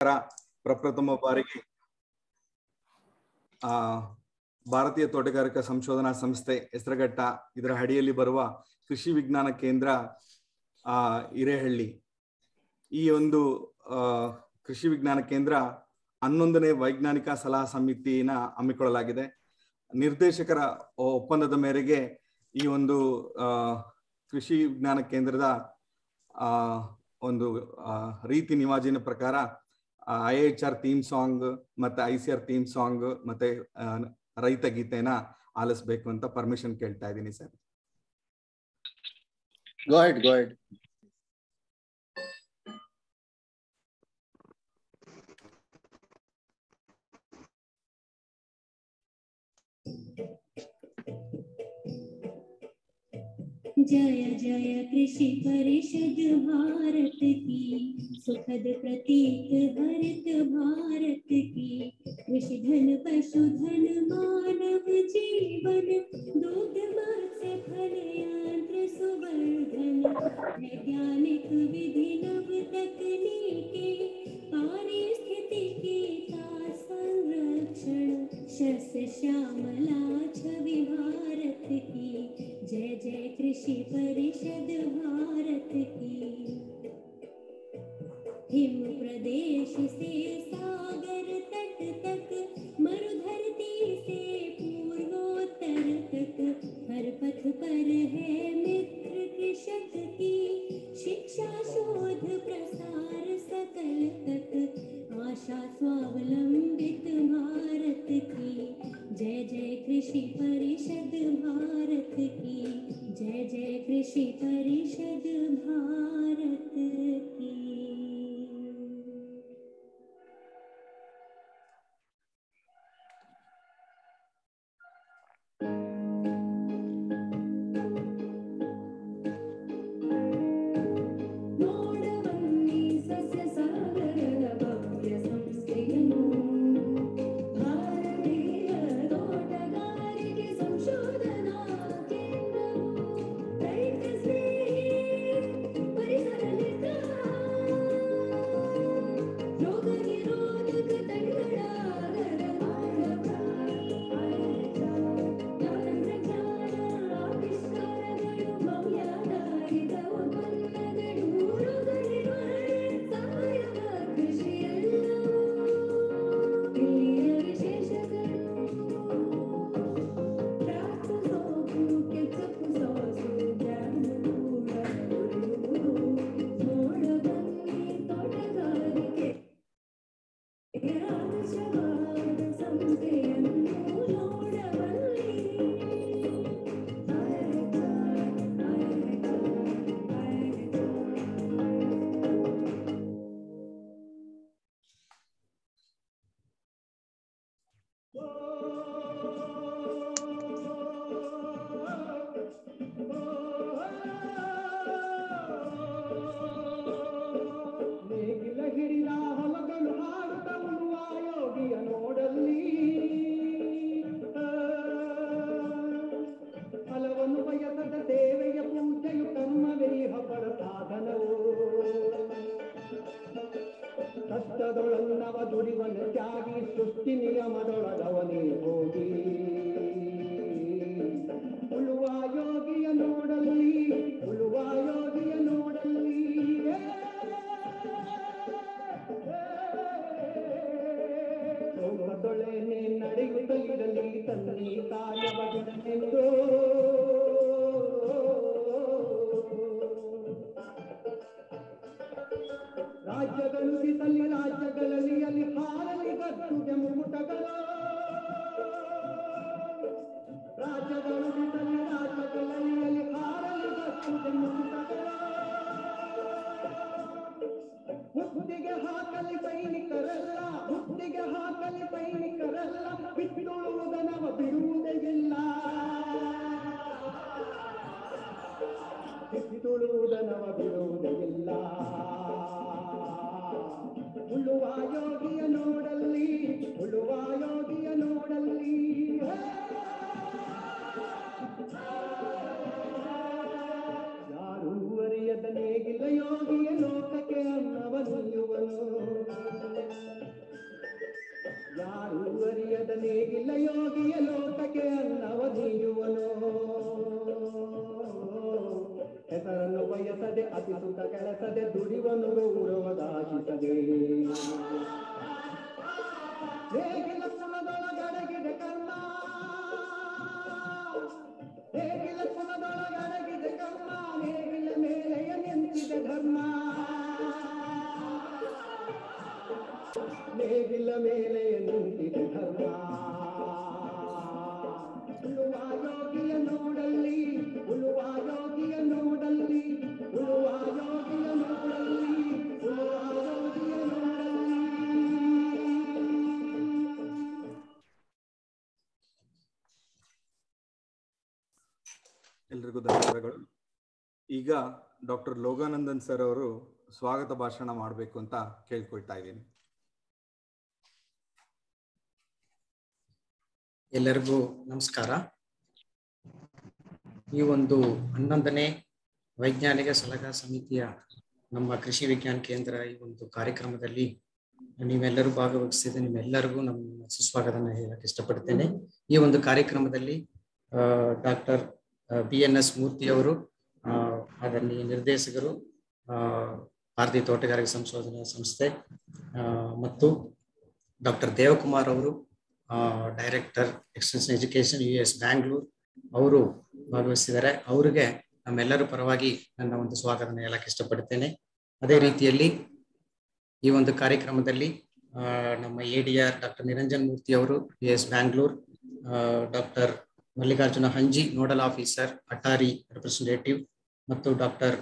ಪ್ರಪ್ರಥಮ ಬಾರಿಗೆ ಆ ಭಾರತೀಯ ತೋಟಗಾರಿಕಾ ಸಂಶೋಧನಾ ಸಂಸ್ಥೆ ಹೆಸರಘಟ್ಟ ಇದರ ಅಡಿಯಲ್ಲಿ ಬರುವ ಕೃಷಿ ವಿಜ್ಞಾನ ಕೇಂದ್ರ ಆ ಹಿರೇಹಳ್ಳಿ ಈ ಒಂದು ಆ ಕೃಷಿ ವಿಜ್ಞಾನ ಕೇಂದ್ರ ಹನ್ನೊಂದನೇ ವೈಜ್ಞಾನಿಕ ಸಲಹಾ ಸಮಿತಿನ ಹಮ್ಮಿಕೊಳ್ಳಲಾಗಿದೆ ನಿರ್ದೇಶಕರ ಒಪ್ಪಂದದ ಮೇರೆಗೆ ಈ ಒಂದು ಆ ಕೃಷಿ ವಿಜ್ಞಾನ ಕೇಂದ್ರದ ಆ ಒಂದು ಆ, ರೀತಿ ನಿವಾಜಿನ ಪ್ರಕಾರ I H R theme song ಮತ್ತೆ I C R theme song ಮತ್ತೆ ಆ, ರೈತ ಗೀತೆನ ಆಲಿಸ್ಬೇಕು ಅಂತ ಪರ್ಮಿಷನ್ ಕೇಳ್ತಾ ಇದ್ದೀನಿ sir Go ahead, go ahead. जय जय कृषि परिषद भारत की सुखद प्रतीक हरित भारत की कृषि धन पशुधन मानव जीवन दूध मत्स्य फल यंत्र सुवर्धन वैज्ञानिक विधि नव तकनीके पारिस्थितिकी संरक्षण शस्य श्यामला छवि भारत की जय जय कृषि परिषद भारत की हिम प्रदेश से सागर तट तक मरुधरती से पूर्वोत्तर तक हर पथ पर है मित्र कृषक की शिक्षा शोध प्रसार सकल तक आशा स्वावलंबित भारत की जय जय कृषि परिषद भारत की जय जय कृषि परिषद भारत की ನೋಡಬನ್ನಿ ಸಸ್ಯ ಸಾಗರದ ಭವ್ಯ ಸಂಸ್ಥೆಯನ್ನು ಭಾರತೀಯ ತೋಟಗಾರಿಕೆ ಸಂಶೋಧನಾ ಕೇಂದ್ರವು ರೈತ ಸ್ನೇಹಿ ಪರಿಸರ ಮಿತ್ರ ರೋಗ ನಿರೋಧಕ ತಡೆಗಳಾಗದ ತಂತ್ರಜ್ಞಾನ ಆವಿಷ್ಕಾರಗಳು ಭವ್ಯಾಧಾರಿತ ಉತ್ಪನ್ನಗಳು ರೋಗ ನಿರ್ವಹಣೆ ಸಾವಯವ ಕೃಷಿಯೆಲ್ಲವೂ ಇಲ್ಲಿಯ ವಿಶೇಷಗಳು tractor soap ketchup sauce brand ಕೂಡ ನೋಡ ಬನ್ನಿ ತೋಟಗಾರಿಕೆ ಆದರ್ಶವಾದ ಸಂಸ್ಥೆಯನ್ನು ನೋಡ ಬನ್ನಿ ನೇಗಿಲ ಹಿಡಿದ ಹೊಲಗಳು ಹಾಡುತ್ತ ಉಳುವ ಯೋಗಿಯ ನೋಡಲ್ಲಿ ಆ, ಫಲವನ್ನು ಬಯಸದ ಸೇವೆಯ ಪೂಜೆಯು ಕರ್ಮವೆನಿಹ ಪರ ಸಾಧನವು ಕಷ್ಟದೊಳನ್ನವ ದುಡಿವನ ತ್ಯಾಗಿ ಸೃಷ್ಟಿ ನಿಯಮದೊಳಗವನೇ ಹೋಗಿ ಉಳುವ ಯೋಗಿಯ ನೋಡಲ್ಲಿ ಉಳುವ ಯೋಗಿಯ ನೋಡಲ್ಲಿ ಸೋಮದೊಳೆನೆ ನಡೆಯುತ್ತಲಿರಲಿ ತನ್ನಿ ಕಾರ್ಯವಗೆಂದು ರಾಜ್ಯಗಳು ಬಿಸಲಿ ರಾಜ್ಯಗಳಲ್ಲಿ ಅಲ್ಲಿ ಹಾರಲಿ ಗದ್ದುಗೆ ಮುಗುಟಗಳು ರಾಜ್ಯಗಳು ಬಿಸಲಿ ರಾಜ್ಯಗಳಲ್ಲಿ ಅಲ್ಲಿ ಹಾರಲಿ ಗದ್ದುಗೆ ಮುಗುಟಗಳು ಹುದ್ದಿಗೆ ಹಾಕಲಿ ಸೈನಿಕರಲ್ಲ ಹುದ್ದಿಗೆ ಹಾಕಲಿ ಸೈನಿಕರಲ್ಲ ಬಿಟ್ಟುಳುವುದನವ ಬಿಡುವುದೇ ಇಲ್ಲ ಬಿಟ್ಟುಳುವುದನವ ಬಿಡುವುದೇ ಇಲ್ಲ ಉಳುವ ಯೋಗಿಯ ನೋಡಲ್ಲಿ ಉಳುವ ಯೋಗಿಯ ನೋಡಲ್ಲಿ ಯಾರೂ ಅರಿಯದ ನೇಗಿಲ ಯೋಗಿಯ ಲೋಕಕ್ಕೆ ಅನ್ನವನುಯುವನು ಬಯಸದ ನೇಗಿಲ ಯೋಗಿಯ ಲೋಕಕ್ಕೆ ಅನ್ನವ ನೀಯುವನು ಹೆಸರನ್ನು ಬಯಸದೆ ಅತಿ ಸುಖ ಕೆಲಸದೆ ದುಡಿವನು ಗೌರವದಾಶಿಸದೆ ನೇಗಿಲ ಕುಲದೊಳಗಡಗಿದೆ ಕರ್ಮ ನೇಗಿಲ ಕುಲದೊಳಗಡಗಿದೆ ಕರ್ಮ ನೇಗಿಲ ಮೇಲೆಯ ನಿಂತಿದೆ ಧರ್ಮ ನೇಗಿಲ ಮೇಲೆ ನಿಂತಿದೆ ಧರ್ಮ ಉಳುವ ಯೋಗಿಯ ನೋಡಲ್ಲಿ ಉಳುವ ಯೋಗಿಯ ನೋಡಲ್ಲಿ ಉಳುವ ಯೋಗಿಯ ನೋಡಲ್ಲಿ ಉಳುವ ಯೋಗಿಯ ನೋಡಲ್ಲಿ ಎಲ್ರಿಗೂ ಧನ್ಯವಾದಗಳು ಈಗ ಡಾಕ್ಟರ್ ಲೋಗಾನಂದನ್ ಸರ್ ಅವರು ಸ್ವಾಗತ ಭಾಷಣ ಮಾಡಬೇಕು ಅಂತ ಕೇಳ್ಕೊಳ್ತಾ ಇದ್ದೀನಿ ಎಲ್ಲರಿಗೂ ನಮಸ್ಕಾರ ಈ ಒಂದು ಹನ್ನೊಂದನೇ ವೈಜ್ಞಾನಿಕ ಸಲಹಾ ಸಮಿತಿಯ ನಮ್ಮ ಕೃಷಿ ವಿಜ್ಞಾನ ಕೇಂದ್ರ ಈ ಒಂದು ಕಾರ್ಯಕ್ರಮದಲ್ಲಿ ನೀವೆಲ್ಲರೂ ಭಾಗವಹಿಸಿದ ನಿಮ್ಮೆಲ್ಲರಿಗೂ ನಮ್ಮ ಸುಸ್ವಾಗತನ ಹೇಳಕ್ಕೆ ಇಷ್ಟಪಡ್ತೇನೆ ಈ ಒಂದು ಕಾರ್ಯಕ್ರಮದಲ್ಲಿ doctor B N S Murthy ಅವರು ಆ, ಅದರಲ್ಲಿ ನಿರ್ದೇಶಕರು ಆ, ಭಾರತೀಯ ತೋಟಗಾರಿಕೆ ಸಂಶೋಧನಾ ಸಂಸ್ಥೆ ಆ, ಮತ್ತು ಡಾಕ್ಟರ್ ದೇವಕುಮಾರ್ ಅವರು director extension education U S Bangalore ಅವರು ಭಾಗವಹಿಸಿದ್ದಾರೆ ಅವರಿಗೆ ನಮ್ಮೆಲ್ಲರ ಪರವಾಗಿ ನನ್ನ ಒಂದು ಸ್ವಾಗತನ ಹೇಳಕ್ಕೆ ಇಷ್ಟಪಡ್ತೇನೆ ಅದೇ ರೀತಿಯಲ್ಲಿ ಈ ಒಂದು ಕಾರ್ಯಕ್ರಮದಲ್ಲಿ ಆ, ನಮ್ಮ A D R doctor Niranjan Murthy ಅವರು U S Bangalore doctor Mallikarjuna Hanji nodal officer ATARI representative ಮತ್ತು ಡಾಕ್ಟರ್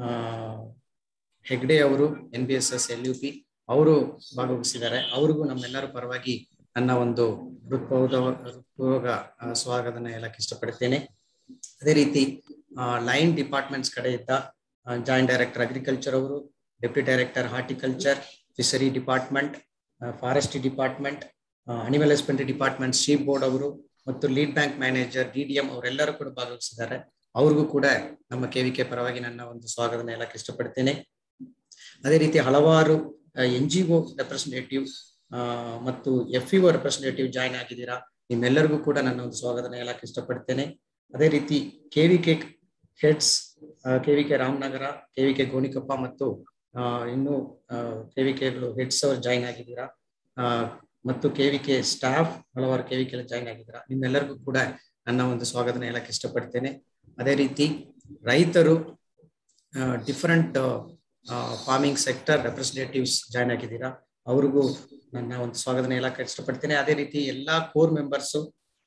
ಹೆಗ್ಡೆ ಅವರು N B S S L U P ಅವರು ಭಾಗವಹಿಸಿದ್ದಾರೆ ಅವರಿಗೂ ನಮ್ಮೆಲ್ಲರ ಪರವಾಗಿ ನನ್ನ ಒಂದು ಹೃತ್ಪೂರ್ವ ಹೃತ್ಪೂರ್ವಕ ಆ, ಸ್ವಾಗತನ ಹೇಳಕ್ಕೆ ಇಷ್ಟಪಡ್ತೇನೆ ಅದೇ ರೀತಿ ಲೈನ್ ಡಿಪಾರ್ಟ್ಮೆಂಟ್ಸ್ ಕಡೆಯಿಂದ ಜಾಯಿಂಟ್ ಡೈರೆಕ್ಟರ್ ಅಗ್ರಿಕಲ್ಚರ್ ಅವರು deputy director horticulture fishery department forestry department animal husbandry department sheep board ಅವರು ಮತ್ತು lead bank manager D D M ಅವರೆಲ್ಲರೂ ಕೂಡ ಭಾಗವಹಿಸಿದ್ದಾರೆ ಅವ್ರಿಗೂ ಕೂಡ ನಮ್ಮ ಕೆವಿಕೆ ಪರವಾಗಿ ನನ್ನ ಒಂದು ಸ್ವಾಗತನ ಹೇಳಕ್ಕೆ ಇಷ್ಟಪಡ್ತೇನೆ ಅದೇ ರೀತಿ ಹಲವಾರು ಎನ್ ಜಿ ಒ ರೆಪ್ರೆಸೆಂಟೇಟಿವ್ ಮತ್ತು F E O representative join ಆಗಿದ್ದೀರಾ ನಿಮ್ಮೆಲ್ಲರಿಗೂ ಕೂಡ ನನ್ನ ಒಂದು ಸ್ವಾಗತನ ಹೇಳಕ್ಕೆ ಇಷ್ಟಪಡ್ತೇನೆ ಅದೇ ರೀತಿ K V K heads K V K Ramanagara K V K Gonikoppa ಮತ್ತು ಆ, ಇನ್ನು ಕೆ ವಿ ಕೆಗಳು ಹೆಡ್ಸ್ ಅವರು ಜಾಯ್ನ್ ಆಗಿದ್ದೀರಾ ಆ, ಮತ್ತು ಕೆ ವಿ ಕೆ ಸ್ಟಾಫ್ ಹಲವಾರು ಕೆ ವಿ ಕೆ ಜಾಯ್ನ್ ಆಗಿದ್ದೀರಾ ನಿಮ್ಮೆಲ್ಲರಿಗೂ ಕೂಡ ನನ್ನ ಒಂದು ಸ್ವಾಗತನ ಹೇಳಕ್ಕೆ ಇಷ್ಟಪಡ್ತೇನೆ ಅದೇ ರೀತಿ ರೈತರು different farming sector representatives join ಆಗಿದ್ದೀರಾ ಅವ್ರಿಗೂ ನನ್ನ ಒಂದು ಸ್ವಾಗತನ ಹೇಳಕ್ಕೆ ಇಷ್ಟಪಡ್ತೇನೆ ಅದೇ ರೀತಿ ಎಲ್ಲಾ core members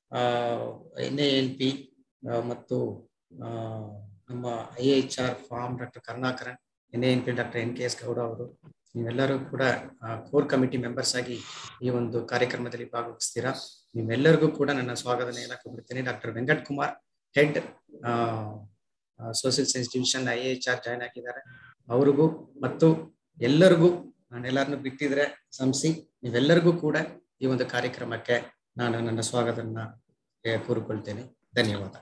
N A L P ಮತ್ತು ಆ, ನಮ್ಮ I H R farm doctor Karunakaran N N P doctor N K S Gowda ಅವರು ನೀವೆಲ್ಲರೂ ಕೂಡ ಕೋರ್ ಕಮಿಟಿ ಮೆಂಬರ್ಸ್ ಆಗಿ ಈ ಒಂದು ಕಾರ್ಯಕ್ರಮದಲ್ಲಿ ಭಾಗವಹಿಸ್ತೀರಾ ನಿಮ್ಮೆಲ್ಲರಿಗೂ ಕೂಡ ನನ್ನ ಸ್ವಾಗತನ ಹೇಳಕ್ಕೆ ಬಿಡ್ತೇನೆ doctor Venkat Kumar head social science division I H R join ಆಗಿದ್ದಾರೆ ಅವ್ರಿಗೂ ಮತ್ತು ಎಲ್ಲರಿಗೂ ನಾನೆಲ್ಲರನ್ನು ಬಿಟ್ಟಿದ್ರೆ ಸಂಸಿ ನೀವೆಲ್ಲರಿಗೂ ಕೂಡ ಈ ಒಂದು ಕಾರ್ಯಕ್ರಮಕ್ಕೆ ನಾನು ನನ್ನ ಸ್ವಾಗತನ ಏ, ಕೋರಿಕೊಳ್ತೇನೆ ಧನ್ಯವಾದ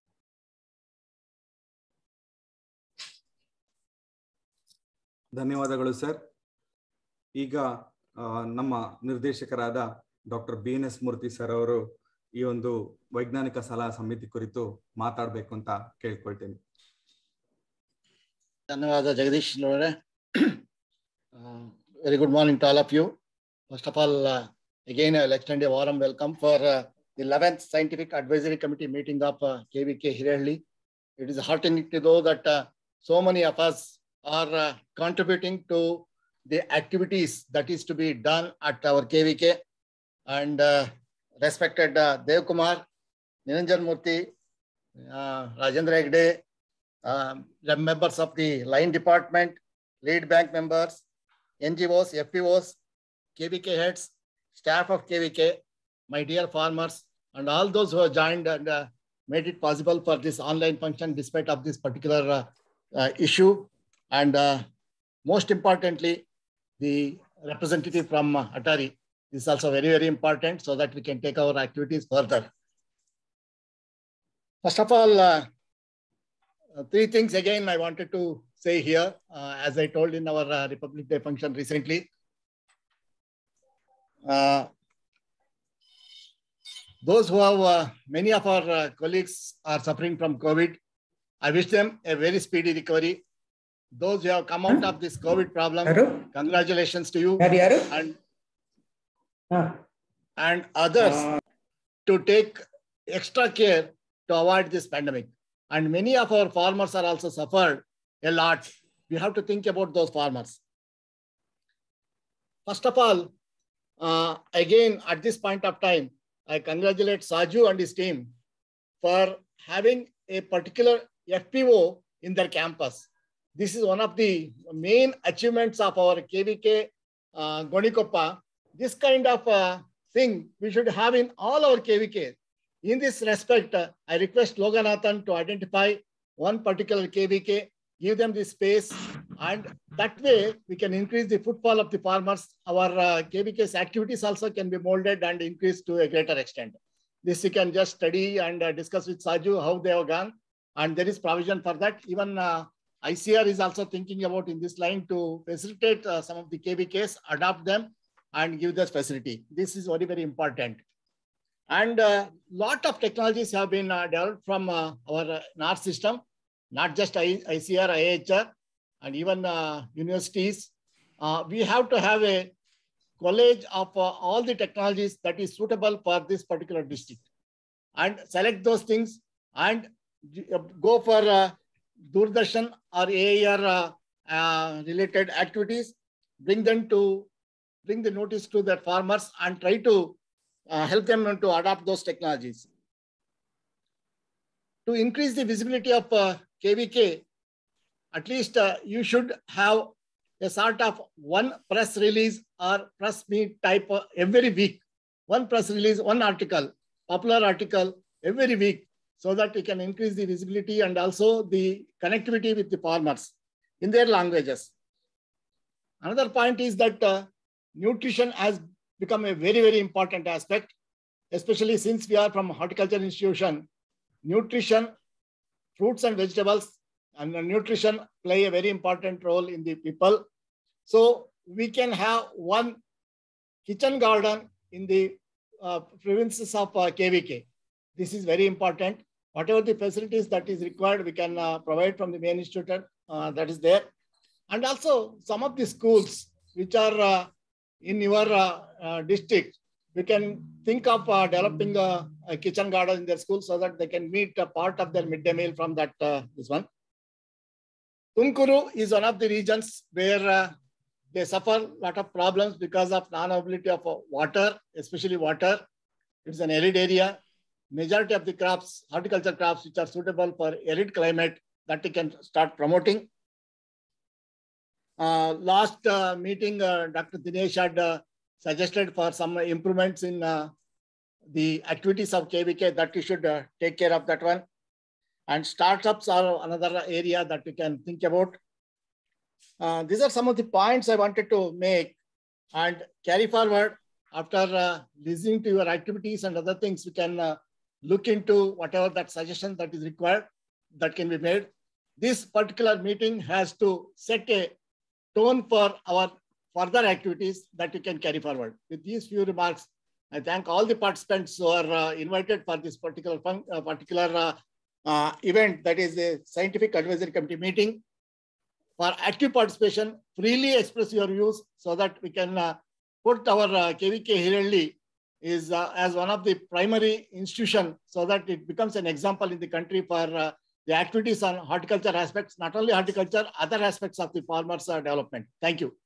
ಧನ್ಯವಾದಗಳು ಸರ್ ಈಗ ಆ, ನಮ್ಮ ನಿರ್ದೇಶಕರಾದ doctor B N S Murthy sir ಅವರು ಈ ಒಂದು ವೈಜ್ಞಾನಿಕ ಸಲಹಾ ಸಮಿತಿ ಕುರಿತು ಮಾತಾಡಬೇಕು ಅಂತ ಕೇಳ್ಕೊಳ್ತೇನೆ ಧನ್ಯವಾದ ಜಗದೀಶ್ ಅವರೇ very good morning to all of you first of all again I extend a warm welcome for the eleventh scientific advisory committee meeting of K V K Hirehalli it is heartening to know that uh, so many of us are uh, contributing to the activities that is to be done at our KVK and uh, respected uh, Dev Kumar, Niranjan Murthy, uh, Rajendra Hegde, um, the members of the line department, lead bank members, NGOs, FPOs, KVK heads, staff of KVK, my dear farmers, and all those who have joined and uh, made it possible for this online function despite of this particular uh, uh, issue. And uh, most importantly, the representative from uh, Atari is also very, very important so that we can take our activities further. First of all, uh, uh, three things again I wanted to say here, uh, as I told in our uh, Republic Day function recently. Uh, Those who have, uh, many of our uh, colleagues are suffering from COVID. I wish them a very speedy recovery. Those who have come out of this COVID problem, ಯಾರು congratulations to you ಯಾರು ಯಾರು and, ಹಾ. and others to take extra care to avoid this pandemic. And many of our farmers are also suffered a lot. We have to think about those farmers. First of all, uh, again, at this point of time, I congratulate Saju and his team for having a particular FPO in their campus. This is one of the main achievements of our KVK uh, Gonikoppa. This kind of uh, thing we should have in all our KVK. In this respect, uh, I request Loganathan to identify one particular KVK, give them the space, and that way we can increase the footfall of the farmers. Our uh, KVK's activities also can be molded and increased to a greater extent. This you can just study and uh, discuss with Saju how they have gone, and there is provision for that. Even uh, ICR is also thinking about in this line to facilitate uh, some of the KVKs, adopt them, and give this facility. This is very, very important. And a lot of technologies have been uh, developed from uh, our uh, NAR system, not just I, ICR, IHR, and even uh, universities. Uh, we have to have a college of uh, all the technologies that is suitable for this particular district and select those things and uh, go for uh, Doordarshan or AIR uh, uh, related activities, bring them to, bring the notice to the farmers and try to uh, help them to adopt those technologies. To increase the visibility of uh, KVK, at least uh, you should have a sort of one press release or press meet type uh, every week. One press release, one article, popular article every week so that you can increase the visibility and also the connectivity with the farmers in their languages. Another point is that uh, nutrition has become a very, very important aspect, especially since we are from horticulture institution. Nutrition, fruits and vegetables and nutrition play a very important role in the people. So we can have one kitchen garden in the uh, provinces of uh, KVK. This is very important. Whatever the facilities that is required, we can uh, provide from the main institute uh, that is there. And also some of the schools which are uh, in your uh, uh, district, we can think of uh, developing a, a kitchen garden in their school so that they can meet a part of their midday meal from that uh, this one. Tumkuru is one of the regions where uh, they suffer a lot of problems because of non-availability of uh, water, especially water. It's an arid area. Majority of the crops, horticulture crops, which are suitable for arid climate, that we can start promoting. Uh, last uh, meeting, uh, Dr. Dinesh had uh, suggested for some improvements in uh, the activities of KVK that we should uh, take care of that one. And startups are another area that we can think about. Uh, these are some of the points I wanted to make and carry forward after uh, listening to your activities and other things, we can uh, look into whatever that suggestion that is required that can be made. This particular meeting has to set a tone for our further activities that we can carry forward. With these few remarks, I thank all the participants who are uh, invited for this particular fun, uh, particular uh, uh, event that is a scientific advisory committee meeting. For active participation, freely express your views so that we can uh, put our uh, KVK Hirelli is uh, as one of the primary institution so that it becomes an example in the country for uh, the activities on horticulture aspects, not only horticulture, other aspects of the farmers uh, development. Thank you.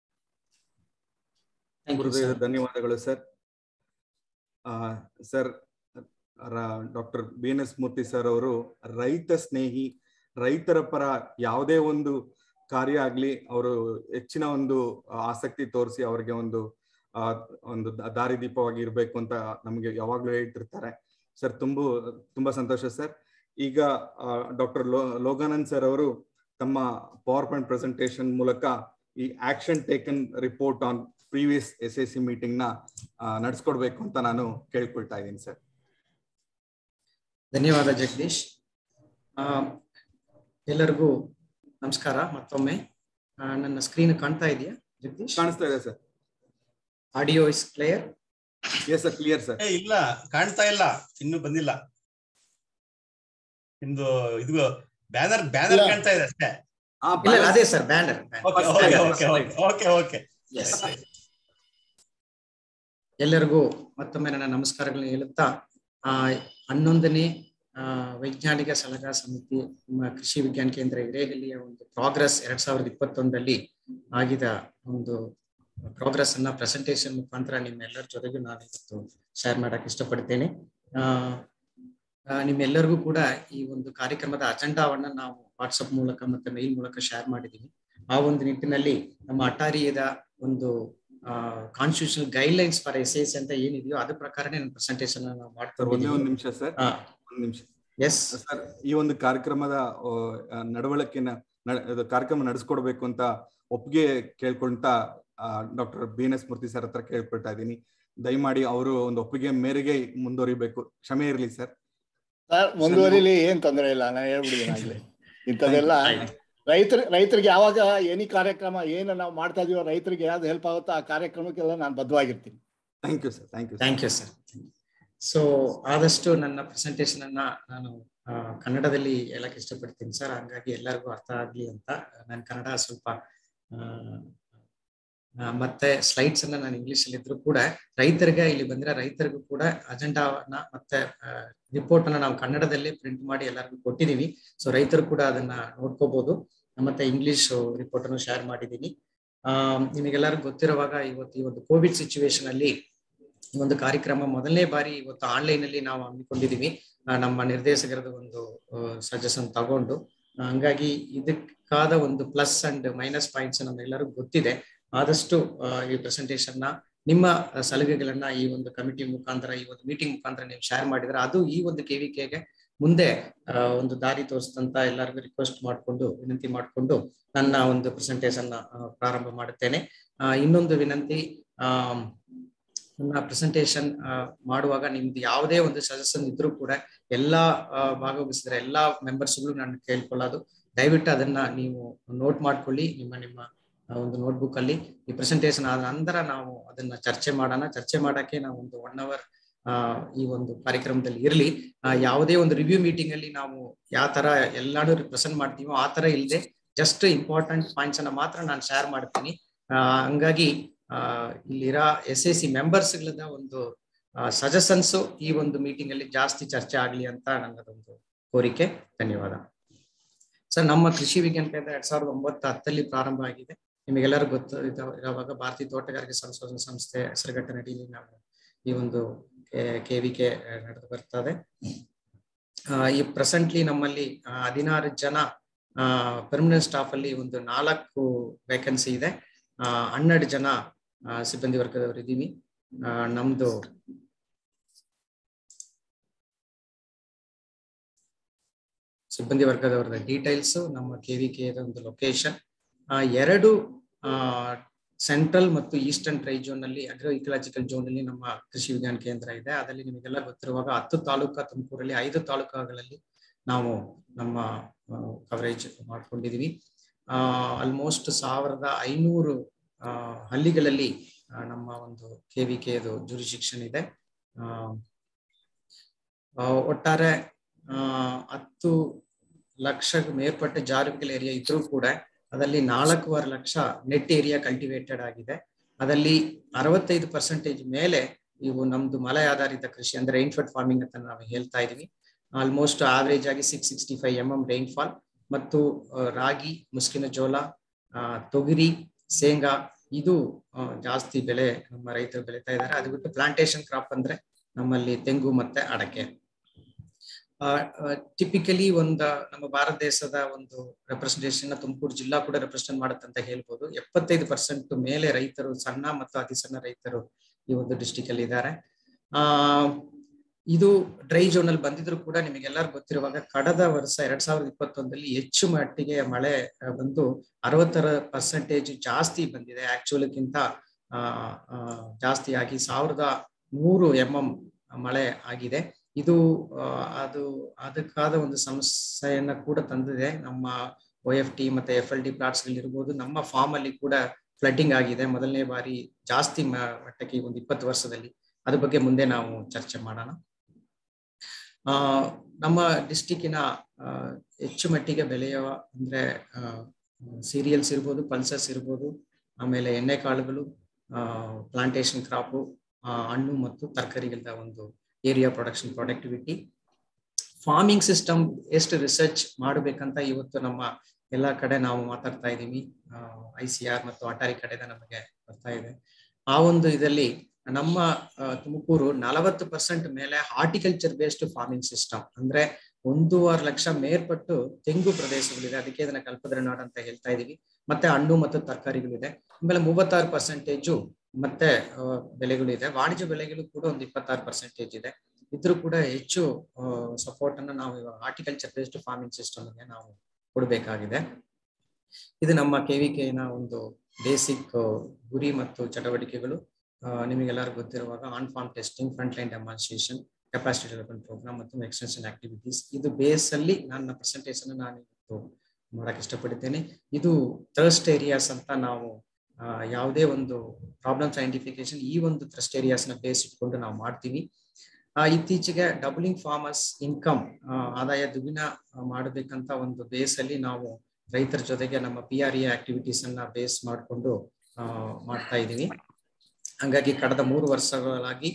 Thank you, ಹೃದಯದ sir. ಧನ್ಯವಾದಗಳು sir sir doctor B N S Murthy sir ಅವರು ರೈತ ಸ್ನೇಹಿ ರೈತರ ಪರ ಯಾವುದೇ ಒಂದು ಕಾರ್ಯ ಆಗ್ಲಿ ಅವರು ಹೆಚ್ಚಿನ ಒಂದು ಆಸಕ್ತಿ ತೋರಿಸಿ ಅವರಿಗೆ ಒಂದು ಆ, ಒಂದು ದ- ದಾರಿದೀಪವಾಗಿ ಇರಬೇಕು ಅಂತ ನಮಗೆ ಯಾವಾಗ್ಲೂ ಹೇಳ್ತಿರ್ತಾರೆ ಸರ್ ತುಂಬು ತುಂಬಾ ಸಂತೋಷ ಸರ್ ಈಗ ಡಾಕ್ಟರ್ ಲೋ ಲೋಗಾನಂದ್ ಸರ್ ಅವರು ತಮ್ಮ ಪವರ್ ಪಾಯಿಂಟ್ ಪ್ರೆಸೆಂಟೇಶನ್ ಮೂಲಕ ಈ action taken report on previous S S C meeting ನ ನಡೆಸ್ಕೊಡ್ಬೇಕು ಅಂತ ನಾನು ಕೇಳ್ಕೊಳ್ತಾ ಇದ್ದೀನಿ ಸರ್ ಧನ್ಯವಾದ ಜಗದೀಶ್ ಆ, ಎಲ್ಲರಿಗೂ ನಮಸ್ಕಾರ ಮತ್ತೊಮ್ಮೆ ಆ, ನನ್ನ ಸ್ಕ್ರೀನ್ ಕಾಣ್ತಾ ಇದೆಯಾ ಜಗದೀಶ್ ಕಾಣಿಸ್ತಾ ಇದೆ sir audio is clear yes sir clear sir ಏ ಇಲ್ಲ ಕಾಣ್ತಾ ಇಲ್ಲ ಇನ್ನು ಬಂದಿಲ್ಲ ನಿಮ್ದು ಇದು ಬ್ಯಾನರ್ ಬ್ಯಾನರ್ ಇಲ್ಲ. ಕಾಣ್ತಾ ಇದೆ ಅಷ್ಟೇ ಇಲ್ಲ ಇಲ್ಲ, ಅದೇ sir banner okay First okay slide, okay first okay okay yes ಎಲ್ಲರಿಗೂ ಮತ್ತೊಮ್ಮೆ ನನ್ನ ನಮಸ್ಕಾರಗಳನ್ನ ಹೇಳುತ್ತಾ ಆ ಹನ್ನೊಂದನೇ ಆ, ವೈಜ್ಞಾನಿಕ ಸಲಹಾ ಸಮಿತಿ ನಮ್ಮ ಕೃಷಿ ವಿಜ್ಞಾನ ಕೇಂದ್ರ ಹಿರೇಹಳ್ಳಿಯ ಒಂದು ಪ್ರೋಗ್ರೆಸ್ ಎರಡ್ ಸಾವಿರದ ಇಪ್ಪತ್ತೊಂದರಲ್ಲಿ ಆಗಿದ ಒಂದು ಪ್ರೋಗ್ರೆಸ್ ಅನ್ನ ಪ್ರೆಸೆಂಟೇಶನ್ ಮುಖಾಂತರ ನಿಮ್ಮೆಲ್ಲರ ಜೊತೆಗೆ ನಾನು ಇವತ್ತು ಶೇರ್ ಮಾಡಕ್ ಇಷ್ಟಪಡ್ತೇನೆ ಆ ಆ, ನಿಮ್ಮೆಲ್ಲರಿಗೂ ಕೂಡ ಈ ಒಂದು ಕಾರ್ಯಕ್ರಮದ ಅಜೆಂಡಾವನ್ನ ನಾವು ವಾಟ್ಸಪ್ ಮೂಲಕ ಮತ್ತೆ ಮೇಲ್ ಮೂಲಕ ಶೇರ್ ಮಾಡಿದೀವಿ ಆ ಒಂದು ನಿಟ್ಟಿನಲ್ಲಿ ನಮ್ಮ ಅಟಾರಿಯದ ಒಂದು constitutional guidelines for S S ಅಂತ ಏನಿದೆಯೋ ಅದ್ರ ಪ್ರಕಾರನೇ ನನ್ನ ಪ್ರೆಸೆಂಟೇಶನ್ ನಾವು ಸರ್ ಒಂದೇ ಮಾಡ್ತಾ ಒಂದು ನಿಮಿಷ ಸರ್ ಒಂದು ನಿಮಿಷ ಎಸ್ ಸರ್ ಈ ಒಂದು ಕಾರ್ಯಕ್ರಮದ ಆ, ನಡವಳಿಕೆನ ನಡ್- ಇದು ಕಾರ್ಯಕ್ರಮ ನಡೆಸ್ಕೊಡ್ಬೇಕು ಅಂತ ಒಪ್ಪಿಗೆ ಕೇಳ್ಕೊಂತ doctor B N S Murthy sir ಹತ್ರ ಕೇಳ್ಕೊಳ್ತಾ ಇದ್ದೀನಿ ದಯಮಾಡಿ ಅವರು ಒಂದು ಒಪ್ಪಿಗೆ ಮೇರೆಗೆ ಮುಂದುವರಿಬೇಕು ಕ್ಷಮೆ ಇರಲಿ ಸರ್ ಸರ್ ಮುಂದುವರಿಲಿ ಏನ್ ತೊಂದರೆ ಇಲ್ಲ ನಾನು ಹೇಳ್ಬಿಡಿದ್ದೀನಿ ಆಗ್ಲಿ ಇಂಥದ್ದೆಲ್ಲ ರೈತರ ರೈತರಿಗೆ ಯಾವಾಗ ಏನಿ ಕಾರ್ಯಕ್ರಮ ಏನು ನಾವು ಮಾಡ್ತಾ ಇದೀವೋ ರೈತರಿಗೆ ಯಾವ್ದು ಹೆಲ್ಪ್ ಆಗುತ್ತೋ ಆ ಕಾರ್ಯಕ್ರಮಕ್ಕೆಲ್ಲ ನಾನು ಬದ್ಧವಾಗಿರ್ತೀನಿ thank you sir thank you thank you sir so ಆದಷ್ಟು ನನ್ನ ಪ್ರೆಸೆಂಟೇಶನ್ ಅನ್ನ ನಾನು ಆ, ಕನ್ನಡದಲ್ಲಿ ಹೇಳಕ್ ಇಷ್ಟಪಡ್ತೀನಿ ಸರ್ ಹಂಗಾಗಿ ಎಲ್ಲರಿಗೂ ಅರ್ಥ ಆಗ್ಲಿ ಅಂತ ನಾನು ಕನ್ನಡ ಸ್ವಲ್ಪ ಆ, ಆ, ಮತ್ತೆ ಸ್ಲೈಡ್ಸ್ ಅನ್ನ ನಾನು ಇಂಗ್ಲಿಷ್ ಅಲ್ಲಿ ಇದ್ರು ಕೂಡ ರೈತರಿಗೆ ಇಲ್ಲಿ ಬಂದ್ರೆ ರೈತರಿಗೂ ಕೂಡ ಅಜೆಂಡಾವನ್ನ ಮತ್ತೆ ರಿಪೋರ್ಟ್ ಅನ್ನ ನಾವು ಕನ್ನಡದಲ್ಲೇ ಪ್ರಿಂಟ್ ಮಾಡಿ ಎಲ್ಲರಿಗೂ ಕೊಟ್ಟಿದೀವಿ ಸೊ ರೈತರು ಕೂಡ ಅದನ್ನ ನೋಡ್ಕೋಬಹುದು ಮತ್ತೆ ಇಂಗ್ಲಿಷ್ ರಿಪೋರ್ಟ್ ಅನ್ನು ಶೇರ್ ಮಾಡಿದೀನಿ ಆ ನಿಮಗೆಲ್ಲರಿಗೂ ಗೊತ್ತಿರುವಾಗ ಇವತ್ತು ಈ ಒಂದು ಕೋವಿಡ್ ಸಿಚುವೇಶನ್ ಅಲ್ಲಿ ಈ ಒಂದು ಕಾರ್ಯಕ್ರಮ ಮೊದಲನೇ ಬಾರಿ ಇವತ್ತು ಆನ್ಲೈನ್ ಅಲ್ಲಿ ನಾವು ಹಮ್ಮಿಕೊಂಡಿದೀವಿ ಆ, ನಮ್ಮ ನಿರ್ದೇಶಕರದ ಒಂದು ಸಜೆಷನ್ ತಗೊಂಡು ಆ, ಹಂಗಾಗಿ ಇದಕ್ಕಾದ ಒಂದು ಪ್ಲಸ್ ಅಂಡ್ ಮೈನಸ್ ಪಾಯಿಂಟ್ಸ್ ನಮ್ಮೆಲ್ಲರಿಗೂ ಗೊತ್ತಿದೆ ಆದಷ್ಟು ಆ, ಈ ಪ್ರೆಸೆಂಟೇಶನ್ ನ ನಿಮ್ಮ ಸಲಹೆಗಳನ್ನ ಈ ಒಂದು ಕಮಿಟಿ ಮುಖಾಂತರ ಈ ಒಂದು ಮೀಟಿಂಗ್ ಮುಖಾಂತರ ನೀವು ಶೇರ್ ಮಾಡಿದ್ರೆ ಅದು ಈ ಒಂದು ಕೆವಿಕೆಗೆ ಮುಂದೆ ಆ, ಒಂದು ದಾರಿ ತೋರಿಸ್ತಂತ ಎಲ್ಲರಿಗೂ ರಿಕ್ವೆಸ್ಟ್ ಮಾಡಿಕೊಂಡು ವಿನಂತಿ ಮಾಡಿಕೊಂಡು ನನ್ನ ಒಂದು ಪ್ರೆಸೆಂಟೇಶನ್ ಪ್ರಾರಂಭ ಮಾಡುತ್ತೇನೆ ಆ, ಇನ್ನೊಂದು ವಿನಂತಿ ಆ ನನ್ನ ಪ್ರೆಸೆಂಟೇಶನ್ ಮಾಡುವಾಗ ನಿಮ್ದು ಯಾವುದೇ ಒಂದು ಸಜೆಷನ್ ಇದ್ರೂ ಕೂಡ ಎಲ್ಲಾ ಆ, ಭಾಗವಹಿಸಿದ್ರೆ ಎಲ್ಲಾ ಮೆಂಬರ್ಸ್ಗಳು ನಾನು ಕೇಳ್ಕೊಳ್ಳೋದು ದಯವಿಟ್ಟು ಅದನ್ನ ನೀವು ನೋಟ್ ಮಾಡ್ಕೊಳ್ಳಿ ನಿಮ್ಮ ನಿಮ್ಮ ಆ, ಒಂದು ನೋಟ್ಬುಕ್ ಅಲ್ಲಿ ಈ ಪ್ರೆಸೆಂಟೇಶನ್ ಆದ ನಂತರ ನಾವು ಅದನ್ನ ಚರ್ಚೆ ಮಾಡೋಣ ಚರ್ಚೆ ಮಾಡಕ್ಕೆ ನಾವು ಒಂದು ಒನ್ ಅವರ್ ಆ ಈ ಒಂದು ಕಾರ್ಯಕ್ರಮದಲ್ಲಿ ಇರಲಿ ಯಾವುದೇ ಒಂದು ರಿವ್ಯೂ ಮೀಟಿಂಗ್ ಅಲ್ಲಿ ನಾವು ಯಾವ ತರ ಎಲ್ಲಾನು ಪ್ರೆಸೆಂಟ್ ಮಾಡ್ತೀವೋ ಆ ತರ ಇಲ್ಲದೆ ಜಸ್ಟ್ ಇಂಪಾರ್ಟೆಂಟ್ ಪಾಯಿಂಟ್ಸ್ ಅನ್ನ ಮಾತ್ರ ನಾನು ಶೇರ್ ಮಾಡ್ತೀನಿ ಆ, ಹಂಗಾಗಿ ಆ, ಇಲ್ಲಿರೋ ಎಸ್ ಎ ಸಿ ಮೆಂಬರ್ಸ್ಗಳದ ಒಂದು ಸಜೆಷನ್ಸ್ ಈ ಒಂದು ಮೀಟಿಂಗ್ ಅಲ್ಲಿ ಜಾಸ್ತಿ ಚರ್ಚೆ ಆಗ್ಲಿ ಅಂತ ನನ್ನದೊಂದು ಕೋರಿಕೆ ಧನ್ಯವಾದ ಸರ್ ನಮ್ಮ ಕೃಷಿ ವಿಜ್ಞಾನ ಕೇಂದ್ರ ಎರಡ್ ಸಾವಿರದ ಒಂಬತ್ತು ಹತ್ತಲ್ಲಿ ಪ್ರಾರಂಭ ಆಗಿದೆ ನಿಮಗೆಲ್ಲರೂ ಗೊತ್ತು ಇದ- ಇರುವಾಗ ಭಾರತೀಯ ತೋಟಗಾರಿಕೆ ಸಂಶೋಧನಾ ಸಂಸ್ಥೆ ಹೆಸರುಘಟ್ಟ ನಡಿಯಲ್ಲಿ ನಾವು ಈ ಒಂದು ಕೆ ವಿ ಕೆ ನಡೆದು ಬರ್ತದೆ ಆ, ಈ ಪ್ರೆಸೆಂಟ್ಲಿ ನಮ್ಮಲ್ಲಿ ಆ, ಹದಿನಾರು ಜನ ಪರ್ಮನೆಂಟ್ ಸ್ಟಾಫ್ ಅಲ್ಲಿ ಒಂದು ನಾಲ್ಕು ವೇಕೆನ್ಸಿ ಇದೆ ಆ, ಹನ್ನೆರಡು ಜನ ಆ, ಸಿಬ್ಬಂದಿ ವರ್ಗದವರು ಇದ್ದೀವಿ ಆ, ನಮ್ದು ಸಿಬ್ಬಂದಿ ವರ್ಗದವರದ ಡೀಟೇಲ್ಸ್ ನಮ್ಮ ಕೆ ವಿ ಕೆ ಒಂದು ಲೊಕೇಶನ್ ಎರಡು ಸೆಂಟ್ರಲ್ ಮತ್ತು ಈಸ್ಟರ್ನ್ ಟ್ರೈ ಝೋನ್ ಅಲ್ಲಿ ಅಗ್ರೋ ಇಕಲಾಜಿಕಲ್ ಝೋನ್ ಅಲ್ಲಿ ನಮ್ಮ ಕೃಷಿ ವಿಜ್ಞಾನ ಕೇಂದ್ರ ಇದೆ ಅದರಲ್ಲಿ ನಿಮಗೆಲ್ಲ ಗೊತ್ತಿರುವಾಗ ಹತ್ತು ತಾಲೂಕು ತುಮಕೂರಲ್ಲಿ ಐದು ತಾಲೂಕುಗಳಲ್ಲಿ ನಾವು ನಮ್ಮ ಕವರೇಜ್ ಮಾಡ್ಕೊಂಡಿದೀವಿ ಆಲ್ಮೋಸ್ಟ್ ಸಾವಿರದ ಐನೂರು ಆ, ಹಳ್ಳಿಗಳಲ್ಲಿ ಆ, ನಮ್ಮ ಒಂದು ಕೆ ವಿ ಕೆದು ಜುರಿಶಿಕ್ಷನ್ ಇದೆ ಆ, ಆ, ಒಟ್ಟಾರೆ ಆ, ಹತ್ತು ಲಕ್ಷಕ್ಕೆ ಮೇಲ್ಪಟ್ಟ ಜಾರಿಕಲ್ ಏರಿಯಾ ಇದ್ರೂ ಕೂಡ ಅದರಲ್ಲಿ ನಾಲ್ಕೂವರೆ ಲಕ್ಷ ನೆಟ್ ಏರಿಯಾ ಕಲ್ಟಿವೇಟೆಡ್ ಆಗಿದೆ ಅದರಲ್ಲಿ ಅರವತ್ತೈದು ಪರ್ಸೆಂಟೇಜ್ ಮೇಲೆ ಇವು ನಮ್ದು ಮಳೆ ಆಧಾರಿತ ಕೃಷಿ ಅಂದ್ರೆ ರೈನ್ಫೆಡ್ ಫಾರ್ಮಿಂಗ್ ಅಂತ ನಾವು ಹೇಳ್ತಾ ಇದೀವಿ ಆಲ್ಮೋಸ್ಟ್ ಆವರೇಜ್ ಆಗಿ six sixty five M M rainfall ಮತ್ತು ಆ, ರಾಗಿ ಮುಸ್ಕಿನ ಜೋಳ ಆ, ತೊಗರಿ ಶೇಂಗಾ ಇದು ಆ, ಜಾಸ್ತಿ ಬೆಳೆ ನಮ್ಮ ರೈತರು ಬೆಳೀತಾ ಇದ್ದಾರೆ ಅದು ಬಿಟ್ಟು ಪ್ಲಾಂಟೇಶನ್ ಕ್ರಾಪ್ ಅಂದ್ರೆ ನಮ್ಮಲ್ಲಿ ತೆಂಗು ಮತ್ತೆ ಅಡಕೆ ಟಿಪಿಕಲಿ ಒಂದು ನಮ್ಮ ಭಾರತ ದೇಶದ ಒಂದು ರೆಪ್ರೆಸೆಂಟೇಷನ್ ತುಮಕೂರು ಜಿಲ್ಲಾ ಕೂಡ ರೆಪ್ರೆಸೆಂಟ್ ಮಾಡುತ್ತೆ ಅಂತ ಹೇಳ್ಬೋದು ಎಪ್ಪತ್ತೈದು ಪರ್ಸೆಂಟ್ ಮೇಲೆ ರೈತರು ಸಣ್ಣ ಮತ್ತು ಅತಿ ಸಣ್ಣ ರೈತರು ಈ ಒಂದು ಡಿಸ್ಟಿಕ್ ಅಲ್ಲಿ ಇದ್ದಾರೆ ಆ ಇದು ಡ್ರೈ ಝೋನ್ ಅಲ್ಲಿ ಬಂದಿದ್ರು ಕೂಡ ನಿಮಗೆಲ್ಲರಿಗೂ ಗೊತ್ತಿರುವಾಗ ಕಳೆದ ವರ್ಷ ಎರಡ್ ಸಾವಿರದ ಇಪ್ಪತ್ತೊಂದರಲ್ಲಿ ಹೆಚ್ಚು ಮಟ್ಟಿಗೆ ಮಳೆ ಆ, ಬಂದು ಅರವತ್ತರ ಪರ್ಸೆಂಟೇಜ್ ಜಾಸ್ತಿ ಬಂದಿದೆ ಆಕ್ಚುಲಿಗಿಂತ ಜಾಸ್ತಿ ಆಗಿ ಸಾವಿರದ ನೂರು ಎಂ ಎಂ ಮಳೆ ಆಗಿದೆ ಇದು ಆ, ಅದು ಅದಕ್ಕಾದ ಒಂದು ಸಮಸ್ಯೆಯನ್ನ ಕೂಡ ತಂದಿದೆ ನಮ್ಮ ಒ ಎಫ್ ಟಿ ಮತ್ತೆ ಎಫ್ ಎಲ್ ಡಿ ಪ್ಲಾಟ್ಸ್ ಇರ್ಬೋದು ನಮ್ಮ ಫಾರ್ಮ್ ಅಲ್ಲಿ ಕೂಡ ಫ್ಲಡ್ಡಿಂಗ್ ಆಗಿದೆ ಮೊದಲನೇ ಬಾರಿ ಜಾಸ್ತಿ ಮ- ಮಟ್ಟಕ್ಕೆ ಈ ಒಂದು ಇಪ್ಪತ್ತು ವರ್ಷದಲ್ಲಿ ಅದ್ರ ಬಗ್ಗೆ ಮುಂದೆ ನಾವು ಚರ್ಚೆ ಮಾಡೋಣ ಆ ನಮ್ಮ ಡಿಸ್ಟಿಕ್ಕಿನ ಹೆಚ್ಚು ಮಟ್ಟಿಗೆ ಬೆಳೆಯುವ ಅಂದ್ರೆ ಸೀರಿಯಲ್ಸ್ ಇರ್ಬೋದು ಪಲ್ಸಸ್ ಇರ್ಬೋದು ಆಮೇಲೆ ಎಣ್ಣೆ ಕಾಳುಗಳು ಪ್ಲಾಂಟೇಶನ್ ಕ್ರಾಪು ಹಣ್ಣು ಮತ್ತು ತರಕಾರಿಗಳ ಒಂದು area production productivity farming system ಎಷ್ಟು ರಿಸರ್ಚ್ ಮಾಡಬೇಕಂತ ಇವತ್ತು ನಮ್ಮ ಎಲ್ಲ ಕಡೆ ನಾವು ಮಾತಾಡ್ತಾ ಇದ್ದೀವಿ ಐ ಸಿ ಆರ್ ಮತ್ತು ಅಟಾರಿ ಕಡೆದ ನಮಗೆ ಬರ್ತಾ ಇದೆ ಆ ಒಂದು ಇದರಲ್ಲಿ ನಮ್ಮ ತುಮಕೂರು ನಲವತ್ತು ಪರ್ಸೆಂಟ್ ಮೇಲೆ ಹಾರ್ಟಿಕಲ್ಚರ್ ಬೇಸ್ಡ್ ಫಾರ್ಮಿಂಗ್ ಸಿಸ್ಟಮ್ ಅಂದ್ರೆ ಒಂದೂವರೆ ಲಕ್ಷ ಮೇಲ್ಪಟ್ಟು ತೆಂಗು ಪ್ರದೇಶಗಳಿದೆ ಅದಕ್ಕೆ ಇದನ್ನ ಕಲ್ಪದ್ರೆ ನಾಡು ಅಂತ ಹೇಳ್ತಾ ಇದೀವಿ ಮತ್ತೆ ಹಣ್ಣು ಮತ್ತು ತರಕಾರಿಗಳಿದೆ ಆಮೇಲೆ ಮೂವತ್ತಾರು ಪರ್ಸೆಂಟೇಜು ಮತ್ತೆ ಬೆಲೆಗಳಿದೆ ವಾಣಿಜ್ಯ ಬೆಲೆಗಳು ಕೂಡ ಒಂದು ಇಪ್ಪತ್ತಾರು ಪರ್ಸೆಂಟೇಜ್ ಇದೆ ಇದ್ರೂ ಕೂಡ ಹೆಚ್ಚು ಸಪೋರ್ಟ್ ಅನ್ನು ನಾವು ಇವಾಗ ಹಾರ್ಟಿಕಲ್ಚರ್ ಬೇಸ್ಡ್ ಫಾರ್ಮಿಂಗ್ ಸಿಸ್ಟಮ್ ಗೆ ನಾವು ಕೊಡಬೇಕಾಗಿದೆ ಇದು ನಮ್ಮ ಕೆವಿಕೆನ ಒಂದು ಬೇಸಿಕ್ ಗುರಿ ಮತ್ತು ಚಟುವಟಿಕೆಗಳು ನಿಮಗೆಲ್ಲರಿಗೂ ಗೊತ್ತಿರುವಾಗ on farm testing front line demonstration capacity development programme ಮತ್ತು ಎಕ್ಸ್ಟೆನ್ಷನ್ ಆಕ್ಟಿವಿಟೀಸ್ ಇದು ಬೇಸ್ ಅಲ್ಲಿ ನನ್ನ ಪ್ರೆಸೆಂಟೇಷನ್ ನಾನು ಇವತ್ತು ಮಾಡಕ್ ಇಷ್ಟಪಡ್ತೇನೆ ಇದು ಥರ್ಸ್ಟ್ ಏರಿಯಾಸ್ ಅಂತ ನಾವು ಯಾವುದೇ ಒಂದು ಪ್ರಾಬ್ಲಮ್ಸ್ ಐಡೆಂಟಿಫಿಕೇಶನ್ ಈ ಒಂದು ಥ್ರಸ್ಟ್ ಏರಿಯಾಸ್ ನ ಬೇಸ್ ಇಟ್ಕೊಂಡು ನಾವು ಮಾಡ್ತೀವಿ ಇತ್ತೀಚೆಗೆ ಡಬಲಿಂಗ್ ಫಾರ್ಮರ್ಸ್ ಇನ್ಕಮ್ ಆದಾಯ ದುಗಿನ ಮಾಡಬೇಕಂತ ಒಂದು ಬೇಸ್ ಅಲ್ಲಿ ನಾವು ರೈತರ ಜೊತೆಗೆ ನಮ್ಮ ಪಿ ಆರ್ ಎ ಆಕ್ಟಿವಿಟೀಸ್ ಅನ್ನ ಬೇಸ್ ಮಾಡಿಕೊಂಡು ಮಾಡ್ತಾ ಇದ್ದೀವಿ ಹಂಗಾಗಿ ಕಳೆದ ಮೂರು ವರ್ಷಗಳಾಗಿ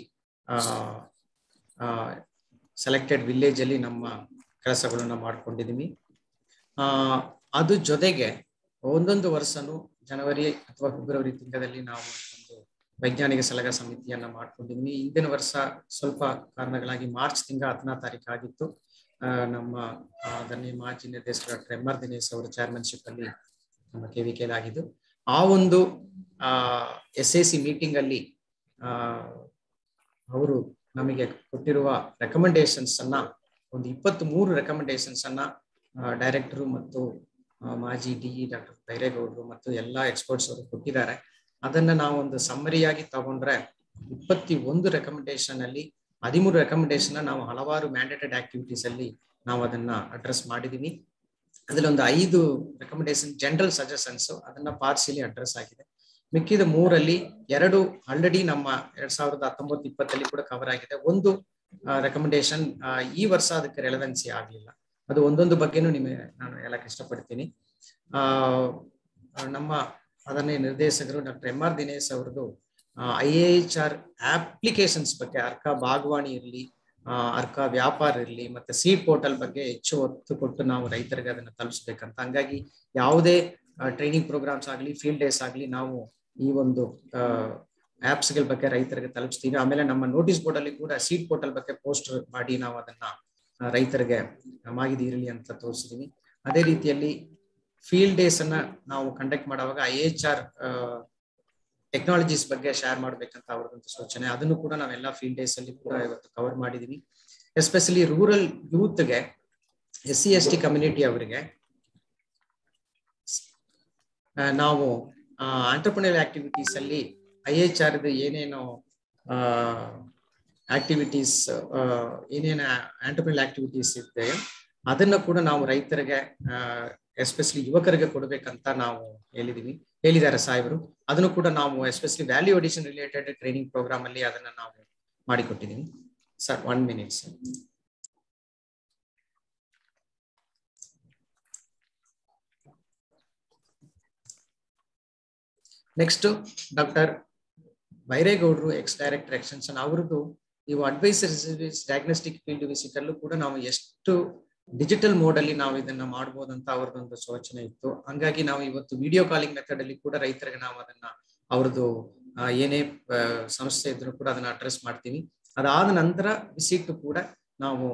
ಸೆಲೆಕ್ಟೆಡ್ ವಿಲೇಜ್ ಅಲ್ಲಿ ನಮ್ಮ ಕೆಲಸಗಳನ್ನ ಮಾಡ್ಕೊಂಡಿದೀವಿ ಆ ಅದು ಜೊತೆಗೆ ಒಂದೊಂದು ವರ್ಷನೂ ಜನವರಿ ಅಥವಾ ಫೆಬ್ರವರಿ ತಿಂಗಳಲ್ಲಿ ನಾವು ಒಂದು ವೈಜ್ಞಾನಿಕ ಸಲಹಾ ಸಮಿತಿಯನ್ನ ಮಾಡ್ಕೊಂಡಿದ್ವಿ ಹಿಂದಿನ ವರ್ಷ ಸ್ವಲ್ಪ ಕಾರಣಗಳಾಗಿ ಮಾರ್ಚ್ ತಿಂಗಳ ಹತ್ತನೇ ತಾರೀಕು ಆಗಿತ್ತು ನಮ್ಮ ಅದನ್ನೇ ಮಾಜಿ ನಿರ್ದೇಶಕ ಡಾಕ್ಟರ್ ಎಂ ಆರ್ ದಿನೇಶ್ ಅವರ ಚೇರ್ಮನ್ಶಿಪ್ ಅಲ್ಲಿ ನಮ್ಮ ಕೆ ವಿ ಆಗಿದ್ದು ಆ ಒಂದು ಆ ಎಸ್ ಎ ಸಿ ಮೀಟಿಂಗ್ ಅಲ್ಲಿ ಆ ಅವರು ನಮಗೆ ಕೊಟ್ಟಿರುವ ರೆಕಮೆಂಡೇಶನ್ಸ್ ಅನ್ನ ಒಂದು ಇಪ್ಪತ್ತ್ ಮೂರು ರೆಕಮೆಂಡೇಶನ್ಸ್ ಅನ್ನ ಡೈರೆಕ್ಟರು ಮತ್ತು ಮಾಜಿ ಡಿ ಡಾಕ್ಟರ್ ಬೈರೇಗೌಡರು ಮತ್ತು ಎಲ್ಲಾ ಎಕ್ಸ್ಪರ್ಟ್ಸ್ ಅವರು ಕೊಟ್ಟಿದ್ದಾರೆ ಅದನ್ನ ನಾವು ಒಂದು ಸಮ್ಮರಿಯಾಗಿ ತಗೊಂಡ್ರೆ ಇಪ್ಪತ್ತಿ ಒಂದು ರೆಕಮೆಂಡೇಶನ್ ಅಲ್ಲಿ ಹದಿಮೂರು ರೆಕಮೆಂಡೇಶನ್ ನಾವು ಹಲವಾರು ಮ್ಯಾಂಡೇಟೆಡ್ ಆಕ್ಟಿವಿಟೀಸ್ ಅಲ್ಲಿ ನಾವು ಅದನ್ನ ಅಡ್ರೆಸ್ ಮಾಡಿದೀವಿ ಅದ್ರಲ್ಲಿ ಒಂದು ಐದು ರೆಕಮೆಂಡೇಶನ್ ಜನರಲ್ ಸಜೆಷನ್ಸ್ ಅದನ್ನ ಪಾರ್ಸಿಲಿ ಅಡ್ರೆಸ್ ಆಗಿದೆ ಮಿಕ್ಕಿದ ಮೂರಲ್ಲಿ ಎರಡು ಆಲ್ರೆಡಿ ನಮ್ಮ ಎರಡ್ ಸಾವಿರದ ಹತ್ತೊಂಬತ್ತು ಇಪ್ಪತ್ತಲ್ಲಿ ಕೂಡ ಕವರ್ ಆಗಿದೆ ಒಂದು ರೆಕಮೆಂಡೇಶನ್ ಈ ವರ್ಷ ಅದಕ್ಕೆ ರೆಲೆವೆನ್ಸಿ ಆಗ್ಲಿಲ್ಲ ಅದು ಒಂದೊಂದು ಬಗ್ಗೆನೂ ನಿಮಗೆ ನಾನು ಹೇಳಕ್ ಇಷ್ಟಪಡ್ತೀನಿ ಆ ನಮ್ಮ ಅದನ್ನೇ ನಿರ್ದೇಶಕರು ಡಾಕ್ಟರ್ ಎಂ ಆರ್ ದಿನೇಶ್ ಅವ್ರದ್ದು ಐ ಎಚ್ ಆರ್ ಅಪ್ಲಿಕೇಶನ್ಸ್ ಬಗ್ಗೆ ಅರ್ಕ ಬಾಗವಾಣಿ ಇರಲಿ ಅರ್ಕ ವ್ಯಾಪಾರ ಇರಲಿ ಮತ್ತೆ ಸೀಡ್ ಪೋರ್ಟಲ್ ಬಗ್ಗೆ ಹೆಚ್ಚು ಒತ್ತು ಕೊಟ್ಟು ನಾವು ರೈತರಿಗೆ ಅದನ್ನ ತಲುಪಿಸ್ಬೇಕಂತ ಹಂಗಾಗಿ ಯಾವುದೇ ಟ್ರೈನಿಂಗ್ ಪ್ರೋಗ್ರಾಮ್ಸ್ ಆಗಲಿ ಫೀಲ್ಡ್ ಡೇಸ್ ಆಗಲಿ ನಾವು ಈ ಒಂದು ಆಪ್ಸ್ ಗಳ ಬಗ್ಗೆ ರೈತರಿಗೆ ತಲುಪಿಸ್ತೀವಿ ಆಮೇಲೆ ನಮ್ಮ ನೋಟಿಸ್ ಬೋರ್ಡ್ ಅಲ್ಲಿ ಕೂಡ ಸೀಡ್ ಪೋರ್ಟಲ್ ಬಗ್ಗೆ ಪೋಸ್ಟರ್ ಮಾಡಿ ನಾವು ಅದನ್ನ ರೈತರಿಗೆ ಮಾಹಿತಿ ಇರಲಿ ಅಂತ ತೋರಿಸಿದೀವಿ ಅದೇ ರೀತಿಯಲ್ಲಿ ಫೀಲ್ಡ್ ಡೇಸ್ ಅನ್ನ ನಾವು ಕಂಡಕ್ಟ್ ಮಾಡುವಾಗ ಐ ಎಚ್ ಆರ್ ಟೆಕ್ನಾಲಜೀಸ್ ಬಗ್ಗೆ ಶೇರ್ ಮಾಡ್ಬೇಕಂತ ಅವ್ರದಂತ ಸೂಚನೆ ಅದನ್ನು ಕೂಡ ನಾವೆಲ್ಲ ಫೀಲ್ಡ್ ಡೇಸ್ ಅಲ್ಲಿ ಕೂಡ ಇವತ್ತು ಕವರ್ ಮಾಡಿದೀವಿ ಎಸ್ಪೆಷಲಿ ರೂರಲ್ ಯೂತ್ಗೆ S C S T community ಅವರಿಗೆ ನಾವು ಆಂಟರ್ಪ್ರಿನಿಯರ್ ಆಕ್ಟಿವಿಟೀಸ್ ಅಲ್ಲಿ ಐ ಎಚ್ ಆರ್ ಏನೇನು ಆಕ್ಟಿವಿಟೀಸ್ ಏನೇನು ಆಂಟರ್ಪ್ರಿನಿಯರ್ ಆಕ್ಟಿವಿಟೀಸ್ ಇದೆ ಅದನ್ನ ಕೂಡ ನಾವು ರೈತರಿಗೆ ಎಸ್ಪೆಷಲಿ ಯುವಕರಿಗೆ ಕೊಡಬೇಕಂತ ನಾವು ಹೇಳಿದೀವಿ ಹೇಳಿದ್ದಾರೆ ಸಾಹೇಬರು ಅದನ್ನು ಕೂಡ ನಾವು especially value addition related training programme ಅಲ್ಲಿ ಅದನ್ನ ನಾವು ಮಾಡಿಕೊಟ್ಟಿದ್ದೀವಿ sir one minute sir next doctor ಬೈರೇಗೌಡರು ಎಕ್ಸ್ ಡೈರೆಕ್ಟರ್ ಎಕ್ಸ್ಟೆನ್ಷನ್ ಅವ್ರದ್ದು ಇವು advisory service diagnostic field visit ಅಲ್ಲೂ ಕೂಡ ನಾವು ಎಷ್ಟು ಡಿಜಿಟಲ್ ಮೋಡ್ ಅಲ್ಲಿ ನಾವು ಇದನ್ನ ಮಾಡಬಹುದಂತ ಅವ್ರದ್ದೊಂದು ಸೂಚನೆ ಇತ್ತು ಹಂಗಾಗಿ ನಾವು ಇವತ್ತು ವಿಡಿಯೋ ಕಾಲಿಂಗ್ ಮೆಥಡ್ ಅಲ್ಲಿ ಕೂಡ ರೈತರಿಗೆ ನಾವು ಅದನ್ನ ಅವ್ರದ್ದು ಏನೇ ಸಮಸ್ಯೆ ಇದ್ರು ಕೂಡ ಅದನ್ನ ಅಡ್ರೆಸ್ ಮಾಡ್ತೀವಿ ಅದಾದ ನಂತರ ವಿಸಿಟ್ ಕೂಡ ನಾವು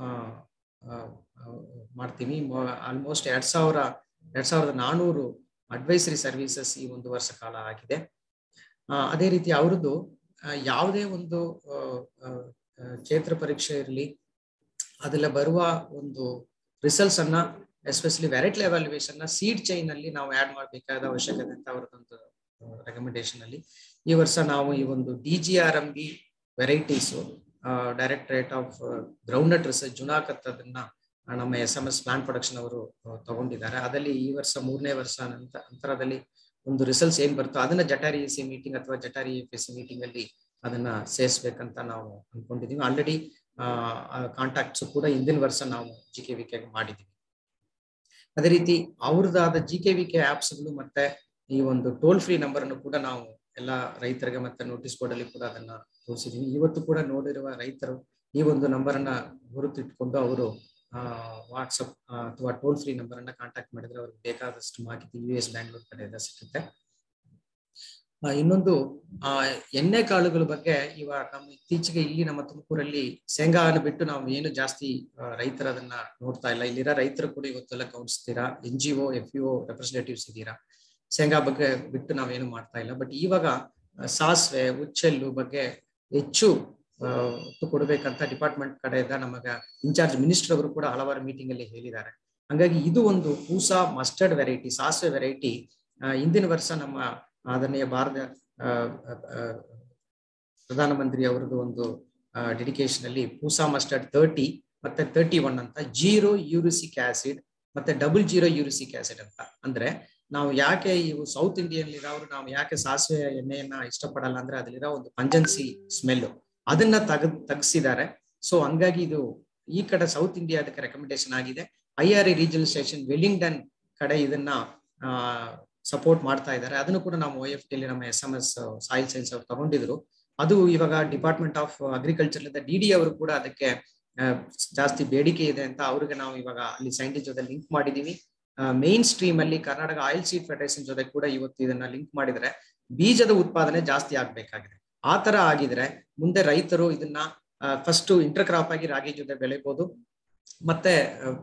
ಮಾಡ್ತೀವಿ ಆಲ್ಮೋಸ್ಟ್ ಎರಡ್ ಸಾವಿರ ಎರಡ್ ಸಾವಿರದ ನಾನೂರು ಅಡ್ವೈಸರಿ ಸರ್ವಿಸಸ್ ಈ ಒಂದು ವರ್ಷ ಕಾಲ ಆಗಿದೆ ಅದೇ ರೀತಿ ಅವ್ರದ್ದು ಯಾವುದೇ ಒಂದು ಕ್ಷೇತ್ರ ಪರೀಕ್ಷೆ ಇರಲಿ ಅದೆಲ್ಲ ಬರುವ ಒಂದು ರಿಸಲ್ಟ್ಸ್ ಅನ್ನ ಎಸ್ಪೆಷಲಿ ವೆರೈಟಿ ಎವಾಲ್ಯುಯೇಷನ್ ನ ಸೀಡ್ ಚೈನ್ ಅಲ್ಲಿ ನಾವು ಆಡ್ ಮಾಡಬೇಕಾದ ಅವಶ್ಯಕತೆ ಅಂತ ಅವರದೊಂದು ರೆಕಮೆಂಡೇಶನ್ ಅಲ್ಲಿ ಈ ವರ್ಷ ನಾವು ಈ ಒಂದು D G R M B varieties directorate of groundnut research Junagadh ಅದನ್ನ ನಮ್ಮ S M S plant production ಅವರು ತಗೊಂಡಿದ್ದಾರೆ ಅದಲ್ಲಿ ಈ ವರ್ಷ ಮೂರನೇ ವರ್ಷ ನಂತರ ಅಂತರದಲ್ಲಿ ಒಂದು ರಿಸಲ್ಟ್ಸ್ ಏನ್ ಬರ್ತೋ ಅದನ್ನ ಜಟಾರಿ ಎ ಸಿ ಮೀಟಿಂಗ್ ಅಥವಾ ಜಟಾರಿ ಎಫ್ ಎಸ್ ಸಿ ಮೀಟಿಂಗ್ ಅಲ್ಲಿ ಅದನ್ನ ಸೇರಿಸ್ಬೇಕಂತ ನಾವು ಅನ್ಕೊಂಡಿದೀವಿ ಆಲ್ರೆಡಿ ಕಾಂಟ್ಯಾಕ್ಟ್ಸ್ ಕೂಡ ಹಿಂದಿನ ವರ್ಷ ನಾವು ಜಿ ಕೆ ವಿ ಕೆ ಮಾಡಿದೀವಿ ಅದೇ ರೀತಿ ಅವ್ರದ್ದಾದ ಜಿ ಕೆ ವಿ ಕೆ ಆಪ್ಸ್ಗಳು ಮತ್ತೆ ಈ ಒಂದು ಟೋಲ್ ಫ್ರೀ ನಂಬರ್ ಅನ್ನು ಕೂಡ ನಾವು ಎಲ್ಲ ರೈತರಿಗೆ ಮತ್ತೆ ನೋಟಿಸ್ ಬೋರ್ಡ್ ಅಲ್ಲಿ ಕೂಡ ಅದನ್ನ ತೋರಿಸಿದೀವಿ ಇವತ್ತು ಕೂಡ ನೋಡಿರುವ ರೈತರು ಈ ಒಂದು ನಂಬರ್ ಅನ್ನ ಗುರುತಿಟ್ಕೊಂಡು ಅವರು ವಾಟ್ಸಪ್ ಅಥವಾ ಟೋಲ್ ಫ್ರೀ ನಂಬರ್ ಅನ್ನ ಕಾಂಟ್ಯಾಕ್ಟ್ ಮಾಡಿದ್ರೆ ಅವ್ರಿಗೆ ಬೇಕಾದಷ್ಟು ಮಾಹಿತಿ ಯು ಎಸ್ ಬ್ಯಾಂಗ್ಳೂರ್ ಕಡೆಯಿಂದ ಸಿಗುತ್ತೆ ಆ, ಇನ್ನೊಂದು ಆ ಎಣ್ಣೆ ಕಾಳುಗಳ ಬಗ್ಗೆ ಇವಾಗ ನಮ್ಮ ಇತ್ತೀಚೆಗೆ ಇಲ್ಲಿ ನಮ್ಮ ತುಮಕೂರಲ್ಲಿ ಶೇಂಗಾವನ್ನು ಬಿಟ್ಟು ನಾವು ಏನು ಜಾಸ್ತಿ ಆ, ರೈತರ ಅದನ್ನ ನೋಡ್ತಾ ಇಲ್ಲ ಇಲ್ಲಿರೋ ರೈತರು ಕೂಡ ಇವತ್ತೆಲ್ಲ ಗಮನಿಸ್ತೀರಾ N G O F U representatives ಇದ್ದೀರಾ ಶೇಂಗಾ ಬಗ್ಗೆ ಬಿಟ್ಟು ನಾವೇನು ಮಾಡ್ತಾ ಇಲ್ಲ ಬಟ್ ಇವಾಗ ಆ, ಸಾಸಿವೆ ಉಚ್ಚೆಲ್ಲು ಬಗ್ಗೆ ಹೆಚ್ಚು ಆ, ಒತ್ತು ಕೊಡಬೇಕಂತ ಡಿಪಾರ್ಟ್ಮೆಂಟ್ ಕಡೆಯಿಂದ ನಮಗ ಇನ್ಚಾರ್ಜ್ ಮಿನಿಸ್ಟರ್ ಅವರು ಕೂಡ ಹಲವಾರು ಮೀಟಿಂಗ್ ಅಲ್ಲಿ ಹೇಳಿದ್ದಾರೆ ಹಂಗಾಗಿ ಇದು ಒಂದು ಪೂಸಾ ಮಸ್ಟರ್ಡ್ ವೆರೈಟಿ ಸಾಸಿವೆ ವೆರೈಟಿ ಹಿಂದಿನ ವರ್ಷ ನಮ್ಮ ಆದರಣೀಯ ಭಾರತ ಆ, ಆ, ಆ, ಪ್ರಧಾನಮಂತ್ರಿ ಅವರದ್ದು ಒಂದು ಡೆಡಿಕೇಶನ್ ಅಲ್ಲಿ ಪೂಸಾ ಮಸ್ಟರ್ಡ್ ತರ್ಟಿ ಮತ್ತೆ ತರ್ಟಿ ಒನ್ ಅಂತ ಜೀರೋ ಯೂರಿಸಿಕ್ ಆಸಿಡ್ ಮತ್ತೆ ಡಬಲ್ ಜೀರೋ ಯೂರಿಸಿಕ್ ಆಸಿಡ್ ಅಂತ ಅಂದ್ರೆ ನಾವು ಯಾಕೆ ಇವು ಸೌತ್ ಇಂಡಿಯನ್ ಇರೋರು ನಾವು ಯಾಕೆ ಸಾಸಿವೆ ಎಣ್ಣೆಯನ್ನ ಇಷ್ಟಪಡಲ್ಲ ಅಂದ್ರೆ ಅದ್ರಲ್ಲಿರೋ ಒಂದು ಪಂಜನ್ಸಿ ಸ್ಮೆಲ್ ಅದನ್ನ ತೆಗೆದ್ ತೆಗ್ಸಿದ್ದಾರೆ ಸೊ ಹಂಗಾಗಿ ಇದು ಈ ಕಡೆ ಸೌತ್ ಇಂಡಿಯಾ ಅದಕ್ಕೆ ರೆಕಮೆಂಡೇಶನ್ ಆಗಿದೆ I R A regional station Wellington ಕಡೆ ಇದನ್ನ ಸಪೋರ್ಟ್ ಮಾಡ್ತಾ ಇದ್ದಾರೆ ಅದನ್ನು ಕೂಡ ನಾವು ಒ ಎಫ್ ಟಿಲಿ ನಮ್ಮ S M S soil science ಅವ್ರು ತಗೊಂಡಿದ್ರು ಅದು ಇವಾಗ department of agriculture D D ಅವರು ಕೂಡ ಅದಕ್ಕೆ ಆ, ಜಾಸ್ತಿ ಬೇಡಿಕೆ ಇದೆ ಅಂತ ಅವ್ರಿಗೆ ನಾವು ಇವಾಗ ಅಲ್ಲಿ ಸೈಂಟಿಸ್ಟ್ ಜೊತೆ ಲಿಂಕ್ ಮಾಡಿದೀವಿ ಮೇನ್ ಸ್ಟ್ರೀಮ್ ಅಲ್ಲಿ ಕರ್ನಾಟಕ ಆಯಿಲ್ ಸೀಡ್ ಫೆಡರೇಷನ್ ಜೊತೆ ಕೂಡ ಇವತ್ತು ಇದನ್ನ ಲಿಂಕ್ ಮಾಡಿದ್ರೆ ಬೀಜದ ಉತ್ಪಾದನೆ ಜಾಸ್ತಿ ಆಗ್ಬೇಕಾಗಿದೆ ಆ ತರ ಆಗಿದ್ರೆ ಮುಂದೆ ರೈತರು ಇದನ್ನ ಫಸ್ಟ್ ಇಂಟರ್ ಕ್ರಾಪ್ ಆಗಿ ರಾಗಿ ಜೊತೆ ಬೆಳಿಬಹುದು ಮತ್ತೆ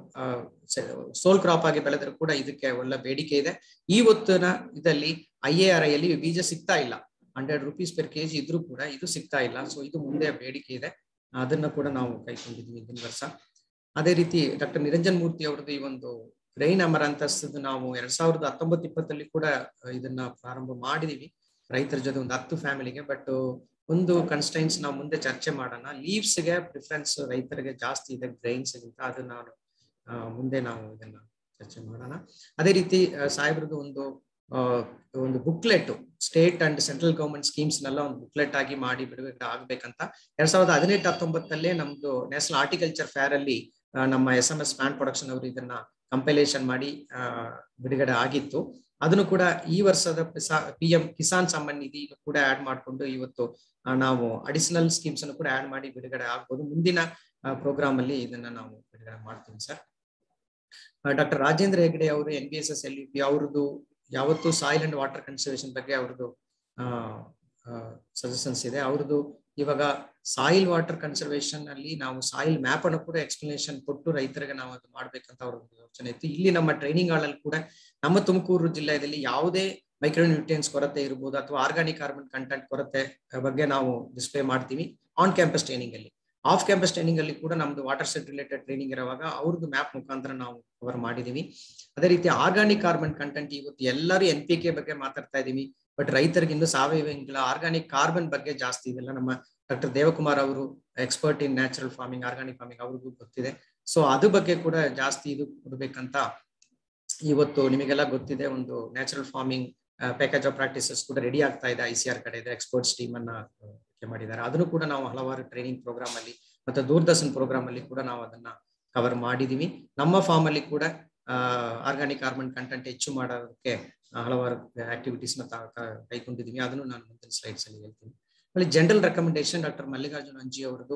ಸೋಲ್ ಕ್ರಾಪ್ ಆಗಿ ಬೆಳೆದ್ರು ಕೂಡ ಇದಕ್ಕೆ ಒಳ್ಳೆ ಬೇಡಿಕೆ ಇದೆ ಇವತ್ತಿನ ಇದರಲ್ಲಿ ಐ ಎ ಆರ್ ಐ ಅಲ್ಲಿ ಬೀಜ ಸಿಗ್ತಾ ಇಲ್ಲ ಹಂಡ್ರೆಡ್ ರುಪೀಸ್ ಪರ್ ಕೆಜಿ ಇದ್ರೂ ಕೂಡ ಇದು ಸಿಗ್ತಾ ಇಲ್ಲ ಸೊ ಇದು ಮುಂದೆ ಬೇಡಿಕೆ ಇದೆ ಅದನ್ನ ಕೂಡ ನಾವು ಕೈಕೊಂಡಿದ್ವಿ ಹಿಂದಿನ ವರ್ಷ ಅದೇ ರೀತಿ ಡಾಕ್ಟರ್ ನಿರಂಜನ್ ಮೂರ್ತಿ ಅವರದ್ದು ಈ ಒಂದು ಗ್ರೈನ್ ಅಮರಂತಸ್ತದ್ದು ನಾವು ಎರಡ್ ಸಾವಿರದ ಹತ್ತೊಂಬತ್ತು ಇಪ್ಪತ್ತಲ್ಲಿ ಕೂಡ ಇದನ್ನ ಪ್ರಾರಂಭ ಮಾಡಿದೀವಿ ರೈತರ ಜೊತೆ ಒಂದು ಹತ್ತು ಫ್ಯಾಮಿಲಿಗೆ ಬಟ್ ಒಂದು ಕನ್ಸ್ಟೈನ್ಸ್ ನಾವು ಮುಂದೆ ಚರ್ಚೆ ಮಾಡೋಣ ಲೀವ್ಸ್ ಗೆ ಪ್ರಿಫರೆನ್ಸ್ ರೈತರಿಗೆ ಜಾಸ್ತಿ ಇದೆ ಗ್ರೈನ್ಸ್ ಗಿಂತ ಅದು ನಾನು ಆ, ಮುಂದೆ ನಾವು ಇದನ್ನ ಚರ್ಚೆ ಮಾಡೋಣ ಅದೇ ರೀತಿ ಆ, ಸಾಹೇಬ್ರದ್ದು ಒಂದು ಆ, ಒಂದು booklet state and central government schemes ನೆಲ್ಲ ಒಂದು ಬುಕ್ಲೆಟ್ ಆಗಿ ಮಾಡಿ ಬಿಡುಗಡೆ ಆಗ್ಬೇಕಂತ ಎರಡ್ ಸಾವಿರದ ಹದಿನೆಂಟು ಹತ್ತೊಂಬತ್ತಲ್ಲೇ ನಮ್ದು ನ್ಯಾಷನಲ್ ಹಾರ್ಟಿಕಲ್ಚರ್ ಫೇರ್ ಅಲ್ಲಿ ಆ, ನಮ್ಮ S M S plant production ಅವರು ಇದನ್ನ ಕಂಪೈಲೇಷನ್ ಮಾಡಿ ಆ, ಬಿಡುಗಡೆ ಆಗಿತ್ತು ಅದನ್ನು ಕೂಡ ಈ ವರ್ಷದ ಪಿ ಎಂ ಕಿಸಾನ್ ಸಮ್ಮಾನ್ ನಿಧಿ ಕೂಡ ಆಡ್ ಮಾಡಿಕೊಂಡು ಇವತ್ತು ಆ, ನಾವು ಅಡಿಷನಲ್ ಸ್ಕೀಮ್ಸ್ ಅನ್ನು ಕೂಡ ಆಡ್ ಮಾಡಿ ಬಿಡುಗಡೆ ಆಗ್ಬೋದು ಮುಂದಿನ ಪ್ರೋಗ್ರಾಮ್ ಅಲ್ಲಿ ಇದನ್ನ ನಾವು ಬಿಡುಗಡೆ ಮಾಡ್ತೀವಿ ಸರ್ ಡಾಕ್ಟರ್ ರಾಜೇಂದ್ರ ಹೆಗ್ಡೆ ಅವರು N B S S L U P ಅವ್ರದ್ದು ಯಾವತ್ತು ಸಾಯಿಲ್ ಅಂಡ್ ವಾಟರ್ ಕನ್ಸರ್ವೇಷನ್ ಬಗ್ಗೆ ಅವ್ರದ್ದು ಸಜೆಷನ್ಸ್ ಇದೆ ಅವ್ರದ್ದು ಇವಾಗ ಸಾಯಿಲ್ ವಾಟರ್ ಕನ್ಸರ್ವೇಷನ್ ಅಲ್ಲಿ ನಾವು ಸಾಯಿಲ್ ಮ್ಯಾಪ್ ಅನ್ನು ಕೂಡ ಎಕ್ಸ್ಪ್ಲನೇಷನ್ ಕೊಟ್ಟು ರೈತರಿಗೆ ನಾವು ಅದು ಮಾಡ್ಬೇಕಂತ ಅವ್ರ ಒಂದು ಯೋಚನೆ ಇತ್ತು ಇಲ್ಲಿ ನಮ್ಮ ಟ್ರೈನಿಂಗ್ ಹಾಳಲ್ಲಿ ಕೂಡ ನಮ್ಮ ತುಮಕೂರು ಜಿಲ್ಲೆಯಲ್ಲಿ ಯಾವುದೇ ಮೈಕ್ರೋನ್ಯೂಟ್ರಿಯನ್ಸ್ ಕೊರತೆ ಇರ್ಬೋದು ಅಥವಾ ಆರ್ಗಾನಿಕ್ ಕಾರ್ಬನ್ ಕಂಟೆಂಟ್ ಕೊರತೆ ಬಗ್ಗೆ ನಾವು ಡಿಸ್ಪ್ಲೇ ಮಾಡ್ತೀವಿ ಆನ್ ಕ್ಯಾಂಪಸ್ ಟ್ರೈನಿಂಗ್ ಅಲ್ಲಿ ಆಫ್ ಕ್ಯಾಂಪಸ್ ಟ್ರೈನಿಂಗ್ ಅಲ್ಲಿ ಕೂಡ ನಮ್ದು ವಾಟರ್ ಸೆಟ್ ರಿಲೇಟೆಡ್ ಟ್ರೈನಿಂಗ್ ಇರುವಾಗ ಅವ್ರದ್ದು ಮ್ಯಾಪ್ ಮುಖಾಂತರ ನಾವು ಕವರ್ ಮಾಡಿದೀವಿ ಅದೇ ರೀತಿ ಆರ್ಗಾನಿಕ್ ಕಾರ್ಬನ್ ಕಂಟೆಂಟ್ ಇವತ್ತು ಎಲ್ಲರೂ ಎನ್ ಪಿ ಕೆ ಬಗ್ಗೆ ಮಾತಾಡ್ತಾ ಇದೀವಿ ಬಟ್ ರೈತರಿಗೆ ಇನ್ನು ಸಾವಯವ ಇಂಗಿಲ್ಲ ಆರ್ಗಾನಿಕ್ ಕಾರ್ಬನ್ ಬಗ್ಗೆ ಜಾಸ್ತಿ ಇದೆಲ್ಲ ನಮ್ಮ ಡಾಕ್ಟರ್ ದೇವಕುಮಾರ್ ಅವರು expert in natural farming organic farming ಅವ್ರಿಗೂ ಗೊತ್ತಿದೆ ಸೊ ಅದ್ರ ಬಗ್ಗೆ ಕೂಡ ಜಾಸ್ತಿ ಇದು ಕೊಡ್ಬೇಕಂತ ಇವತ್ತು ನಿಮಗೆಲ್ಲ ಗೊತ್ತಿದೆ ಒಂದು natural farming package of practices ಕೂಡ ರೆಡಿ ಆಗ್ತಾ ಇದೆ ಐ ಸಿ ಆರ್ ಕಡೆ ಇದೆ ಎಕ್ಸ್ಪರ್ಟ್ಸ್ ಟೀಮ್ ಅನ್ನ ಆಯ್ಕೆ ಮಾಡಿದ್ದಾರೆ ಅದನ್ನು ಕೂಡ ನಾವು ಹಲವಾರು ಟ್ರೈನಿಂಗ್ ಪ್ರೋಗ್ರಾಮ್ ಅಲ್ಲಿ ಮತ್ತೆ ದೂರದರ್ಶನ್ ಪ್ರೋಗ್ರಾಮ್ ಅಲ್ಲಿ ಕೂಡ ನಾವು ಅದನ್ನ ಕವರ್ ಮಾಡಿದೀವಿ ನಮ್ಮ ಫಾರ್ಮ್ ಅಲ್ಲಿ ಕೂಡ ಆರ್ಗಾನಿಕ್ ಕಾರ್ಬನ್ ಕಂಟೆಂಟ್ ಹೆಚ್ಚು ಮಾಡೋದಕ್ಕೆ ಹಲವಾರು ಆಕ್ಟಿವಿಟೀಸ್ ನ ತಾ- ತಾ- ಕೈಗೊಂಡಿದೀವಿ ಅದನ್ನು ನಾನು ಮುಂದಿನ ಸ್ಲೈಡ್ಸ್ ಅಲ್ಲಿ ಹೇಳ್ತೀನಿ ಅಲ್ಲಿ ಜನರಲ್ ರೆಕಮೆಂಡೇಶನ್ ಡಾಕ್ಟರ್ ಮಲ್ಲಿಕಾರ್ಜುನ ಅಂಜಿ ಅವರದ್ದು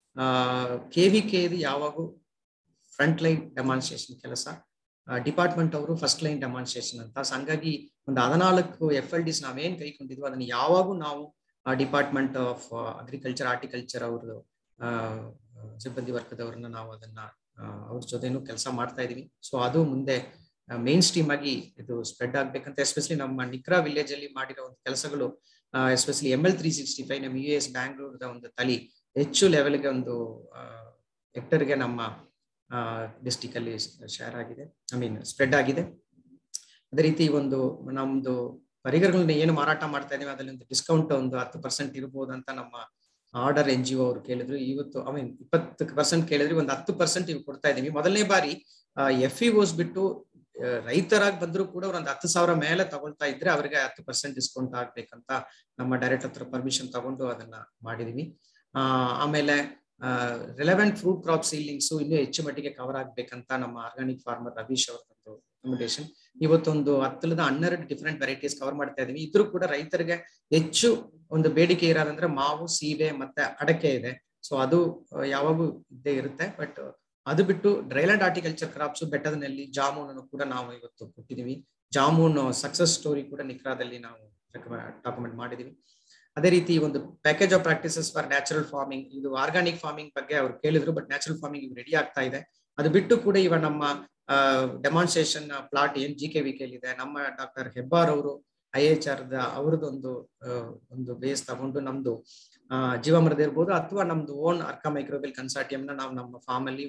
ಕೆ ವಿ ಕೆ ಇದು ಯಾವಾಗೂ ಫ್ರಂಟ್ ಲೈನ್ ಡೆಮಾನ್ಸ್ಟ್ರೇಷನ್ ಕೆಲಸ ಡಿಪಾರ್ಟ್ಮೆಂಟ್ ಅವರು ಫಸ್ಟ್ ಲೈನ್ ಡೆಮಾನ್ಸ್ಟ್ರೇಷನ್ ಅಂತ ಸೊ ಹಂಗಾಗಿ ಒಂದು ಹದಿನಾಲ್ಕು ಎಫ್ ಎಲ್ ಡಿಸ್ ನಾವೇನ್ ಕೈಕೊಂಡಿದ್ವಿ ಅದನ್ನ ಯಾವಾಗೂ ನಾವು ಡಿಪಾರ್ಟ್ಮೆಂಟ್ ಆಫ್ ಅಗ್ರಿಕಲ್ಚರ್ ಆರ್ಟಿಕಲ್ಚರ್ ಅವ್ರದ್ದು ಆ, ಸಿಬ್ಬಂದಿ ವರ್ಗದವ್ರನ್ನ ನಾವು ಅದನ್ನ ಆ, ಅವ್ರ ಜೊತೆನೂ ಕೆಲಸ ಮಾಡ್ತಾ ಇದೀವಿ ಸೊ ಅದು ಮುಂದೆ ಮೇನ್ ಸ್ಟ್ರೀಮ್ ಆಗಿ ಇದು ಸ್ಪ್ರೆಡ್ ಆಗ್ಬೇಕಂತ ಎಸ್ಪೆಷಲಿ ನಮ್ಮ ನಿಕ್ರಾ ವಿಲೇಜ್ ಅಲ್ಲಿ ಮಾಡಿರೋ ಒಂದು ಕೆಲಸಗಳು especially M L three sixty five ನಮ್ಮ ಯು ಎಸ್ ಬ್ಯಾಂಗ್ಳೂರ್ದ ಒಂದು ತಳಿ ಹೆಚ್ಚು ಲೆವೆಲ್ಗೆ ಒಂದು ಹೆಕ್ಟರ್ಗೆ ನಮ್ಮ ಡಿಸ್ಟಿಕ್ ಅಲ್ಲಿ ಶೇರ್ ಆಗಿದೆ ಐ ಮೀನ್ ಸ್ಪ್ರೆಡ್ ಆಗಿದೆ ಅದೇ ರೀತಿ ಒಂದು ನಮ್ದು ಪರಿಕರಗಳನ್ನ ಏನು ಮಾರಾಟ ಮಾಡ್ತಾ ಇದೀವಿ ಅದರಲ್ಲಿ ಒಂದು ಡಿಸ್ಕೌಂಟ್ ಒಂದು ಹತ್ತು ಪರ್ಸೆಂಟ್ ಇರ್ಬೋದು ಅಂತ ನಮ್ಮ ಆರ್ಡರ್ ಎನ್ ಜಿ ಒ ಅವರು ಕೇಳಿದ್ರು ಇವತ್ತು ಐ ಮೀನ್ ಇಪ್ಪತ್ತು ಪರ್ಸೆಂಟ್ ಕೇಳಿದ್ರಿ ಒಂದು ಹತ್ತು ಪರ್ಸೆಂಟ್ ಇವು ಕೊಡ್ತಾ ಇದೀವಿ ಮೊದಲನೇ ಬಾರಿ ಎಫ್ ಇ ಓಸ್ ಬಿಟ್ಟು ಆ, ರೈತರಾಗಿ ಬಂದ್ರು ಕೂಡ ಅವ್ರು ಒಂದು ಹತ್ತು ಸಾವಿರ ಮೇಲೆ ತಗೊಳ್ತಾ ಇದ್ರೆ ಅವರಿಗೆ ಹತ್ತು ಪರ್ಸೆಂಟ್ ಡಿಸ್ಕೌಂಟ್ ಆಗ್ಬೇಕಂತ ನಮ್ಮ ಡೈರೆಕ್ಟ್ ಹತ್ರ ಪರ್ಮಿಷನ್ ತಗೊಂಡು ಅದನ್ನ ಮಾಡಿದೀವಿ ಆ ಆಮೇಲೆ ರಿಲೆವೆಂಟ್ ಫ್ರೂಟ್ ಕ್ರಾಪ್ ಸೀಲಿಂಗ್ಸ್ ಇನ್ನೂ ಹೆಚ್ಚು ಮಟ್ಟಿಗೆ ಕವರ್ ಆಗ್ಬೇಕಂತ ನಮ್ಮ ಆರ್ಗಾನಿಕ್ ಫಾರ್ಮರ್ ರವೀಶ್ ಅವರದ್ದು ರೆಕಮೆಂಡೇಶನ್ ಇವತ್ತೊಂದು ಹತ್ತಲದ ಹನ್ನೆರಡು ಡಿಫ್ರೆಂಟ್ ವೆರೈಟೀಸ್ ಕವರ್ ಮಾಡ್ತಾ ಇದೀವಿ ಇದ್ರೂ ಕೂಡ ರೈತರಿಗೆ ಹೆಚ್ಚು ಒಂದು ಬೇಡಿಕೆ ಇರೋದಂದ್ರೆ ಮಾವು ಸೀಬೆ ಮತ್ತೆ ಅಡಕೆ ಇದೆ ಸೊ ಅದು ಆ, ಯಾವಾಗೂ ಇದ್ದೇ ಇರುತ್ತೆ ಬಟ್ ಅದು ಬಿಟ್ಟು ಡ್ರೈಲ್ಯಾಂಡ್ ಆರ್ಟಿಕಲ್ಚರ್ ಕ್ರಾಪ್ಸ್ ಬೆಟ್ಟದ ನೆಲ್ಲಿ ಜಾಮೂನನ್ನು ಕೂಡ ನಾವು ಇವತ್ತು ಕೊಟ್ಟಿದೀವಿ ಜಾಮೂನ್ ಸಕ್ಸಸ್ ಸ್ಟೋರಿ ಕೂಡ ನಿಕ್ರಾದಲ್ಲಿ ನಾವು ಡಾಕ್ಯುಮೆಂಟ್ ಮಾಡಿದೀವಿ ಅದೇ ರೀತಿ ಒಂದು package of practices for natural farming ಇದು ಆರ್ಗಾನಿಕ್ ಫಾರ್ಮಿಂಗ್ ಬಗ್ಗೆ ಅವ್ರು ಕೇಳಿದ್ರು ಬಟ್ ನ್ಯಾಚುರಲ್ ಫಾರ್ಮಿಂಗ್ ರೆಡಿ ಆಗ್ತಾ ಇದೆ ಅದು ಬಿಟ್ಟು ಕೂಡ ಇವ ನಮ್ಮ ಡೆಮಾನ್ಸ್ಟ್ರೇಷನ್ ಪ್ಲಾಟ್ ಏನ್ ಜಿ ಕೆ ವಿ ಇದೆ ನಮ್ಮ ಡಾಕ್ಟರ್ ಹೆಬ್ಬಾರ್ ಅವರು ಐ ಎಚ್ ಆರ್ ಅವ್ರದ್ದೊಂದು ಆ, ಒಂದು ಬೇಸ್ ತಗೊಂಡು ನಮ್ದು ಆ, ಜೀವಾಮೃತ ಇರ್ಬೋದು ಅಥವಾ ನಮ್ದು ಓನ್ ಅರ್ಕಾ ಮೈಕ್ರೋಬೆಲ್ ಕನ್ಸಾರ್ಟಿಯಂ ನ ನಾವು ನಮ್ಮ ಫಾರ್ಮ್ ಅಲ್ಲಿ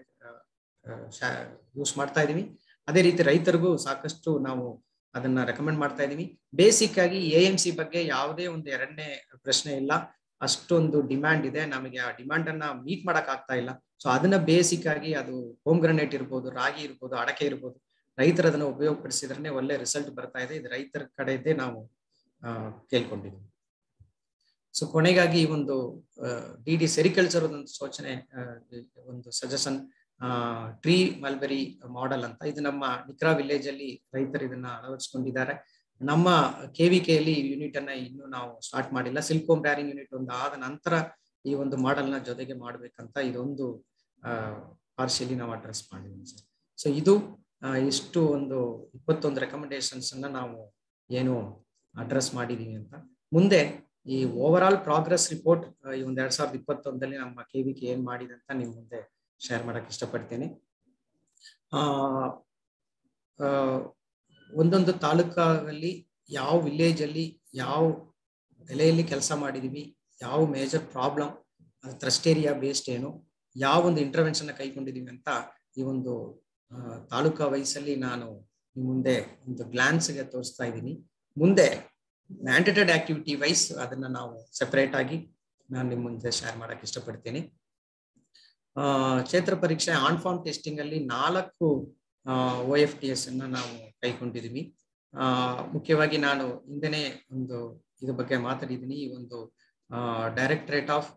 ಯೂಸ್ ಮಾಡ್ತಾ ಇದೀವಿ ಅದೇ ರೀತಿ ರೈತರಿಗೂ ಸಾಕಷ್ಟು ನಾವು ಅದನ್ನ ರೆಕಮೆಂಡ್ ಮಾಡ್ತಾ ಇದೀವಿ ಬೇಸಿಕ್ ಆಗಿ ಎ ಎಂ ಸಿ ಬಗ್ಗೆ ಯಾವುದೇ ಒಂದು ಎರಡನೇ ಪ್ರಶ್ನೆ ಇಲ್ಲ ಅಷ್ಟೊಂದು ಡಿಮ್ಯಾಂಡ್ ಇದೆ ನಮಗೆ ಆ ಡಿಮ್ಯಾಂಡ್ ಅನ್ನ ಮೀಟ್ ಮಾಡಕ್ ಆಗ್ತಾ ಇಲ್ಲ ಸೊ ಅದನ್ನ ಬೇಸಿಕ್ ಆಗಿ ಅದು ಹೋಮ್ ಗ್ರನೇಟ್ ಇರ್ಬೋದು ರಾಗಿ ಇರ್ಬೋದು ಅಡಕೆ ಇರ್ಬೋದು ರೈತರು ಅದನ್ನ ಉಪಯೋಗಪಡಿಸಿದ್ರೆ ಒಳ್ಳೆ ರಿಸಲ್ಟ್ ಬರ್ತಾ ಇದೆ ಇದು ರೈತರ ಕಡೆದೇ ನಾವು ಆ, ಕೇಳ್ಕೊಂಡಿದ್ದೀವಿ ಸೊ ಕೊನೆಗಾಗಿ ಈ ಒಂದು ಡಿ ಡಿ ಸೆರಿಕಲ್ಚರ್ ಒಂದು ಸೂಚನೆ ಆ, ಒಂದು ಸಜೆಷನ್ ಟ್ರೀ ಮಲ್ಬೆರಿ ಮಾಡೆಲ್ ಅಂತ ಇದು ನಮ್ಮ ನಿಕ್ರಾ ವಿಲೇಜ್ ಅಲ್ಲಿ ರೈತರು ಇದನ್ನ ಅಳವಡಿಸ್ಕೊಂಡಿದ್ದಾರೆ ನಮ್ಮ ಕೆ ವಿ ಯಲ್ಲಿ ಯೂನಿಟ್ ಅನ್ನ ಇನ್ನು ನಾವು ಸ್ಟಾರ್ಟ್ ಮಾಡಿಲ್ಲ ಸಿಲ್ಕೋಮ್ ಬ್ಯಾರಿಂಗ್ ಯೂನಿಟ್ ಒಂದು ಆದ ನಂತರ ಈ ಒಂದು ಮಾಡೆಲ್ ನ ಜೊತೆಗೆ ಮಾಡ್ಬೇಕಂತ ಇದೊಂದು ಪಾರ್ಶಿಯಲಿ ನಾವು ಅಡ್ರೆಸ್ ಮಾಡಿದ್ವಿ ಸರ್ ಸೊ ಇದು ಆ, ಇಷ್ಟು ಒಂದು ಇಪ್ಪತ್ತೊಂದು ರೆಕಮೆಂಡೇಶನ್ಸ್ ಅನ್ನ ನಾವು ಏನು ಅಡ್ರೆಸ್ ಮಾಡಿದೀವಿ ಅಂತ ಮುಂದೆ ಈ ಓವರ್ ಆಲ್ ಪ್ರೋಗ್ರೆಸ್ ರಿಪೋರ್ಟ್ ಈ ಒಂದ್ ಎರಡ್ ಸಾವಿರದ ಇಪ್ಪತ್ತೊಂದರಲ್ಲಿ ನಮ್ಮ ಕೆ ವಿ ಕೆ ಏನ್ ಮಾಡಿದೆ ಅಂತ ನಿಮ್ ಮುಂದೆ ಶೇರ್ ಮಾಡಕ್ ಇಷ್ಟಪಡ್ತೇನೆ ಆ ಆ, ಒಂದೊಂದು ತಾಲೂಕಲ್ಲಿ ಯಾವ ವಿಲೇಜ್ ಅಲ್ಲಿ ಯಾವ ಬೆಲೆಯಲ್ಲಿ ಕೆಲಸ ಮಾಡಿದೀವಿ ಯಾವ ಮೇಜರ್ ಪ್ರಾಬ್ಲಮ್ ಥ್ರಸ್ಟೇರಿಯಾ ಬೇಸ್ಡ್ ಏನು ಯಾವ ಒಂದು ಇಂಟರ್ವೆನ್ಷನ್ ಕೈಗೊಂಡಿದೀವಿ ಅಂತ ಈ ಒಂದು ಆ, ತಾಲೂಕಾ ವಯಸ್ಸಲ್ಲಿ ನಾನು ನಿಮ್ ಮುಂದೆ ಒಂದು ಗ್ಲಾನ್ಸ್ ಗೆ ತೋರಿಸ್ತಾ ಇದ್ದೀನಿ ಮುಂದೆ ಮ್ಯಾಂಡೇಟೆಡ್ ಆಕ್ಟಿವಿಟಿ ವೈಸ್ ಅದನ್ನ ನಾವು ಸೆಪರೇಟ್ ಆಗಿ ನಾನು ನಿಮ್ ಮುಂದೆ ಶೇರ್ ಮಾಡಕ್ ಇಷ್ಟಪಡ್ತೀನಿ ಆ, ಕ್ಷೇತ್ರ ಪರೀಕ್ಷೆ ಆನ್ ಫಾರ್ಮ್ ಟೆಸ್ಟಿಂಗ್ ಅಲ್ಲಿ ನಾಲ್ಕು ಒ ಎಫ್ ಟಿ ಎಸ್ ಅನ್ನ ನಾವು ಕೈಗೊಂಡಿದೀವಿ ಆ, ಮುಖ್ಯವಾಗಿ ನಾನು ಹಿಂದೆನೆ ಒಂದು ಇದ್ರ ಬಗ್ಗೆ ಮಾತಾಡಿದ್ದೀನಿ ಈ ಒಂದು directorate of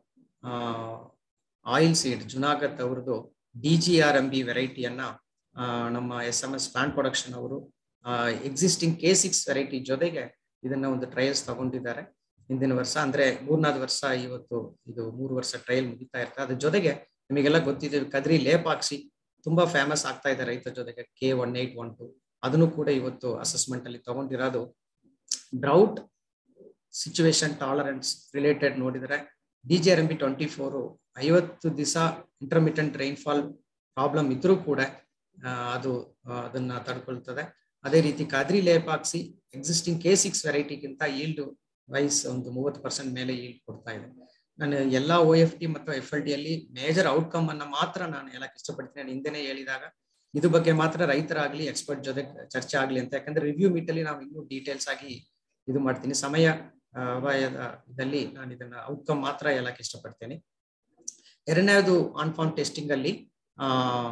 oil seed Junagadh ಅವ್ರದ್ದು D G R M B ವೆರೈಟಿಯನ್ನ ಆ, ನಮ್ಮ S M S plant production ಅವರು ಎಕ್ಸಿಸ್ಟಿಂಗ್ ಕೆ ಸಿಕ್ಸ್ ವೆರೈಟಿ ಜೊತೆಗೆ ಇದನ್ನ ಒಂದು ಟ್ರಯಲ್ಸ್ ತಗೊಂಡಿದ್ದಾರೆ ಹಿಂದಿನ ವರ್ಷ ಅಂದ್ರೆ ಮೂರ್ನಾಲ್ಕು ವರ್ಷ ಇವತ್ತು ಇದು ಮೂರು ವರ್ಷ ಟ್ರಯಲ್ ಮುಗಿತಾ ಇರ್ತದೆ ಅದ್ರ ಜೊತೆಗೆ ನಿಮಗೆಲ್ಲ ಗೊತ್ತಿದೆ ಕದ್ರಿ ಲೇಪಾಕ್ಷಿ ತುಂಬಾ ಫೇಮಸ್ ಆಗ್ತಾ ಇದೆ ರೈತರ ಜೊತೆಗೆ K one eight one two ಅದನ್ನು ಕೂಡ ಇವತ್ತು ಅಸೆಸ್ಮೆಂಟ್ ಅಲ್ಲಿ ತಗೊಂಡಿರೋದು ಡ್ರೌಟ್ ಸಿಚುವೇಶನ್ ಟಾಲರೆನ್ಸ್ ರಿಲೇಟೆಡ್ ನೋಡಿದ್ರೆ D G R M B twenty four ಐವತ್ತು ದಿವಸ ಇಂಟರ್ಮಿಟೆಂಟ್ ರೈನ್ಫಾಲ್ ಪ್ರಾಬ್ಲಮ್ ಇದ್ರೂ ಕೂಡ ಆ, ಅದು ಆ, ಅದನ್ನ ತಡ್ಕೊಳ್ತದೆ ಅದೇ ರೀತಿ Kadiri Lepakshi existing K six ವೆರೈಟಿಗಿಂತ ಈಲ್ಡ್ ವೈಸ್ ಒಂದು ಮೂವತ್ತು ಪರ್ಸೆಂಟ್ ಮೇಲೆ ಈಲ್ಡ್ ಕೊಡ್ತಾ ಇದೆ ನಾನು ಎಲ್ಲಾ ಒ ಎಫ್ ಟಿ ಮತ್ತು ಎಫ್ ಎಲ್ ಟಿ ಅಲ್ಲಿ ಮೇಜರ್ ಔಟ್ಕಮ್ ಅನ್ನ ಮಾತ್ರ ನಾನು ಹೇಳಕ್ ಇಷ್ಟಪಡ್ತೀನಿ ನಾನು ಹಿಂದೆನೆ ಹೇಳಿದಾಗ ಇದು ಬಗ್ಗೆ ಮಾತ್ರ ರೈತರಾಗ್ಲಿ ಎಕ್ಸ್ಪರ್ಟ್ ಜೊತೆ ಚರ್ಚೆ ಆಗ್ಲಿ ಅಂತ ಯಾಕಂದ್ರೆ ರಿವ್ಯೂ ಮೀಟ್ ಅಲ್ಲಿ ನಾವು ಇನ್ನೂ ಡೀಟೇಲ್ಸ್ ಆಗಿ ಇದು ಮಾಡ್ತೀನಿ ಸಮಯ ಆ, ಅಪಾಯದ ಇದಲ್ಲಿ ನಾನು ಇದನ್ನ ಔಟ್ಕಮ್ ಮಾತ್ರ ಹೇಳಕ್ ಇಷ್ಟಪಡ್ತೇನೆ ಎರಡನೇದು ಆನ್ ಫಾರ್ಮ್ ಟೆಸ್ಟಿಂಗ್ ಅಲ್ಲಿ ಆ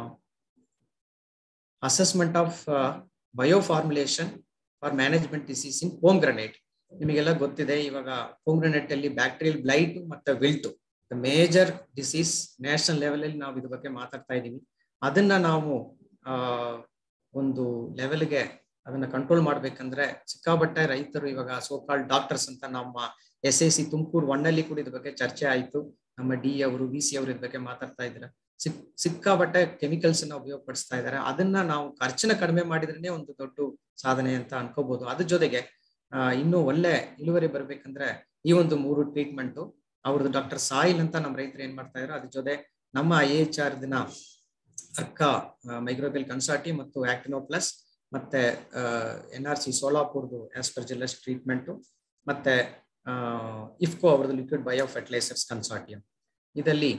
assessment of bioformulation for management disease in pomegranate ನಿಮಗೆಲ್ಲ ಗೊತ್ತಿದೆ ಇವಾಗ ಹೋಮ್ ಗ್ರನೇಟ್ ಅಲ್ಲಿ ಬ್ಯಾಕ್ಟೀರಿಯಲ್ ಬ್ಲೈಟ್ ಮತ್ತೆ wilt major disease national level ಅಲ್ಲಿ ನಾವು ಇದ್ರ ಬಗ್ಗೆ ಮಾತಾಡ್ತಾ ಇದೀವಿ ಅದನ್ನ ನಾವು ಆ ಒಂದು ಲೆವೆಲ್ಗೆ ಅದನ್ನ ಕಂಟ್ರೋಲ್ ಮಾಡ್ಬೇಕಂದ್ರೆ ಸಿಕ್ಕಾಬಟ್ಟೆ ರೈತರು ಇವಾಗ ಸೋಕಾಲ್ ಡಾಕ್ಟರ್ಸ್ ಅಂತ ನಮ್ಮ ಎಸ್ ಎ ಸಿ ತುಮಕೂರು ಒಣ್ಣಲ್ಲಿ ಕೂಡ ಇದ್ರ ಬಗ್ಗೆ ಚರ್ಚೆ ಆಯ್ತು ನಮ್ಮ ಡಿ ಅವರು ವಿ ಸಿ ಅವರು ಇದ್ರ ಬಗ್ಗೆ ಮಾತಾಡ್ತಾ ಇದ್ದಾರೆ ಸಿಕ್ ಸಿಕ್ಕಾಬಟ್ಟೆ ಕೆಮಿಕಲ್ಸ್ ಅನ್ನ ಉಪಯೋಗಪಡಿಸ್ತಾ ಇದ್ದಾರೆ ಅದನ್ನ ನಾವು ಖರ್ಚನ್ನ ಕಡಿಮೆ ಮಾಡಿದ್ರೇನೆ ಒಂದು ದೊಡ್ಡ ಸಾಧನೆ ಅಂತ ಅನ್ಕೋಬಹುದು ಅದ್ರ ಜೊತೆಗೆ ಆ, ಇನ್ನೂ ಒಳ್ಳೆ ಇಳುವರಿ ಬರ್ಬೇಕಂದ್ರೆ ಈ ಒಂದು ಮೂರು ಟ್ರೀಟ್ಮೆಂಟ್ ಅವ್ರದ್ದು ಡಾಕ್ಟರ್ ಸಾಯಿಲ್ ಅಂತ ನಮ್ಮ ರೈತರು ಏನ್ ಮಾಡ್ತಾ ಇದ್ರು ಅದ್ರ ಜೊತೆ ನಮ್ಮ ಐ ಎಚ್ ಆರ್ ದಿನ ಅರ್ಕ ಮೈಕ್ರೋಬಿಯಲ್ ಕನ್ಸಾಟಿ ಮತ್ತು ಆಕ್ಟಿನೋ ಪ್ಲಸ್ ಮತ್ತೆ ಎನ್ ಆರ್ ಸಿ ಸೋಲಾಪುರ್ದು ಆಸ್ಪರ್ಜಿಲ್ಲಸ್ ಟ್ರೀಟ್ಮೆಂಟ್ ಮತ್ತೆ ಇಫ್ಕೋ ಅವ್ರದ್ದು ಲಿಕ್ವಿಡ್ ಬಯೋ ಫರ್ಟಿಲೈಸರ್ಸ್ ಕನ್ಸಾರ್ಟಿಯಂ ಇದಲ್ಲಿ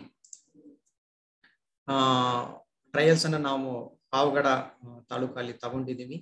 ಟ್ರಯಲ್ಸ್ ಅನ್ನ ನಾವು ಪಾವಗಡ ಆ, ತಾಲೂಕಲ್ಲಿ ತಗೊಂಡಿದೀವಿ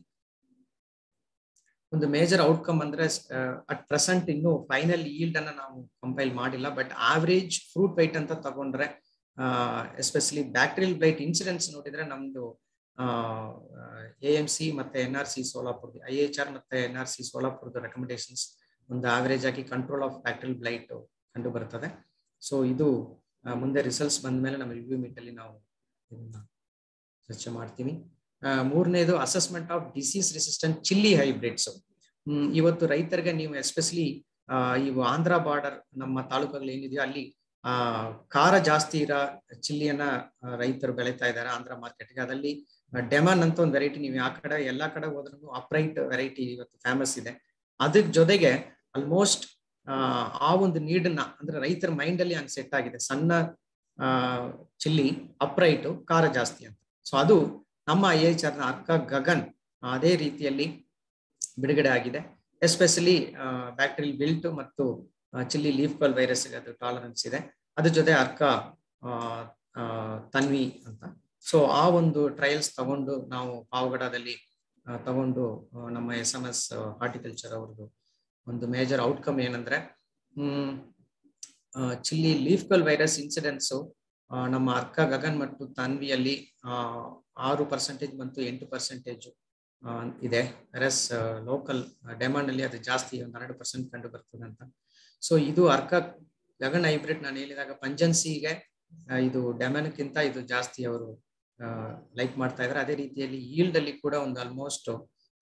ಒಂದು ಮೇಜರ್ ಔಟ್ಕಮ್ ಅಂದ್ರೆ ಅಟ್ ಪ್ರೆಸೆಂಟ್ ಇನ್ನು ಫೈನಲ್ ಈಲ್ಡ್ ಅನ್ನ ನಾವು ಕಂಪೈಲ್ ಮಾಡಿಲ್ಲ ಬಟ್ ಆವರೇಜ್ ಫ್ರೂಟ್ ವೈಟ್ ಅಂತ ತಗೊಂಡ್ರೆ ಎಸ್ಪೆಷಲಿ ಬ್ಯಾಕ್ಟೀರಿಯಲ್ ಬ್ಲೈಟ್ ಇನ್ಸಿಡೆನ್ಸ್ ನೋಡಿದ್ರೆ ನಮ್ದು ಎ ಎಂ ಸಿ ಮತ್ತೆ N R C Solapur I H R ಮತ್ತೆ ಎನ್ ಆರ್ ಸಿ ಸೋಲಾಪುರದ ರೆಕಮೆಂಡೇಶನ್ಸ್ ಒಂದು ಆವರೇಜ್ ಆಗಿ ಕಂಟ್ರೋಲ್ ಆಫ್ ಬ್ಯಾಕ್ಟೀರಿಯಲ್ ಬ್ಲೈಟ್ ಕಂಡು ಬರ್ತದೆ ಸೊ ಇದು ಆ, ಮುಂದೆ ರಿಸಲ್ಟ್ಸ್ ಬಂದ ಮೇಲೆ ನಮ್ಮ ರಿವ್ಯೂ ಮೀಟ್ ಅಲ್ಲಿ ನಾವು ಇದನ್ನ ಚರ್ಚೆ ಮಾಡ್ತೀವಿ ಆ, ಮೂರನೇದು assessment of disease resistant chilli hybrids ಇವತ್ತು ರೈತರಿಗೆ ನೀವು ಎಸ್ಪೆಷಲಿ ಇವು ಆಂಧ್ರ ಬಾರ್ಡರ್ ನಮ್ಮ ತಾಲೂಕುಗಳು ಏನಿದೆಯೋ ಅಲ್ಲಿ ಆ ಖಾರ ಜಾಸ್ತಿ ಇರೋ ಚಿಲ್ಲಿಯನ್ನ ಆ, ರೈತರು ಬೆಳೀತಾ ಇದ್ದಾರೆ ಆಂಧ್ರ ಮಾರ್ಕೆಟ್ಗೆ ಅದಲ್ಲಿ ಡೆಮನ್ ಅಂತ ಒಂದು ವೆರೈಟಿ ನೀವು ಯಾವ ಕಡೆ ಎಲ್ಲಾ ಕಡೆ ಹೋದ್ರೂ ಅಪ್ರೈಟ್ ವೆರೈಟಿ ಇವತ್ತು ಫೇಮಸ್ ಇದೆ ಅದ್ರ ಜೊತೆಗೆ ಆಲ್ಮೋಸ್ಟ್ ಆ ಒಂದು ನೀಡನ್ನ ಅಂದ್ರೆ ರೈತರ ಮೈಂಡ್ ಅಲ್ಲಿ ಹಂಗ್ ಸೆಟ್ ಆಗಿದೆ ಸಣ್ಣ ಆ ಚಿಲ್ಲಿ ಅಪ್ರೈಟ್ ಖಾರ ಜಾಸ್ತಿ ಅಂತ ಸೊ ಅದು ನಮ್ಮ I H R Arka Gagan ಅದೇ ರೀತಿಯಲ್ಲಿ ಬಿಡುಗಡೆ ಆಗಿದೆ ಎಸ್ಪೆಷಲಿ ಬ್ಯಾಕ್ಟೀರಿಯಲ್ ಬಿಲ್ಟ್ ಮತ್ತು ಚಿಲ್ಲಿ ಲೀಫ್ ಕಾಲ್ ವೈರಸ್ ಅದು ಟಾಲರೆನ್ಸ್ ಇದೆ ಅದ್ರ ಜೊತೆ ಅರ್ಕ ಆ, ಆ, ತನ್ವಿ ಅಂತ ಸೊ ಆ ಒಂದು ಟ್ರಯಲ್ಸ್ ತಗೊಂಡು ನಾವು ಪಾವಗಡದಲ್ಲಿ ಆ, ತಗೊಂಡು ಆ, ನಮ್ಮ ಎಸ್ ಎಂ ಎಸ್ ಹಾರ್ಟಿಕಲ್ಚರ್ ಅವ್ರದ್ದು ಒಂದು ಮೇಜರ್ ಔಟ್ಕಮ್ ಏನಂದ್ರೆ hmm chilli leaf curl virus incidence ನಮ್ಮ ಅರ್ಕ ಗಗನ್ ಮತ್ತು ತಾನ್ವಿಯಲ್ಲಿ ಆ, ಆರು ಪರ್ಸೆಂಟೇಜ್ ಮತ್ತು ಎಂಟು ಪರ್ಸೆಂಟೇಜ್ ಇದೆ ವೆರಸ್ ಲೋಕಲ್ ಡೆಮಾಂಡ್ ಅಲ್ಲಿ ಅದು ಜಾಸ್ತಿ ಒಂದು ಹನ್ನೆರಡು ಪರ್ಸೆಂಟ್ ಕಂಡು ಬರ್ತದೆ ಅಂತ ಸೊ ಇದು ಅರ್ಕ ಗಗನ್ ಹೈಬ್ರಿಡ್ ನಾನು ಹೇಳಿದಾಗ ಪಂಜನ್ಸಿಗೆ ಇದು ಡೆಮನ್ಕ್ಕಿಂತ ಇದು ಜಾಸ್ತಿ ಅವರು ಲೈಕ್ ಮಾಡ್ತಾ ಇದ್ದಾರೆ ಅದೇ ರೀತಿಯಲ್ಲಿ ಈಲ್ಡ್ ಅಲ್ಲಿ ಕೂಡ ಒಂದು ಆಲ್ಮೋಸ್ಟ್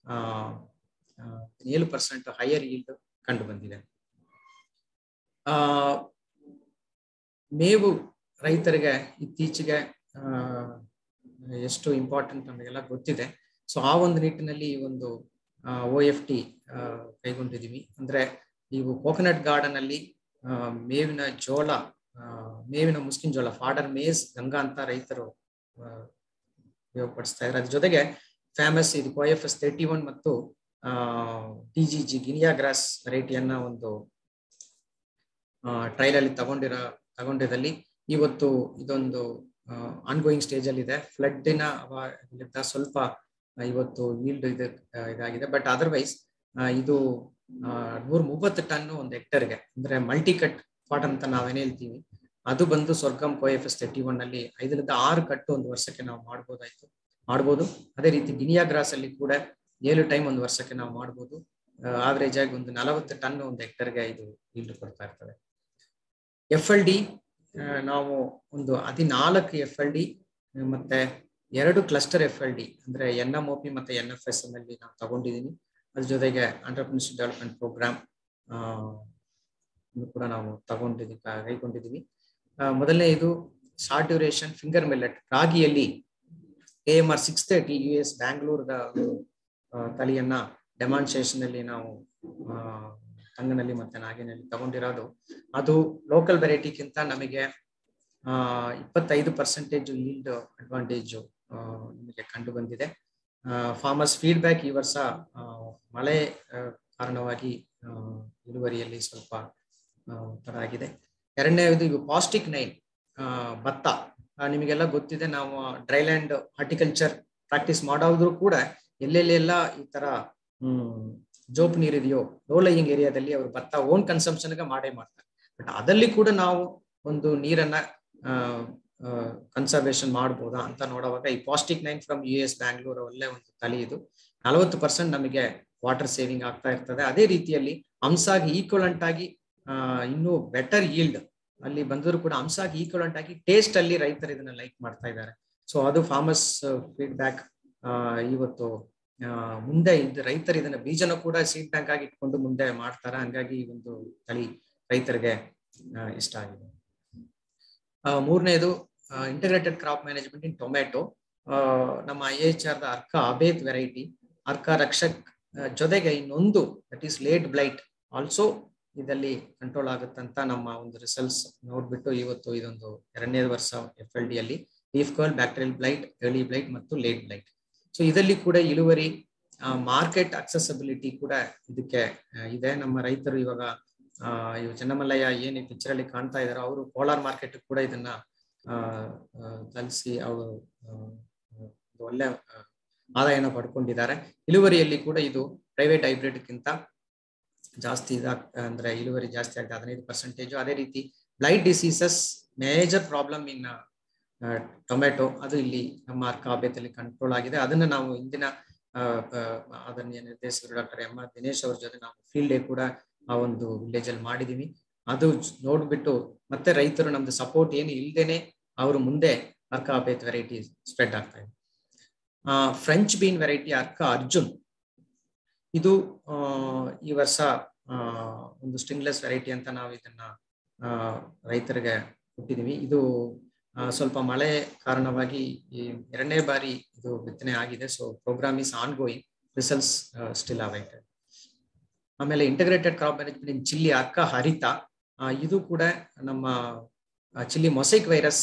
ಏಳು ಪರ್ಸೆಂಟ್ ಹೈಯರ್ ಈಲ್ಡ್ ಕಂಡು ಬಂದಿದೆ ಆ ಮೇವು ರೈತರಿಗೆ ಇತ್ತೀಚೆಗೆ ಆ, ಎಷ್ಟು ಇಂಪಾರ್ಟೆಂಟ್ ನಮಗೆಲ್ಲ ಗೊತ್ತಿದೆ ಸೊ ಆ ಒಂದು ನಿಟ್ಟಿನಲ್ಲಿ ಈ ಒಂದು ಒ ಎಫ್ ಟಿ ಕೈಗೊಂಡಿದೀವಿ ಅಂದ್ರೆ ನೀವು ಕೋಕೋನಟ್ ಗಾರ್ಡನ್ ಅಲ್ಲಿ ಆ, ಮೇವಿನ ಜೋಳ ಆ, ಮೇವಿನ ಮುಸ್ಕಿನ ಜೋಳ ಫಾಡರ್ ಮೇಸ್ ಗಂಗಾ ಅಂತ ರೈತರು ಆ, ಉಪಯೋಗಪಡಿಸ್ತಾ ಇದ್ದಾರೆ ಅದ್ರ ಜೊತೆಗೆ ಫೇಮಸ್ ಇದು Co F S thirty one ಮತ್ತು T G G guinea grass ವೆರೈಟಿಯನ್ನ ಒಂದು ಟ್ರಯಲ್ ಅಲ್ಲಿ ತಗೊಂಡಿರೋ ತಗೊಂಡಿದಲ್ಲಿ ಇವತ್ತು ಇದೊಂದು ಆನ್ಗೋಯಿಂಗ್ ಸ್ಟೇಜ್ ಅಲ್ಲಿ ಇದೆ ಫ್ಲಡ್ ನ ಅವಾಗ ಸ್ವಲ್ಪ ಆ, ಇವತ್ತು ಈಲ್ಡ್ ಇದು ಆ, ಇದಾಗಿದೆ ಬಟ್ ಅದರ್ವೈಸ್ ಇದು ನೂರ ಮೂವತ್ತು ಟನ್ ಒಂದು ಹೆಕ್ಟರ್ಗೆ ಅಂದ್ರೆ ಮಲ್ಟಿ ಕಟ್ ಪಾಟ್ ಅಂತ ನಾವೇನ್ ಹೇಳ್ತೀವಿ ಅದು ಬಂದು ಸ್ವರ್ಗಂ Co F S thirty one ಅಲ್ಲಿ ಐದರಿಂದ ಆರು ಕಟ್ಟು ಒಂದು ವರ್ಷಕ್ಕೆ ನಾವು ಮಾಡ್ಬೋದಾಯ್ತು ಮಾಡ್ಬೋದು ಅದೇ ರೀತಿ ಗಿನಿಯಾ ಗ್ರಾಸ್ ಅಲ್ಲಿ ಕೂಡ ಏಳು ಟೈಮ್ ಒಂದು ವರ್ಷಕ್ಕೆ ನಾವು ಮಾಡ್ಬೋದು ಆವರೇಜ್ ಆಗಿ ಒಂದು ನಲವತ್ತು ಟನ್ ಒಂದು ಹೆಕ್ಟರ್ಗೆ ಇದು ಈಲ್ಡ್ ಕೊಡ್ತಾ ಇರ್ತದೆ ಎಫ್ ಎಲ್ ಡಿ ನಾವು ಒಂದು ಹದಿನಾಲ್ಕು ಎಫ್ ಎಲ್ ಡಿ ಮತ್ತೆ ಎರಡು ಕ್ಲಸ್ಟರ್ ಎಫ್ ಎಲ್ ಡಿ ಅಂದ್ರೆ ಎನ್ ಎಂ ಒ ಪಿ ಮತ್ತೆ ಎನ್ ಎಫ್ ಎಸ್ ನಲ್ಲಿ ನಾವು ತಗೊಂಡಿದೀನಿ ಅದ್ರ ಜೊತೆಗೆ ಅಂಟರ್ಪ್ರಿನರ್ಶಿಪ್ ಡೆವಲಪ್ಮೆಂಟ್ ಪ್ರೋಗ್ರಾಮ್ ಕೂಡ ನಾವು ತಗೊಂಡಿದ್ದೀವಿ ಕೈಗೊಂಡಿದ್ದೀವಿ ಆ, ಮೊದಲನೇ ಇದು ಶಾರ್ಟ್ ಡ್ಯೂರೇಷನ್ ಫಿಂಗರ್ ಮಿಲ್ಲೆಟ್ ರಾಗಿಯಲ್ಲಿ A M R six thirty U S ಬ್ಯಾಂಗ್ಳೂರ್ದ ಒಂದು ಆ, ತಳಿಯನ್ನ ಡೆಮಾನ್ಸ್ಟ್ರೇಷನ್ ಅಲ್ಲಿ ನಾವು ಆ, ತಂಗನಲ್ಲಿ ಮತ್ತೆ ನಾಗಿನಲ್ಲಿ ತಗೊಂಡಿರೋದು ಅದು ಲೋಕಲ್ ವೆರೈಟಿಗಿಂತ ನಮಗೆ ಆ ಇಪ್ಪತ್ತೈದು ಪರ್ಸೆಂಟೇಜ್ ಈಲ್ಡ್ ಅಡ್ವಾಂಟೇಜ್ ನಮಗೆ ಕಂಡು ಬಂದಿದೆ ಫಾರ್ಮರ್ಸ್ ಫೀಡ್ಬ್ಯಾಕ್ ಈ ವರ್ಷ ಆ, ಮಳೆ ಆ, ಕಾರಣವಾಗಿ ಆ, ಇಳುವರಿಯಲ್ಲಿ ಸ್ವಲ್ಪ ಆ, ತರ ಆಗಿದೆ ಎರಡನೇದು ಇದು ಪಾಸ್ಟಿಕ್ ನೈನ್ ಭತ್ತ ಆ, ನಿಮಗೆಲ್ಲ ಗೊತ್ತಿದೆ ನಾವು ಡ್ರೈಲ್ಯಾಂಡ್ ಹಾರ್ಟಿಕಲ್ಚರ್ ಪ್ರಾಕ್ಟೀಸ್ ಮಾಡೋದ್ರು ಕೂಡ ಎಲ್ಲೆಲ್ಲೆಲ್ಲ ಈ ತರ ಹ್ಮ್ ಜೋಪ್ ನೀರಿದೆಯೋ ಲೋ ಲೈಯಿಂಗ್ ಏರಿಯಾದಲ್ಲಿ ಅವರು ಭತ್ತ ಓನ್ ಕನ್ಸಂಪ್ಷನ್ಗೆ ಮಾಡೇ ಮಾಡ್ತಾರೆ ಬಟ್ ಅದಲ್ಲಿ ಕೂಡ ನಾವು ಒಂದು ನೀರನ್ನ ಕನ್ಸರ್ವೇಷನ್ ಮಾಡ್ಬೋದಾ ಅಂತ ನೋಡುವಾಗ ಈ ಪಾಸ್ಟಿಕ್ nine from U S Bangalore ಒಳ್ಳೆ ಒಂದು ತಳಿ ಇದು ನಲವತ್ತು ಪರ್ಸೆಂಟ್ ನಮಗೆ ವಾಟರ್ ಸೇವಿಂಗ್ ಆಗ್ತಾ ಇರ್ತದೆ ಅದೇ ರೀತಿಯಲ್ಲಿ ಅಂಸಾಗಿ ಈಕ್ವಲೆಂಟ್ ಆಗಿ ಆ, ಇನ್ನೂ ಬೆಟರ್ ಈಲ್ಡ್ ಅಲ್ಲಿ ಬಂದರೂ ಕೂಡ ಅಂಸಾಗಿ ಈಕ್ವಲೆಂಟ್ ಆಗಿ ಟೇಸ್ಟ್ ಅಲ್ಲಿ ರೈತರು ಇದನ್ನ ಲೈಕ್ ಮಾಡ್ತಾ ಇದ್ದಾರೆ ಸೊ ಅದು ಫಾರ್ಮರ್ಸ್ ಫೀಡ್ಬ್ಯಾಕ್ ಇವತ್ತು ಆ, ಮುಂದೆ ಇದು ರೈತರು ಇದನ್ನ ಬೀಜನ ಕೂಡ ಸೀಡ್ ಬ್ಯಾಂಕ್ ಆಗಿ ಇಟ್ಕೊಂಡು ಮುಂದೆ ಮಾಡ್ತಾರೆ ಹಂಗಾಗಿ ಈ ಒಂದು ತಳಿ ರೈತರಿಗೆ ಆ, ಇಷ್ಟ ಆಗಿದೆ ಆ, ಮೂರನೇದು integrated crop management in tomato ನಮ್ಮ ಐ ಎಚ್ ಆರ್ ದ ಅರ್ಕ ಅಬೇತ್ ವೆರೈಟಿ ಅರ್ಕ ರಕ್ಷಕ್ ಆ, ಜೊತೆಗೆ ಇನ್ನೊಂದು that is late blight also ಇದರಲ್ಲಿ ಕಂಟ್ರೋಲ್ ಆಗುತ್ತಂತ ನಮ್ಮ ಒಂದು ರಿಸಲ್ಟ್ಸ್ ನೋಡ್ಬಿಟ್ಟು ಇವತ್ತು ಇದೊಂದು ಎರಡನೇ ವರ್ಷ ಎಫ್ ಎಲ್ ಡಿ ಅಲ್ಲಿ leaf curl bacterial blight early blight ಮತ್ತು ಲೇಟ್ ಬ್ಲೈಟ್ ಸೊ ಇದರಲ್ಲಿ ಕೂಡ ಇಳುವರಿ ಮಾರ್ಕೆಟ್ ಅಕ್ಸೆಸಬಿಲಿಟಿ ಕೂಡ ಇದಕ್ಕೆ ಆ, ಇದೆ ನಮ್ಮ ರೈತರು ಇವಾಗ ಆ, ಇವು ಚೆನ್ನಮಲ್ಲಯ್ಯ ಏನ್ ಪಿಕ್ಚರ್ ಅಲ್ಲಿ ಕಾಣ್ತಾ ಇದಾರೋ ಅವರು ಕೋಲಾರ್ ಮಾರ್ಕೆಟ್ ಕೂಡ ಇದನ್ನ ಆ, ಆ, ತಲುಪಿಸಿ ಅವರು ಆ, ಒಂದು ಒಳ್ಳೆ ಆ, ಆದಾಯನ ಪಡ್ಕೊಂಡಿದ್ದಾರೆ ಇಳುವರಿಯಲ್ಲಿ ಕೂಡ ಇದು ಪ್ರೈವೇಟ್ ಹೈಬ್ರಿಡ್ಗಿಂತ ಜಾಸ್ತಿ ಇದಾಗ್ ಅಂದ್ರೆ ಇಳುವರಿ ಜಾಸ್ತಿ ಆಗಿದೆ ಹದಿನೈದು ಪರ್ಸೆಂಟೇಜ್ ಅದೇ ರೀತಿ blight diseases major problem in tomato ಅದು ಇಲ್ಲಿ ನಮ್ಮ ಅರ್ಕ ಆಬೇತಲ್ಲಿ ಕಂಟ್ರೋಲ್ ಆಗಿದೆ ಅದನ್ನ ನಾವು ಇಂದಿನ ಆ, ಆ, ಆದರಣೀಯ ನಿರ್ದೇಶಕರು ಡಾಕ್ಟರ್ ಎಂ ಆರ್ ದಿನೇಶ್ ಅವ್ರ ಜೊತೆ ನಾವು ಫೀಲ್ಡ್ ಡೇ ಕೂಡ ಆ ಒಂದು ವಿಲೇಜ್ ಅಲ್ಲಿ ಮಾಡಿದೀವಿ ಅದು ಜ್- ನೋಡ್ಬಿಟ್ಟು ಮತ್ತೆ ರೈತರು ನಮ್ದು ಸಪೋರ್ಟ್ ಏನು ಇಲ್ದೇನೆ ಅವರು ಮುಂದೆ ಅರ್ಕ ಆಬೇತ್ ವೆರೈಟಿ ಸ್ಪ್ರೆಡ್ ಆಗ್ತಾ ಇದೆ ಆ French bean variety Arka Arjun ಇದು ಆ, ಈ ವರ್ಷ ಆ, ಒಂದು ಸ್ಟಿಂಗ್ಲೆಸ್ ವೆರೈಟಿ ಅಂತ ನಾವು ಇದನ್ನ ಆ, ರೈತರಿಗೆ ಕೊಟ್ಟಿದೀವಿ ಇದು ಆ, ಸ್ವಲ್ಪ ಮಳೆ ಕಾರಣವಾಗಿ ಈ ಎರಡನೇ ಬಾರಿ ಇದು ಬಿತ್ತನೆ ಆಗಿದೆ so programme is ongoing results still awaited ಆಮೇಲೆ integrated crop management in chilli Arka Harita ಆ, ಇದು ಕೂಡ ನಮ್ಮ chilli mosaic virus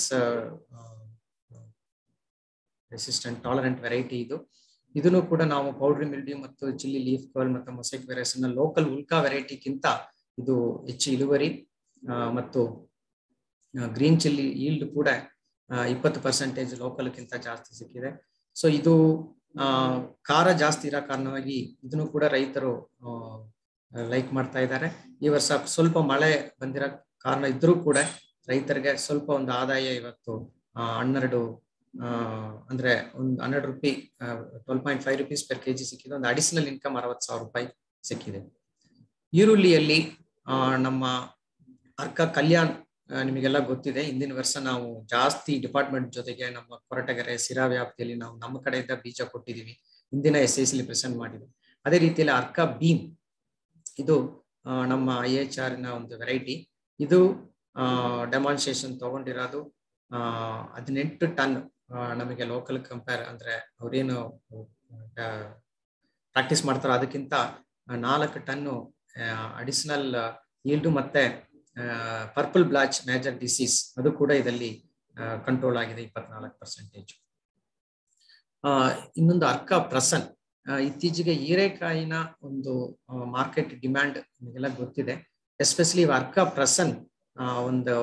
resistant tolerant variety ಇದು ಇದನ್ನು ಕೂಡ ನಾವು ಪೌಡ್ರಿ ಮಿಲ್ಡ್ಯೂ ಮತ್ತು ಚಿಲ್ಲಿ ಲೀಫ್ ಕರ್ಲ್ ಮತ್ತು ಮೊಸೈಕ್ ವೈರಸ್ ಅನ್ನ ಲೋಕಲ್ ಉಲ್ಕಾ ವೆರೈಟಿಗಿಂತ ಇದು ಹೆಚ್ಚು ಇಳುವರಿ ಆ, ಮತ್ತು ಗ್ರೀನ್ ಚಿಲ್ಲಿ ಈಲ್ಡ್ ಕೂಡ ಇಪ್ಪತ್ತು ಪರ್ಸೆಂಟೇಜ್ ಲೋಕಲ್ಗಿಂತ ಜಾಸ್ತಿ ಸಿಕ್ಕಿದೆ ಸೊ ಇದು ಆ, ಖಾರ ಜಾಸ್ತಿ ಇರೋ ಕಾರಣವಾಗಿ ಇದನ್ನು ಕೂಡ ರೈತರು ಲೈಕ್ ಮಾಡ್ತಾ ಇದ್ದಾರೆ ಈ ವರ್ಷ ಸ್ವಲ್ಪ ಮಳೆ ಬಂದಿರೋ ಕಾರಣ ಇದ್ರೂ ಕೂಡ ರೈತರಿಗೆ ಸ್ವಲ್ಪ ಒಂದು ಆದಾಯ ಇವತ್ತು ಆ, ಹನ್ನೆರಡು ಆ, ಅಂದ್ರೆ ಒಂದು ಹನ್ನೆರಡು ರೂಪಾಯಿ twelve point five rupees per K ಸಿಕ್ಕಿದೆ ಒಂದು ಅಡಿಷನಲ್ ಇನ್ಕಮ್ ಅರವತ್ತು ಸಾವಿರ ರೂಪಾಯಿ ಸಿಕ್ಕಿದೆ ಈರುಳ್ಳಿಯಲ್ಲಿ ಆ, ನಮ್ಮ ಅರ್ಕ ಕಲ್ಯಾಣ್ ಆ, ನಿಮಗೆಲ್ಲ ಗೊತ್ತಿದೆ ಇಂದಿನ ವರ್ಷ ನಾವು ಜಾಸ್ತಿ ಡಿಪಾರ್ಟ್ಮೆಂಟ್ ಜೊತೆಗೆ ನಮ್ಮ ಕೊರಟಗೆರೆ ಸಿರಾ ವ್ಯಾಪ್ತಿಯಲ್ಲಿ ನಾವು ನಮ್ಮ ಕಡೆಯಿಂದ ಬೀಜ ಕೊಟ್ಟಿದೀವಿ ಇಂದಿನ ಎಸ್ ಐ ಸಿಲಿ ಪ್ರೆಸೆಂಟ್ ಮಾಡಿದ್ವಿ ಅದೇ ರೀತಿಯಲ್ಲಿ ಅರ್ಕ ಬೀಮ್ ಇದು ಆ, ನಮ್ಮ ಐ ಎಚ್ ಆರ್ ನ ಒಂದು ವೆರೈಟಿ ಇದು ಡೆಮಾನ್ಸ್ಟ್ರೇಷನ್ ತಗೊಂಡಿರೋದು ಆ, ಹದಿನೆಂಟು ಟನ್ ಆ, ನಮಗೆ ಲೋಕಲ್ ಕಂಪೇರ್ ಅಂದ್ರೆ ಅವ್ರೇನು ಪ್ರಾಕ್ಟೀಸ್ ಮಾಡ್ತಾರೋ ಅದಕ್ಕಿಂತ ನಾಲ್ಕು ಟನ್ನು ಅಡಿಷನಲ್ ಈಲ್ಡು ಮತ್ತೆ ಪರ್ಪಲ್ ಬ್ಲಾಚ್ ಮೇಜರ್ ಡಿಸೀಸ್ ಅದು ಕೂಡ ಇದರಲ್ಲಿ ಕಂಟ್ರೋಲ್ ಆಗಿದೆ ಇಪ್ಪತ್ನಾಲ್ಕು ಪರ್ಸೆಂಟೇಜ್ ಇನ್ನೊಂದು ಅರ್ಕ ಪ್ರಸನ್ ಆ, ಇತ್ತೀಚೆಗೆ ಹೀರೆಕಾಯಿನ ಒಂದು ಮಾರ್ಕೆಟ್ ಡಿಮ್ಯಾಂಡ್ ನಿಮಗೆಲ್ಲ ಗೊತ್ತಿದೆ ಎಸ್ಪೆಷಲಿ ಅರ್ಕ ಪ್ರಸನ್ ಆ, ಒಂದು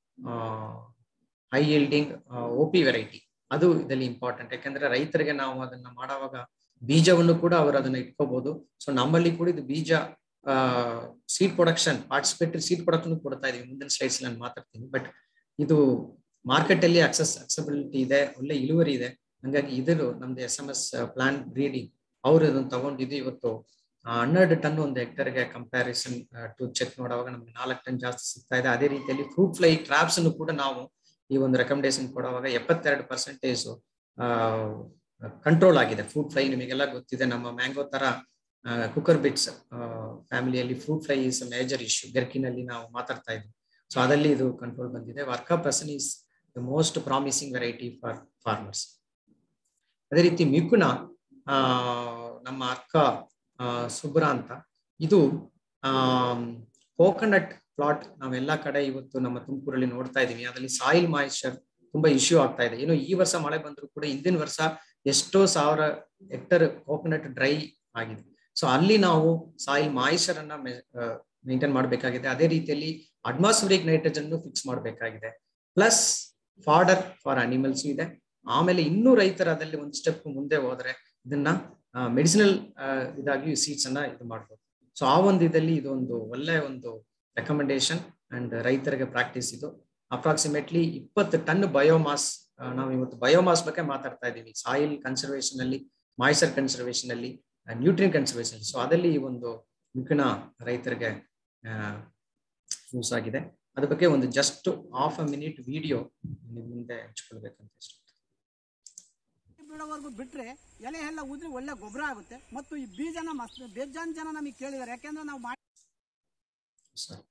high yielding O P variety ಅದು ಇದರಲ್ಲಿ ಇಂಪಾರ್ಟೆಂಟ್ ಯಾಕಂದ್ರೆ ರೈತರಿಗೆ ನಾವು ಅದನ್ನ ಮಾಡುವಾಗ ಬೀಜವನ್ನು ಕೂಡ ಅವರು ಅದನ್ನ ಇಟ್ಕೋಬಹುದು ಸೊ ನಮ್ಮಲ್ಲಿ ಕೂಡ ಇದು ಬೀಜ seed production participatory seed production ಕೊಡ್ತಾ ಇದೀವಿ ಮುಂದಿನ ಸ್ಲೈಡ್ಸ್ ನಾನು ಮಾತಾಡ್ತೀನಿ ಬಟ್ ಇದು ಮಾರ್ಕೆಟ್ ಅಲ್ಲಿ ಅಕ್ಸೆಸ್ ಅಕ್ಸೆಬಿಲಿಟಿ ಇದೆ ಒಳ್ಳೆ ಇಳುವರಿ ಇದೆ ಹಂಗಾಗಿ ಇದ್ರು ನಮ್ದು S M S plant breeding ಅವ್ರು ಇದನ್ನ ತಗೊಂಡಿದ್ದು ಇವತ್ತು ಆ, ಹನ್ನೆರಡು ಟನ್ ಒಂದು ಹೆಕ್ಟರ್ಗೆ ಕಂಪ್ಯಾರಿಸನ್ ಟು ಚೆಕ್ ಮಾಡುವಾಗ ನಮ್ಗೆ ನಾಲ್ಕು ಟನ್ ಜಾಸ್ತಿ ಸಿಗ್ತಾ ಇದೆ ಅದೇ ರೀತಿಯಲ್ಲಿ ಫ್ರೂಟ್ ಫ್ಲೈ ಟ್ರಾಪ್ಸ್ ಅನ್ನು ಕೂಡ ನಾವು ಈ ಒಂದು ರೆಕಮೆಂಡೇಶನ್ ಕೊಡುವಾಗ ಎಪ್ಪತ್ತೆರಡು ಪರ್ಸೆಂಟೇಜ್ ಕಂಟ್ರೋಲ್ ಆಗಿದೆ ಫ್ರೂಟ್ ಫ್ಲೈ ನಿಮಗೆಲ್ಲ ಗೊತ್ತಿದೆ ನಮ್ಮ ಮ್ಯಾಂಗೋ ತರ ಕುಕ್ಕರ್ ಬಿಟ್ಸ್ ಫ್ಯಾಮಿಲಿಯಲ್ಲಿ fruit fly is major issue ಗರ್ಕಿನಲ್ಲಿ ನಾವು ಮಾತಾಡ್ತಾ ಇದ್ವಿ ಸೊ ಅದಲ್ಲಿ ಇದು ಕಂಟ್ರೋಲ್ ಬಂದಿದೆ Arka Prasan is the most promising variety for farmers ಅದೇ ರೀತಿ ಮಿಕುನ ಆ, ನಮ್ಮ ಅಕ್ಕ ಆ, ಸುಬ್ರ ಅಂತ ಇದು ಕೋಕೋನಟ್ ಪ್ಲಾಟ್ ನಾವೆಲ್ಲ ಕಡೆ ಇವತ್ತು ನಮ್ಮ ತುಮಕೂರಲ್ಲಿ ನೋಡ್ತಾ ಇದೀವಿ ಅದರಲ್ಲಿ ಸಾಯಿಲ್ ಮಾಯಿಶ್ಚರ್ ತುಂಬಾ ಇಶ್ಯೂ ಆಗ್ತಾ ಇದೆ ಏನು ಈ ವರ್ಷ ಮಳೆ ಬಂದ್ರು ಕೂಡ ಹಿಂದಿನ ವರ್ಷ ಎಷ್ಟೋ ಸಾವಿರ ಹೆಕ್ಟರ್ ಕೋಕೋನಟ್ ಡ್ರೈ ಆಗಿದೆ ಸೊ ಅಲ್ಲಿ ನಾವು ಸಾಯಿಲ್ ಮಾಯಿಶ್ಚರ್ ಅನ್ನ ಮೇಂಟೈನ್ ಮಾಡಬೇಕಾಗಿದೆ ಅದೇ ರೀತಿಯಲ್ಲಿ ಅಟ್ಮಾಸ್ಫಿರಿಕ್ ನೈಟ್ರೋಜನ್ ಫಿಕ್ಸ್ ಮಾಡಬೇಕಾಗಿದೆ ಪ್ಲಸ್ ಫಾಡರ್ ಫಾರ್ ಅನಿಮಲ್ಸ್ ಇದೆ ಆಮೇಲೆ ಇನ್ನೂ ರೈತರ ಅದಲ್ಲಿ ಒಂದು ಸ್ಟೆಪ್ ಮುಂದೆ ಹೋದ್ರೆ ಇದನ್ನ ಮೆಡಿಸಿನಲ್ ಇದಾಗಿ ಸೀಡ್ಸ್ ಅನ್ನ ಇದು ಮಾಡ್ಬೋದು ಸೊ ಆ ಒಂದು ಇದರಲ್ಲಿ ಇದೊಂದು ಒಳ್ಳೆ ಒಂದು ರೆಕಮೆಂಡೇಶನ್ ಅಂಡ್ ರೈತರಿಗೆ ಪ್ರಾಕ್ಟೀಸ್ ಇದು ಅಪ್ರಾಕ್ಸಿಮೇಟ್ಲಿ ಇಪ್ಪತ್ತು ಟನ್ ಬಯೋಮಾಸ್ ನಾವು ಇವತ್ತು ಬಯೋಮಾಸ್ ಬಗ್ಗೆ ಮಾತಾಡ್ತಾ ಇದ್ದೀವಿ ಸಾಯಿಲ್ ಕನ್ಸರ್ವೇಷನ್ ಅಲ್ಲಿ ಮಾಯ್ಸರ್ ಕನ್ಸರ್ವೇಷನ್ ಅಲ್ಲಿ ನ್ಯೂಟ್ರಿಯನ್ ಕನ್ಸರ್ವೇಷನ್ ಸೊ ಅದಲ್ಲಿ ಈ ಒಂದು ಮುಖಿನ ರೈತರಿಗೆ ಯೂಸ್ ಆಗಿದೆ ಅದ್ರ ಬಗ್ಗೆ ಒಂದು just half a minute video ನಿಮ್ ಮುಂದೆ ಹಂಚ್ಕೊಳ್ಬೇಕಂತ ಇಷ್ಟ ಬೀಳೋವರೆಗೂ ಬಿಟ್ರೆ ಎಲೆ ಎಲ್ಲ ಉದ್ರಿ ಒಳ್ಳೆ ಗೊಬ್ಬರ ಆಗುತ್ತೆ ಮತ್ತು ಈ ಬೀಜನ ಮಸ್ತ್ ಬೇಜಾನ್ ಜನ ನಮಗೆ ಕೇಳಿದ್ದಾರೆ ಯಾಕೆಂದ್ರೆ ನಾವು ಮಾಡಿ ಸರ್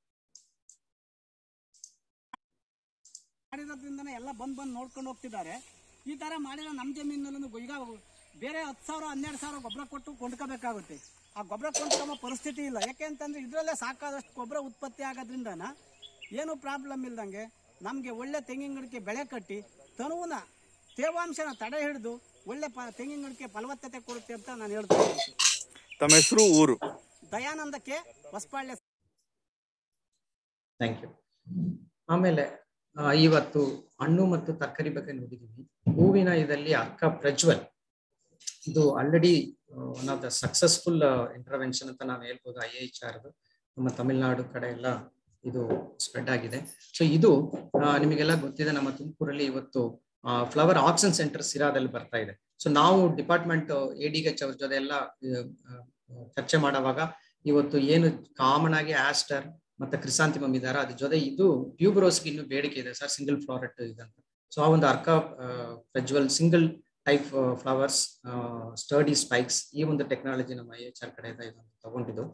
ಮಾಡಿರೋದ್ರಿಂದನೇ ಎಲ್ಲ ಬಂದ್ ಬಂದು ನೋಡ್ಕೊಂಡು ಹೋಗ್ತಿದ್ದಾರೆ ಈ ತರ ಮಾಡಿರೋ ನಮ್ಮ ಜಮೀನಲ್ಲೂ ಈಗ ಬೇರೆ ಹತ್ತು ಸಾವಿರ ಹನ್ನೆರಡು ಸಾವಿರ ಗೊಬ್ಬರ ಕೊಟ್ಟು ಕೊಂಡ್ಕೋಬೇಕಾಗುತ್ತೆ ಆ ಗೊಬ್ಬರ ಕೊಂಡ್ಕೊಂಬೋ ಪರಿಸ್ಥಿತಿ ಇಲ್ಲ ಯಾಕೆ ಅಂತಂದ್ರೆ ಇದರಲ್ಲೇ ಸಾಕಾದಷ್ಟು ಗೊಬ್ಬರ ಉತ್ಪತ್ತಿ ಆಗೋದ್ರಿಂದನ ಏನು ಪ್ರಾಬ್ಲಮ್ ಇಲ್ದಂಗೆ ನಮಗೆ ಒಳ್ಳೆ ತೆಂಗಿನ ಗಿಡಕ್ಕೆ ಬೆಳೆ ಕಟ್ಟಿ ತನುವನ್ನ ತೇವಾಂಶನ ತಡೆ ಹಿಡಿದು ಒಳ್ಳೆ ಪ ತೆಂಗಿನ ಗಿಡಕ್ಕೆ ಫಲವತ್ತತೆ ಕೊಡುತ್ತೆ ಅಂತ ನಾನು ಹೇಳ್ತಾ ಇದ್ದೀನಿ ತಮ್ಮ ಹೆಸರು ಊರು ದಯಾನಂದಕ್ಕೆ ಹೊಸಪಾಳ್ಯ ಥ್ಯಾಂಕ್ ಯು ಆಮೇಲೆ ಆ, ಇವತ್ತು ಹಣ್ಣು ಮತ್ತು ತರಕಾರಿ ಬಗ್ಗೆ ನೋಡಿದೀವಿ ಹೂವಿನ ಇದರಲ್ಲಿ ಅರ್ಕ ಪ್ರಜ್ವಲ್ ಇದು already one of the successful intervention ಅಂತ ನಾವು ಹೇಳ್ಬೋದು ಐ ಎಚ್ ಆರ್ ನಮ್ಮ ತಮಿಳ್ನಾಡು ಕಡೆ ಎಲ್ಲ ಇದು ಸ್ಪ್ರೆಡ್ ಆಗಿದೆ ಸೊ ಇದು ಆ, ನಿಮಗೆಲ್ಲ ಗೊತ್ತಿದೆ ನಮ್ಮ ತುಮಕೂರಲ್ಲಿ ಇವತ್ತು ಫ್ಲವರ್ ಆಕ್ಸನ್ ಸೆಂಟರ್ ಸಿರಾದಲ್ಲಿ ಬರ್ತಾ ಇದೆ ಸೊ ನಾವು ಡಿಪಾರ್ಟ್ಮೆಂಟ್ ಎಡಿಗೆಚ್ ಅವ್ರ ಜೊತೆ ಎಲ್ಲ ಆ, ಆ, ಚರ್ಚೆ ಮಾಡುವಾಗ ಇವತ್ತು ಏನು ಕಾಮನ್ ಆಗಿ ಆಸ್ಟರ್ ಮತ್ತೆ ಕ್ರಿಸಾಂತಿಮಮ್ ಇದಾರೆ ಅದ್ರ ಜೊತೆ ಇದು ಟ್ಯೂಬ್ರೋಸ್ಗೆ ಇನ್ನು ಬೇಡಿಕೆ ಇದೆ ಸರ್ ಸಿಂಗಲ್ ಫ್ಲಾರೆಟ್ ಇದಂತ ಸೊ ಆ ಒಂದು Arka Prajwal single type flowers sturdy spikes ಈ ಒಂದು ಟೆಕ್ನಾಲಜಿ ನಮ್ಮ ಐ ಎಚ್ ಆರ್ ಕಡೆಯಿಂದ ಇದನ್ನು ತಗೊಂಡಿದ್ದು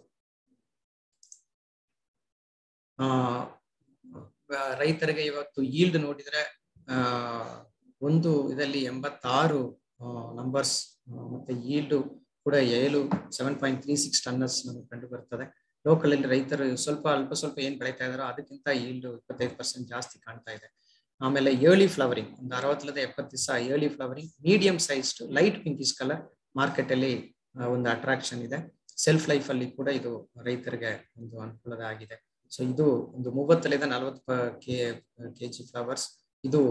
ಆ ಆ, ರೈತರಿಗೆ ಇವತ್ತು ಈಲ್ಡ್ ನೋಡಿದ್ರೆ ಆ ಒಂದು ಇದರಲ್ಲಿ ಎಂಬತ್ತಾರು ನಂಬರ್ಸ್ ಮತ್ತೆ ಈಲ್ಡ್ ಕೂಡ ಏಳು seven point three six tonnes ನಮಗೆ ಕಂಡು ಬರ್ತದೆ ಲೋಕಲ್ ಅಲ್ಲಿ ರೈತರು ಸ್ವಲ್ಪ ಅಲ್ಪ ಸ್ವಲ್ಪ ಏನ್ ಬೆಳೀತಾ ಇದಾರೋ ಅದಕ್ಕಿಂತ ಈಲ್ಡ್ ಇಪ್ಪತ್ತೈದು ಪರ್ಸೆಂಟ್ ಜಾಸ್ತಿ ಕಾಣ್ತಾ ಇದೆ ಆಮೇಲೆ ಏರ್ಲಿ ಫ್ಲವರಿಂಗ್ ಒಂದು ಅರವತ್ತಲದ ಎಪ್ಪತ್ತು ದಿವಸ early flowering medium size light pinkish colour market ಅಲ್ಲಿ ಆ, ಒಂದು ಅಟ್ರಾಕ್ಷನ್ ಇದೆ ಸೆಲ್ಫ್ ಲೈಫ್ ಅಲ್ಲಿ ಕೂಡ ಇದು ರೈತರಿಗೆ ಒಂದು ಅನುಕೂಲದ ಆಗಿದೆ ಸೊ ಇದು ಒಂದು ಮೂವತ್ತರಿಂದ ನಲವತ್ತು ಕೆ ಕೆಜಿ ಫ್ಲವರ್ಸ್ ಇದು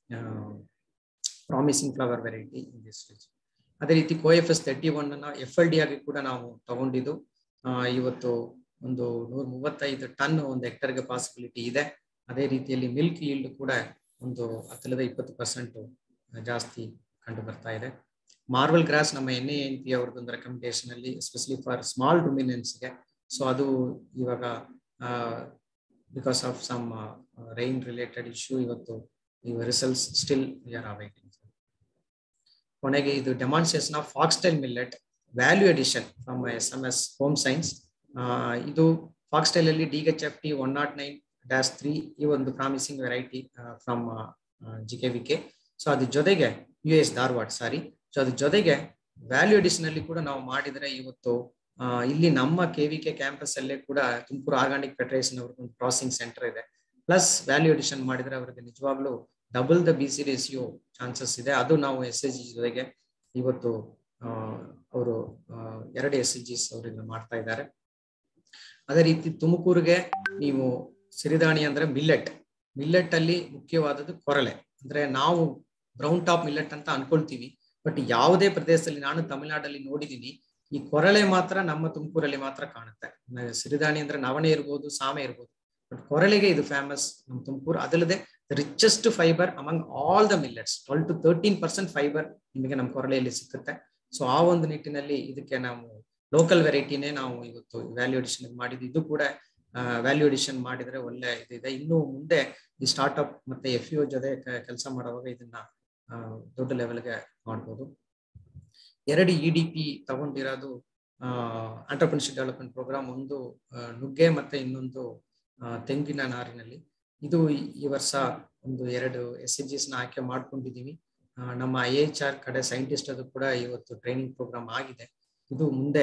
promising flower variety in this ಅದೇ ರೀತಿ co F S thirty one ಅನ್ನ ಎಫ್ ಎಲ್ ಡಿ ಆಗಿ ಕೂಡ ನಾವು ತಗೊಂಡಿದ್ದು ಆ, ಇವತ್ತು ಒಂದು ನೂರ ಮೂವತ್ತೈದು ಟನ್ ಒಂದು ಹೆಕ್ಟರ್ಗೆ ಪಾಸಿಬಿಲಿಟಿ ಇದೆ ಅದೇ ರೀತಿಯಲ್ಲಿ ಮಿಲ್ಕ್ ಈಲ್ಡ್ ಕೂಡ ಒಂದು ಹತ್ತರಿಂದ ಇಪ್ಪತ್ತು ಪರ್ಸೆಂಟ್ ಜಾಸ್ತಿ ಕಂಡು ಬರ್ತಾ ಇದೆ ಮಾರ್ವಲ್ ಗ್ರಾಸ್ ನಮ್ಮ ಎನ್ ಎನ್ ಪಿ ಅವ್ರದ್ದೊಂದು ರೆಕಮೆಂಡೇಶನ್ ಅಲ್ಲಿ ಎಸ್ಪೆಷಲಿ ಫಾರ್ ಸ್ಮಾಲ್ ಗೆ ಸೊ ಅದು ಇವಾಗ because of some rain related issue ಇವತ್ತು ಈ results still we are awaiting ಕೊನೆಗೆ ಇದು demonstration of foxtail millet value addition from S M S home science ಇದು ಫಾಕ್ಸ್ಟೈಲ್ ಅಲ್ಲಿ D H F T one nought nine dash three ಈ ಒಂದು promising variety from G K V K so ಅದ್ರ ಜೊತೆಗೆ U S Dharwad sorry so ಅದ್ರ ಜೊತೆಗೆ value addition ಅಲ್ಲಿ ಕೂಡ ನಾವು ಮಾಡಿದ್ರೆ ಇವತ್ತು ಆ, ಇಲ್ಲಿ ನಮ್ಮ ಕೆ ವಿ ಕೆ ಕ್ಯಾಂಪಸ್ ಅಲ್ಲೇ ಕೂಡ ತುಮಕೂರು ಆರ್ಗಾನಿಕ್ ಫೆಡರೇಷನ್ ಅವ್ರಿಗೆ ಒಂದು ಪ್ರಾಸೆಸಿಂಗ್ ಸೆಂಟರ್ ಇದೆ ಪ್ಲಸ್ ವ್ಯಾಲ್ಯೂ ಅಡಿಷನ್ ಮಾಡಿದ್ರೆ ಅವರಿಗೆ ನಿಜವಾಗ್ಲೂ double the B C ratio chances ಇದೆ ಅದು ನಾವು ಎಸ್ ಎಸ್ ಜಿ ಜೊತೆಗೆ ಇವತ್ತು ಅವರು ಎರಡು ಎಸ್ ಎಸ್ ಜಿಸ್ ಅವರಿಂದ ಮಾಡ್ತಾ ಇದ್ದಾರೆ ಅದೇ ರೀತಿ ತುಮಕೂರಿಗೆ ನೀವು ಸಿರಿಧಾಣಿ ಅಂದ್ರೆ ಮಿಲ್ಲೆಟ್ ಮಿಲ್ಲೆಟ್ ಅಲ್ಲಿ ಮುಖ್ಯವಾದದ್ದು ಕೊರಲೆ ಅಂದ್ರೆ ನಾವು ಬ್ರೌನ್ ಟಾಪ್ ಮಿಲ್ಲೆಟ್ ಅಂತ ಅನ್ಕೊಳ್ತೀವಿ ಬಟ್ ಯಾವುದೇ ಪ್ರದೇಶದಲ್ಲಿ ನಾನು ತಮಿಳ್ನಾಡಲ್ಲಿ ನೋಡಿದೀನಿ ಈ ಕೊರಳೆ ಮಾತ್ರ ನಮ್ಮ ತುಮಕೂರಲ್ಲಿ ಮಾತ್ರ ಕಾಣುತ್ತೆ ನ- ಸಿರಿಧಾಣಿ ಅಂದ್ರೆ ನವಣೆ ಇರ್ಬೋದು ಸಾಮೆ ಇರ್ಬೋದು ಬಟ್ ಕೊರಳೆಗೆ ಇದು ಫೇಮಸ್ ನಮ್ಮ ತುಮಕೂರು ಅದಲ್ಲದೆ richest fibre among all the millets twelve to thirteen percent fibre ನಿಮಗೆ ನಮ್ಮ ಕೊರಳೆಯಲ್ಲಿ ಸಿಕ್ಕುತ್ತೆ ಸೊ ಆ ಒಂದು ನಿಟ್ಟಿನಲ್ಲಿ ಇದಕ್ಕೆ ನಾವು ಲೋಕಲ್ ವೆರೈಟಿನೇ ನಾವು ಇವತ್ತು ವ್ಯಾಲ್ಯೂ ಅಡಿಷನ್ ಮಾಡಿದ್ದು ಇದು ಕೂಡ ವ್ಯಾಲ್ಯೂ ಅಡಿಷನ್ ಮಾಡಿದ್ರೆ ಒಳ್ಳೆ ಇದಿದೆ ಇನ್ನು ಮುಂದೆ ಈ ಸ್ಟಾರ್ಟ್ಅಪ್ ಮತ್ತೆ ಎಫ್ ಯು ಜೊತೆ ಕೆಲಸ ಮಾಡುವಾಗ ಇದನ್ನ ಆ, ದೊಡ್ಡ ಲೆವೆಲ್ಗೆ ಮಾಡ್ಬೋದು ಎರಡು ಇ ಡಿ ಪಿ ತಗೊಂಡಿರೋದು ಆಂಟರ್ಪ್ರಿನರ್ಶಿಪ್ ಡೆವಲಪ್ಮೆಂಟ್ ಪ್ರೋಗ್ರಾಮ್ ಒಂದು ಆ, ನುಗ್ಗೆ ಮತ್ತೆ ಇನ್ನೊಂದು ಆ, ತೆಂಗಿನ ನಾರಿನಲ್ಲಿ ಇದು ಈ- ಈ ವರ್ಷ ಒಂದು ಎರಡು ಎಸ್ ಎಚ್ ಜಿಸ್ ನ ಆಯ್ಕೆ ಮಾಡ್ಕೊಂಡಿದೀವಿ ಆ, ನಮ್ಮ ಐ ಎಚ್ ಆರ್ ಕಡೆ ಸೈಂಟಿಸ್ಟ್ ಅದು ಕೂಡ ಇವತ್ತು ಟ್ರೈನಿಂಗ್ ಪ್ರೋಗ್ರಾಮ್ ಆಗಿದೆ ಇದು ಮುಂದೆ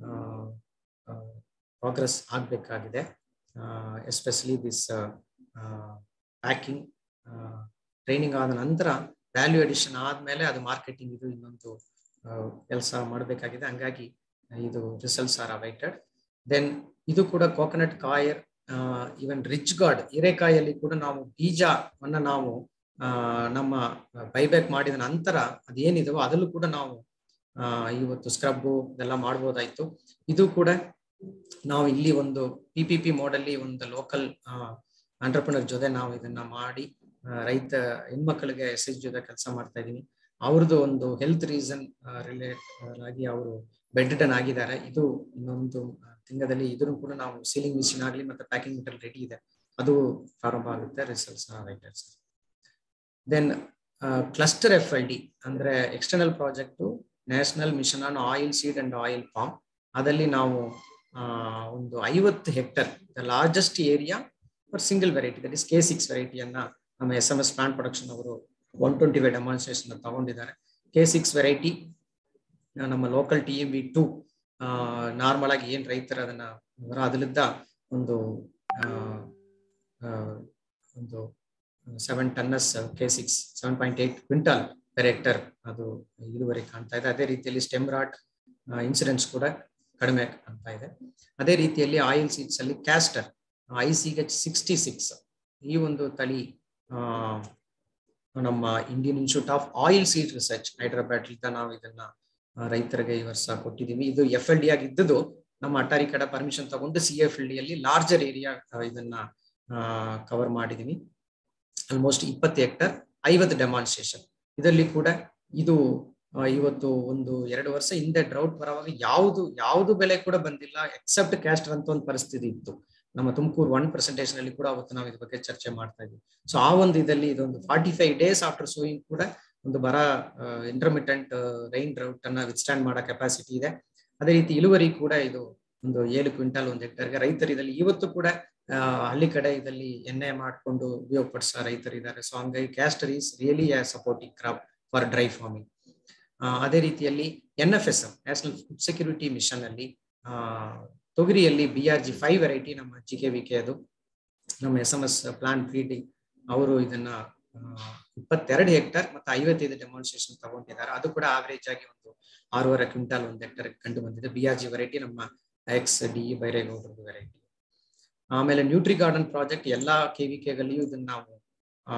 ಪ್ರೋಗ್ರೆಸ್ ಆಗಬೇಕಾಗಿದೆ ಎಸ್ಪೆಷಲಿ ದಿಸ್ ಪ್ಯಾಕಿಂಗ್ ಟ್ರೈನಿಂಗ್ ಆದ ನಂತರ ವ್ಯಾಲ್ಯೂ ಅಡಿಷನ್ ಆದ್ಮೇಲೆ ಅದು ಮಾರ್ಕೆಟಿಂಗ್ ಇದು ಇನ್ನೊಂದು ಕೆಲಸ ಮಾಡಬೇಕಾಗಿದೆ ಹಂಗಾಗಿ ಇದು ರಿಸಲ್ಟ್ಸ್ ಆರ್ ಅವೈಟೆಡ್ ದೆನ್ ಇದು ಕೂಡ coconut coir even ridge gourd ಹಿರೇಕಾಯಲ್ಲಿ ಕೂಡ ನಾವು ಬೀಜವನ್ನ ನಾವು ಆ, ನಮ್ಮ ಬೈಬ್ಯಾಕ್ ಮಾಡಿದ ನಂತರ ಅದೇನಿದವೋ ಅದರಲ್ಲೂ ಕೂಡ ನಾವು ಆ, ಇವತ್ತು ಸ್ಕ್ರಬ್ಬು ಇದೆಲ್ಲ ಮಾಡ್ಬೋದಾಯ್ತು ಇದು ಕೂಡ ನಾವು ಇಲ್ಲಿ ಒಂದು ಪಿ ಪಿ ಪಿ ಮೋಡಲ್ಲಿ ಒಂದು ಲೋಕಲ್ ಆಂಟರ್ಪ್ರಿನರ್ ಜೊತೆ ನಾವು ಇದನ್ನ ಮಾಡಿ ಆ, ರೈತ ಹೆಣ್ಮಕ್ಳಿಗೆ ಎಸ್ ಎಸ್ ಜೊತೆ ಕೆಲಸ ಮಾಡ್ತಾ ಇದೀನಿ ಅವ್ರದ್ದು ಒಂದು ಹೆಲ್ತ್ ರೀಸನ್ ರಿಲೇಟ್ ಆಗಿ ಅವರು ಬೆಡ್ ರಿಟರ್ನ್ ಆಗಿದ್ದಾರೆ ಇದು ಇನ್ನೊಂದು ಆ, ತಿಂಗಳಲ್ಲಿ ಇದನ್ನು ಕೂಡ ನಾವು ಸೀಲಿಂಗ್ ಮಿಷಿನ್ ಆಗಲಿ ಮತ್ತೆ ಪ್ಯಾಕಿಂಗ್ ಮೆಟಲ್ ರೆಡಿ ಇದೆ ಅದು ಪ್ರಾರಂಭ ಆಗುತ್ತೆ results writers then cluster F L D ಅಂದ್ರೆ external project national mission on oil seed and oil palm ಅದಲ್ಲಿ ನಾವು ಆ, ಒಂದು ಐವತ್ತು hectare the largest area for single variety that is K six ವೆರೈಟಿಯನ್ನ ನಮ್ಮ S M S plant production ಅವರು one twenty five demonstration ತಗೊಂಡಿದ್ದಾರೆ ಕೆ ಸಿಕ್ಸ್ ವೆರೈಟಿ ನಮ್ಮ local T M V two normal ಆಗಿ ಏನ್ ರೈತರು ಅದನ್ನ ಅದರಿಂದ ಒಂದು ಆ, ಆ, ಒಂದು seven tonnes K six seven point eight quintal per hectare ಅದು ಇದುವರೆಗೆ ಕಾಣ್ತಾ ಇದೆ ಅದೇ ರೀತಿಯಲ್ಲಿ ಸ್ಟೆಮ್ ರಾಟ್ ಇನ್ಸಿಡೆನ್ಸ್ ಕೂಡ ಕಡಿಮೆ ಕಾಣ್ತಾ ಇದೆ ಅದೇ ರೀತಿಯಲ್ಲಿ ಆಯಿಲ್ ಸೀಡ್ಸ್ ಅಲ್ಲಿ castor I C H sixty six ಈ ಒಂದು ತಳಿ ಆ, ನಮ್ಮ Indian institute of oil seed research Hyderabad ನಾವು ಇದನ್ನ ಆ, ರೈತರಿಗೆ ಈ ವರ್ಷ ಕೊಟ್ಟಿದ್ದೀವಿ ಇದು ಎಫ್ ಎಲ್ ಡಿ ಆಗಿದ್ದದು ನಮ್ಮ ಅಟ್ಟಾರಿ ಕಡೆ ಪರ್ಮಿಷನ್ ತಗೊಂಡು ಸಿ ಎಫ್ ಅಲ್ಲಿ ಲಾರ್ಜರ್ ಏರಿಯಾ ಇದನ್ನ ಕವರ್ ಮಾಡಿದೀವಿ ಆಲ್ಮೋಸ್ಟ್ ಇಪ್ಪತ್ತು ಹೆಕ್ಟರ್ ಐವತ್ತು ಡೆಮಾನ್ಸ್ಟ್ರೇಷನ್ ಇದರಲ್ಲಿ ಕೂಡ ಇದು ಆ, ಇವತ್ತು ಒಂದು ಎರಡು ವರ್ಷ ಹಿಂದೆ ಡ್ರೌಟ್ ಬರುವಾಗ ಯಾವುದು ಯಾವುದು ಬೆಲೆ ಕೂಡ ಬಂದಿಲ್ಲ ಎಕ್ಸೆಪ್ಟ್ ಕ್ಯಾಸ್ಟ್ ಅಂತ ಒಂದು ಪರಿಸ್ಥಿತಿ ಇತ್ತು ನಮ್ಮ ತುಮಕೂರು ಒನ್ ಪರ್ಸೆಂಟೇಜ್ ನಲ್ಲಿ ಕೂಡ ಅವತ್ತು ನಾವು ಇದ್ರ ಬಗ್ಗೆ ಚರ್ಚೆ ಮಾಡ್ತಾ ಇದ್ವಿ ಸೊ ಆ ಒಂದು ಇದರಲ್ಲಿ ಇದೊಂದು forty five days after sowing ಕೂಡ ಒಂದು ಬರ ಇಂಟರ್ಮಿಟೆಂಟ್ ರೈನ್ ಡ್ರೌಟ್ ಅನ್ನ ವಿತ್ಸ್ಟ್ಯಾಂಡ್ ಮಾಡೋ ಕೆಪಾಸಿಟಿ ಇದೆ ಅದೇ ರೀತಿ ಇಳುವರಿ ಕೂಡ ಇದು ಒಂದು ಏಳು ಕ್ವಿಂಟಲ್ ಒಂದು ಹೆಕ್ಟರ್ಗೆ ರೈತರು ಇದರಲ್ಲಿ ಇವತ್ತು ಕೂಡ ಆ, ಹಳ್ಳಿ ಕಡೆ ಇದರಲ್ಲಿ ಎಣ್ಣೆ ಮಾಡಿಕೊಂಡು ಉಪಯೋಗ ಪಡಿಸೋ ರೈತರು ಇದ್ದಾರೆ ಸೊ ಹಂಗಾಗಿ castor is really a supporting crop for dry farming ಅದೇ ರೀತಿಯಲ್ಲಿ N F S M national food security mission ಅಲ್ಲಿ ಆ, ತೊಗರಿಯಲ್ಲಿ B R G five variety ನಮ್ಮ ಜಿ ಕೆ ವಿ ಕೆ ಅದು ನಮ್ಮ S M S plant breeding ಅವರು ಇದನ್ನ ಆ, ಇಪ್ಪತ್ತೆರಡು ಹೆಕ್ಟರ್ ಮತ್ತೆ ಐವತ್ತೈದು ಡೆಮಾನ್ಸ್ಟ್ರೇಷನ್ ತಗೊಂಡಿದ್ದಾರೆ ಅದು ಕೂಡ ಆವರೇಜ್ ಆಗಿ ಒಂದು ಆರೂವರೆ ಕ್ವಿಂಟಾಲ್ ಒಂದು ಹೆಕ್ಟರ್ ಕಂಡು ಬಂದಿದೆ ಬಿ ಆರ್ ಜಿ ವೆರೈಟಿ ನಮ್ಮ ಎಕ್ಸ್ ಡಿ ಬೈರೇಗೌಡರದ್ದು ವೆರೈಟಿ ಆಮೇಲೆ ನ್ಯೂಟ್ರಿ ಗಾರ್ಡನ್ ಪ್ರಾಜೆಕ್ಟ್ ಎಲ್ಲಾ ಕೆ ವಿ ಕೆಗಲ್ಲಿಯೂ ಇದನ್ನ ನಾವು ಆ,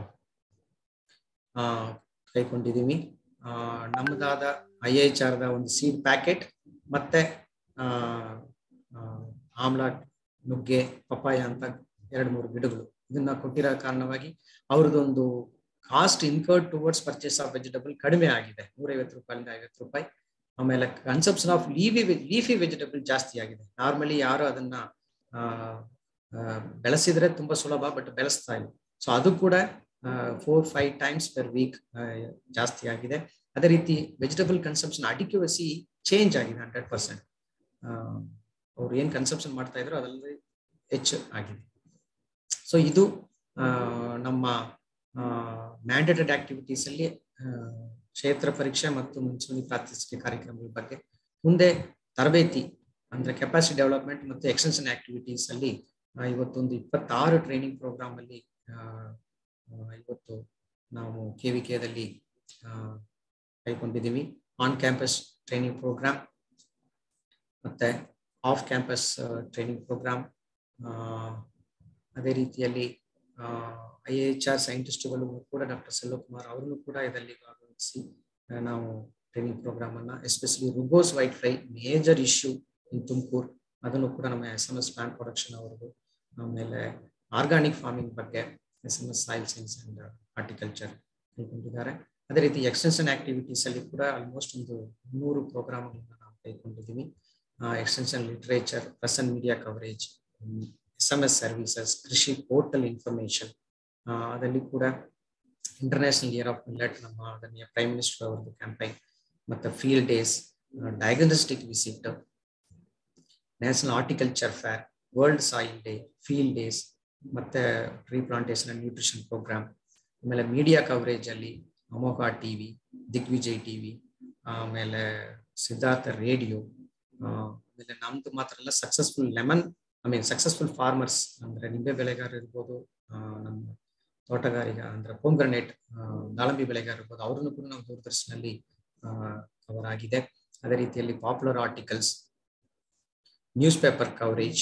ಆ, ಕೈಕೊಂಡಿದೀವಿ ಆ, ನಮ್ಮದಾದ ಐ ಎಚ್ ಆರ್ದ ಒಂದು ಸೀಡ್ ಪ್ಯಾಕೆಟ್ ಮತ್ತೆ ಆ, ಆ, ಆಮ್ಲ ನುಗ್ಗೆ ಪಪ್ಪಾಯ ಅಂತ ಎರಡು ಮೂರು ಗಿಡಗಳು ಇದನ್ನ ಕೊಟ್ಟಿರೋ ಕಾರಣವಾಗಿ ಅವ್ರದ್ದೊಂದು cost incurred towards purchase of vegetable ಕಡಿಮೆ ಆಗಿದೆ ನೂರೈವತ್ತು ರೂಪಾಯಿಂದ ಐವತ್ತು ರೂಪಾಯಿ ಆಮೇಲೆ consumption of leafy leafy vegetable ಜಾಸ್ತಿ ಆಗಿದೆ ನಾರ್ಮಲಿ ಯಾರು ಅದನ್ನ ಆ, ಆ, ಬೆಳೆಸಿದ್ರೆ ತುಂಬಾ ಸುಲಭ ಬಟ್ ಬೆಳೆಸ್ತಾ ಇಲ್ಲ ಸೊ ಅದು ಕೂಡ four five times per week ಜಾಸ್ತಿ ಆಗಿದೆ ಅದೇ ರೀತಿ ವೆಜಿಟಬಲ್ ಕನ್ಸಂಪ್ಷನ್ ಅಡಿಕ್ಯುವಸಿ ಚೇಂಜ್ ಆಗಿದೆ ಹಂಡ್ರೆಡ್ ಪರ್ಸೆಂಟ್ ಅವ್ರು ಏನ್ ಕನ್ಸಂಪ್ಷನ್ ಮಾಡ್ತಾ ಇದ್ರು ಅದರಲ್ಲಿ ಹೆಚ್ಚು ಆಗಿದೆ ಸೊ ಇದು ಆ, ನಮ್ಮ ಮ್ಯಾಂಡೇಟೆಡ್ ಆಕ್ಟಿವಿಟೀಸ್ ಅಲ್ಲಿ ಆ, ಕ್ಷೇತ್ರ ಪರೀಕ್ಷೆ ಮತ್ತು ಮುಂಚೂಣಿ ಪ್ರಾತ್ಯಕ್ಷಿಕೆ ಕಾರ್ಯಕ್ರಮಗಳ ಬಗ್ಗೆ ಮುಂದೆ ತರಬೇತಿ ಅಂದ್ರೆ ಕೆಪಾಸಿಟಿ ಡೆವಲಪ್ಮೆಂಟ್ ಮತ್ತು ಎಕ್ಸ್ಟೆನ್ಷನ್ ಆಕ್ಟಿವಿಟೀಸ್ ಅಲ್ಲಿ ಆ, ಇವತ್ತೊಂದು ಇಪ್ಪತ್ತಾರು ಟ್ರೈನಿಂಗ್ ಪ್ರೋಗ್ರಾಮ್ ಅಲ್ಲಿ ಆ, ಆ, ಇವತ್ತು ನಾವು ಕೆ ವಿ ಕೆದಲ್ಲಿ ಕೈಗೊಂಡಿದ್ದೀವಿ ಆನ್ ಕ್ಯಾಂಪಸ್ ಟ್ರೈನಿಂಗ್ ಪ್ರೋಗ್ರಾಮ್ ಮತ್ತೆ ಆಫ್ ಕ್ಯಾಂಪಸ್ ಟ್ರೈನಿಂಗ್ ಪ್ರೋಗ್ರಾಮ್ ಅದೇ ರೀತಿಯಲ್ಲಿ ಐ ಎಚ್ ಆರ್ ಸೈಂಟಿಸ್ಟ್ಗಳು ಕೂಡ ಡಾಕ್ಟರ್ ಸೆಲ್ವಕುಮಾರ್ ಅವರನ್ನು ಕೂಡ ಇದರಲ್ಲಿ ಭಾಗವಹಿಸಿ ಆ, ನಾವು ಟ್ರೈನಿಂಗ್ ಪ್ರೋಗ್ರಾಮ್ ಅನ್ನ especially rugose white fly major issue in Tumakuru ಅದನ್ನು ಕೂಡ ನಮ್ಮ S M S plant production ಅವರದು ಆಮೇಲೆ ಆರ್ಗಾನಿಕ್ ಫಾರ್ಮಿಂಗ್ ಬಗ್ಗೆ S M S soil science and horticulture ಕೈಗೊಂಡಿದ್ದಾರೆ ಅದೇ ರೀತಿ ಎಕ್ಸ್ಟೆನ್ಷನ್ ಆಕ್ಟಿವಿಟೀಸ್ ಅಲ್ಲಿ ಕೂಡ ಆಲ್ಮೋಸ್ಟ್ ಒಂದು ನೂರು ಪ್ರೋಗ್ರಾಮ್ಗಳನ್ನ ನಾವು ಕೈಗೊಂಡಿದ್ದೀವಿ extension literature press and media coverage S M S services ಕೃಷಿ ಪೋರ್ಟಲ್ ಇನ್ಫಾರ್ಮೇಶನ್ ಅದರಲ್ಲಿ ಕೂಡ ಇಂಟರ್ನ್ಯಾಷನಲ್ ಇಯರ್ ಆಫ್ ಮಿಲೆಟ್ ನಮ್ಮ ಅದನ್ನ ಪ್ರೈಮ್ ಮಿನಿಸ್ಟರ್ ಅವರದ್ದು ಕ್ಯಾಂಪೈನ್ ಮತ್ತೆ field days diagnostic visit national horticulture fair world soil day field days ಮತ್ತೆ tree plantation and nutrition programme ಆಮೇಲೆ media coverage ಅಲ್ಲಿ ಅಮೋಘ ಟಿವಿ ದಿಗ್ವಿಜಯ್ ಟಿವಿ ಆಮೇಲೆ ಸಿದ್ಧಾರ್ಥ ರೇಡಿಯೋ ಆಮೇಲೆ ನಮ್ದು ಮಾತ್ರ ಅಲ್ಲ successful lemon I mean successful farmers ಅಂದ್ರೆ ನಿಂಬೆ ಬೆಳೆಗಾರ ಇರ್ಬೋದು ಆ, ನಮ್ಮ ತೋಟಗಾರಿಗ ಅಂದ್ರೆ ಪೋಮ್ಗ್ರನೇಟ್ ದಾಳಂಬಿ ಬೆಳೆಗಾರ ಇರ್ಬೋದು ಅವ್ರನ್ನು ಕೂಡ ನಾವು ದೂರದರ್ಶನಲ್ಲಿ ಕವರ್ ಆಗಿದೆ ಅದೇ ರೀತಿಯಲ್ಲಿ popular articles news paper coverage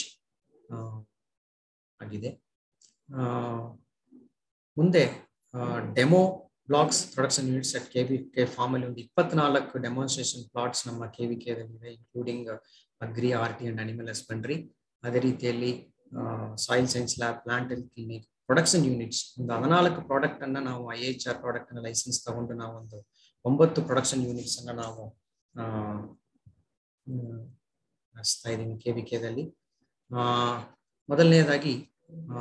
ಆಗಿದೆ ಆ, ಮುಂದೆ demo blocks production units at K V K farm ಅಲ್ಲಿ ಒಂದು ಇಪ್ಪತ್ನಾಲ್ಕು ಡೆಮಾನ್ಸ್ಟ್ರೇಷನ್ ಪ್ಲಾಟ್ಸ್ ನಮ್ಮ ಕೆ ವಿ ಇದೆ including agri R T and animal husbandry ಅದೇ ರೀತಿಯಲ್ಲಿ soil science lab plant and clinic production units ಒಂದು ಹದಿನಾಲ್ಕು ಪ್ರಾಡಕ್ಟ್ ಅನ್ನ ನಾವು ಐ ಎಚ್ ಆರ್ ಪ್ರಾಡಕ್ಟ್ ಅನ್ನ ಲೈಸೆನ್ಸ್ ತಗೊಂಡು ನಾವು ಒಂದು ಒಂಬತ್ತು ಪ್ರೊಡಕ್ಷನ್ ಯೂನಿಟ್ಸ್ ಅನ್ನ ನಾವು ಆ, ಹ್ಮ್, ನಡೆಸ್ತಾ ಇದ್ದೀವಿ ಕೆ ವಿ ಕೆದಲ್ಲಿ ಮೊದಲನೇದಾಗಿ ಆ,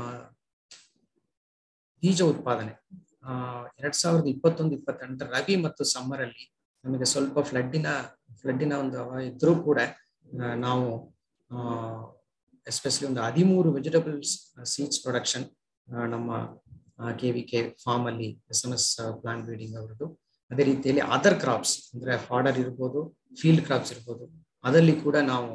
ಬೀಜ ಉತ್ಪಾದನೆ ಆ, ಎರಡ್ ಸಾವಿರದ ಇಪ್ಪತ್ತೊಂದು ಇಪ್ಪತ್ತೆಂಟರ ರಬಿ ಮತ್ತು ಸಮ್ಮರ್ ಅಲ್ಲಿ ನಮಗೆ ಸ್ವಲ್ಪ ಫ್ಲಡ್ಡಿನ ಫ್ಲಡ್ಡಿನ ಒಂದು ಅವ ಇದ್ರೂ ಕೂಡ ಆ, ನಾವು ಎಸ್ಪೆಷಲಿ ಒಂದು ಹದಿಮೂರು ವೆಜಿಟಬಲ್ಸ್ ಸೀಡ್ಸ್ ಪ್ರೊಡಕ್ಷನ್ ನಮ್ಮ ಕೆ ವಿ ಕೆ ಫಾರ್ಮ್ ಅಲ್ಲಿ S M S plant breeding ಅವರದ್ದು ಅದೇ ರೀತಿಯಲ್ಲಿ ಅದರ್ ಕ್ರಾಪ್ಸ್ ಅಂದ್ರೆ ಫಾಡರ್ ಇರ್ಬೋದು ಫೀಲ್ಡ್ ಕ್ರಾಪ್ಸ್ ಇರ್ಬೋದು ಅದರಲ್ಲಿ ಕೂಡ ನಾವು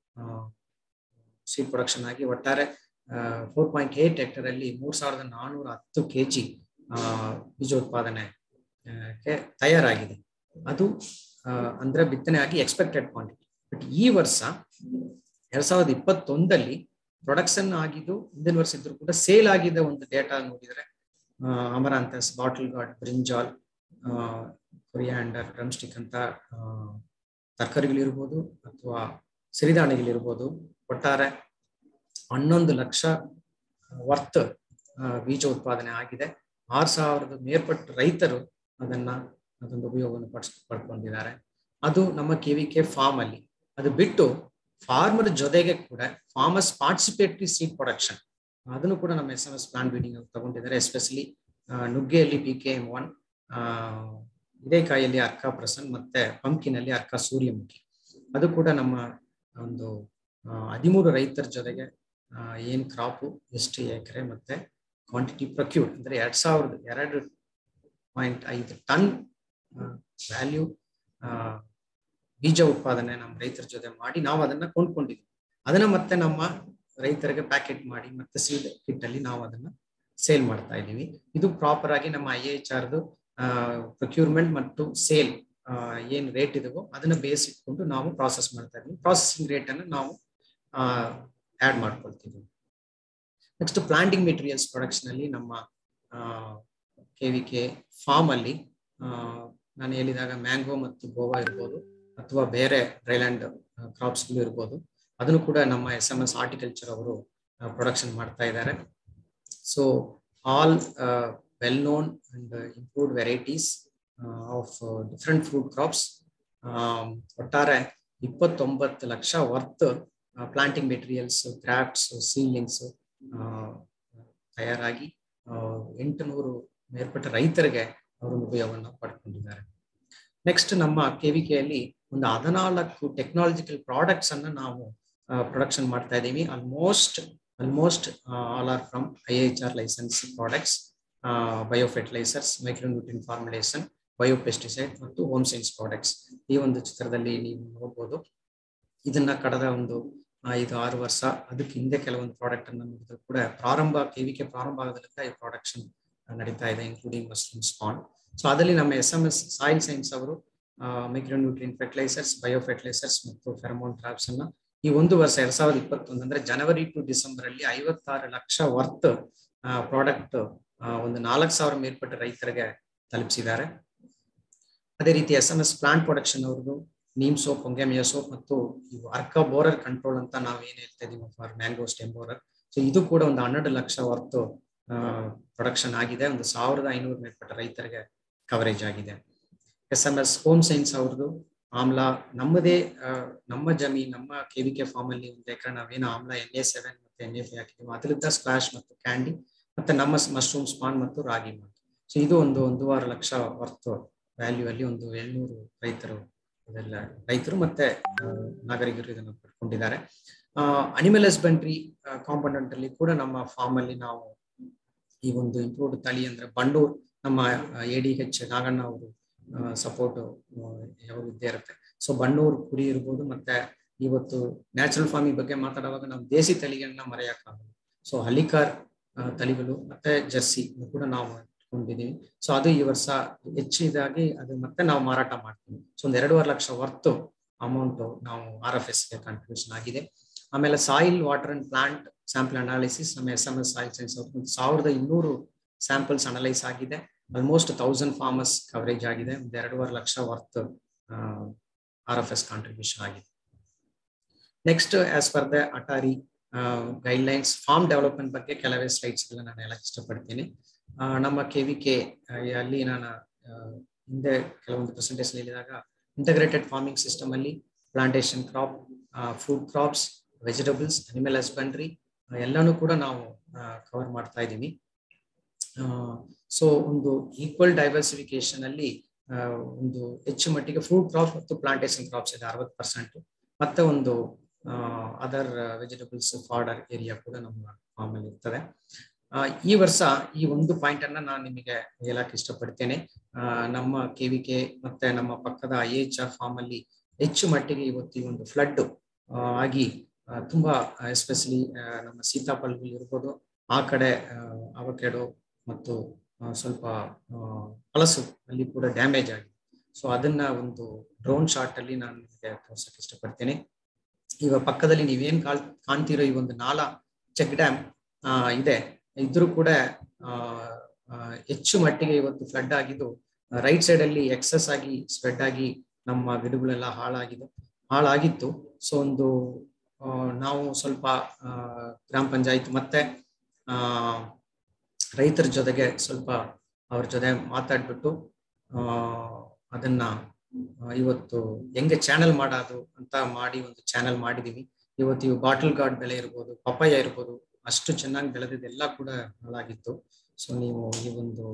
ಸೀಡ್ ಪ್ರೊಡಕ್ಷನ್ ಆಗಿ ಒಟ್ಟಾರೆ ಫೋರ್ ಪಾಯಿಂಟ್ ಏಟ್ ಹೆಕ್ಟರ್ ಅಲ್ಲಿ ಮೂರ್ ಸಾವಿರದ ನಾನೂರ ಹತ್ತು ಕೆ ಜಿ ಬೀಜೋತ್ಪಾದನೆ ಆ, ಕ್ಕೆ ತಯಾರಾಗಿದೆ ಅದು ಆ, ಅಂದ್ರೆ ಬಿತ್ತನೆ ಆಗಿ ಎಕ್ಸ್ಪೆಕ್ಟೆಡ್ ಕ್ವಾಂಟಿಟಿ ಬಟ್ ಈ ವರ್ಷ ಎರಡ್ ಸಾವಿರದ ಇಪ್ಪತ್ತೊಂದಲ್ಲಿ ಪ್ರೊಡಕ್ಷನ್ ಆಗಿದ್ದು ಹಿಂದಿನ ವರ್ಷ ಇದ್ರು ಕೂಡ ಸೇಲ್ ಆಗಿದ್ದ ಒಂದು ಡೇಟಾ ನೋಡಿದ್ರೆ amaranthus bottle gourd brinjal coriander drumstick ಅಂತ ಆ, ತರಕಾರಿಗಳಿರ್ಬೋದು ಅಥವಾ ಸಿರಿಧಾನ್ಯಗಳಿರ್ಬೋದು ಒಟ್ಟಾರೆ ಹನ್ನೊಂದು ಲಕ್ಷ ವರ್ತ್ ಬೀಜ ಉತ್ಪಾದನೆ ಆಗಿದೆ ಆರು ಸಾವಿರದ ಮೇಲ್ಪಟ್ಟ ರೈತರು ಅದನ್ನ ಅದೊಂದು ಉಪಯೋಗವನ್ನು ಪಡ್ಸ್ ಪಡ್ಕೊಂಡಿದ್ದಾರೆ ಅದು ನಮ್ಮ ಕೆ ವಿ ಕೆ ಫಾರ್ಮ್ ಅಲ್ಲಿ ಅದು ಬಿಟ್ಟು ಫಾರ್ಮರ್ ಜೊತೆಗೆ ಕೂಡ ಫಾರ್ಮರ್ಸ್ ಪಾರ್ಟಿಸಿಪೇಟರಿ ಸೀಡ್ ಪ್ರೊಡಕ್ಷನ್ ಅದನ್ನು ಕೂಡ ನಮ್ಮ S M S plant breeding ತಗೊಂಡಿದ್ದಾರೆ ಎಸ್ಪೆಷಲಿ ನುಗ್ಗೆಯಲ್ಲಿ ಪಿ ಕೆ ಎಂ ಒನ್ ಹಿರೇಕಾಯಲ್ಲಿ ಅರ್ಕ ಪ್ರಸನ್ ಮತ್ತೆ ಪಂಕಿನಲ್ಲಿ ಅರ್ಕ ಸೂರ್ಯಮುಖಿ ಅದು ಕೂಡ ನಮ್ಮ ಒಂದು ಆ, ಹದಿಮೂರು ರೈತರ ಜೊತೆಗೆ ಆ, ಏನ್ ಕ್ರಾಪು ಎಷ್ಟು ಎಕರೆ ಮತ್ತೆ ಕ್ವಾಂಟಿಟಿ ಪ್ರೊಕ್ಯೂರ್ ಅಂದ್ರೆ ಎರಡ್ ಸಾವಿರದ ಎರಡು ಪಾಯಿಂಟ್ ಐದು ಟನ್ ವ್ಯಾಲ್ಯೂ ಬೀಜ ಉತ್ಪಾದನೆ ನಮ್ಮ ರೈತರ ಜೊತೆ ಮಾಡಿ ನಾವು ಅದನ್ನ ಕೊಂಡ್ಕೊಂಡಿದ್ವಿ ಅದನ್ನ ಮತ್ತೆ ನಮ್ಮ ರೈತರಿಗೆ ಪ್ಯಾಕೆಟ್ ಮಾಡಿ ಮತ್ತೆ ಸೀಡ್ ಕಿಟ್ ಅಲ್ಲಿ ನಾವು ಅದನ್ನ ಸೇಲ್ ಮಾಡ್ತಾ ಇದ್ದೀವಿ ಇದು ಪ್ರಾಪರ್ ಆಗಿ ನಮ್ಮ ಐ ಎಚ್ ಆರ್ದು ಪ್ರೊಕ್ಯೂರ್ಮೆಂಟ್ ಮತ್ತು ಸೇಲ್ ಏನ್ ರೇಟ್ ಇದವೋ ಅದನ್ನ ಬೇಸ್ ಇಟ್ಕೊಂಡು ನಾವು ಪ್ರಾಸೆಸ್ ಮಾಡ್ತಾ ಇದ್ದೀವಿ ಪ್ರಾಸೆಸಿಂಗ್ ರೇಟ್ ಅನ್ನು ನಾವು ಆಡ್ ಮಾಡ್ಕೊಳ್ತೀವಿ ನೆಕ್ಸ್ಟ್ ಪ್ಲಾಂಟಿಂಗ್ ಮೆಟೀರಿಯಲ್ಸ್ ಪ್ರೊಡಕ್ಷನ್ ಅಲ್ಲಿ ನಮ್ಮ ಕೆ ವಿ ಕೆ ಫಾರ್ಮ್ ಅಲ್ಲಿ ಆ, ನಾನು ಹೇಳಿದಾಗ ಮ್ಯಾಂಗೋ ಮತ್ತು ಗೋವಾ ಇರ್ಬೋದು ಅಥವಾ ಬೇರೆ ಡ್ರೈಲ್ಯಾಂಡ್ ಕ್ರಾಪ್ಸ್ಗಳು ಇರ್ಬೋದು ಅದನ್ನು ಕೂಡ ನಮ್ಮ ಎಸ್ ಎಂ ಎಸ್ ಆರ್ಟಿಕಲ್ಚರ್ ಅವರು ಪ್ರೊಡಕ್ಷನ್ ಮಾಡ್ತಾ ಇದ್ದಾರೆ so all well known and improved varieties of different fruit crops ಒಟ್ಟಾರೆ ಇಪ್ಪತ್ತೊಂಬತ್ತು lakh worth planting materials grafts seedlings ತಯಾರಾಗಿ ಎಂಟು ನೂರು ಮೇಲ್ಪಟ್ಟ ರೈತರಿಗೆ ಅವರು ಉಪಯೋಗವನ್ನು ಪಡ್ಕೊಂಡಿದ್ದಾರೆ ನೆಕ್ಸ್ಟ್ ನಮ್ಮ ಕೆವಿಕೆಯಲ್ಲಿ ಒಂದು ಹದಿನಾಲ್ಕು ಟೆಕ್ನಾಲಜಿಕಲ್ ಪ್ರಾಡಕ್ಟ್ಸ್ ಅನ್ನ ನಾವು ಪ್ರೊಡಕ್ಷನ್ ಮಾಡ್ತಾ ಇದ್ದೀವಿ almost almost all are from I H R licence products bio fertilizers micronutrient formulation bio pesticide ಮತ್ತು ಹೋಮ್ ಸೈನ್ಸ್ ಪ್ರಾಡಕ್ಟ್ಸ್ ಈ ಒಂದು ಚಿತ್ರದಲ್ಲಿ ನೀವು ನೋಡ್ಬೋದು ಇದನ್ನ ಕಳೆದ ಒಂದು ಐದು ಆರು ವರ್ಷ ಅದಕ್ಕೆ ಹಿಂದೆ ಕೆಲವೊಂದು ಪ್ರಾಡಕ್ಟ್ ಅನ್ನು ನೋಡಿದ್ರು ಕೂಡ ಪ್ರಾರಂಭ ಕೆವಿಕೆ ಪ್ರಾರಂಭ ಆಗೋದ್ರಿಂದ ಈ ಪ್ರೊಡಕ್ಷನ್ ನಡೀತಾ ಇದೆ ಇನ್ಕ್ಲೂಡಿಂಗ್ ಮಶ್ರೂಮ್ ಸ್ಪಾನ್ ಸೊ ಅದರಲ್ಲಿ ನಮ್ಮ S M S soil science ಅವರು ಮೈಕ್ರೋನ್ಯೂಟ್ರಿನ್ ಫರ್ಟಿಲೈಸರ್ಸ್ ಬಯೋ ಫರ್ಟಿಲೈಸರ್ಸ್ ಮತ್ತು ಫೆರಮೋನ್ ಟ್ರಾಪ್ಸ್ ಅನ್ನ ಈ ಒಂದು ವರ್ಷ ಎರಡ್ ಸಾವಿರದ ಇಪ್ಪತ್ತೊಂದು ಅಂದ್ರೆ ಜನವರಿ ಟು ಡಿಸೆಂಬರ್ ಅಲ್ಲಿ ಐವತ್ತಾರು ಲಕ್ಷ ವರ್ತ್ ಪ್ರಾಡಕ್ಟ್ ಒಂದು ನಾಲ್ಕು ಸಾವಿರ ಮೇಲ್ಪಟ್ಟ ರೈತರಿಗೆ ತಲುಪಿಸಿದ್ದಾರೆ ಅದೇ ರೀತಿ S M S plant production ಅವ್ರದ್ದು ನೀಮ್ ಸೋಪ್ ಹೊಂಗೆಮಿಯ ಸೋಪ್ ಮತ್ತು ಇವು ಅರ್ಕ ಬೋರರ್ ಕಂಟ್ರೋಲ್ ಅಂತ ನಾವು ಏನ್ ಹೇಳ್ತಾ ಇದೀವಿ for mango stem borer so ಇದು ಕೂಡ ಒಂದು ಹನ್ನೆರಡು ಲಕ್ಷ ವರ್ತು ಪ್ರೊಡಕ್ಷನ್ ಆಗಿದೆ ಒಂದು ಸಾವಿರದ ಐನೂರು ಮೇಲ್ಪಟ್ಟ ರೈತರಿಗೆ ಕವರೇಜ್ ಆಗಿದೆ S M S home science ಅವ್ರದ್ದು ಆಮ್ಲ ನಮ್ಮದೇ ಆ, ನಮ್ಮ ಜಮೀನ್ ನಮ್ಮ ಕೆ ವಿ ಕೆ ಫಾರ್ಮ್ ಅಲ್ಲಿ ಒಂದು ಎಕರೆ ನಾವೇನು ಆಮ್ಲ ಎನ್ ಎ ಸೆವೆನ್ ಮತ್ತೆ ಎನ್ ಎ ಫೈ ಹಾಕಿದ್ದೀವಿ ಅದರಿಂದ ಸ್ಕ್ವಾಶ್ ಮತ್ತು ಕ್ಯಾಂಡಿ ಮತ್ತೆ ನಮ್ಮ ಮಶ್ರೂಮ್ ಸ್ಪಾನ್ ಮತ್ತು ರಾಗಿ ಮಾಲ್ಟ್ ಸೊ ಇದು ಒಂದು ಒಂದೂವರೆ ಲಕ್ಷ ವರ್ತು ವ್ಯಾಲ್ಯೂ ಅಲ್ಲಿ ಒಂದು ಏಳ್ನೂರು ರೈತರು ಇದೆಲ್ಲ ರೈತರು ಮತ್ತೆ ಆ, ನಾಗರಿಕರು ಇದನ್ನು ಪಡ್ಕೊಂಡಿದ್ದಾರೆ ಅನಿಮಲ್ ಹಸ್ಬೆಂಡ್ರಿ ಕಾಂಪೋನೆಂಟ್ ಅಲ್ಲಿ ಕೂಡ ನಮ್ಮ ಫಾರ್ಮ್ ಅಲ್ಲಿ ನಾವು ಈ ಒಂದು ಇಂಪ್ರೂವ್ಡ್ ತಳಿ ಅಂದ್ರೆ ಬಂಡೂರ್ ನಮ್ಮ ಎ ಡಿ ಎಚ್ ನಾಗಣ್ಣ ಅವರು ಸಪೋರ್ಟ್ ಯಾವಾಗ ಇದ್ದೇ ಇರುತ್ತೆ ಸೊ ಬಂಡೂರ್ ಕುರಿ ಇರ್ಬೋದು ಮತ್ತೆ ಇವತ್ತು ನ್ಯಾಚುರಲ್ ಫಾರ್ಮಿಂಗ್ ಬಗ್ಗೆ ಮಾತಾಡುವಾಗ ನಾವು ದೇಸಿ ತಳಿಗಳನ್ನ ಮರೆಯಕ್ಕಾಗಲ್ಲ ಸೊ ಹಲಿಕಾರ್ ಆ, ತಳಿಗಳು ಮತ್ತೆ ಜರ್ಸಿ ಇವು ಕೂಡ ನಾವು ಇಟ್ಕೊಂಡಿದೀವಿ ಸೊ ಅದು ಈ ವರ್ಷ ಹೆಚ್ಚಿದಾಗಿ ಅದು ಮತ್ತೆ ನಾವು ಮಾರಾಟ ಮಾಡ್ತೀವಿ ಸೊ ಒಂದ್ ಎರಡೂವರೆ ಲಕ್ಷ ವರ್ತು ಅಮೌಂಟ್ ನಾವು ಆರ್ ಎಫ್ ಎಸ್ ಗೆ ಕಾಂಟ್ರಿಬ್ಯೂಷನ್ ಆಗಿದೆ ಆಮೇಲೆ soil water and plant sample analysis ನಮ್ಮ S M S soil science ಒಂದು ಸಾವಿರದ ಇನ್ನೂರು ಸ್ಯಾಂಪಲ್ಸ್ ಅನಲೈಸ್ ಆಗಿದೆ ಆಲ್ಮೋಸ್ಟ್ ತೌಸಂಡ್ ಫಾರ್ಮರ್ಸ್ ಕವರೇಜ್ ಆಗಿದೆ ಒಂದು ಎರಡೂವರೆ lakh worth R F S contribution ಆಗಿದೆ next as per the ATARI guidelines farm development ಬಗ್ಗೆ ಕೆಲವೇ ಸ್ಲೈಡ್ಸ್ ಎಲ್ಲ ನಾನು ಹೇಳಕ್ ಇಷ್ಟಪಡ್ತೀನಿ ಆ, ನಮ್ಮ ಕೆ ವಿ ಕೆ ಅಲ್ಲಿ ನಾನು ಆ, ಹಿಂದೆ ಕೆಲವೊಂದು ಪ್ರೆಸೆಂಟೇಷನ್ ಹೇಳಿದಾಗ ಇಂಟಗ್ರೇಟೆಡ್ ಫಾರ್ಮಿಂಗ್ ಸಿಸ್ಟಮ್ ಅಲ್ಲಿ plantation crop food crops vegetables animal husbandry ಎಲ್ಲಾನು ಕೂಡ ನಾವು ಕವರ್ ಮಾಡ್ತಾ ಇದ್ದೀವಿ ಸೊ ಒಂದು ಈಕ್ವಲ್ ಡೈವರ್ಸಿಫಿಕೇಶನ್ ಅಲ್ಲಿ ಆ, ಒಂದು ಹೆಚ್ಚು ಮಟ್ಟಿಗೆ ಫ್ರೂಟ್ ಕ್ರಾಪ್ ಮತ್ತು ಪ್ಲಾಂಟೇಶನ್ ಕ್ರಾಪ್ಸ್ ಇದೆ ಅರವತ್ತು ಪರ್ಸೆಂಟ್ ಮತ್ತೆ ಒಂದು ಅದರ್ ವೆಜಿಟಬಲ್ಸ್ ಫಾರ್ಡರ್ ಏರಿಯಾ ಕೂಡ ನಮ್ಮ ಫಾರ್ಮ್ ಅಲ್ಲಿ ಇರ್ತದೆ ಆ, ಈ ವರ್ಷ ಈ ಒಂದು ಪಾಯಿಂಟ್ ಅನ್ನ ನಾನು ನಿಮಗೆ ಹೇಳಕ್ ಇಷ್ಟಪಡ್ತೇನೆ ಆ, ನಮ್ಮ ಕೆ ವಿ ಕೆ ಮತ್ತೆ ನಮ್ಮ ಪಕ್ಕದ ಐ ಎಚ್ ಆರ್ ಫಾರ್ಮ್ ಅಲ್ಲಿ ಹೆಚ್ಚು ಮಟ್ಟಿಗೆ ಇವತ್ತು ಈ ಒಂದು ಫ್ಲಡ್ ಆಗಿ ಆ, ತುಂಬಾ ಎಸ್ಪೆಷಲಿ ನಮ್ಮ ಸೀತಾಫಲಗಳು ಇರ್ಬೋದು ಆ ಕಡೆ ಅವಕೆಡೋ ಮತ್ತು ಆ, ಸ್ವಲ್ಪ ಆ, ಹಲಸು ಅಲ್ಲಿ ಕೂಡ ಡ್ಯಾಮೇಜ್ ಆಗಿದೆ ಸೊ ಅದನ್ನ ಒಂದು ಡ್ರೋನ್ ಶಾಟ್ ಅಲ್ಲಿ ನಾನು ನಿಮಗೆ ತೋರ್ಸಕ್ ಇಷ್ಟಪಡ್ತೇನೆ ಈಗ ಪಕ್ಕದಲ್ಲಿ ನೀವೇನ್ ಕಾಲ್ ಕಾಣ್ತಿರೋ ಈ ಒಂದು ನಾಲಾ ಚೆಕ್ ಡ್ಯಾಮ್ ಇದೆ ಇದ್ರೂ ಕೂಡ ಆ, ಆ, ಹೆಚ್ಚು ಮಟ್ಟಿಗೆ ಇವತ್ತು ಫ್ಲಡ್ ಆಗಿದ್ದು ರೈಟ್ ಸೈಡ್ ಅಲ್ಲಿ ಎಕ್ಸಸ್ ಆಗಿ ಸ್ಪ್ರೆಡ್ ಆಗಿ ನಮ್ಮ ಗಿಡಗಳೆಲ್ಲ ಹಾಳಾಗಿದೆ ಹಾಳಾಗಿತ್ತು ಸೊ ಒಂದು ಆ, ನಾವು ಸ್ವಲ್ಪ ಆ, ಗ್ರಾಮ ಪಂಚಾಯತ್ ಮತ್ತೆ ಆ ರೈತರ ಜೊತೆಗೆ ಸ್ವಲ್ಪ ಅವ್ರ ಜೊತೆ ಮಾತಾಡ್ಬಿಟ್ಟು ಆ ಅದನ್ನ ಆ, ಇವತ್ತು ಹೆಂಗೆ ಚಾನೆಲ್ ಮಾಡೋದು ಅಂತ ಮಾಡಿ ಒಂದು ಚಾನೆಲ್ ಮಾಡಿದೀವಿ ಇವತ್ತು ಇವು ಬಾಟಲ್ ಗಾರ್ಡ್ ಬೆಳೆ ಇರ್ಬೋದು ಪಪಾಯ ಇರ್ಬೋದು ಅಷ್ಟು ಚೆನ್ನಾಗಿ ಬೆಳೆದಿದ್ದೆಲ್ಲ ಕೂಡ ಹಾಳಾಗಿತ್ತು ಸೊ ನೀವು ಈ ಒಂದು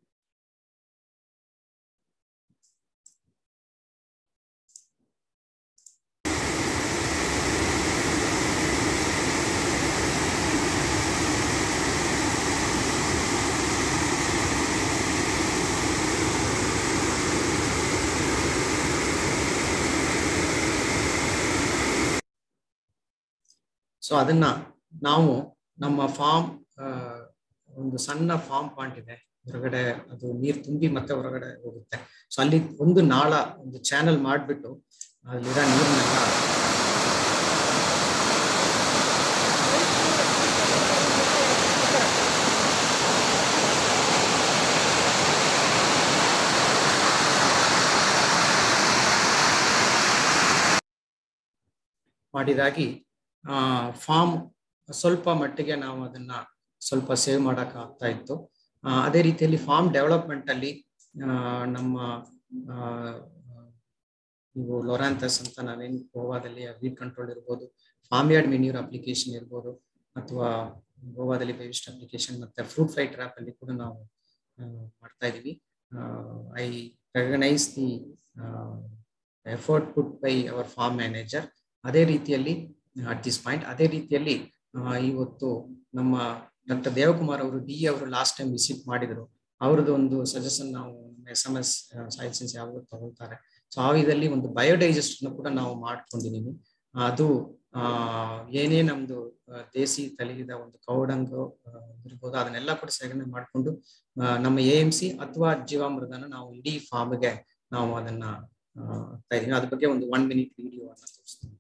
ಸೊ ಅದನ್ನ ನಾವು ನಮ್ಮ ಫಾರ್ಮ್ ಒಂದು ಸಣ್ಣ ಫಾರ್ಮ್ ಪಾಯಿಂಟ್ ಇದೆ ಹೊರಗಡೆ ಅದು ನೀರು ತುಂಬಿ ಮತ್ತೆ ಹೊರಗಡೆ ಹೋಗುತ್ತೆ ಸೊ ಅಲ್ಲಿ ಒಂದು ನಾಳ ಒಂದು ಚಾನಲ್ ಮಾಡಿಬಿಟ್ಟು ಅಲ್ಲಿರೋ ನೀರನ್ನೆಲ್ಲ ಮಾಡಿದಾಗಿ ಆ ಫಾರ್ಮ್ ಸ್ವಲ್ಪ ಮಟ್ಟಿಗೆ ನಾವು ಅದನ್ನ ಸ್ವಲ್ಪ ಸೇವ್ ಮಾಡಕ್ ಆಗ್ತಾ ಇತ್ತು ಆ, ಅದೇ ರೀತಿಯಲ್ಲಿ ಫಾರ್ಮ್ ಡೆವಲಪ್ಮೆಂಟ್ ಅಲ್ಲಿ ಆ, ನಮ್ಮ ಆ, ಇವು ಲೊರಾಂಥಸ್ ಅಂತ ನಾವೇನ್ ಗೋವಾದಲ್ಲಿ ವೀಟ್ ಕಂಟ್ರೋಲ್ ಇರ್ಬೋದು ಫಾರ್ಮ್ ಯಾರ್ಡ್ ಮೆನ್ಯೂರ್ ಅಪ್ಲಿಕೇಶನ್ ಇರ್ಬೋದು ಅಥವಾ ಗೋವಾದಲ್ಲಿ ಬೇವಿಸ್ಟ್ ಅಪ್ಲಿಕೇಶನ್ ಮತ್ತೆ ಫ್ರೂಟ್ ಫ್ರೈ ಟ್ರ್ಯಾಪ್ ಅಲ್ಲಿ ಕೂಡ ನಾವು ಆ, ಮಾಡ್ತಾ ಇದೀವಿ I recognise the effort put by our farm manager ಅದೇ ರೀತಿಯಲ್ಲಿ ಅಟ್ ದಿಸ್ ಪಾಯಿಂಟ್ ಅದೇ ರೀತಿಯಲ್ಲಿ ಆ, ಇವತ್ತು ನಮ್ಮ ಡಾಕ್ಟರ್ ದೇವಕುಮಾರ್ ಅವರು ಡಿ ಅವರು ಲಾಸ್ಟ್ ಟೈಮ್ ವಿಸಿಟ್ ಮಾಡಿದ್ರು ಅವ್ರದ್ದು ಒಂದು ಸಜೆಷನ್ ನಾವು S M S soil science ಯಾವಾಗ ತಗೊಳ್ತಾರೆ ಸೊ ಆ ವಿಧದಲ್ಲಿ ಒಂದು ಬಯೋಡೈಜೆಸ್ಟ್ ಕೂಡ ನಾವು ಮಾಡ್ಕೊಂಡಿದೀವಿ ಅದು ಆ ಏನೇ ನಮ್ದು ಆ, ದೇಸಿ ತಳಿದ ಒಂದು ಕೌಡಂಗು ಆ, ಇರ್ಬೋದು ಅದನ್ನೆಲ್ಲ ಕೂಡ ಸೇವನೆ ಮಾಡಿಕೊಂಡು ನಮ್ಮ ಎ ಎಂ ಸಿ ಅಥವಾ ಜೀವಾಮೃತನ ನಾವು ಇಡೀ ಫಾರ್ಮ್ಗೆ ನಾವು ಅದನ್ನ ಆ, ಹಾಕ್ತಾ ಇದೀವಿ ಅದ್ರ ಬಗ್ಗೆ ಒಂದು ಒನ್ ಮಿನಿಟ್ ವಿಡಿಯೋ ಅನ್ನ ತೋರಿಸ್ತೀನಿ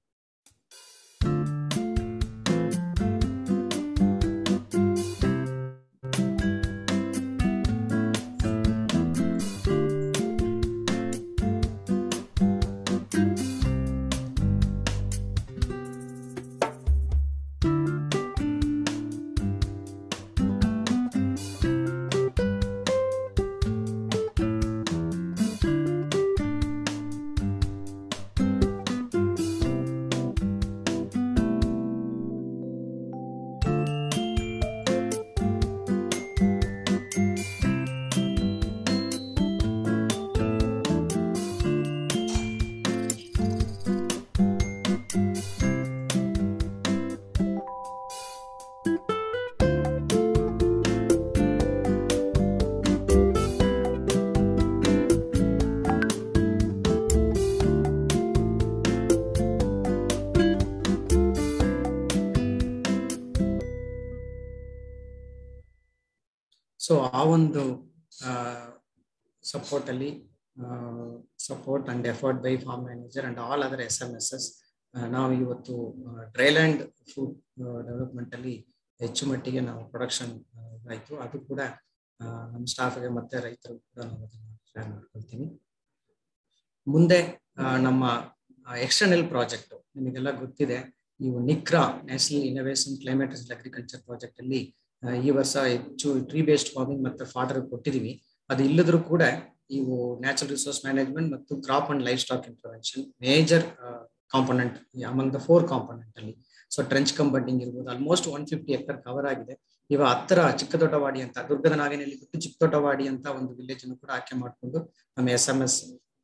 ಸೊ ಆ ಒಂದು ಸಪೋರ್ಟ್ ಅಲ್ಲಿ support and effort by farm manager and all other S M S S ನಾವು ಇವತ್ತು ಡ್ರೈಲ್ಯಾಂಡ್ ಫುಡ್ ಡೆವಲಪ್ಮೆಂಟ್ ಅಲ್ಲಿ ಹೆಚ್ಚು ಮಟ್ಟಿಗೆ ನಾವು ಪ್ರೊಡಕ್ಷನ್ ಆಯಿತು ಅದು ಕೂಡ ಆ, ನಮ್ಮ ಸ್ಟಾಫ್ಗೆ ಮತ್ತೆ ರೈತರು ಕೂಡ ನಾವು ಅದನ್ನ ಶೇರ್ ಮಾಡ್ಕೊಳ್ತೀನಿ ಮುಂದೆ ಆ, ನಮ್ಮ ಎಕ್ಸ್ಟರ್ನಲ್ ಪ್ರಾಜೆಕ್ಟ್ ನಿಮಗೆಲ್ಲ ಗೊತ್ತಿದೆ ಇವು NICRA national innovation climate agriculture project ಅಲ್ಲಿ ಆ, ಈ ವರ್ಷ ಹೆಚ್ಚು ಟ್ರೀ ಬೇಸ್ಡ್ ಫಾರ್ಮಿಂಗ್ ಮತ್ತೆ ಫಾಡರ್ ಕೊಟ್ಟಿದೀವಿ ಅದು ಇಲ್ಲದ್ರೂ ಕೂಡ ಇವು ನ್ಯಾಚುರಲ್ ರಿಸೋರ್ಸ್ ಮ್ಯಾನೇಜ್ಮೆಂಟ್ ಮತ್ತು crop and live stock intervention major component among the four component ಅಲ್ಲಿ ಸೊ ಟ್ರೆಂಚ್ ಕಂಬಂಡಿಂಗ್ ಇರ್ಬೋದು almost one fifty acre cover ಆಗಿದೆ ಇವ ಹತ್ತಿರ ಚಿಕ್ಕದೊಡ್ಡವಾಡಿ ಅಂತ ದುರ್ಗದ ನಾಗೇನಲ್ಲಿ ಬಿಟ್ಟು ಚಿಕ್ಕದೊಡ್ಡವಾಡಿ ಅಂತ ಒಂದು ವಿಲೇಜ್ ಅನ್ನು ಕೂಡ ಆಯ್ಕೆ ಮಾಡಿಕೊಂಡು ನಮ್ಮ S M S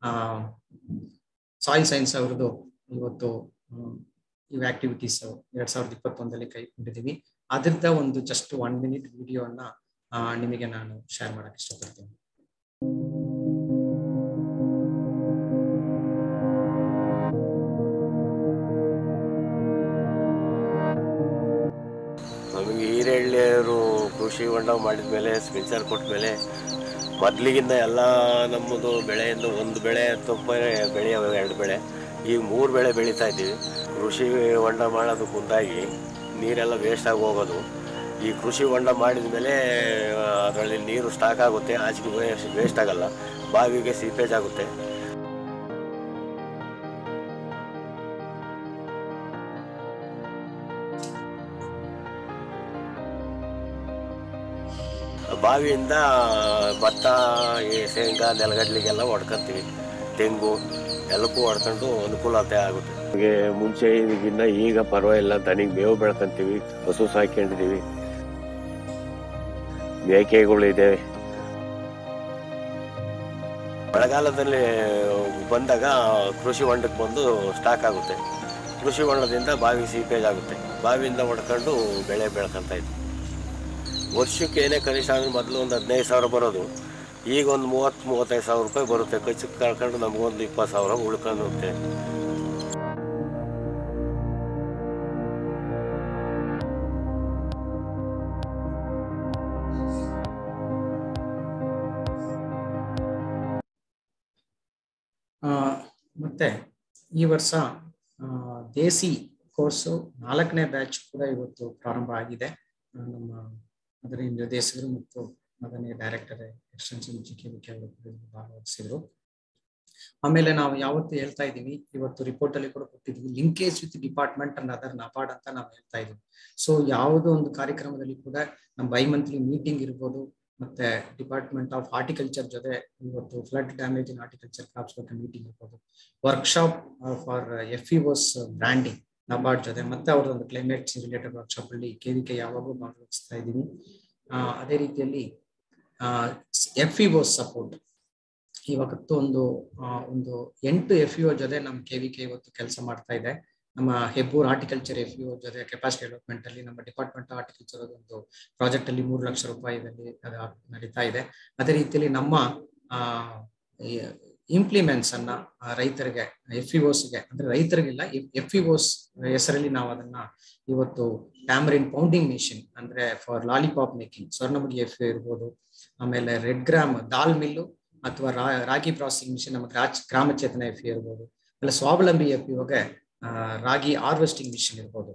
soil science ಅವ್ರದ್ದು ಇವತ್ತು ಹ್ಮ್, ಇವು ಆಕ್ಟಿವಿಟೀಸ್ ಎರಡ್ ಸಾವಿರದ ಇಪ್ಪತ್ತೊಂದರಲ್ಲಿ ಕೈಗೊಂಡಿದ್ದೀವಿ ಅದ್ರದ ಒಂದು ಜಸ್ಟ್ ಒನ್ ಮಿನಿಟ್ ವಿಡಿಯೋನ ನಿಮಗೆ ನಾನು ಶೇರ್ ಮಾಡಕ್ ಇಷ್ಟಪಡ್ತೀನಿ ನಮಗೆ ಹೀರೆಳ್ಳಿಯವರು ಕೃಷಿ ಹೊಂಡ ಮಾಡಿದ ಮೇಲೆ ಸ್ಪಿನ್ಸರ್ ಕೊಟ್ಟ ಮೇಲೆ ಮೊದಲಿಗಿಂತ ಎಲ್ಲ ನಮ್ಮದು ಬೆಳೆಯಿಂದ ಒಂದು ಬೆಳೆ ತುಂಬ ಬೆಳೆಯವ ಎರಡು ಬೆಳೆ ಈಗ ಮೂರು ಬೆಳೆ ಬೆಳೀತಾ ಇದ್ದೀವಿ ಕೃಷಿ ಹೊಂಡ ಮಾಡೋದು ಮುಂದಾಗಿ ನೀರೆಲ್ಲ ವೇಸ್ಟ್ ಆಗಿ ಹೋಗೋದು ಈ ಕೃಷಿ ಹೊಂಡ ಮಾಡಿದ ಮೇಲೆ ಅದರಲ್ಲಿ ನೀರು ಸ್ಟಾಕ್ ಆಗುತ್ತೆ ಆಚೆಗೆ ವೇಸ್ಟ್ ಆಗಲ್ಲ ಬಾವಿಗೆ ಸೀಪೇಜ್ ಆಗುತ್ತೆ ಬಾವಿಯಿಂದ ಭತ್ತ ಈ ಶೇಂಗಾ ನೆಲಗಡ್ಲಿಗೆಲ್ಲ ಹೊಡ್ಕೊಂತೀವಿ ತೆಂಗು ಎಲ್ಲಕ್ಕೂ ಹೊಡ್ಕೊಂಡು ಅನುಕೂಲತೆ ಆಗುತ್ತೆ ನಮಗೆ ಮುಂಚೆ ಇದಕ್ಕಿಂತ ಈಗ ಪರವಾಗಿಲ್ಲ ದನಿಗೆ ಮೇವು ಬೆಳ್ಕೊಂತೀವಿ ಹಸು ಸಾಕೊಂಡಿದೀವಿ ಮೇಕೆಗಳಿದೆ ಮಳೆಗಾಲದಲ್ಲಿ ಬಂದಾಗ ಕೃಷಿ ಹೊಂಡಕ್ಕೆ ಬಂದು ಸ್ಟಾಕ್ ಆಗುತ್ತೆ ಕೃಷಿ ಹೊಂಡದಿಂದ ಬಾವಿ ಸೀಪೇಜ್ ಆಗುತ್ತೆ ಬಾವಿಯಿಂದ ಹೊಡ್ಕೊಂಡು ಬೆಳೆ ಬೆಳ್ಕೊಂತ ಇದ್ವಿ ವರ್ಷಕ್ಕೆ ಏನೇ ಕನಿಷ್ಠ ಅಂದ್ರೆ ಮೊದಲು ಒಂದು ಹದಿನೈದು ಸಾವಿರ ಬರೋದು ಈಗ ಒಂದು ಮೂವತ್ತು ಮೂವತ್ತೈದು ಸಾವಿರ ರೂಪಾಯಿ ಬರುತ್ತೆ ಖರ್ಚಿಗೆ ಕಳ್ಕೊಂಡು ನಮಗೊಂದು ಇಪ್ಪತ್ತು ಸಾವಿರ ಉಳ್ಕೊಂಡುತ್ತೆ ಆ, ಮತ್ತೆ ಈ ವರ್ಷ ಆ, ದೇಸಿ ಕೋರ್ಸು ನಾಲ್ಕನೇ ಬ್ಯಾಚ್ ಕೂಡ ಇವತ್ತು ಪ್ರಾರಂಭ ಆಗಿದೆ ಆ, ನಮ್ಮ ಅದರ ನಿರ್ದೇಶಕರು ಮತ್ತು ಅದನ್ನೇ director extension G K V K ಅವರು ಕೂಡ ಇದರಲ್ಲಿ ಭಾಗವಹಿಸಿದ್ರು ಆಮೇಲೆ ನಾವು ಯಾವತ್ತು ಹೇಳ್ತಾ ಇದೀವಿ ಇವತ್ತು ರಿಪೋರ್ಟ್ ಅಲ್ಲಿ ಕೂಡ ಕೊಟ್ಟಿದ್ವಿ linkage with department and other NABARD ಅಂತ ನಾವು ಹೇಳ್ತಾ ಇದೀವಿ ಸೊ ಯಾವುದೋ ಒಂದು ಕಾರ್ಯಕ್ರಮದಲ್ಲಿ ಕೂಡ ನಮ್ಮ ಬೈ ಮಂತ್ಲಿ ಮೀಟಿಂಗ್ ಇರ್ಬೋದು ಮತ್ತೆ ಡಿಪಾರ್ಟ್ಮೆಂಟ್ ಆಫ್ ಹಾರ್ಟಿಕಲ್ಚರ್ ಜೊತೆ ಇವತ್ತು flood damage in horticulture crops ಬಗ್ಗೆ ಮೀಟಿಂಗ್ ಇರ್ಬೋದು workshop for F E Os branding NABARD ಜೊತೆ ಮತ್ತೆ ಅವರೊಂದು ಕ್ಲೈಮೇಟ್ ರಿಲೇಟೆಡ್ ವರ್ಕ್ಶಾಪ್ ಅಲ್ಲಿ ಕೆ ವಿ ಕೆ ಯಾವಾಗೂ ಭಾಗವಹಿಸ್ತಾ ಇದ್ದೀವಿ ಆ, ಅದೇ ರೀತಿಯಲ್ಲಿ ಎಫ್ ಇ ಓಸ್ ಸಪೋರ್ಟ್ ಇವತ್ತು ಒಂದು ಆ, ಒಂದು ಎಂಟು ಎಫ್ ಇಒ ಜೊತೆ ನಮ್ಮ ಕೆ ವಿ ಕೆ ಇವತ್ತು ಕೆಲಸ ಮಾಡ್ತಾ ಇದೆ ನಮ್ಮ ಹೆಬ್ಬೂರ್ ಹಾರ್ಟಿಕಲ್ಚರ್ ಎಫ್ ಇಒ ಜೊತೆ ಕೆಪಾಸಿಟಿ ಡೆವಲಪ್ಮೆಂಟ್ ಅಲ್ಲಿ ನಮ್ಮ ಡಿಪಾರ್ಟ್ಮೆಂಟ್ ಹಾರ್ಟಿಕಲ್ಚರ್ ಒಂದು ಪ್ರಾಜೆಕ್ಟ್ ಅಲ್ಲಿ ಮೂರು ಲಕ್ಷ ರೂಪಾಯಿದಲ್ಲಿ ಅದು ನಡೀತಾ ಇದೆ ಅದೇ ರೀತಿಯಲ್ಲಿ ನಮ್ಮ ಇಂಪ್ಲಿಮೆಂಟ್ಸ್ ಅನ್ನ ಆ, ರೈತರಿಗೆ ಎಫ್ ಗೆ ಅಂದ್ರೆ ರೈತರಿಗಿಲ್ಲ ಎಫ್ ಇಒಸ್ ಹೆಸರಲ್ಲಿ ನಾವು ಅದನ್ನ ಇವತ್ತು ಟ್ಯಾಮರಿನ್ ಪೌಂಡಿಂಗ್ ಮಿಷಿನ್ ಅಂದ್ರೆ for lollipop making Swarnamukhi F ಇರ್ಬೋದು ಆಮೇಲೆ ರೆಡ್ ಗ್ರಾಮ್ ದಾಲ್ ಮಿಲ್ಲು ಅಥವಾ ರಾ- ರಾಗಿ ಪ್ರಾಸೆಸಿಂಗ್ ಮಿಷಿನ್ ನಮ್ಮ ಗ್ರಾಚ್ ಗ್ರಾಮ ಚೇತನ ಎಫ್ ಇರ್ಬೋದು ಆಮೇಲೆ ಸ್ವಾವಲಂಬಿ ಎಫ್ ಇವಾಗ ರಾಗಿ ಹಾರ್ವೆಸ್ಟಿಂಗ್ ಮಿಷಿನ್ ಇರ್ಬೋದು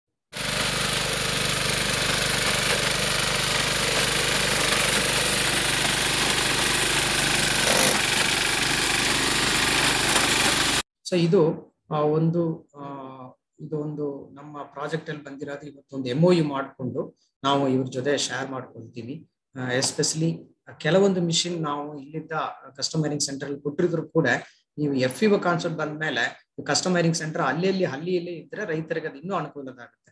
ಸೊ ಇದು ಆ, ಒಂದು ಆ, ಇದು ಒಂದು ನಮ್ಮ ಪ್ರಾಜೆಕ್ಟ್ ಅಲ್ಲಿ ಬಂದಿರೋದು ಇವತ್ತೊಂದು ಎಂ ಯು ಮಾಡಿಕೊಂಡು ನಾವು ಇವ್ರ ಜೊತೆ ಶೇರ್ ಮಾಡ್ಕೊಳ್ತೀವಿ ಎಸ್ಪೆಷಲಿ ಕೆಲವೊಂದು ಮಿಷಿನ್ ನಾವು ಇಲ್ಲಿದ್ದ ಕಸ್ಟಮರಿಂಗ್ ಸೆಂಟರ್ ಅಲ್ಲಿ ಕೊಟ್ಟಿದ್ರು ಕೂಡ ನೀವು ಎಫ್ ಇವ ಕಾನ್ಸೆಪ್ಟ್ ಬಂದ್ಮೇಲೆ ಕಸ್ಟಮರಿಂಗ್ ಸೆಂಟರ್ ಅಲ್ಲಿ ಅಲ್ಲಿ ಅಲ್ಲಿ ಇಲ್ಲಿ ಇದ್ರೆ ರೈತರಿಗೆ ಅದು ಇನ್ನೂ ಅನುಕೂಲದಾಗುತ್ತೆ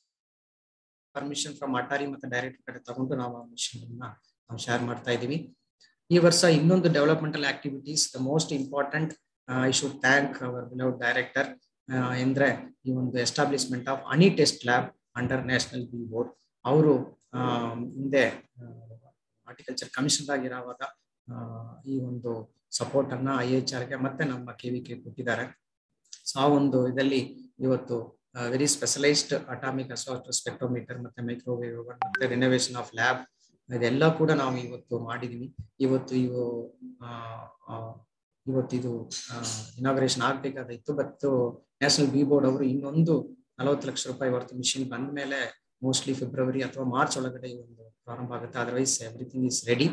ಪರ್ಮಿಷನ್ ಫ್ರಮ್ ಅಟಾರಿ ಮತ್ತೆ ಡೈರೆಕ್ಟ್ ಕಡೆ ತಗೊಂಡು ನಾವು ಆ ಮಿಷನ್ ನಾವು ಶೇರ್ ಮಾಡ್ತಾ ಇದೀವಿ ಈ ವರ್ಷ ಇನ್ನೊಂದು developmental activities the most important I should thank our beloved director ಎಂದ್ರೆ ಈ ಒಂದು establishment of honey test lab under National Bee Board ಅವರು ಹಿಂದೆ ಹಾರ್ಟಿಕಲ್ಚರ್ ಕಮಿಷನರ್ ಆಗಿರುವಾಗ ಆ, ಈ ಒಂದು ಸಪೋರ್ಟ್ ಅನ್ನ ಐ ಎಚ್ ಆರ್ಗೆ ಮತ್ತೆ ನಮ್ಮ ಕೆ ವಿ ಕೆ ಕೊಟ್ಟಿದ್ದಾರೆ ಸೊ ಆ ಒಂದು ಇದರಲ್ಲಿ ಇವತ್ತು ವೆರಿ ಸ್ಪೆಷಲೈಸ್ಡ್ ಅಟಾಮಿಕ್ ಸ್ಪೆಕ್ಟ್ರೋಮೀಟರ್ ಮತ್ತೆ ಮೈಕ್ರೋವೇವ್ ಮತ್ತೆ ರಿನೋವೇಷನ್ ಆಫ್ ಲ್ಯಾಬ್ ಇದೆಲ್ಲ ಕೂಡ ನಾವು ಇವತ್ತು ಮಾಡಿದೀವಿ ಇವತ್ತು ಇವು ಆ, ಆ, ಇವತ್ತು ಇದು ಇನಾಗ್ರೇಷನ್ ಆಗ್ಬೇಕಾದಿತ್ತು ಬಟ್ ನ್ಯಾಷನಲ್ ಬಿ ಬೋರ್ಡ್ ಅವರು ಇನ್ನೊಂದು ನಲವತ್ತು ಲಕ್ಷ ರೂಪಾಯಿ ಹೊರತು ಮಿಷಿನ್ ಬಂದ ಮೇಲೆ ಮೋಸ್ಟ್ಲಿ ಫೆಬ್ರವರಿ ಅಥವಾ ಮಾರ್ಚ್ ಒಳಗಡೆ ಈ ಒಂದು ಪ್ರಾರಂಭ ಆಗುತ್ತೆ ಅದರ್ವೈಸ್ ಎವ್ರಿಥಿಂಗ್ ಇಸ್ ರೆಡಿ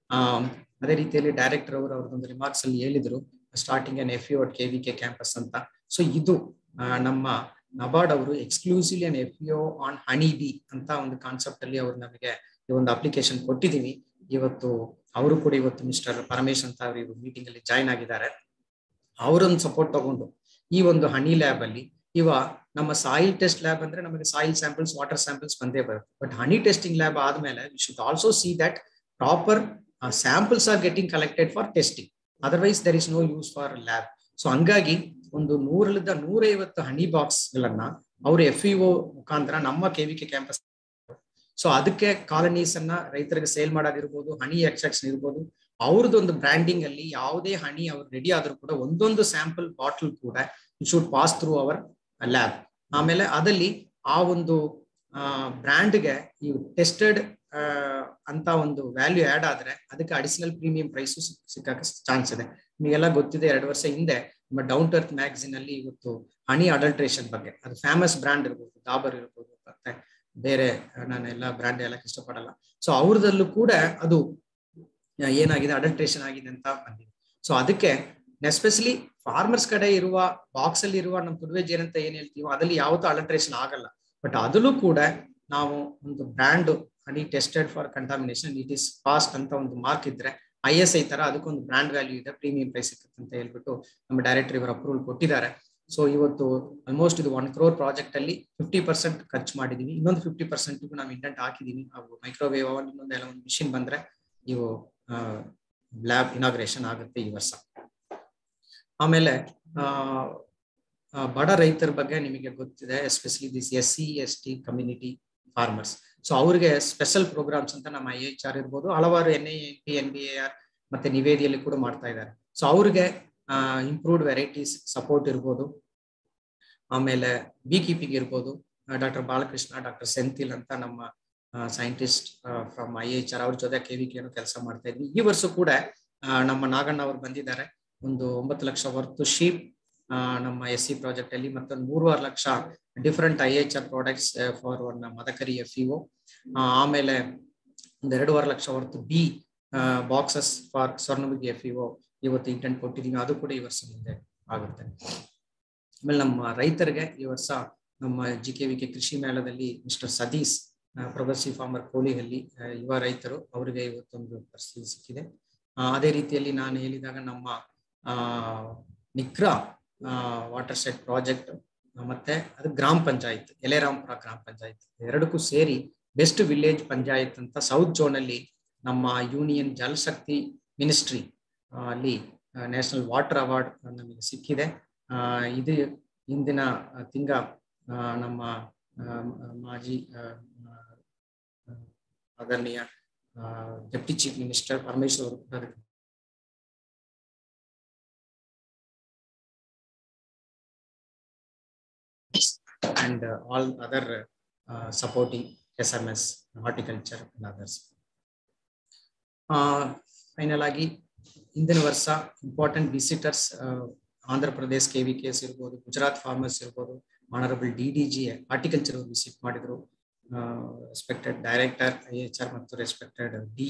ಅದೇ ರೀತಿಯಲ್ಲಿ ಡೈರೆಕ್ಟರ್ ಅವರು ಅವ್ರದ್ದೊಂದು ರಿಮಾರ್ಕ್ಸ್ ಅಲ್ಲಿ ಹೇಳಿದ್ರು starting an F U at K V K campus ಅಂತ ಸೊ ಇದು ಆ, ನಮ್ಮ ನಬಾರ್ಡ್ ಅವರು exclusively an F U on honey bee ಅಂತ ಒಂದು ಕಾನ್ಸೆಪ್ಟ್ ಅಲ್ಲಿ ಅವರು ನಮಗೆ ಈ ಒಂದು ಅಪ್ಲಿಕೇಶನ್ ಕೊಟ್ಟಿದ್ದೀವಿ ಇವತ್ತು ಅವರು ಕೂಡ ಇವತ್ತು ಮಿಸ್ಟರ್ ಪರಮೇಶ್ ಅಂತ ಅವರು ಇವರು ಮೀಟಿಂಗ್ ಅಲ್ಲಿ ಜಾಯ್ನ್ ಆಗಿದ್ದಾರೆ ಅವರೊಂದು ಸಪೋರ್ಟ್ ತಗೊಂಡು ಈ ಒಂದು ಹನಿ ಲ್ಯಾಬ್ ಅಲ್ಲಿ ಇವ ನಮ್ಮ ಸಾಯಿಲ್ ಟೆಸ್ಟ್ ಲ್ಯಾಬ್ ಅಂದ್ರೆ ನಮಗೆ ಸಾಯಿಲ್ ಸ್ಯಾಂಪಲ್ಸ್ ವಾಟರ್ ಸ್ಯಾಂಪಲ್ಸ್ ಬಂದೇ ಬರುತ್ತೆ ಬಟ್ ಹನಿ ಟೆಸ್ಟಿಂಗ್ ಲ್ಯಾಬ್ ಆದ್ಮೇಲೆ we should also see that proper samples are getting collected for testing otherwise there is no use for lab so ಹಂಗಾಗಿ ಒಂದು ನೂರಲಿಂದ ನೂರೈವತ್ತು ಹನಿ box ಗಳನ್ನ ಅವರು ಎಫ್ ಇಒ ಮುಖಾಂತರ ನಮ್ಮ K V K campus so ಅದಕ್ಕೆ colonies ಅನ್ನ ರೈತರಿಗೆ ಸೇಲ್ ಮಾಡೋದಿರ್ಬೋದು ಹನಿ ಎಕ್ಸ್ಟ್ರಾಕ್ಷನ್ ಇರ್ಬೋದು ಅವ್ರದ್ದೊಂದು ಬ್ರ್ಯಾಂಡಿಂಗ್ ಅಲ್ಲಿ ಯಾವುದೇ ಹನಿ ಅವ್ರು ರೆಡಿ ಆದ್ರೂ ಕೂಡ ಒಂದೊಂದು ಸ್ಯಾಂಪಲ್ ಬಾಟಲ್ ಕೂಡ it should pass through our lab ಆಮೇಲೆ ಅದಲ್ಲಿ ಆ ಒಂದು ಬ್ರ್ಯಾಂಡ್ಗೆ ಈ ಟೆಸ್ಟೆಡ್ ಅಂತ ಒಂದು ವ್ಯಾಲ್ಯೂ ಆಡ್ ಆದ್ರೆ ಅದಕ್ಕೆ ಅಡಿಷನಲ್ ಪ್ರೀಮಿಯಂ ಪ್ರೈಸು ಸಿಕ್ಕಕ್ಕೆ ಚಾನ್ಸ್ ಇದೆ ನಿಮಗೆಲ್ಲ ಗೊತ್ತಿದೆ ಎರಡು ವರ್ಷ ಹಿಂದೆ ನಮ್ಮ ಡೌನ್ ಟು ಅರ್ತ್ ಮ್ಯಾಗಝಿನ್ ಅಲ್ಲಿ ಇವತ್ತು ಹನಿ ಅಡಲ್ಟ್ರೇಷನ್ ಬಗ್ಗೆ ಅದು ಫೇಮಸ್ ಬ್ರ್ಯಾಂಡ್ ಇರ್ಬೋದು ಡಾಬರ್ ಇರ್ಬೋದು ಮತ್ತೆ ಬೇರೆ ನಾನು ಎಲ್ಲ ಬ್ರ್ಯಾಂಡ್ ಎಲ್ಲ ಇಷ್ಟಪಡಲ್ಲ ಸೊ ಅವ್ರದಲ್ಲೂ ಕೂಡ ಅದು ಏನಾಗಿದೆ ಅಡಲ್ಟ್ರೇಷನ್ ಆಗಿದೆ ಅಂತ ಬಂದಿದೆ ಸೊ ಅದಕ್ಕೆ ಎಸ್ಪೆಷಲಿ ಫಾರ್ಮರ್ಸ್ ಕಡೆ ಇರುವ ಬಾಕ್ಸ್ ಅಲ್ಲಿ ಇರುವ ನಮ್ಮ ಕುದುವೆ ಜೇನ್ ಅಂತ ಏನ್ ಹೇಳ್ತೀವೋ ಅದಲ್ಲಿ ಯಾವತ್ತೂ ಅಡಲ್ಟ್ರೇಷನ್ ಆಗಲ್ಲ ಬಟ್ ಅದಲ್ಲೂ ಕೂಡ ನಾವು ಒಂದು brand honey tested for contamination it is fast ಅಂತ ಒಂದು ಮಾರ್ಕ್ ಇದ್ರೆ ಐ ಎಸ್ ಐ ತರ ಅದಕ್ಕೊಂದು ಬ್ರ್ಯಾಂಡ್ ವ್ಯಾಲ್ಯೂ ಇದೆ ಪ್ರೀಮಿಯಂ ಪ್ರೈಸ್ ಸಿಗುತ್ತೆ ಅಂತ ಹೇಳ್ಬಿಟ್ಟು ನಮ್ಮ ಡೈರೆಕ್ಟರ್ ಇವರು ಅಪ್ರೂವಲ್ ಕೊಟ್ಟಿದ್ದಾರೆ ಸೊ ಇವತ್ತು ಆಲ್ಮೋಸ್ಟ್ ಇದು ಒನ್ ಕ್ರೋರ್ ಪ್ರಾಜೆಕ್ಟ್ ಅಲ್ಲಿ ಫಿಫ್ಟಿ ಪರ್ಸೆಂಟ್ ಖರ್ಚು ಮಾಡಿದೀವಿ ಇನ್ನೊಂದು ಫಿಫ್ಟಿ ಪರ್ಸೆಂಟ್ ನಾವು ಇಂಟೆಂಟ್ ಹಾಕಿದೀವಿ ನಾವು ಮೈಕ್ರೋವೇವ್ ಅವನ್ ಇನ್ನೊಂದೆಲ್ಲ ಒಂದು ಮಿಷಿನ್ ಬಂದ್ರೆ ಇವು ಲ್ಯಾಬ್ ಇನಾಗ್ರೇಷನ್ ಆಗುತ್ತೆ ಈ ವರ್ಷ ಆಮೇಲೆ ಆ, ಆ, ಬಡ ರೈತರ ಬಗ್ಗೆ ನಿಮಗೆ ಗೊತ್ತಿದೆ especially this S C S T community farmers so ಅವ್ರಿಗೆ ಸ್ಪೆಷಲ್ ಪ್ರೋಗ್ರಾಮ್ಸ್ ಅಂತ ನಮ್ಮ ಐ ಎಚ್ ಆರ್ ಇರ್ಬೋದು ಹಲವಾರು N I N P N B A R ಮತ್ತೆ ನಿವೇದಿಯಲ್ಲಿ ಕೂಡ ಮಾಡ್ತಾ ಇದ್ದಾರೆ ಸೊ ಅವ್ರಿಗೆ ಇಂಪ್ರೂವ್ಡ್ ವೆರೈಟೀಸ್ ಸಪೋರ್ಟ್ ಇರ್ಬೋದು ಆಮೇಲೆ ಬಿ ಕೀಪಿಂಗ್ ಇರ್ಬೋದು ಡಾಕ್ಟರ್ ಬಾಲಕೃಷ್ಣ ಡಾಕ್ಟರ್ ಸೆಂಥಿಲ್ ಅಂತ ನಮ್ಮ scientist from I H R ಅವ್ರ ಜೊತೆ ಕೆ ವಿ ಕೆ ಕೆಲಸ ಮಾಡ್ತಾ ಇದ್ವಿ ಈ ವರ್ಷ ಕೂಡ ಆ, ನಮ್ಮ ನಾಗಣ್ಣ ಅವರು ಬಂದಿದ್ದಾರೆ ಒಂದು ಒಂಬತ್ತು ಲಕ್ಷ ವರ್ತು ಶೀಪ್ ನಮ್ಮ ಎಸ್ ಸಿ ಪ್ರಾಜೆಕ್ಟ್ ಅಲ್ಲಿ ಮತ್ತೊಂದು ಮೂರುವರೆ lakh different I H R products for one Madakari F EO ಆಮೇಲೆ ಒಂದು ಎರಡೂವರೆ ಲಕ್ಷ ಹೊರತು bee boxes for Swarnamukhi F EO ಇವತ್ತು ಇಂಟೆಂಟ್ ಕೊಟ್ಟಿದ್ದೀವಿ ಅದು ಕೂಡ ಈ ವರ್ಷ ಮುಂದೆ ಆಗುತ್ತೆ ಆಮೇಲೆ ನಮ್ಮ ರೈತರಿಗೆ ಈ ವರ್ಷ ನಮ್ಮ ಜಿ ಕೆ ವಿ ಕೆ ಕೃಷಿ ಮೇಳದಲ್ಲಿ ಮಿಸ್ಟರ್ ಸದೀಸ್ ಪ್ರೊಗ್ರೆಸಿವ್ ಫಾರ್ಮರ್ ಕೋಳಿಹಳ್ಳಿ ಆ, ಯುವ ರೈತರು ಅವರಿಗೆ ಇವತ್ತೊಂದು ಪ್ರಶಸ್ತಿ ಸಿಕ್ಕಿದೆ ಆ, ಅದೇ ರೀತಿಯಲ್ಲಿ ನಾನು ಹೇಳಿದಾಗ ನಮ್ಮ ಆ ನಿಕ್ರಾ ವಾಟರ್ ಸೆಟ್ ಪ್ರಾಜೆಕ್ಟ್ ಮತ್ತೆ ಅದು ಗ್ರಾಮ ಪಂಚಾಯತ್ ಎಲೆರಾಂಪುರ ಗ್ರಾಮ ಪಂಚಾಯತ್ ಎರಡಕ್ಕೂ ಸೇರಿ ಬೆಸ್ಟ್ ವಿಲೇಜ್ ಪಂಚಾಯತ್ ಅಂತ ಸೌತ್ ಝೋನ್ ಅಲ್ಲಿ ನಮ್ಮ ಯೂನಿಯನ್ ಜಲಶಕ್ತಿ ಮಿನಿಸ್ಟ್ರಿ ಅಲ್ಲಿ ನ್ಯಾಷನಲ್ ವಾಟರ್ ಅವಾರ್ಡ್ ನಮಗೆ ಸಿಕ್ಕಿದೆ ಆ, ಇದು ಇಂದಿನ ತಿಂಗ ಆ, ನಮ್ಮ ಆ, ಮಾಜಿ ಆ, ಆ, ಆದರಣೀಯ ಡೆಪ್ಟಿ ಚೀಫ್ ಮಿನಿಸ್ಟರ್ ಪರಮೇಶ್ವರ್ ಅವರು ಕೂಡ ಅದಕ್ಕೆ and uh, all other uh, supporting SMS, horticulture and others. Final ಆಗಿ ಇಂದಿನ ವರ್ಷ important visitors Andhra Pradesh K V Ks ಇರ್ಬೋದು ಗುಜರಾತ್ ಫಾರ್ಮರ್ಸ್ ಇರ್ಬೋದು honourable D D G horticulture visit ಮಾಡಿದ್ರು respected director I H R ಮತ್ತು respected D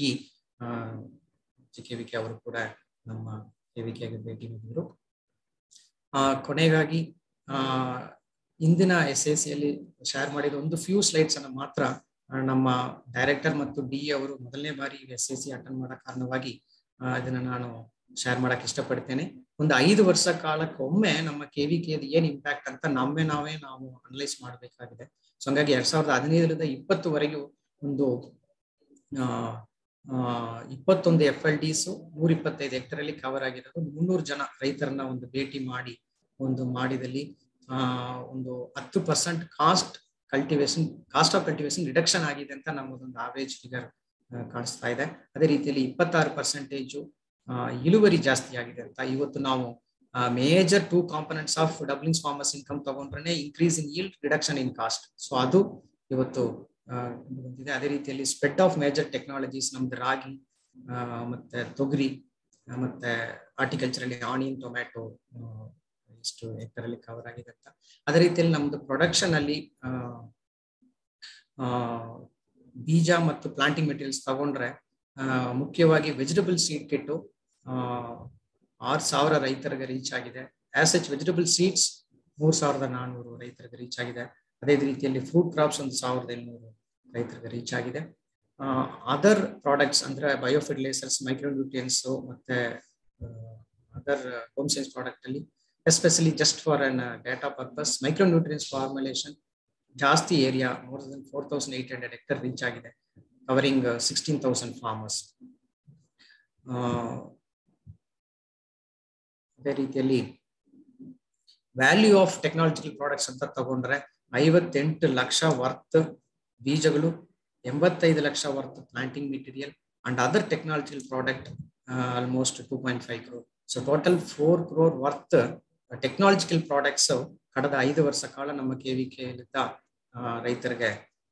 G K V K ಅವರು ಕೂಡ ನಮ್ಮ ಕೆ ವಿ ಕೆಗೆ ಭೇಟಿ ನೀಡಿದ್ರು ಆ, ಕೊನೆಗಾಗಿ ಆ, ಇಂದಿನ ಎಸ್ ಎಸ್ ಸಿಯಲ್ಲಿ ಶೇರ್ ಮಾಡಿದ ಒಂದು ಫ್ಯೂ ಸ್ಲೈಡ್ಸ್ ಅನ್ನ ಮಾತ್ರ ಆ, ನಮ್ಮ ಡೈರೆಕ್ಟರ್ ಮತ್ತು ಡಿ ಅವರು ಮೊದಲನೇ ಬಾರಿ ಎಸ್ ಎಸ್ ಸಿ ಅಟೆಂಡ್ ಮಾಡೋ ಕಾರಣವಾಗಿ ಆ, ಇದನ್ನ ನಾನು ಶೇರ್ ಮಾಡಕ್ ಇಷ್ಟಪಡ್ತೇನೆ ಒಂದು ಐದು ವರ್ಷ ಕಾಲಕ್ಕೆ ಒಮ್ಮೆ ನಮ್ಮ ಕೆ ವಿ ಕೆ ಏನ್ ಇಂಪ್ಯಾಕ್ಟ್ ಅಂತ ನಮ್ಮೇ ನಾವೇ ನಾವು ಅನಲೈಸ್ ಮಾಡಬೇಕಾಗಿದೆ ಸೊ ಹಂಗಾಗಿ ಎರಡ್ ಸಾವಿರದ ಹದಿನೈದರಿಂದ ಇಪ್ಪತ್ತುವರೆಗೂ ಒಂದು ಆ, ಆ, ಇಪ್ಪತ್ತೊಂದು ಎಫ್ ಎಲ್ ಡಿಸ್ ನೂರ ಇಪ್ಪತ್ತೈದು ಹೆಕ್ಟರ್ ಅಲ್ಲಿ ಕವರ್ ಆಗಿರೋದು ಮುನ್ನೂರು ಜನ ರೈತರನ್ನ ಒಂದು ಭೇಟಿ ಮಾಡಿ ಒಂದು ಮಾಡಿದಲ್ಲಿ ಆ ಒಂದು ಹತ್ತು percent cost cultivation cost of cultivation reduction ಆಗಿದೆ ಅಂತ ನಮ್ಮದೊಂದು ಆವರೇಜ್ ಫಿಗರ್ ಕಾಣಿಸ್ತಾ ಇದೆ ಅದೇ ರೀತಿಯಲ್ಲಿ ಇಪ್ಪತ್ತಾರು ಪರ್ಸೆಂಟೇಜು ಇಳುವರಿ ಜಾಸ್ತಿ ಆಗಿದೆ ಅಂತ ಇವತ್ತು ನಾವು major two components of doublings farmers income ತಗೊಂಡ್ರೆ increase in yield reduction in cost so ಅದು ಇವತ್ತು ಆ, ಬಂದಿದೆ ಅದೇ ರೀತಿಯಲ್ಲಿ ಸ್ಪ್ರೆಡ್ ಆಫ್ ಮೇಜರ್ ಟೆಕ್ನಾಲಜೀಸ್ ನಮ್ದು ರಾಗಿ ಆ, ಮತ್ತೆ ತೊಗರಿ ಆ, ಮತ್ತೆ ಹಾರ್ಟಿಕಲ್ಚರ್ ಅಲ್ಲಿ ಆನಿಯನ್ ಟೊಮ್ಯಾಟೊ ಇಷ್ಟು ಎಕರ್ ಅಲ್ಲಿ ಕವರ್ ಆಗಿದೆ ಅಂತ ಅದೇ ರೀತಿಯಲ್ಲಿ ನಮ್ದು ಪ್ರೊಡಕ್ಷನ್ ಅಲ್ಲಿ ಆ, ಆ, ಬೀಜ ಮತ್ತು ಪ್ಲಾಂಟಿಂಗ್ ಮೆಟೀರಿಯಲ್ಸ್ ತಗೊಂಡ್ರೆ ಆ, ಮುಖ್ಯವಾಗಿ ವೆಜಿಟಬಲ್ ಸೀಡ್ ಕಿಟ್ಟು ಆರು ಸಾವಿರ ರೈತರಿಗೆ ರೀಚ್ ಆಗಿದೆ ಆಸ್ ಸಚ್ ವೆಜಿಟಬಲ್ ಸೀಡ್ಸ್ ಮೂರ್ ಸಾವಿರದ ನಾನ್ನೂರು ರೈತರಿಗೆ ರೀಚ್ ಆಗಿದೆ ಅದೇ ರೀತಿಯಲ್ಲಿ ಫ್ರೂಟ್ ಕ್ರಾಪ್ಸ್ ಒಂದು ಸಾವಿರದ ಏಳ್ನೂರು ರೈತರಿಗೆ ರೀಚ್ ಆಗಿದೆ ಅದರ್ ಪ್ರಾಡಕ್ಟ್ಸ್ ಅಂದ್ರೆ ಬಯೋಫರ್ಟಿಲೈಸರ್ಸ್ ಮೈಕ್ರೋನ್ಯೂಟ್ರಿಯನ್ಸ್ ಮತ್ತೆ ಅದರ್ ಹೋಮ್ ಸೈನ್ಸ್ ಪ್ರಾಡಕ್ಟ್ ಅಲ್ಲಿ especially just for an data purpose micronutrients formulation ಜಾಸ್ತಿ area more than four thousand eight hundred hectare reach ಆಗಿದೆ ಕವರಿಂಗ್ ಸಿಕ್ಸ್ಟೀನ್ ತೌಸಂಡ್ ಫಾರ್ಮರ್ಸ್ ಅದೇ ರೀತಿಯಲ್ಲಿ ವ್ಯಾಲ್ಯೂ ಆಫ್ ಟೆಕ್ನಾಲಜಿಕಲ್ ಪ್ರಾಡಕ್ಟ್ಸ್ ಅಂತ ತಗೊಂಡ್ರೆ ಐವತ್ತೆಂಟು lakh worth ಬೀಜಗಳು ಎಂಬತ್ತೈದು lakh worth planting material and other technological product almost two point five crore so total four crore worth technological products ಕಳೆದ ಐದು ವರ್ಷ ಕಾಲ ನಮ್ಮ ಕೆ ವಿ ಕೆಯಲ್ಲಿದ್ದ ರೈತರಿಗೆ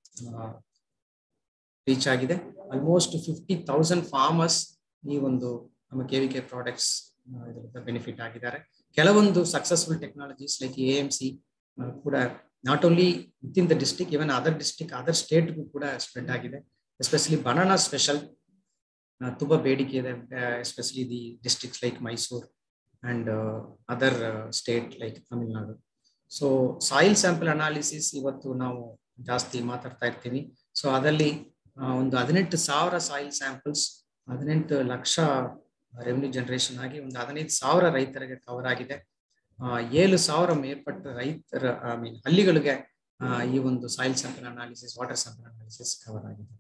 ರೀಚ್ ಆಗಿದೆ ಆಲ್ಮೋಸ್ಟ್ ಫಿಫ್ಟಿ ತೌಸಂಡ್ ಫಾರ್ಮರ್ಸ್ ಈ ಒಂದು ನಮ್ಮ ಕೆ ವಿ ಕೆ ಪ್ರಾಡಕ್ಟ್ಸ್ ಇದರಿಂದ ಬೆನಿಫಿಟ್ ಆಗಿದ್ದಾರೆ ಕೆಲವೊಂದು successful technologies like A M C ಕೂಡ not only with in the district even other district other ಸ್ಟೇಟ್ಗೂ ಕೂಡ ಸ್ಪ್ರೆಡ್ ಆಗಿದೆ ಎಸ್ಪೆಷಲಿ ಬನಾನಾ ಸ್ಪೆಷಲ್ ತುಂಬಾ ಬೇಡಿಕೆ ಇದೆ especially the districts like Mysore and other state like Tamil Nadu so soil sample analysis ಇವತ್ತು ನಾವು ಜಾಸ್ತಿ ಮಾತಾಡ್ತಾ ಇರ್ತೀವಿ ಸೊ ಅದರಲ್ಲಿ ಆ, ಒಂದು ಹದಿನೆಂಟು ಸಾವಿರ ಸಾಯಿಲ್ ಸ್ಯಾಂಪಲ್ಸ್ ಹದಿನೆಂಟು ಲಕ್ಷ ರೆವೆನ್ಯೂ ಜನರೇಷನ್ ಆಗಿ ಒಂದು ಹದಿನೈದು ಸಾವಿರ ರೈತರಿಗೆ ಕವರ್ ಆಗಿದೆ ಆ, ಏಳು ಸಾವಿರ ಮೇಲ್ಪಟ್ಟ ರೈತರ ಐ ಮೀನ್ ಹಳ್ಳಿಗಳಿಗೆ ಆ, ಈ ಒಂದು soil sample analysis water sample analysis cover ಆಗಿದೆ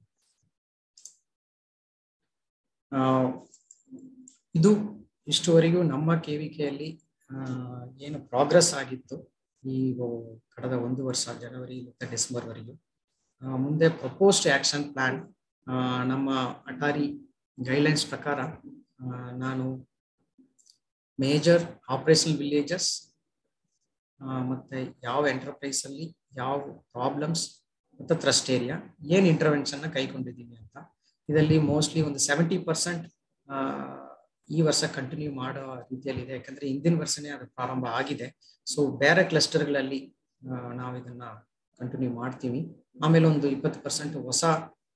ಆ, ಇದು ಇಷ್ಟುವರೆಗೂ ನಮ್ಮ ಕೆವಿಕೆಯಲ್ಲಿ ಏನು ಪ್ರೋಗ್ರೆಸ್ ಆಗಿತ್ತು ಈ ಒ- ಕಳೆದ ಒಂದು ವರ್ಷ ಜನವರಿ ಮತ್ತು ಡಿಸೆಂಬರ್ ವರೆಗೂ ಆ, ಮುಂದೆ ಪ್ರಪೋಸ್ಡ್ ಆಕ್ಷನ್ ಪ್ಲಾನ್ ನಮ್ಮ ಅಟಾರಿ ಗೈಡ್ಲೈನ್ಸ್ ಪ್ರಕಾರ ಆ, ನಾನು ಮೇಜರ್ ಆಪರೇಷನಲ್ ವಿಲೇಜಸ್ ಮತ್ತೆ ಯಾವ ಎಂಟರ್ಪ್ರೈಸ್ ಅಲ್ಲಿ ಯಾವ ಪ್ರಾಬ್ಲಮ್ಸ್ ಮತ್ತು ಟ್ರಸ್ಟ್ ಏರಿಯಾ ಏನ್ ಇಂಟರ್ವೆನ್ಷನ್ ಕೈಗೊಂಡಿದ್ದೀವಿ ಅಂತ ಇದರಲ್ಲಿ ಮೋಸ್ಟ್ಲಿ ಒಂದು ಸೆವೆಂಟಿ ಪರ್ಸೆಂಟ್ ಈ ವರ್ಷ ಕಂಟಿನ್ಯೂ ಮಾಡೋ ರೀತಿಯಲ್ಲಿ ಇದೆ ಯಾಕಂದ್ರೆ ಹಿಂದಿನ ವರ್ಷನೇ ಅದು ಪ್ರಾರಂಭ ಆಗಿದೆ ಸೊ ಬೇರೆ ಕ್ಲಸ್ಟರ್ಗಳಲ್ಲಿ ನಾವು ಇದನ್ನ ಕಂಟಿನ್ಯೂ ಮಾಡ್ತೀವಿ ಆಮೇಲೆ ಒಂದು ಇಪ್ಪತ್ತು ಪರ್ಸೆಂಟ್ ಹೊಸ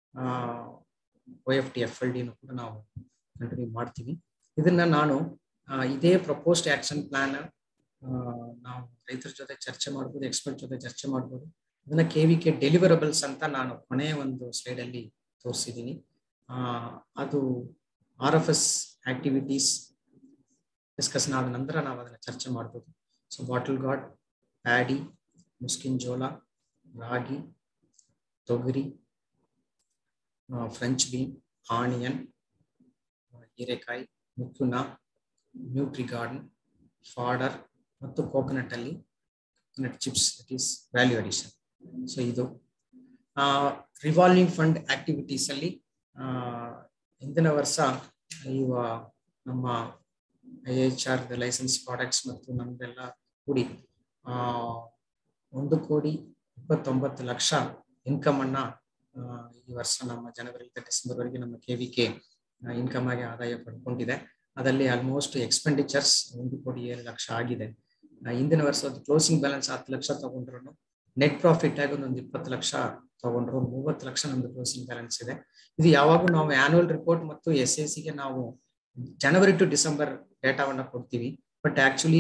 O F T F L ಡಿನೂ ಕೂಡ ನಾವು ಕಂಟಿನ್ಯೂ ಮಾಡ್ತೀವಿ ಇದನ್ನ ನಾನು ಆ, ಇದೇ ಪ್ರಪೋಸ್ಡ್ ಆಕ್ಷನ್ ಪ್ಲಾನ್ ನಾವು ರೈತರ ಜೊತೆ ಚರ್ಚೆ ಮಾಡ್ಬೋದು ಎಕ್ಸ್ಪರ್ಟ್ ಜೊತೆ ಚರ್ಚೆ ಮಾಡ್ಬೋದು ಇದನ್ನ ಕೆ ವಿ ಕೆ ಡೆಲಿವರಬಲ್ಸ್ ಅಂತ ನಾನು ಕೊನೆಯ ಒಂದು ಸ್ಲೈಡ್ ಅಲ್ಲಿ ತೋರಿಸಿದ್ದೀನಿ ಆ, ಅದು R F S activities discussion ಆದ ನಂತರ ನಾವು ಅದನ್ನ ಚರ್ಚೆ ಮಾಡ್ಬೋದು ಸೊ ಬಾಟಲ್ ಗಾಡ್ ಪ್ಯಾಡಿ ಮುಸ್ಕಿನ್ ಜೋಳ ರಾಗಿ ತೊಗರಿ ಫ್ರೆಂಚ್ ಬೀನ್ ಆನಿಯನ್ ಹೀರೆಕಾಯಿ ಮುಕ್ಕುನ ನ್ಯೂಟ್ರಿ ಗಾರ್ಡನ್ ಫಾಡರ್ ಮತ್ತು ಕೋಕೋನಟ್ ಅಲ್ಲಿ coconut chips it is value addition so ಇದು ರಿವಾಲ್ವಿಂಗ್ ಫಂಡ್ ಆಕ್ಟಿವಿಟೀಸ್ ಅಲ್ಲಿ ಆ, ಹಿಂದಿನ ವರ್ಷ ಇವ ನಮ್ಮ I H R licence products ಮತ್ತು ನಮ್ದೆಲ್ಲ ಕೂಡಿ ಆ, ಒಂದು ಕೋಟಿ ಇಪ್ಪತ್ತೊಂಬತ್ತು ಲಕ್ಷ ಇನ್ಕಮ್ ಅನ್ನ ಆ, ಈ ವರ್ಷ ನಮ್ಮ ಜನವರಿಯಿಂದ ಡಿಸೆಂಬರ್ ವರೆಗೆ ನಮ್ಮ ಕೆ ವಿ ಕೆ ಇನ್ಕಮ್ ಆಗಿ ಆದಾಯ ಪಡ್ಕೊಂಡಿದೆ ಅದರಲ್ಲಿ ಆಲ್ಮೋಸ್ಟ್ ಎಕ್ಸ್ಪೆಂಡಿಚರ್ಸ್ ಒಂದು ಕೋಟಿ ಏಳು ಲಕ್ಷ ಆಗಿದೆ ಆ, ಹಿಂದಿನ ವರ್ಷ ಅದು ಕ್ಲೋಸಿಂಗ್ ಬ್ಯಾಲೆನ್ಸ್ ಹತ್ತು ಲಕ್ಷ ತಗೊಂಡ್ರು ನೆಟ್ ಪ್ರಾಫಿಟ್ ಆಗಿ ಒಂದು ಇಪ್ಪತ್ತು ಲಕ್ಷ ತಗೊಂಡ್ರು ಒಂದು ಮೂವತ್ತು ಲಕ್ಷ ನಮ್ದು ಕ್ಲೋಸಿಂಗ್ ಬ್ಯಾಲೆನ್ಸ್ ಇದೆ ಇದು ಯಾವಾಗೂ ನಾವು ಆನ್ಯುವಲ್ ರಿಪೋರ್ಟ್ ಮತ್ತು ಎಸ್ ಎ ಸಿಗೆ ನಾವು ಜನವರಿ ಟು ಡಿಸೆಂಬರ್ ಡೇಟಾವನ್ನ ಕೊಡ್ತೀವಿ ಬಟ್ ಆಕ್ಚುಲಿ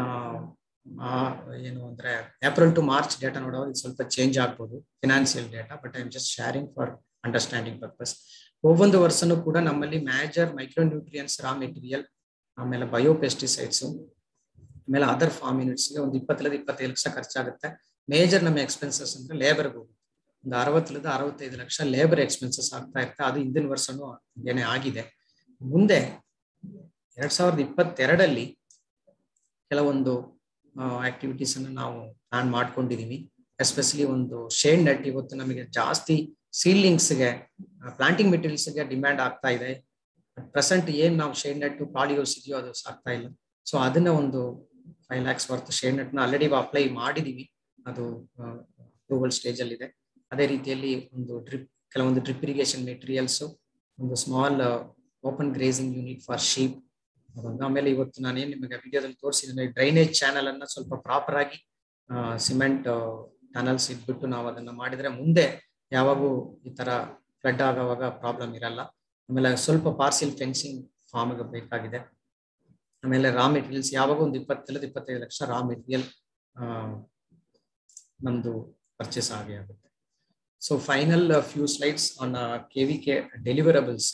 ಏನು ಅಂದ್ರೆ ಏಪ್ರಿಲ್ ಟು ಮಾರ್ಚ್ ಡೇಟಾ ನೋಡುವಾಗ ಇದು ಸ್ವಲ್ಪ ಚೇಂಜ್ ಆಗ್ಬೋದು financial data but I am just sharing for understanding purpose ಒவ்வೊಂದು ವರ್ಷನೂ ಕೂಡ ನಮ್ಮಲ್ಲಿ major micronutrients raw material ಆಮೇಲೆ ಬಯೋ ಪೆಸ್ಟಿಸೈಡ್ಸ್ ಆಮೇಲೆ ಅದರ್ ಫಾರ್ಮ್ ಯೂನಿಟ್ಸ್ಗೆ ಒಂದು ಇಪ್ಪತ್ತರಿಂದ ಇಪ್ಪತ್ತೈದು ಲಕ್ಷ ಖರ್ಚಾಗುತ್ತೆ ಮೇಜರ್ ನಮ್ಮ ಎಕ್ಸ್ಪೆನ್ಸಸ್ ಅಂದ್ರೆ ಲೇಬರ್ಗೆ ಹೋಗುತ್ತೆ ಒಂದು ಅರವತ್ತರಿಂದ ಅರವತ್ತೈದು ಲಕ್ಷ ಲೇಬರ್ ಎಕ್ಸ್ಪೆನ್ಸಸ್ ಆಗ್ತಾ ಇರುತ್ತೆ ಅದು ಹಿಂದಿನ ವರ್ಷನೂ ಏನೇ ಆಗಿದೆ ಮುಂದೆ ಎರಡ್ ಸಾವಿರದ ಇಪ್ಪತ್ತೆರಡಲ್ಲಿ ಕೆಲವೊಂದು ಆಕ್ಟಿವಿಟೀಸ್ ಅನ್ನು ನಾವು ಪ್ಲಾನ್ ಮಾಡ್ಕೊಂಡಿದೀವಿ ಎಸ್ಪೆಷಲಿ ಒಂದು ಶೇಡ್ ನೆಟ್ ಇವತ್ತು ನಮಗೆ ಜಾಸ್ತಿ ಸೀಲಿಂಗ್ಸ್ಗೆ ಪ್ಲಾಂಟಿಂಗ್ ಮೆಟೀರಿಯಲ್ಸ್ಗೆ ಡಿಮ್ಯಾಂಡ್ ಆಗ್ತಾ ಇದೆ ಪ್ರೆಸೆಂಟ್ ಏನ್ ನಾವು ಶೇಡ್ ನೆಟ್ ಪಾಲಿಯೋಸ್ ಇದೆಯೋ ಅದು ಸಾಕ್ತಾ ಇಲ್ಲ ಸೊ ಅದನ್ನ ಒಂದು five lakhs worth shade net ನ ಆಲ್ರೆಡಿ ಅಪ್ಲೈ ಮಾಡಿದೀವಿ ಅದು ಅಪ್ರೂವಲ್ ಸ್ಟೇಜ್ ಅಲ್ಲಿ ಇದೆ ಅದೇ ರೀತಿಯಲ್ಲಿ ಒಂದು ಡ್ರಿಪ್ ಕೆಲವೊಂದು ಡ್ರಿಪ್ ಇರಿಗೇಷನ್ ಮೆಟೀರಿಯಲ್ಸ್ ಒಂದು small open grazing unit for sheep ಅದೊಂದು ಆಮೇಲೆ ಇವತ್ತು ನಾನೇನ್ ನಿಮಗೆ ವಿಡಿಯೋದಲ್ಲಿ ತೋರಿಸಿದ್ರೆ ಡ್ರೈನೇಜ್ ಚಾನಲ್ ಅನ್ನ ಸ್ವಲ್ಪ ಪ್ರಾಪರ್ ಆಗಿ ಸಿಮೆಂಟ್ ಟನಲ್ಸ್ ಇಟ್ಬಿಟ್ಟು ನಾವು ಅದನ್ನ ಮಾಡಿದ್ರೆ ಮುಂದೆ ಯಾವಾಗೂ ಈ ತರ ಫ್ಲಡ್ ಆಗುವಾಗ ಪ್ರಾಬ್ಲಮ್ ಇರಲ್ಲ ಆಮೇಲೆ ಸ್ವಲ್ಪ ಪಾರ್ಸಿಲ್ ಫೆನ್ಸಿಂಗ್ ಫಾರ್ಮ್ ಬೇಕಾಗಿದೆ ಆಮೇಲೆ ರಾ ಮೆಟೀರಿಯಲ್ಸ್ ಯಾವಾಗ ಒಂದು ಇಪ್ಪತ್ತರಿಂದ ಇಪ್ಪತ್ತೈದು ಲಕ್ಷ ರಾ ಮೆಟೀರಿಯಲ್ ನಮ್ದು ಪರ್ಚೇಸ್ ಆಗೇ ಆಗುತ್ತೆ so final few slides on K V K deliverables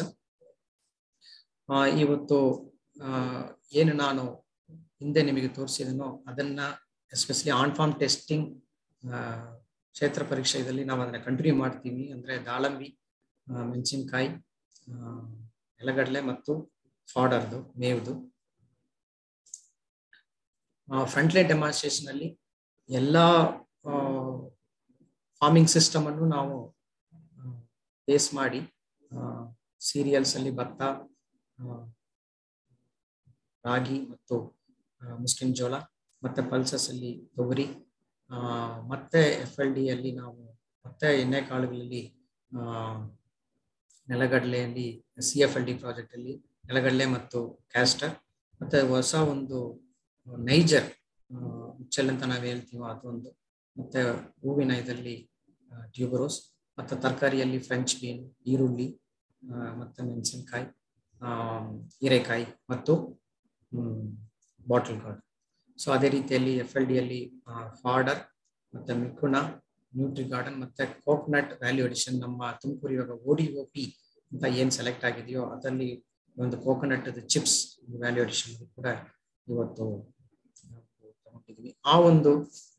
ಇವತ್ತು ಆ, ಏನು ನಾನು ಹಿಂದೆ ನಿಮಗೆ ತೋರಿಸಿದನೋ ಅದನ್ನ ಎಸ್ಪೆಷಲಿ ಆನ್ ಫಾರ್ಮ್ ಟೆಸ್ಟಿಂಗ್ ಕ್ಷೇತ್ರ ಪರೀಕ್ಷೆಯಲ್ಲಿ ನಾವು ಅದನ್ನ ಕಂಟಿನ್ಯೂ ಮಾಡ್ತೀವಿ ಅಂದ್ರೆ ದಾಳಂಬಿ ಆ, ಮೆಣಸಿನ್ಕಾಯಿ ಆ, ಎಲೆಗಡಲೆ ಮತ್ತು ಫಾಡರ್ದು ಮೇವ್ದು ಫ್ರಂಟ್ ಲೈನ್ ಡೆಮಾನ್ಸ್ಟ್ರೇಷನ್ ಅಲ್ಲಿ ಎಲ್ಲ ಫಾರ್ಮಿಂಗ್ ಸಿಸ್ಟಮ್ ಅನ್ನು ನಾವು ಬೇಸ್ ಮಾಡಿ ಸೀರಿಯಲ್ಸ್ ಅಲ್ಲಿ ಭತ್ತ ಆ, ರಾಗಿ ಮತ್ತು ಆ, ಮುಸ್ಲಿಂ ಜೋಳ ಮತ್ತೆ ಪಲ್ಸಸ್ ಅಲ್ಲಿ ತೊಗರಿ ಆ, ಮತ್ತೆ ಎಫ್ ಎಲ್ ಡಿ ಅಲ್ಲಿ ನಾವು ಮತ್ತೆ ಎಣ್ಣೆ ಕಾಳುಗಳಲ್ಲಿ ಆ, ನೆಲಗಡಲೆಯಲ್ಲಿ C F L D project ಅಲ್ಲಿ ನೆಲಗಡಲೆ ಮತ್ತು ಕ್ಯಾಸ್ಟರ್ ಮತ್ತೆ ಹೊಸ ಒಂದು ನೈಜರ್ ಉಚ್ಚಲ್ ಅಂತ ನಾವು ಹೇಳ್ತೀವೋ ಅದೊಂದು ಮತ್ತೆ ಹೂವಿನ ಇದರಲ್ಲಿ ಟ್ಯೂಬರೋಸ್ ಮತ್ತೆ ತರಕಾರಿಯಲ್ಲಿ ಫ್ರೆಂಚ್ ಬೀನ್ ಈರುಳ್ಳಿ ಆ, ಮತ್ತೆ ಮೆಣಸಿನಕಾಯಿ ಹೀರೆಕಾಯಿ ಮತ್ತು ಬಾಟಲ್ ಗಾರ್ಡ್ ಸೊ ಅದೇ ರೀತಿಯಲ್ಲಿ ಎಫ್ ಎಲ್ ಡಿಯಲ್ಲಿ ಫಾರ್ಡರ್ ಮತ್ತೆ ಮಿಕುಣ ನ್ಯೂಟ್ರಿ ಗಾರ್ಡನ್ ಮತ್ತೆ ಕೋಕೋನಟ್ ವ್ಯಾಲ್ಯೂ ಅಡಿಷನ್ ನಮ್ಮ ತುಮಕೂರು ಇವಾಗ ಓಡಿ ಒ ಪಿ ಅಂತ ಏನ್ ಸೆಲೆಕ್ಟ್ ಆಗಿದೆಯೋ ಅದರಲ್ಲಿ ಒಂದು ಕೋಕೋನಟ್ ಚಿಪ್ಸ್ ವ್ಯಾಲ್ಯೂ ಅಡಿಷನ್ ಕೂಡ ಇವತ್ತು ನಾವು ತಗೊಂಡಿದ್ವಿ ಆ ಒಂದು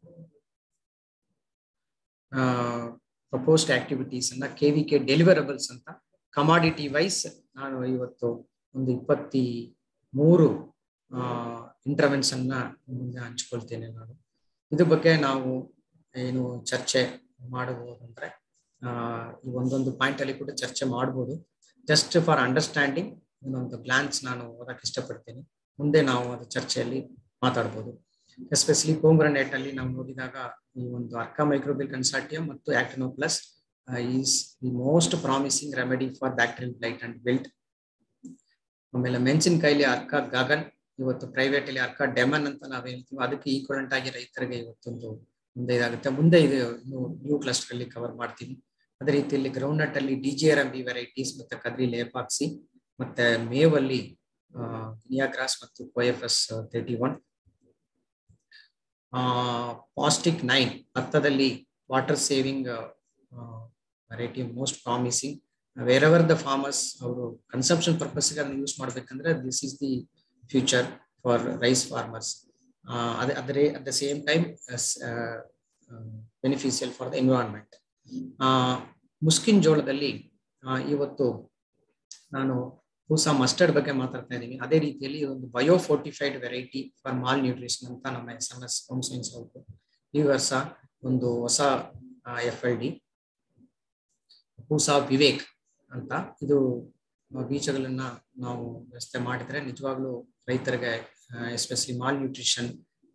ಪ್ರಪೋಸ್ಡ್ ಆಕ್ಟಿವಿಟೀಸ್ ಅನ್ನ ಕೆ ವಿ ಕೆ ಡೆಲಿವರಬಲ್ಸ್ ಅಂತ ಕಮಾಡಿಟಿ ವೈಸ್ ನಾನು ಇವತ್ತು ಒಂದು ಇಪ್ಪತ್ತಿ ಮೂರು ಇಂಟರ್ವೆನ್ಷನ್ ನ ಮುಂದೆ ಹಂಚ್ಕೊಳ್ತೇನೆ ನಾನು ಇದ್ರ ಬಗ್ಗೆ ನಾವು ಏನು ಚರ್ಚೆ ಮಾಡಬಹುದಂದ್ರೆ ಆ ಈ ಒಂದೊಂದು ಪಾಯಿಂಟ್ ಅಲ್ಲಿ ಕೂಡ ಚರ್ಚೆ ಮಾಡಬಹುದು ಜಸ್ಟ್ ಫಾರ್ ಅಂಡರ್ಸ್ಟ್ಯಾಂಡಿಂಗ್ ಇನ್ನೊಂದು ಗ್ಲಾನ್ಸ್ ನಾನು ಓದಕ್ಕೆ ಇಷ್ಟಪಡ್ತೇನೆ ಮುಂದೆ ನಾವು ಅದು ಚರ್ಚೆಯಲ್ಲಿ ಮಾತಾಡ್ಬೋದು ಎಸ್ಪೆಷಲಿ ಪೋಮ್ಗ್ರನೇಟ್ ಅಲ್ಲಿ ನಾವು ನೋಡಿದಾಗ ಈ ಒಂದು ಅರ್ಕಾ ಮೈಕ್ರೋಬಿಲ್ ಕನ್ಸಾರ್ಟಿಯಂ ಮತ್ತು actino plus is the most promising remedy for bacterial blight and wilt ಆಮೇಲೆ ಮೆಣಸಿನಕಾಯಿಲಿ ಅರ್ಕಾ ಗಗನ್ ಇವತ್ತು ಪ್ರೈವೇಟ್ ಅಲ್ಲಿ ಅರ್ಕಾ ಡೆಮನ್ ಅಂತ ನಾವ್ ಹೇಳ್ತೀವಿ ಅದಕ್ಕೆ ಈಕ್ವಲೆಂಟ್ ಆಗಿ ರೈತರಿಗೆ ಇವತ್ತೊಂದು ಮುಂದೆ ಇದಾಗುತ್ತೆ ಮುಂದೆ ಇದು ಇನ್ನು ನ್ಯೂ ಕ್ಲಸ್ಟರ್ ಅಲ್ಲಿ ಕವರ್ ಮಾಡ್ತೀನಿ ಅದೇ ರೀತಿಯಲ್ಲಿ ಗ್ರೌಂಡ್ ನಟ್ ಅಲ್ಲಿ D G R M B varieties ಮತ್ತೆ ಕದ್ರಿ ಲೇಪಾಕ್ಸಿ ಮತ್ತೆ ಮೇವಲ್ಲಿ ಗ್ರಾಸ್ ಮತ್ತು ಕೋಎಫ್ಎಸ್ ತರ್ಟಿ ಒನ್ ಪಾಸ್ಟಿಕ್ ನೈನ್ ಭತ್ತದಲ್ಲಿ water saving variety most promising wherever the farmers ಅವರು ಕನ್ಸಂಪ್ಷನ್ ಪರ್ಪಸ್ಗೆ ಅದನ್ನ ಯೂಸ್ ಮಾಡ್ಬೇಕಂದ್ರೆ this is the future for rice farmers ಅದೇ ಅದರೆ at the same time beneficial for the environment ಮುಸ್ಕಿನ್ ಜೋಳದಲ್ಲಿ ಇವತ್ತು ನಾನು ಹೊಸ ಮಸ್ಟರ್ಡ್ ಬಗ್ಗೆ ಮಾತಾಡ್ತಾ ಇದ್ದೀನಿ ಅದೇ ರೀತಿಯಲ್ಲಿ ಒಂದು biofortified variety for malnutrition ಅಂತ ನಮ್ಮ S M S home science ಅವರು ಈ ವರ್ಷ ಒಂದು ಹೊಸ ಎಫ್ ಎಲ್ ಡಿ ಹೂಸಾ ವಿವೇಕ್ ಅಂತ ಇದು ಬೀಜಗಳನ್ನ ನಾವು ವ್ಯವಸ್ಥೆ ಮಾಡಿದ್ರೆ ನಿಜವಾಗ್ಲೂ ರೈತರಿಗೆ ಎಸ್ಪೆಷಲಿ ಮಾಲ್ ನ್ಯೂಟ್ರಿಷನ್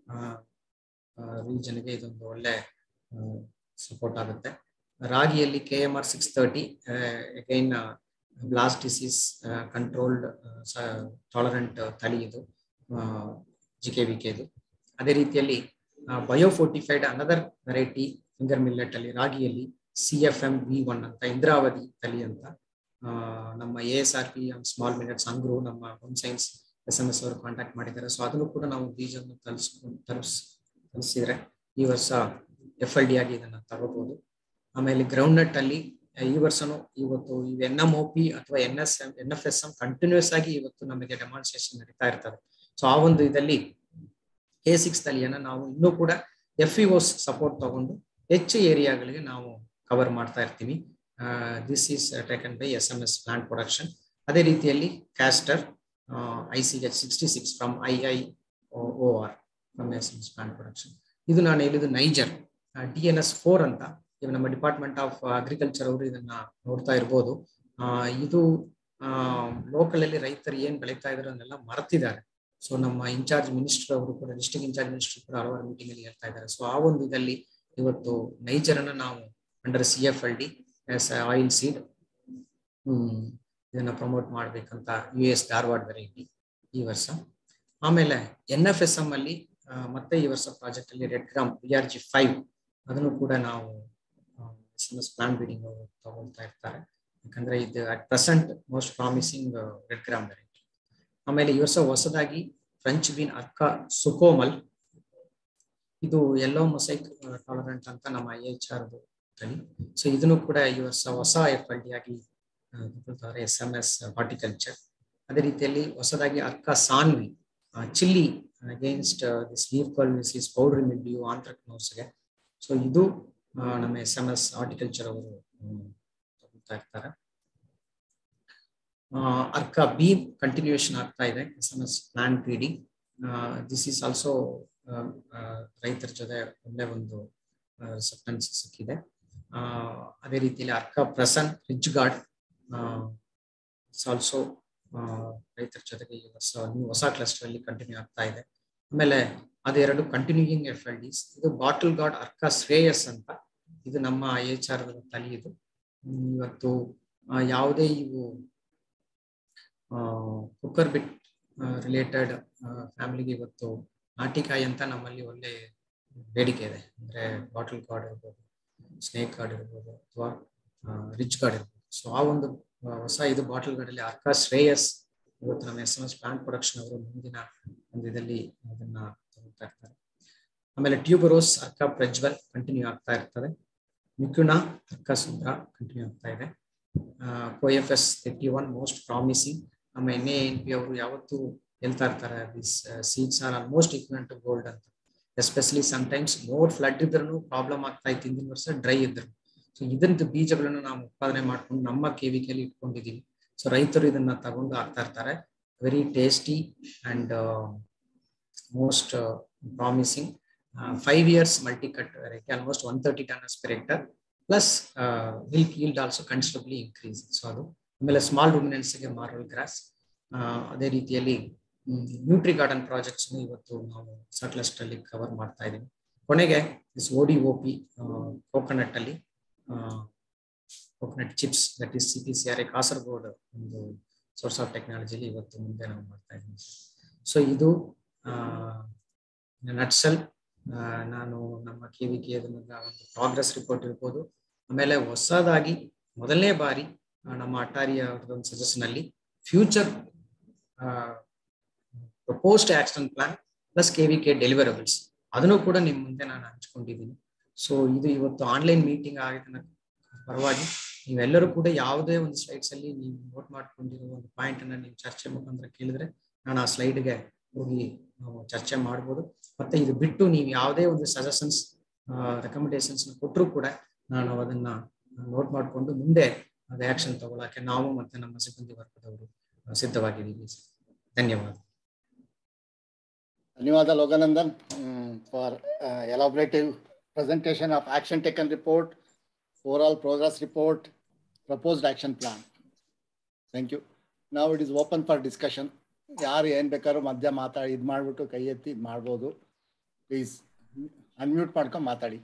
ರೀಜನ್ಗೆ ಇದೊಂದು ಒಳ್ಳೆ ಸಪೋರ್ಟ್ ಆಗುತ್ತೆ ರಾಗಿಯಲ್ಲಿ K M R six thirty again blast disease controlled tolerant ತಳಿ ಇದು ಜಿ ಕೆ ವಿ ಕೆ ಇದು ಅದೇ ರೀತಿಯಲ್ಲಿ biofortified another variety finger millet ಅಲ್ಲಿ ರಾಗಿಯಲ್ಲಿ C F M V one ಅಂತ ಇಂದ್ರಾವತಿ ತಳಿ ಅಂತ ನಮ್ಮ A S R P small minutes ANGRAU ನಮ್ಮ home science S M S ಅವರು ಕಾಂಟ್ಯಾಕ್ಟ್ ಮಾಡಿದ್ದಾರೆ ಸೊ ಅದನ್ನು ಕೂಡ ನಾವು ಬೀಜವನ್ನು ತರಿಸ್ಕೊಂಡು ತರಿಸ್ ತರಿಸಿದ್ರೆ ಈ ವರ್ಷ ಎಫ್ ಎಲ್ ಡಿ ಆಗಿ ಇದನ್ನ ತಗೋಬಹುದು ಆಮೇಲೆ ಗ್ರೌಂಡ್ ನಟ್ ಅಲ್ಲಿ ಈ ವರ್ಷನೂ ಇವತ್ತು ಈ ಎನ್ ಎಂ ಒ ಪಿ ಅಥವಾ N S M N F S M continuous ಆಗಿ ಇವತ್ತು ನಮಗೆ ಡೆಮಾನ್ಸ್ಟ್ರೇಷನ್ ನಡೀತಾ ಇರ್ತದೆ ಸೊ ಆ ಒಂದು ಇದರಲ್ಲಿ ಎ ಸಿಕ್ಸ್ ತಳಿಯನ್ನ ನಾವು ಇನ್ನೂ ಕೂಡ ಎಫ್ ಇ ಓಸ್ ಸಪೋರ್ಟ್ ತಗೊಂಡು ಹೆಚ್ಚು ಏರಿಯಾಗಳಿಗೆ ನಾವು ಕವರ್ ಮಾಡ್ತಾ ಇರ್ತೀವಿ this is taken by S M S plant production ಅದೇ ರೀತಿಯಲ್ಲಿ castor I C H sixty six from I I O R from S M S plant production ಇದು ನಾನು ಹೇಳಿದ್ದು niger D N S four ಅಂತ ಇವಾಗ ನಮ್ಮ department of agriculture ಅವರು ಇದನ್ನ ನೋಡ್ತಾ ಇರ್ಬೋದು ಇದು ಲೋಕಲ್ ಅಲ್ಲಿ ರೈತರು ಏನ್ ಬೆಳೀತಾ ಇದ್ರು ಅದನ್ನೆಲ್ಲ ಮರ್ತಿದ್ದಾರೆ ಸೊ ನಮ್ಮ ಇನ್ಚಾರ್ಜ್ ಮಿನಿಸ್ಟರ್ ಅವರು ಕೂಡ ಡಿಸ್ಟ್ರಿಕ್ಟ್ ಇನ್ಚಾರ್ಜ್ ಮಿನಿಸ್ಟರ್ ಕೂಡ ಹಲವಾರು ಮೀಟಿಂಗ್ ಅಲ್ಲಿ ಹೇಳ್ತಾ ಇದ್ದಾರೆ ಸೊ ಆ ಒಂದು ಇದರಲ್ಲಿ ಇವತ್ತು ನೈಜರನ್ನ ನಾವು under C F L D S oilseed hmm ಇದನ್ನ ಪ್ರಮೋಟ್ ಮಾಡ್ಬೇಕಂತ ಯು ಎಸ್ ಧಾರವಾಡ ವೆರೈಟಿ ಈ ವರ್ಷ ಆಮೇಲೆ ಎನ್ ಎಫ್ ಎಸ್ ಎಂ ಅಲ್ಲಿ ಮತ್ತೆ ಈ ವರ್ಷ ಪ್ರಾಜೆಕ್ಟ್ ಅಲ್ಲಿ red gram B R G five ಅದನ್ನು ಕೂಡ ನಾವು S M S plant breeding ತಗೊಳ್ತಾ ಇರ್ತಾರೆ ಯಾಕಂದ್ರೆ ಇದು at present most promising red gram variety ಆಮೇಲೆ ಈ ವರ್ಷ ಹೊಸದಾಗಿ ಫ್ರೆಂಚ್ ಬೀನ್ ಅರ್ಕಾ ಸುಕೋಮಲ್ ಇದು ಎಲ್ಲೋ ಮೊಸೈಕ್ ಟಾಲರೆಂಟ್ ಅಂತ ನಮ್ಮ ಐ ಎಚ್ ಆರ್ ತಳಿ ಸೊ ಇದನ್ನು ಕೂಡ ಈ ವರ್ಷ ಹೊಸ ಎಫ್ ಎಲ್ ಡಿ ಆಗಿ ತಗೊಳ್ತಾರೆ ಎಸ್ ಎಂ ಎಸ್ ಹಾರ್ಟಿಕಲ್ಚರ್ ಅದೇ ರೀತಿಯಲ್ಲಿ ಹೊಸದಾಗಿ Arka Saanvi chilli against this leaf curl disease powdery mildew ಆಂಥ್ರಕ್ನೋಸ್ಗೆ ಸೊ ಇದು ನಮ್ಮ ಎಸ್ ಎಂ ಎಸ್ ಹಾರ್ಟಿಕಲ್ಚರ್ ಅವರು ತಗೊಳ್ತಾ ಇರ್ತಾರೆ ಅರ್ಕಾ ಬಿ ಕಂಟಿನ್ಯೂಷನ್ ಆಗ್ತಾ ಇದೆ S M S plant breeding this is also ರೈತರ ಜೊತೆ ಒಳ್ಳೆ ಒಂದು ರಿಸೆಪ್ಟೆನ್ಸ್ ಸಿಕ್ಕಿದೆ ಅದೇ ರೀತಿಯಲ್ಲಿ Arka Prasan ridge gourd also ರೈತರ ಜೊತೆಗೆ ಈ ಹೊಸ ನ್ಯೂ ಹೊಸ ಕ್ಲಸ್ಟರ್ ಅಲ್ಲಿ ಕಂಟಿನ್ಯೂ ಆಗ್ತಾ ಇದೆ ಆಮೇಲೆ ಅದೆರಡು ಕಂಟಿನ್ಯೂಯಿಂಗ್ ಎಫ್ ಎಲ್ ಡಿಸ್ ಇದು ಬಾಟಲ್ ಗಾರ್ಡ್ ಅರ್ಕಾ ಶ್ರೇಯಸ್ ಅಂತ ಇದು ನಮ್ಮ ಐ ಎಚ್ ಆರ್ ತಳಿ ಇದು ಇವತ್ತು ಯಾವುದೇ ಇವು ಕುಕ್ಕರ್ ಬಿಟ್ ರಿಲೇಟೆಡ್ ಫ್ಯಾಮಿಲಿಗೆ ಇವತ್ತು ನಾಟಿಕಾಯಿ ಅಂತ ನಮ್ಮಲ್ಲಿ ಒಳ್ಳೆ ಬೇಡಿಕೆ ಇದೆ ಅಂದ್ರೆ ಬಾಟಲ್ ಗಾರ್ಡ್ ಇರ್ಬೋದು ಸ್ನೇಕ್ ಗಾರ್ಡ್ ಇರ್ಬೋದು ಅಥವಾ ರಿಚ್ ಗಾರ್ಡ್ ಇರ್ಬೋದು ಸೊ ಆ ಒಂದು ಹೊಸ ಇದು ಬಾಟಲ್ ಗಾರ್ಡ್ ಅಲ್ಲಿ ಅರ್ಕಾ ಶ್ರೇಯಸ್ ಇವತ್ತು ನಮ್ಮ S M S plant production ಅವರು ಮುಂದಿನ ಒಂದು ಇದರಲ್ಲಿ ಅದನ್ನ ತಗೊಳ್ತಾ ಇರ್ತಾರೆ ಆಮೇಲೆ ಟ್ಯೂಬರೋಸ್ ಅರ್ಕಾ ಪ್ರಜ್ವಲ್ ಕಂಟಿನ್ಯೂ ಆಗ್ತಾ ಇರ್ತದೆ ಮಿಥುನ ತರ್ಕಸೂತ್ರ ಕಂಟಿನ್ಯೂ ಆಗ್ತಾ ಇದೆ O F S thirty one most promising ನಮ್ಮ ಎನ್ ಎ ಎನ್ ಪಿ ಅವರು ಯಾವತ್ತೂ ಹೇಳ್ತಾ ಇರ್ತಾರೆ this seeds are almost equal to gold ಅಂತ ಎಸ್ಪೆಷಲಿ ಟೈಮ್ಸ್ ಮೋರ್ ಫ್ಲಡ್ ಇದ್ರೂ ಪ್ರಾಬ್ಲಮ್ ಆಗ್ತಾ ಇತ್ತು ಹಿಂದಿನ ವರ್ಷ ಡ್ರೈ ಇದ್ರು ಸೊ ಇದಂತ ಬೀಜಗಳನ್ನು ನಾವು ಉತ್ಪಾದನೆ ಮಾಡ್ಕೊಂಡು ನಮ್ಮ ಕೆವಿಕೆಯಲ್ಲಿ ಇಟ್ಕೊಂಡಿದೀವಿ ಸೊ ರೈತರು ಇದನ್ನ ತಗೊಂಡು ಆಗ್ತಾ ಇರ್ತಾರೆ very tasty and most promising five years multi cut variety almost one thirty tons per hectare plus milk yield also considerably increase so ಅದು ಆಮೇಲೆ ಸ್ಮಾಲ್ ರುಮಿನೆನ್ಸ್ಗೆ ಮಾರಲ್ ಗ್ರಾಸ್ ಅದೇ ರೀತಿಯಲ್ಲಿ ನ್ಯೂಟ್ರಿ ಗಾರ್ಡನ್ ಪ್ರಾಜೆಕ್ಟ್ಸ್ ಇವತ್ತು ನಾವು ಸಟ್ಲಸ್ಟ್ ಅಲ್ಲಿ ಕವರ್ ಮಾಡ್ತಾ ಇದ್ದೀವಿ ಕೊನೆಗೆ this O D O P coconut ಅಲ್ಲಿ coconut chips that is C P C R A Kasaragod ಒಂದು ಸೋರ್ಸ್ ಆಫ್ ಟೆಕ್ನಾಲಜಿಲಿ ಇವತ್ತು ಮುಂದೆ ನಾವು ಮಾಡ್ತಾ ಇದ್ದೀವಿ ಸೊ ಇದು ನಟ್ಸಲ್ ನಾನು ನಮ್ಮ ಕೆ ವಿ ಕೆ ಒಂದು ಪ್ರಾಗ್ರೆಸ್ ರಿಪೋರ್ಟ್ ಇರ್ಬೋದು ಆಮೇಲೆ ಹೊಸದಾಗಿ ಮೊದಲನೇ ಬಾರಿ ಆ, ನಮ್ಮ ಅಟ್ಟಾರಿಯ ಒಂದು ಸಜೆಷನ್ ಅಲ್ಲಿ future proposed action plan plus K V K deliverables ಅದನ್ನು ಕೂಡ ನಿಮ್ಮ ಮುಂದೆ ನಾನು ಹಂಚ್ಕೊಂಡಿದ್ದೀನಿ ಸೊ ಇದು ಇವತ್ತು ಆನ್ಲೈನ್ ಮೀಟಿಂಗ್ ಆಗಿದ ಪರವಾಗಿ ನೀವೆಲ್ಲರೂ ಕೂಡ ಯಾವುದೇ ಒಂದು ಸ್ಲೈಡ್ಸ್ ಅಲ್ಲಿ ನೀವು ನೋಟ್ ಮಾಡ್ಕೊಂಡಿರೋ ಒಂದು ಪಾಯಿಂಟ್ ಅನ್ನ ನೀವು ಚರ್ಚೆ ಮುಖಾಂತರ ಕೇಳಿದ್ರೆ ನಾನು ಆ ಸ್ಲೈಡ್ಗೆ ಹೋಗಿ ನಾವು ಚರ್ಚೆ ಮಾಡ್ಬೋದು ಮತ್ತೆ ಇದು ಬಿಟ್ಟು ನೀವು ಯಾವುದೇ ಒಂದು ಸಜೆಷನ್ಸ್ ರೆಕಮೆಂಡೇಶನ್ಸ್ ಕೊಟ್ಟರು ಕೂಡ ನಾನು ಅದನ್ನ ನೋಟ್ ಮಾಡಿಕೊಂಡು ಮುಂದೆ ಅದು ಆಕ್ಷನ್ ತಗೊಳಕ್ಕೆ ನಾವು ಮತ್ತೆ ನಮ್ಮ ಸಿಬ್ಬಂದಿ ವರ್ಗದವರು ಆ, ಸಿದ್ಧವಾಗಿದ್ದೀವಿ ಧನ್ಯವಾದ ಧನ್ಯವಾದ Loganandan for elaborative presentation of action taken report, overall progress report, proposed action plan. Thank you. Now it is open for discussion. ಯಾರು ಏನ್ ಬೇಕಾದ್ರೂ ಮಧ್ಯ ಮಾತಾಡಿ ಇದು ಮಾಡ್ಬಿಟ್ಟು ಕೈ ಎತ್ತಿ ಇದ್ ಮಾಡ್ಬೋದು ಪ್ಲೀಸ್ ಅನ್ಮ್ಯೂಟ್ ಮಾಡ್ಕೊಂಡು ಮಾತಾಡಿ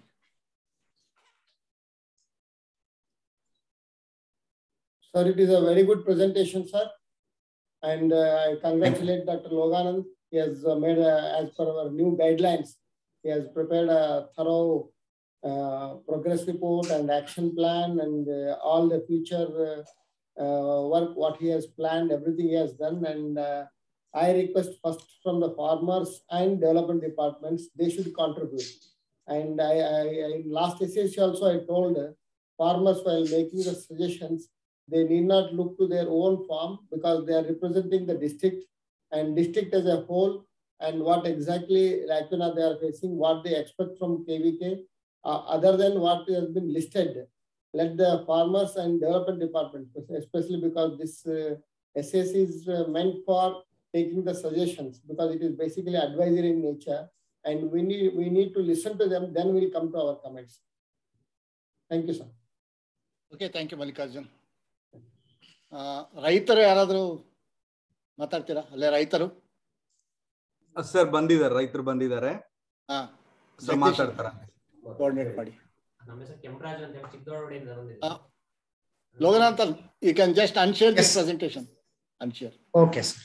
Sir, it is a very good presentation, sir. And uh, I congratulate Dr. Loganand. He has uh, made, a, as per our new guidelines, he has prepared a thorough uh, progress report and action plan and uh, all the future uh, uh, work, what he has planned, everything he has done. And uh, I request first from the farmers and development departments, they should contribute. And I, I, I in last SSC also, I told uh, farmers while making the suggestions, they need not look to their own farm because they are representing the district and district as a whole and what exactly lacuna they are facing, what they expect from KVK, uh, other than what has been listed. Let the farmers and development department, especially because this uh, SS is uh, meant for taking the suggestions because it is basically advisory in nature and we need, we need to listen to them, then we'll come to our comments. Thank you, sir. Okay thank you Mallikarjun ಆ, ರೈತರು ಯಾರಾದರೂ ಮಾತಾಡ್ತೀರಾ ಅಲ್ಲೇ ರೈತರು sir ಬಂದಿದ್ದಾರೆ ರೈತರು ಬಂದಿದ್ದಾರೆ ಹಾ ಸರ್ ಮಾತಾಡ್ತಾರ ಕೋಆರ್ಡಿನೇಟ್ ಮಾಡಿ ನಮ್ಮ ಹೆಸರು ಕೆಂಪರಾಜು ಅಂತ ಹೇಳಿ ಚಿಕ್ಕದೊಳಗಡೆಯಿಂದ ಬಂದಿದೆ ಆ, Loganath you can just unshare this Yes. Presentation unshare okay sir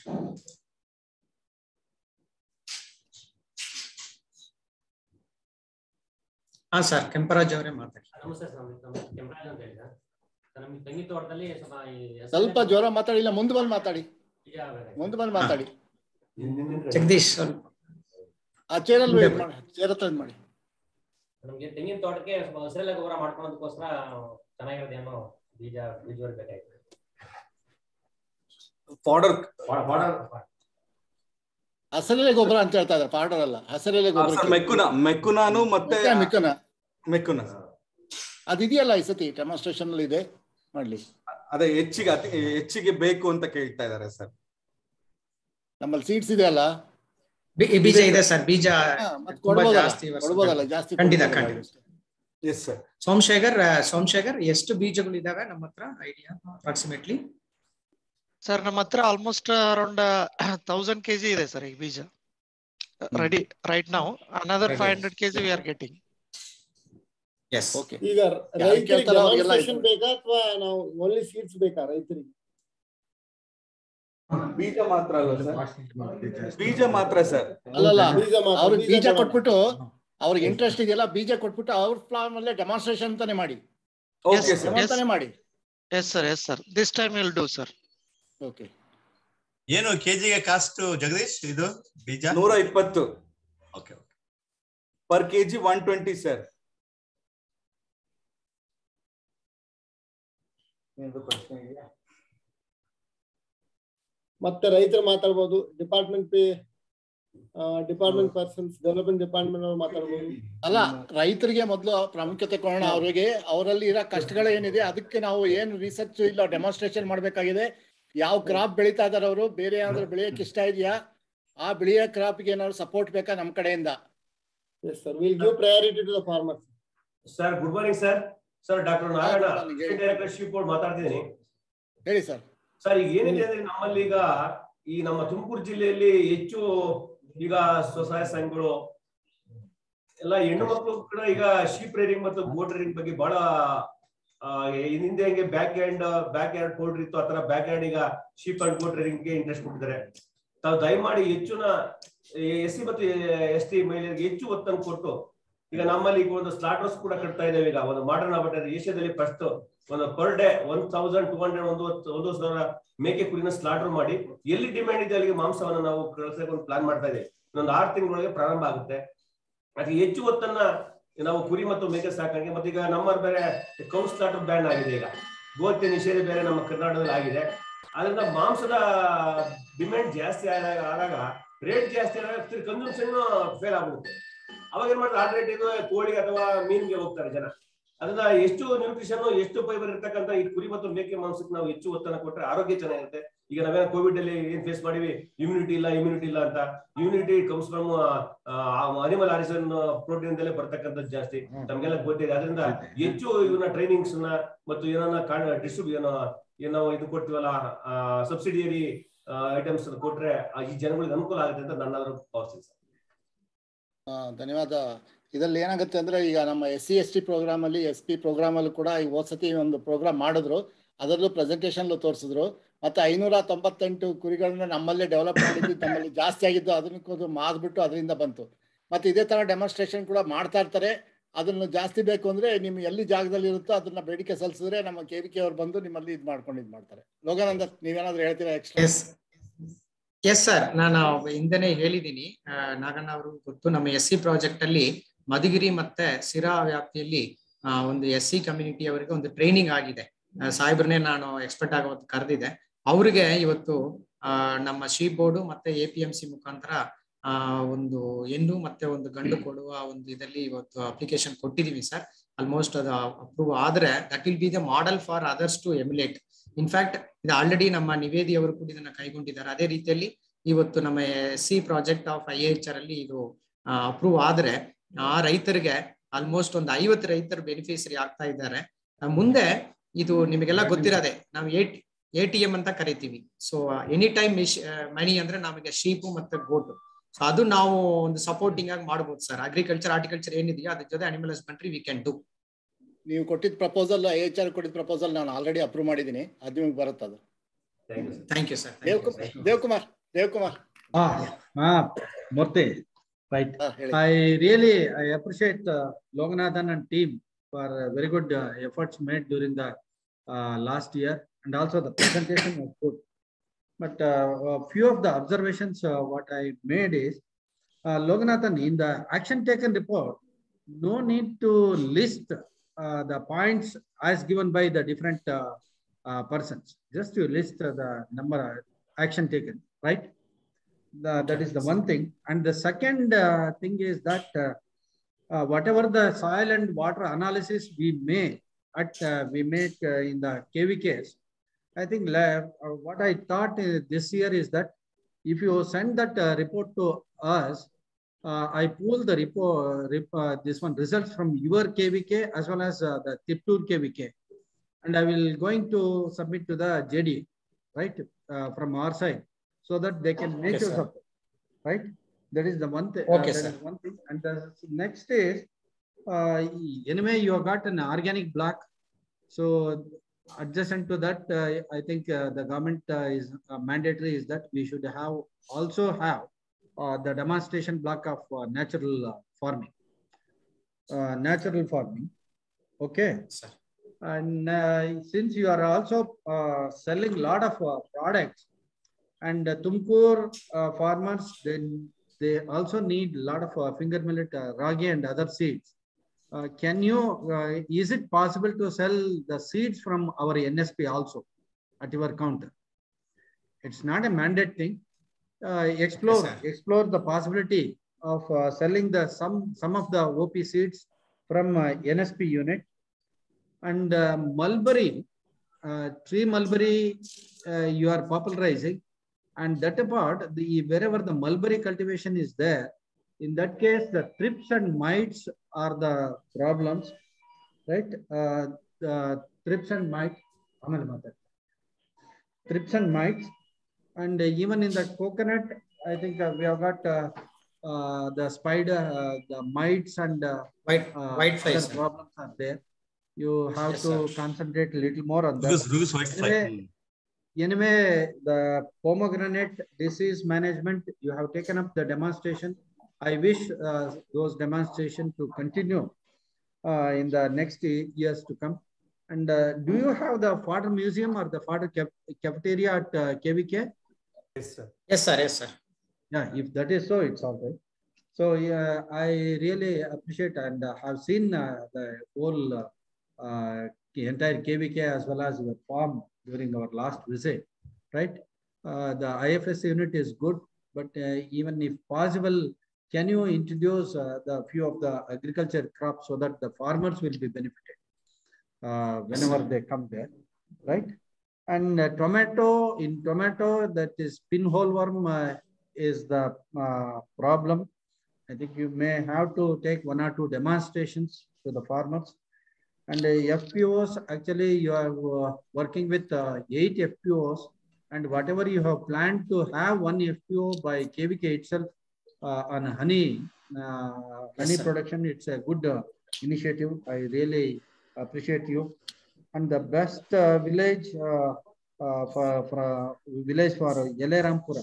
ಹಾ ಸರ್ ಕೆಂಪರಾಜ್ ಅವರೇ ಮಾತಾಡಿ ನಮಸ್ತೆ ಸರ್ ನಮ್ಮ ನಮ್ಮ ಕೆಂಪರಾಜು ಅಂತ ಹೇಳಿ ಸರ್ ಸರ್ ನಮಗೆ ತಂಗಿ ತೋಟದಲ್ಲಿ ಸ್ವಲ್ಪ ಈ ಹೆಸರು ಸ್ವಲ್ಪ ಜೋರ ಮಾತಾಡಿ ಇಲ್ಲ ಮುಂದೆ ಬಂದು ಮಾತಾಡಿ ಬೀಜ ಬೇಕಾಗಿತ್ತು. ಮುಂದೆ ಬಂದು ಮಾತಾಡಿ ಜಗದೀಶ್ ಸ್ವಲ್ಪ ಆ ಚೇರಲ್ಲಿ ಮುಂದೆ ವೇಟ್ ಮಾಡಿ ಚೇರ್ ಹತ್ರ ಇದ್ ಮಾಡಿ ನಮ್ಗೆ ತೆಂಗಿನ ತೋಟಕ್ಕೆ ಸ್ವಲ್ಪ ಹಸಿರೆಲೆ ಗೊಬ್ಬರ ಮಾಡ್ಕೊಳೋದಕ್ಕೋಸ್ಕರ ಚೆನ್ನಾಗಿರೋದು ಏನೋ ಬೀಜ ಬೀಜಗಳು ಬೇಕಾಗಿತ್ತು ಫಾರ್ಡರ್ ಬಾರ್ಡರ್ ಹಸರೆಲೆ ಗೊಬ್ಬರ ಅಂತ ಹೇಳ್ತಾ ಇದ್ದಾರೆ ಪಾರ್ಡರ್ ಅಲ್ಲ ಹಸರೆಲೆ ಗೊಬ್ಬರ ಮೆಕ್ಕುನ ಮೆಕ್ಕುನಾನು ಮತ್ತೆ ಮಿಕ್ಕನ ಮೆಕ್ಕುನ ಅದಿದೆಯಲ್ಲ ಈ ಸತಿ ಡೆಮಾನ್ಸ್ಟ್ರೇಷನ್ ಅಲ್ಲಿ ಇದೆ ಮಾಡ್ಲಿ ಅದೇ ಹೆಚ್ಚಿಗೆ ಅತಿ ಹೆಚ್ಚಿಗೆ ಬೇಕು ಅಂತ ಕೇಳ್ತಾ ಇದ್ದಾರೆ ಸರ್ ನಮ್ಮಲ್ಲಿ ಸೀಟ್ಸ್ ಇದೆ ಅಲ್ಲ ಬಿ- ಬೀಜ ಇದೆ ಸರ್ ಬೀಜ ಹಾ, ಮತ್ತ್ ತುಂಬಾ ಕೊಡ್ಬೋದಲ್ಲ ಜಾಸ್ತಿ ವರ್ಷ ಕೊಡ್ಬೋದಲ್ಲ ಜಾಸ್ತಿ ಖಂಡಿತ, ಕೊಡ್ಬೋದಲ್ಲ ಖಂಡಿತ. ಅಷ್ಟೇ. ಎಸ್ ಸರ್ ಸೋಮಶೇಖರ್ ಆ, ಸೋಮಶೇಖರ್ ಎಷ್ಟು ಬೀಜಗಳು ಇದಾವೆ ನಮ್ಮ ಹತ್ರ ಐಡಿಯಾ ಅಪ್ರಾಕ್ಸಿಮೇಟ್ಲಿ ಸರ್ ನಮ್ಮ ಹತ್ರ ಆಲ್ಮೋಸ್ಟ್ ಅರೌಂಡ್ ತೌಸಂಡ್ ಕೆಜಿ ಇದೆ ಸರ್ ಈಗ ಬೀಜ ರೆಡಿ ರೈಟ್ ನಾವು another Ready. Five hundred kg we are getting yes okay ಈಗ ಯಾರು ರೈತರಿಗೆ ಕೇಳ್ತಾರೋ ಅವ್ರಿಗೆಲ್ಲ demonstration ಇದು. ಬೇಕಾ ಅಥವಾ ನಾವು ಓನ್ಲಿ ಸೀಟ್ಸ್ ಬೇಕಾ ರೈತರಿಗೆ ಬೀಜ ಮಾತ್ರ ಅಲ್ಲ ಸರ್ ಬೀಜ ಮಾತ್ರ ಸರ್ ಅಲ್ಲಲ್ಲ ಬೀಜ ಮಾತ್ರ, ಅವ್ರಿಗೆ ಬೀಜ ಕೊಡೋಣ. ಕೊಟ್ಬಿಟ್ಟು ಅವ್ರಿಗೆ ಇಂಟ್ರೆಸ್ಟ್ ಇದೆಯಲ್ಲ ಬೀಜ ಕೊಟ್ಬಿಟ್ಟು ಅವ್ರ ಫಾರ್ಮ್ ಅಲ್ಲೇ ಡೆಮಾನ್ಸ್ಟ್ರೇಷನ್ ಅಂತಾನೆ ಮಾಡಿ ಓಕೆ Yes, ಸರ್ yes. ಅಂತಾನೆ ಮಾಡಿ yes sir yes sir this time will do sir okay ಏನು ಕೆಜಿಗೆ ಕಾಸ್ಟ್ ಜಗದೀಶ್ ಇದು ಬೀಜ ನೂರ ಇಪ್ಪತ್ತು okay per kg one twenty sir ಏನಾದ್ರು ಪ್ರಶ್ನೆ ಇದೆಯಾ ಮತ್ತೆ ರೈತರು ಮಾತಾಡ್ಬೋದು department P department persons development department ಅವ್ರು ಮಾತಾಡ್ಬೋದು ಅಲ್ಲ ರೈತರಿಗೆ ಮೊದಲು ಪ್ರಾಮುಖ್ಯತೆ ಕೊಡೋಣ ಅವರಿಗೆ ಅವರಲ್ಲಿ ಇರೋ ಕಷ್ಟಗಳು ಏನಿದೆ ಅದಕ್ಕೆ ನಾವು ಏನು ರಿಸರ್ಚ್ ಇಲ್ಲ ಡೆಮಾನ್ಸ್ಟ್ರೇಷನ್ ಮಾಡ್ಬೇಕಾಗಿದೆ ಯಾವ ಕ್ರಾಪ್ ಬೆಳೀತಾ ಇದಾರೆ ಅವರು ಬೇರೆ ಏನಾದ್ರು ಬೆಳೆಯಕ್ಕೆ ಇಷ್ಟ ಇದೆಯಾ ಆ ಬೆಳೆಯೋ ಕ್ರಾಪ್ಗೆ ಏನಾದ್ರು ಸಪೋರ್ಟ್ ಬೇಕಾ ನಮ್ಮ ಕಡೆಯಿಂದ yes sir will give priority to the farmers sir good morning sir sir doctor Narayana good morning. ಹೇಳಿ. ಡೈರೆಕ್ಟರ್ ಶಿಪ್ ಬೋರ್ಡ್ ಮಾತಾಡ್ತಿದ್ದೀನಿ ಹೇಳಿ ಸರ್ ಸರ್ ಈಗ ಏನಿದೆ ಅಂದ್ರೆ ನಮ್ಮಲ್ಲಿ ಈಗ ಈ ನಮ್ಮ ತುಮಕೂರು ಜಿಲ್ಲೆಯಲ್ಲಿ ಹೆಚ್ಚು ಈಗ ಸ್ವಸಹಾಯ ಸಂಘಗಳು ಎಲ್ಲ ಹೆಣ್ಣು ಮಕ್ಕಳು ಕೂಡ ಈಗ ಶೀಪ್ ರೇರಿಂಗ್ ಮತ್ತು ಗೋಟ್ ರೇರಿಂಗ್ ಬಗ್ಗೆ ಬಹಳ ಆ, ಹಿಂದೆ ಹೆಂಗೆ back hand back hand powder ಇತ್ತು ಆತರ ಬ್ಯಾಕ್ ಹ್ಯಾಂಡ್ ಈಗ ಶೀಪ್ ಅಂಡ್ ಗೋಟ್ ರೇರಿಂಗ್ ಗೆ ಇಂಟ್ರೆಸ್ಟ್ ಕೊಟ್ಟಿದ್ದಾರೆ ತಾವು ದಯಮಾಡಿ ಹೆಚ್ಚಿನ ಎಸ್ ಸಿ ಮತ್ತು ಎಸ್ ಟಿ ಮಹಿಳೆಯರಿಗೆ ಹೆಚ್ಚು ಒತ್ತನ್ನು ಕೊಟ್ಟು ಈಗ ನಮ್ಮಲ್ಲಿ ಈಗ ಒಂದು ಸ್ಲಾಟರ್ಸ್ ಕೂಡ ಕಟ್ತಾ ಇದ್ದೇವೆ ಈಗ ಒಂದು ಮಾಡರ್ನ್ ಆಪರೇಟರ್ ಏಷ್ಯಾದಲ್ಲಿ ಫಸ್ಟ್ ಒಂದು per day one thousand two hundred ಒಂದು ಒಂದು ಸಾವಿರ ಮೇಕೆ ಕುರಿನ ಸ್ಲಾಟರ್ ಮಾಡಿ ಎಲ್ಲಿ ಡಿಮ್ಯಾಂಡ್ ಇದೆ ಅಲ್ಲಿಗೆ ಮಾಂಸವನ್ನು ನಾವು ಕಳ್ಸಕ್ಕೆ ಒಂದು ಪ್ಲಾನ್ ಮಾಡ್ತಾ ಇದ್ದೇವೆ ಇನ್ನೊಂದು ಆರು ತಿಂಗಳೊಳಗೆ ಪ್ರಾರಂಭ ಆಗುತ್ತೆ ಅದಕ್ಕೆ ಹೆಚ್ಚು ಹೊತ್ತನ್ನ ನಾವು ಕುರಿ ಮತ್ತು ಮೇಕೆ ಸಾಕಾಣಿಕೆ ಮತ್ತೆ ಈಗ ನಮ್ಮ ಬೇರೆ ಕೌ ಸ್ಲಾಟರ್ ಬ್ಯಾನ್ ಆಗಿದೆ ಈಗ ಗೋಹತ್ಯೆ ನಿಷೇಧ ಬೇರೆ ನಮ್ಮ ಕರ್ನಾಟಕದಲ್ಲಿ ಆಗಿದೆ ಅದರಿಂದ ಮಾಂಸದ ಡಿಮ್ಯಾಂಡ್ ಜಾಸ್ತಿ ಆದಾಗ ಆದಾಗ ರೇಟ್ ಜಾಸ್ತಿ ಆದಾಗ ಕನ್ಸಂಪ್ಷನ್ ಫೇಲ್ ಆಗ್ಬಿಡುತ್ತೆ ಅವಾಗ ಏನ್ ಮಾಡ್ತಾರೆ ಆ ರೇಟ್ ಇದು ಕೋಳಿ ಅಥವಾ ಮೀನಿಗೆ ಹೋಗ್ತಾರೆ ಜನ ಅದನ್ನ ಎಷ್ಟು ನ್ಯೂಟ್ರಿಷನ್ ಎಷ್ಟು ಫೈಬರ್ ಇರ್ತಕ್ಕಂಥ ಈ ಕುರಿ ಮತ್ತು ಮೇಕೆ ಮಾಂಸಕ್ಕೆ ನಾವು ಹೆಚ್ಚು ಒತ್ತನ್ನು ಕೊಟ್ಟರೆ ಆರೋಗ್ಯ ಚೆನ್ನಾಗಿರುತ್ತೆ ಈಗ ನಾವೇನ ಕೋವಿಡ್ ಅಲ್ಲಿ ಏನ್ ಫೇಸ್ ಮಾಡಿವಿ ಇಮ್ಯುನಿಟಿ ಇಲ್ಲ ಇಮ್ಯುನಿಟಿ ಇಲ್ಲ ಅಂತ immunity comes from animal origin protein ದಲ್ಲೇ ಬರ್ತಕ್ಕಂಥದ್ದು ಜಾಸ್ತಿ ನಮ್ಗೆಲ್ಲ ಗೊತ್ತಿದೆ ಅದರಿಂದ ಹೆಚ್ಚು ಇವನ್ನ ಟ್ರೈನಿಂಗ್ಸ್ ನ ಮತ್ತು ಏನನ್ನ ಡಿಸ್ಟ್ರಿಬ್ಯೂ ಏನೋ ಏನೋ ಇದು ಕೊಡ್ತೀವಲ್ಲ ಸಬ್ಸಿಡಿಯರಿ ಐಟಮ್ಸ್ ಕೊಟ್ರೆ ಆ, ಈ ಜನಗಳಿಗೆ ಅನುಕೂಲ ಆಗುತ್ತೆ ಅಂತ ನನ್ನ ಭಾವಿಸ್ತೀನಿ ಸರ್ ಆ, ಧನ್ಯವಾದ ಇದ್ರಲ್ಲಿ ಏನಾಗುತ್ತೆ ಅಂದ್ರೆ ಈಗ ನಮ್ಮ S C S T program ಅಲ್ಲಿ ಎಸ್ ಪಿ ಪ್ರೋಗ್ರಾಮ್ ಅಲ್ಲಿ ಕೂಡ ಈ ಹೋದ್ ಸತಿ ಒಂದು ಪ್ರೋಗ್ರಾಮ್ ಮಾಡಿದ್ರು ಅದರಲ್ಲೂ ಪ್ರೆಸೆಂಟೇಶನ್ ತೋರಿಸಿದ್ರು ಮತ್ತೆ ಐನೂರ ತೊಂಬತ್ತೆಂಟು ಕುರಿಗಳನ್ನ ನಮ್ಮಲ್ಲೇ ಡೆವಲಪ್ ಮಾಡಿದ್ದು ನಮ್ಮಲ್ಲಿ ಜಾಸ್ತಿ ಆಗಿದ್ದು ಅದನ್ನ ಮಾದ್ಬಿಟ್ಟು ಅದರಿಂದ ಬಂತು ಮತ್ತೆ ಇದೇ ತರ ಡೆಮಾನ್ಸ್ಟ್ರೇಷನ್ ಕೂಡ ಮಾಡ್ತಾ ಇರ್ತಾರೆ ಅದನ್ನು ಜಾಸ್ತಿ ಬೇಕು ಅಂದ್ರೆ ನಿಮ್ ಎಲ್ಲಿ ಜಾಗದಲ್ಲಿ ಇರುತ್ತೋ ಅದನ್ನ ಬೇಡಿಕೆ ಸಲ್ಲಿಸಿದ್ರೆ ನಮ್ಮ ಕೆ ವಿ ಕೆ ಅವ್ರು ಬಂದು ನಿಮ್ಮಲ್ಲಿ ಇದು ಮಾಡ್ಕೊಂಡು ಇದು ಮಾಡ್ತಾರೆ ಲೋಗಾನಂದ ನೀವೇನಾದ್ರೂ ಹೇಳ್ತೀರಾ ಎಕ್ಸ್ಟ್ರಾ ಎಸ್ ಎಸ್ ಸರ್ ನಾನು ಹಿಂದೆನೆ ಹೇಳಿದ್ದೀನಿ ಆ, ನಾಗಣ್ಣ ಅವರು ಗೊತ್ತು ನಮ್ಮ ಎಸ್ ಸಿ ಪ್ರಾಜೆಕ್ಟ್ ಅಲ್ಲಿ ಮಧುಗಿರಿ ಮತ್ತೆ ಸಿರಾ ವ್ಯಾಪ್ತಿಯಲ್ಲಿ ಆ, ಒಂದು ಎಸ್ ಸಿ ಕಮ್ಯುನಿಟಿ ಅವರಿಗೆ ಒಂದು ಟ್ರೈನಿಂಗ್ ಆಗಿದೆ ಆ, ಸಾಹೇಬ್ರನ್ನೇ ನಾನು ಎಕ್ಸ್ಪರ್ಟ್ ಆಗೋದು ಕರೆದಿದೆ ಅವ್ರಿಗೆ ಇವತ್ತು ಆ, ನಮ್ಮ ಶೀ ಬೋರ್ಡು ಮತ್ತೆ ಎ ಪಿ ಎಂ ಸಿ ಮುಖಾಂತರ ಆ ಒಂದು ಹೆಣ್ಣು ಮತ್ತೆ ಒಂದು ಗಂಡು ಕೊಡುವ ಒಂದು ಇದರಲ್ಲಿ ಇವತ್ತು ಅಪ್ಲಿಕೇಶನ್ ಕೊಟ್ಟಿದೀವಿ ಸರ್ ಆಲ್ಮೋಸ್ಟ್ ಅದು ಅಪ್ರೂವ್ ಆದ್ರೆ that will be the model for others to emulate in fact ಇದು ಆಲ್ರೆಡಿ ನಮ್ಮ ನಿವೇದಿ ಅವರು ಕೂಡ ಇದನ್ನ ಕೈಗೊಂಡಿದ್ದಾರೆ ಅದೇ ರೀತಿಯಲ್ಲಿ ಇವತ್ತು ನಮ್ಮ S C project of I H R ಅಲ್ಲಿ ಇದು ಅಪ್ರೂವ್ ಆದ್ರೆ ಆ ರೈತರಿಗೆ ಆಲ್ಮೋಸ್ಟ್ ಒಂದು ಐವತ್ತು ರೈತರು ಬೆನಿಫಿಷರಿ ಆಗ್ತಾ ಇದ್ದಾರೆ ಆ, ಮುಂದೆ ಇದು ನಿಮಗೆಲ್ಲ ಗೊತ್ತಿರೋದೆ ನಾವು ಏಟ್ ಎ ಟಿ ಎಂ ಅಂತ ಕರಿತೀವಿ ಸೊ ಎನಿ ಟೈಮ್ ಮನಿ ಅಂದ್ರೆ ನಮಗೆ ಶೀಪು ಮತ್ತೆ ಗೋಟು ಸೊ ಅದು ನಾವು ಒಂದು ಸಪೋರ್ಟಿಂಗ್ ಆಗಿ ಮಾಡ್ಬೋದು ಸರ್ ಅಗ್ರಿಕಲ್ಚರ್ ಆರ್ಟಿಕಲ್ಚರ್ ಏನಿದೆಯೋ ಅದ್ರ ಜೊತೆ animal husbandry we can do ನೀವು ಕೊಟ್ಟಿದ್ದ ಪ್ರಪೋಸಲ್ ಐ ಎಚ್ ಆರ್ ಕೊಟ್ಟಿದ್ದ ಪ್ರಪೋಸಲ್ ನಾನು ಆಲ್ರೆಡಿ ಅಪ್ರೂವ್ ಮಾಡಿದ್ದೀನಿ ಅದು ನಿಮ್ಗೆ ಬರುತ್ತೆ ಅದು thank you sir Devkumar Devkumar Devkumar Ah, ah, Murthy, right. Ah, ಹೇಳಿ. I really, I appreciate uh, Loganathan and team for uh, very good uh, efforts made during the uh, last year and also the presentation was good. But uh, a few of the observations uh, what I made is, uh, Loganathan, in the action taken report, no need to list uh, the points as given by the different uh, uh, persons. Just to list uh, the number uh, action taken, right? The, that is the one thing. And the second uh, thing is that uh, uh, whatever the soil and water analysis we make at uh, we make uh, in the KVKs, I think la- uh, what I thought uh, this year is that if you send that uh, report to us, uh, I pull the report, rep, uh, this one results from your KVK as well as uh, the Tiptur KVK, and I will going to submit to the JD, right, uh, from our side, so that they can make Okay, use sir. of it, right? That is the one thing. Okay, that sir. is one thing, and the next is uh, anyway you have got an organic block, so adjacent to that, uh, I think uh, the government uh, is uh, mandatory is that we should have also have uh, the demonstration block of uh, natural uh, farming. Uh, natural farming. Okay. And uh, since you are also uh, selling a lot of uh, products and uh, Tumkur uh, farmers, then they also need a lot of uh, finger millet, uh, ragi and other seeds uh, can you, uh, is it possible to sell the seeds from our NSP also at your counter? It's not a mandate thing. Uh, explore, sir. explore the possibility of uh, selling the some, some of the OP seeds from uh, NSP unit. And uh, mulberry, uh, tree mulberry, uh, you are popularizing. And that apart, the wherever the mulberry cultivation is there, in that case, the trips and mites are the problems, right? Uh, the trips and mites, ಆಮೇಲೆ ಮಾತಾಡ್ತೀನಿ. trips and mites. And uh, even in the coconut, I think uh, we have got uh, uh, the spider, uh, the mites and uh, White, uh, white flies. other sir. problems are there. You have Yes, to sir. concentrate a little more on that. Rugus, Rugus white fly. Anyway, anyway, the pomegranate disease management, you have taken up the demonstration. I wish uh, those demonstration to continue uh, in the next ye- years to come. And uh, do you have the fodder museum or the fodder cap- cafeteria at uh, KVK? Yes, sir. Yes, sir. Yes, sir. Yeah, if that is so, it's all right. So yeah, I really appreciate and uh, have seen uh, the whole uh, uh, the entire KVK as well as your farm during our last visit, right? Uh, the IFS unit is good, but uh, even if possible, can you introduce uh, the few of the agriculture crops so that the farmers will be benefited uh, whenever they come there, right? And uh, tomato, in tomato, that is pinhole worm uh, is the uh, problem. I think you may have to take one or two demonstrations to the farmers. And uh, FPOs, actually you are uh, working with uh, eight FPOs and whatever you have planned to have one FPO by KVK itself uh, on honey, uh, Yes, honey sir. production, it's a good uh, initiative. I really appreciate you. And the best uh, village uh, uh, for, for village for Yelerampura.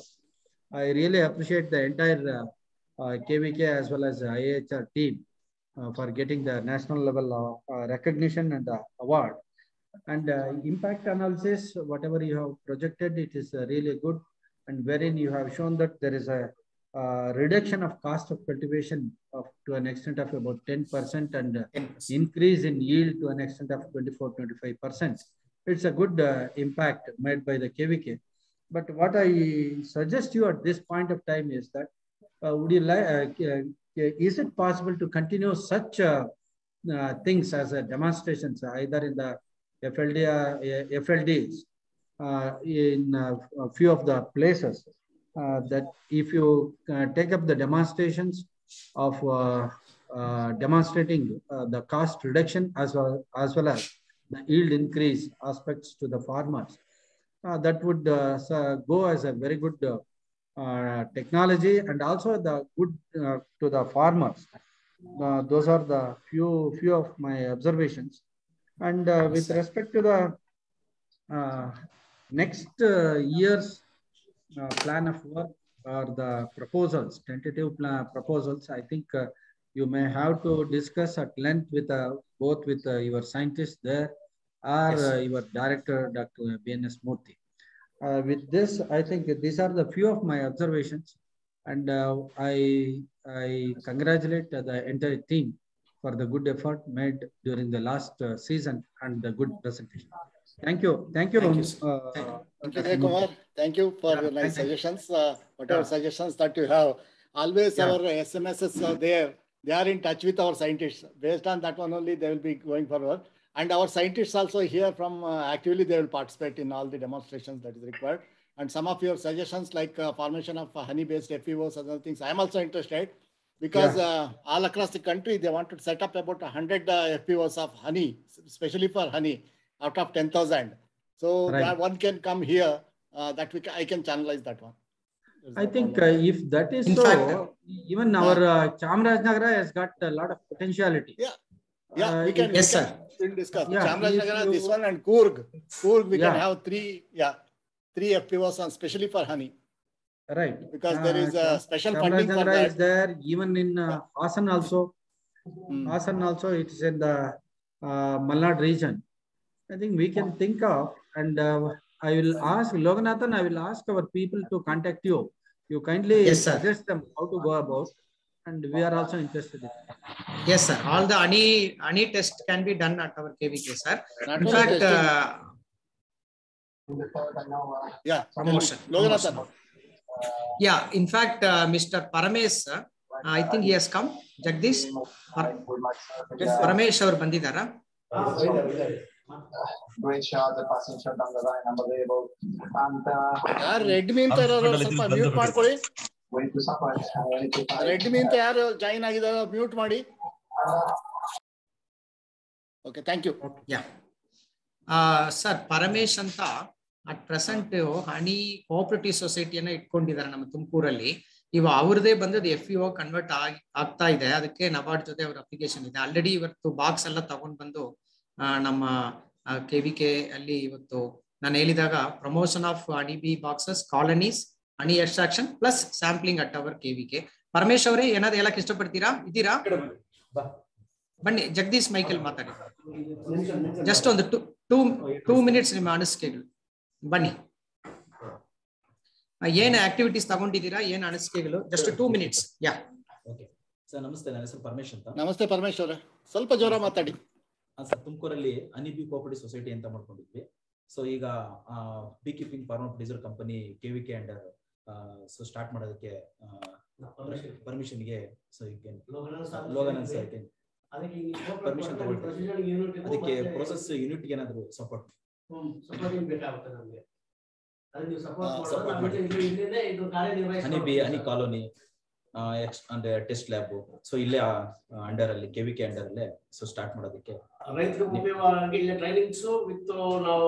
I really appreciate the entire uh, uh, KVK as well as the IHR team uh, for getting the national level uh, uh, recognition and uh, award. And uh, impact analysis, whatever you have projected, it is uh, really good. And wherein you have shown that there is a uh, reduction of cost of cultivation of to an extent of about 10% and uh, 10%. increase in yield to an extent of 24, 25%. It's a good uh, impact made by the KVK. But what I suggest you at this point of time is that uh, would you like, uh, uh, is it possible to continue such uh, uh, things as a demonstrations either in the FLD, uh, FLDs uh, in uh, a few of the places uh, that if you uh, take up the demonstrations of uh, uh, demonstrating uh, the cost reduction as well as well as the yield increase aspects to the farmers, uh, that would uh, so go as a very good uh, uh, technology and also the good uh, to the farmers. Uh, those are the few few of my observations. And uh, with respect to the uh, next uh, year's uh, plan of work or the proposals, tentative plan proposals, I think uh, you may have to discuss at length with uh, both with uh, your scientists there or Yes. uh, your director, Dr. BNS Murthy. Uh, with this, I think these are the few of my observations, and uh, I I congratulate uh, the entire team for the good effort made during the last uh, season and the good presentation. Thank you, thank you, Thank you, Rom- sir. uh, Thank you. Thank you, Dr. Jay Murthy. Kumar. Thank you for Yeah, your nice thank you. suggestions. Uh, whatever Yeah. suggestions that you have, always Yeah. our SMSs are there. They are in touch with our scientists. Based on that one only, they will be going forward. And our scientists also here from uh, actively they will participate in all the demonstrations that is required. And some of your suggestions like uh, formation of uh, honey-based FPOs and other things, I am also interested because uh, all across the country they want to set up about 100 uh, FPOs of honey, especially for honey, out of 10,000. So Right. that one can come here uh, that we ca- I can channelize that one. There's I no think uh, problem. if that is In so, fact- even our uh, Chamarajanagar has got a lot of potentiality. Yeah. Yeah, Uh, we can, if- we Yes, can sir. we'll discuss. Yeah, Chamarajanagar, if this you- one and Coorg. Coorg, we can Yeah. have three, yeah, three FPOs on, especially for honey, Right. because there is Uh, a special funding for Chamarajanagar is that. there, even in uh, Hassan also. Hmm. Hassan also, it is in the uh, Malnad region. I think we can think of, and uh, I will ask Loganathan, I will ask our people to contact you. You kindly Yes, sir. suggest them how to go about. and we are also interested in. Yes, sir. All the honey honey test can be done at our KVK, sir. Not In only fact, testing. uh, Yeah. promotion. Loganathan. Yeah, in fact, uh, Mr. Paramesh, sir, I think he has come. Jagdish, Par- Paramesh ಅವರು ಬಂದಿದ್ದಾರಾ ಯಾರು Redmi ಅಂತ ಇರೋರು ಸ್ವಲ್ಪ mute ಮಾಡ್ಕೊಳ್ಳಿ ರೆಡ್ಮಿ ಅಂತ ಯಾರು join ಆಗಿದಾರೋ ಮ್ಯೂಟ್ ಮಾಡಿ okay thank you yeah sir Paramesh ಅಂತ ಅಟ್ ಪ್ರೆಸೆಂಟ್ ಹನಿ ಕೋಆಪರೇಟಿವ್ ಸೊಸೈಟಿಯನ್ನ ಇಟ್ಕೊಂಡಿದ್ದಾರೆ ನಮ್ಮ ತುಮಕೂರಲ್ಲಿ ಇವ ಅವ್ರದೇ ಬಂದದ್ದು ಎಫ್ ಇ ಕನ್ವರ್ಟ್ ಆಗಿ ಆಗ್ತಾ ಇದೆ ಅದಕ್ಕೆ ನಬಾರ್ಡ್ ಜೊತೆ ಅವ್ರ ಅಪ್ಲಿಕೇಶನ್ ಇದೆ ಆಲ್ರೆಡಿ ಇವತ್ತು ಬಾಕ್ಸ್ ಎಲ್ಲ ತಗೊಂಡ್ ಬಂದು ಆ, ನಮ್ಮ ಕೆ ವಿ ಕೆ ಅಲ್ಲಿ ಇವತ್ತು ನಾನು ಹೇಳಿದಾಗ promotion of honey bee boxes colonies honey extraction plus sampling at our K V K Paramesh ಅವರೇ ಏನಾದ್ರು ಹೇಳಕ್ ಇಷ್ಟಪಡ್ತೀರಾ ಇದ್ದೀರಾ ಬನ್ನಿ ಜಗದೀಶ್ ಮೈಕಲ್ ಮಾತಾಡಿ ಜಸ್ಟ್ ಒಂದು ಟೂ ಟೂ ಟೂ ಮಿನಿಟ್ಸ್ ನಿಮ್ಮ ಅನಿಸಿಕೆಗಳು ಬನ್ನಿ ಆ, ಏನ್ ಆಕ್ಟಿವಿಟೀಸ್ ತಗೊಂಡಿದ್ದೀರಾ ಏನ್ ಅನಿಸಿಕೆಗಳು just two minutes yeah okay sir ನಮಸ್ತೆ ನನ್ನ ಹೆಸರು ಪರಮೇಶ್ ಅಂತ ನಮಸ್ತೆ ಪರಮೇಶ್ ಅವರೇ ಸ್ವಲ್ಪ ಜೋರ ಮಾತಾಡಿ ಸರ್ ತುಮಕೂರಲ್ಲಿ ಅನಿಬಿ ಕೋಆಪರೇಟಿವ್ ಸೊಸೈಟಿ ಅಂತ ಮಾಡ್ಕೊಂಡಿದ್ವಿ ಸೊ ಈಗ bee keeping farmer producer company K V K under so start ಮಾಡೋದಕ್ಕೆ ಪರ್ಮಿಷನ್ಗೆ ಸೊ ಲೋಗನನ್ ಸರ್ ಪರ್ಮಿಷನ್ ತಗೊಳ್ತೀವಿ ಅದಕ್ಕೆ ಪ್ರೋಸೆಸ್ ಯೂನಿಟ್ ಏನಾದ್ರು ಸಪೋರ್ಟ್ ಬೇಕಾಗುತ್ತೆ ನಮ್ಗೆ ಅದು ನೀವು ಹಾ, ಸಪೋರ್ಟ್ support ಮಾಡೋದು ಮಾಡಿ. ಇದು ಇಲ್ಲಿಂದ ಇದು ಕಾರ್ಯನಿರ್ವಹಿಸಿ ಹನಿ ಬಿ ಹನಿ ಕಾಲೋನಿ ಅಂದ್ರೆ ಟೆಸ್ಟ್ ಲ್ಯಾಬ್ ಸೊ ಇಲ್ಲೇ ಅಂಡರ್ ಅಲ್ಲಿ ಕೆ ವಿ ಕೆ ಅಂಡರ್ ಅಲ್ಲೇ ಸೊ ಸ್ಟಾರ್ಟ್ ಮಾಡೋದಕ್ಕೆ ರೈತರಿಗೆ ಉಪಯೋಗವಾಗಿ ಇಲ್ಲಿ ಟ್ರೈನಿಂಗ್ಸ್ ವಿತ್ ನಾವು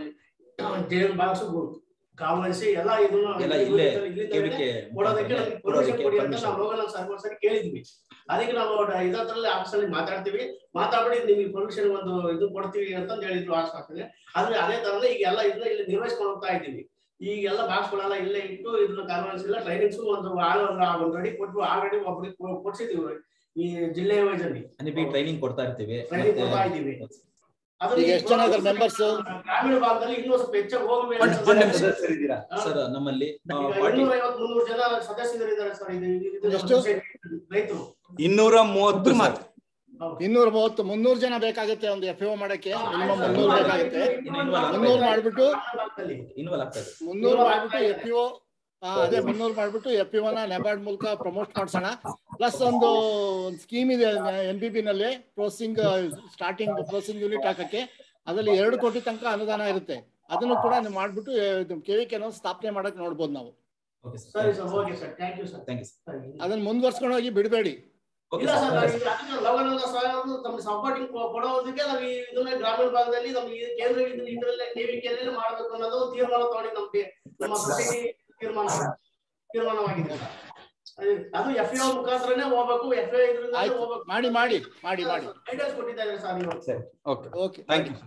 ಜೇನ್ ಬಾಕ್ಸ್ ಕಾವಲಿಸಿ ಎಲ್ಲ ಇದನ್ನ ಎಲ್ಲ ಇಲ್ಲೇ ಇಲ್ಲಿಂದ KVK ಕೊಡೋದಕ್ಕೆ ನಮ್ಗೆ permission ಕೊಡೋದಕ್ಕೆ ಕೊಡಿ ಅಂತ permission. ನಾವು ಲೋಗನ ಸರ್ವರ್ ಸರಿ ಕೇಳಿದ್ವಿ ಅದಕ್ಕೆ ನಾವು ಇದರಲ್ಲಿ ಆಫೀಸಲ್ಲಿ ಮಾತಾಡ್ತೀವಿ ಮಾತಾಡ್ಬಿಟ್ಟು ನಿಮಗೆ ಪರ್ಮಿಷನ್ ಒಂದು ಇದು ಕೊಡ್ತೀವಿ ಅಂತ ಹೇಳಿದ್ರು ಆಸ್ಪತ್ರೆಗೆ ಆದ್ರೆ ಅದೇ ತರನೇ ಈಗ ಎಲ್ಲ ಇದನ್ನ ಇಲ್ಲಿ ನಿರ್ವಹಿಸ್ಕೊಂಡು ಹೋಗ್ತಾ ಇದ್ದೀವಿ ಈಗೆಲ್ಲ ಬಾಕ್ಸ್ಗಳೆಲ್ಲ ಇಲ್ಲೇ ಇಟ್ಟು ಇದನ್ನ ಕಾನ್ಫರೆನ್ಸ್ ಇಲ್ಲ ಟ್ರೈನಿಂಗ್ಸ್ ಒಂದು ಆಳ್ ಒಂದು ರೆಡಿ ಕೊಟ್ಟು ಆಲ್ರೆಡಿ ಒಬ್ಬರಿಗೆ ಕೊಡ್ಸಿದೀವಿ ಈ ಜಿಲ್ಲೆ ವೈಸ್ ಅಲ್ಲಿ ಹನಿ ಬಿ ಟ್ರೈನಿಂಗ್ ಕೊಡ್ತಾ ಇರ್ತೀವಿ ಟ್ರೈನಿಂಗ್ ಕೊಡ್ತಾ ಇದ್ದೀವಿ ಅದು ಈಗ ಎಷ್ಟು ಜನ ಇದಾರೆ members? ಗ್ರಾಮೀಣ ಭಾಗದಲ್ಲಿ ಇನ್ನೂ ಸ್ವಲ್ಪ ಹೆಚ್ಚಾಗಿ ಹೋಗಬೇಕು ಒಂದ್- ಒಂದ್ ನಿಮಿಷ ಸರಿದ್ದೀರಾ ಸರ್ ನಮ್ಮಲ್ಲಿ ಆ, party- ಇನ್ನೂರ ಐವತ್ ಮುನ್ನೂರು ಜನ ಸದಸ್ಯರಿದ್ದಾರೆ ಸರ್ ಇದು ಇದು ನಮ್ಮ ಎಷ್ಟು? society ರೈತರು ಇನ್ನೂರ ಮೂವತ್ತು ಸರ್ ಇನ್ನೂರ ಮೂವತ್ತು ಮುನ್ನೂರು ಜನ ಬೇಕಾಗುತ್ತೆ ಒಂದು ಎಫ್ ಮಾಡಕ್ಕೆ ಮಿನಿಮಮ್ ಮುನ್ನೂರು ಬೇಕಾಗುತ್ತೆ ಮುನ್ನೂರು ಮಾಡ್ಬಿಟ್ಟು ಇನ್ವಾಲ್ವ್ ಆಗ್ತಾ ಇದೆ ಮುನ್ನೂರು ಮಾಡ್ಬಿಟ್ಟು ಎಫ್ ಇ ಅದೇ ಮುನ್ನೂರು ಮಾಡ್ಬಿಟ್ಟು ಎಫ್ ನ ನೆಬಾರ್ಡ್ ಮೂಲಕ ಪ್ರಮೋಟ್ ಮಾಡ್ಸೋಣ ಪ್ಲಸ್ ಒಂದು ಸ್ಕೀಮ್ ಇದೆ ಎನ್ ಬಿ ಬಿ ನಲ್ಲಿ ಪ್ರೋಸಿಂಗ್ ಸ್ಟಾರ್ಟಿಂಗ್ ಪ್ರೋಸಿಂಗ್ ಯೂನಿಟ್ ಹಾಕಕ್ಕೆ ಅದರಲ್ಲಿ ಎರಡು ಕೋಟಿ ತನಕ ಅನುದಾನ ಇರುತ್ತೆ ಅದನ್ನು ಕೂಡ ನೀವು ಮಾಡ್ಬಿಟ್ಟು ಕೆ ವಿ ಕೆನ ಸ್ಥಾಪನೆ ಮಾಡಕ್ ನೋಡ್ಬೋದು ನಾವು ಓಕೆ ಸರಿ sir okay sir thank you sir thank you ಅದನ್ನ ಮುಂದುವರ್ಸ್ಕೊಂಡು ಹೋಗಿ ಬಿಡಬೇಡಿ ಇಲ್ಲ ಸರ್ ನಾವು ಇದು ಅದಕ್ಕೆ ಲವಣದ ಸಹಾಯವನ್ನು ತಮ್ಮ ಸಪೋರ್ಟಿಂಗ್ ಕೊಡೋದಕ್ಕೆ ನಾವು ಈ ಇದನ್ನ ಗ್ರಾಮೀಣ ಭಾಗದಲ್ಲಿ ನಮ್ಗೆ ಈ ಕೇಂದ್ರ ಇದ್ರ- ಇದ್ರಲ್ಲೇ ನೇವಿಕೆಯಲ್ಲೇ ಮಾಡಬೇಕು ಅನ್ನೋದು ಒಂದು ತೀರ್ಮಾನ ತಗೊಂಡು ನಮ್ಗೆ ನಮ್ಮ ಸೊಸೈಟಿ ತೀರ್ಮಾನ ತೀರ್ಮಾನವಾಗಿದೆ ಅದು- ಅದು ಎಫ್ ಎ ಮುಖಾಂತರನೇ ಹೋಗ್ಬೇಕು ಎಫ್ ಎ ಇದರಿಂದ ಆಯ್ತು ಹೋಗ್ಬೇಕು ಮಾಡಿ ಮಾಡಿ ಮಾಡಿ ಮಾಡಿ ಗೈಡೆನ್ಸ್ ಕೊಟ್ಟಿದ್ದಾರೆ ಸರ್ ನೀವು okay okay thank you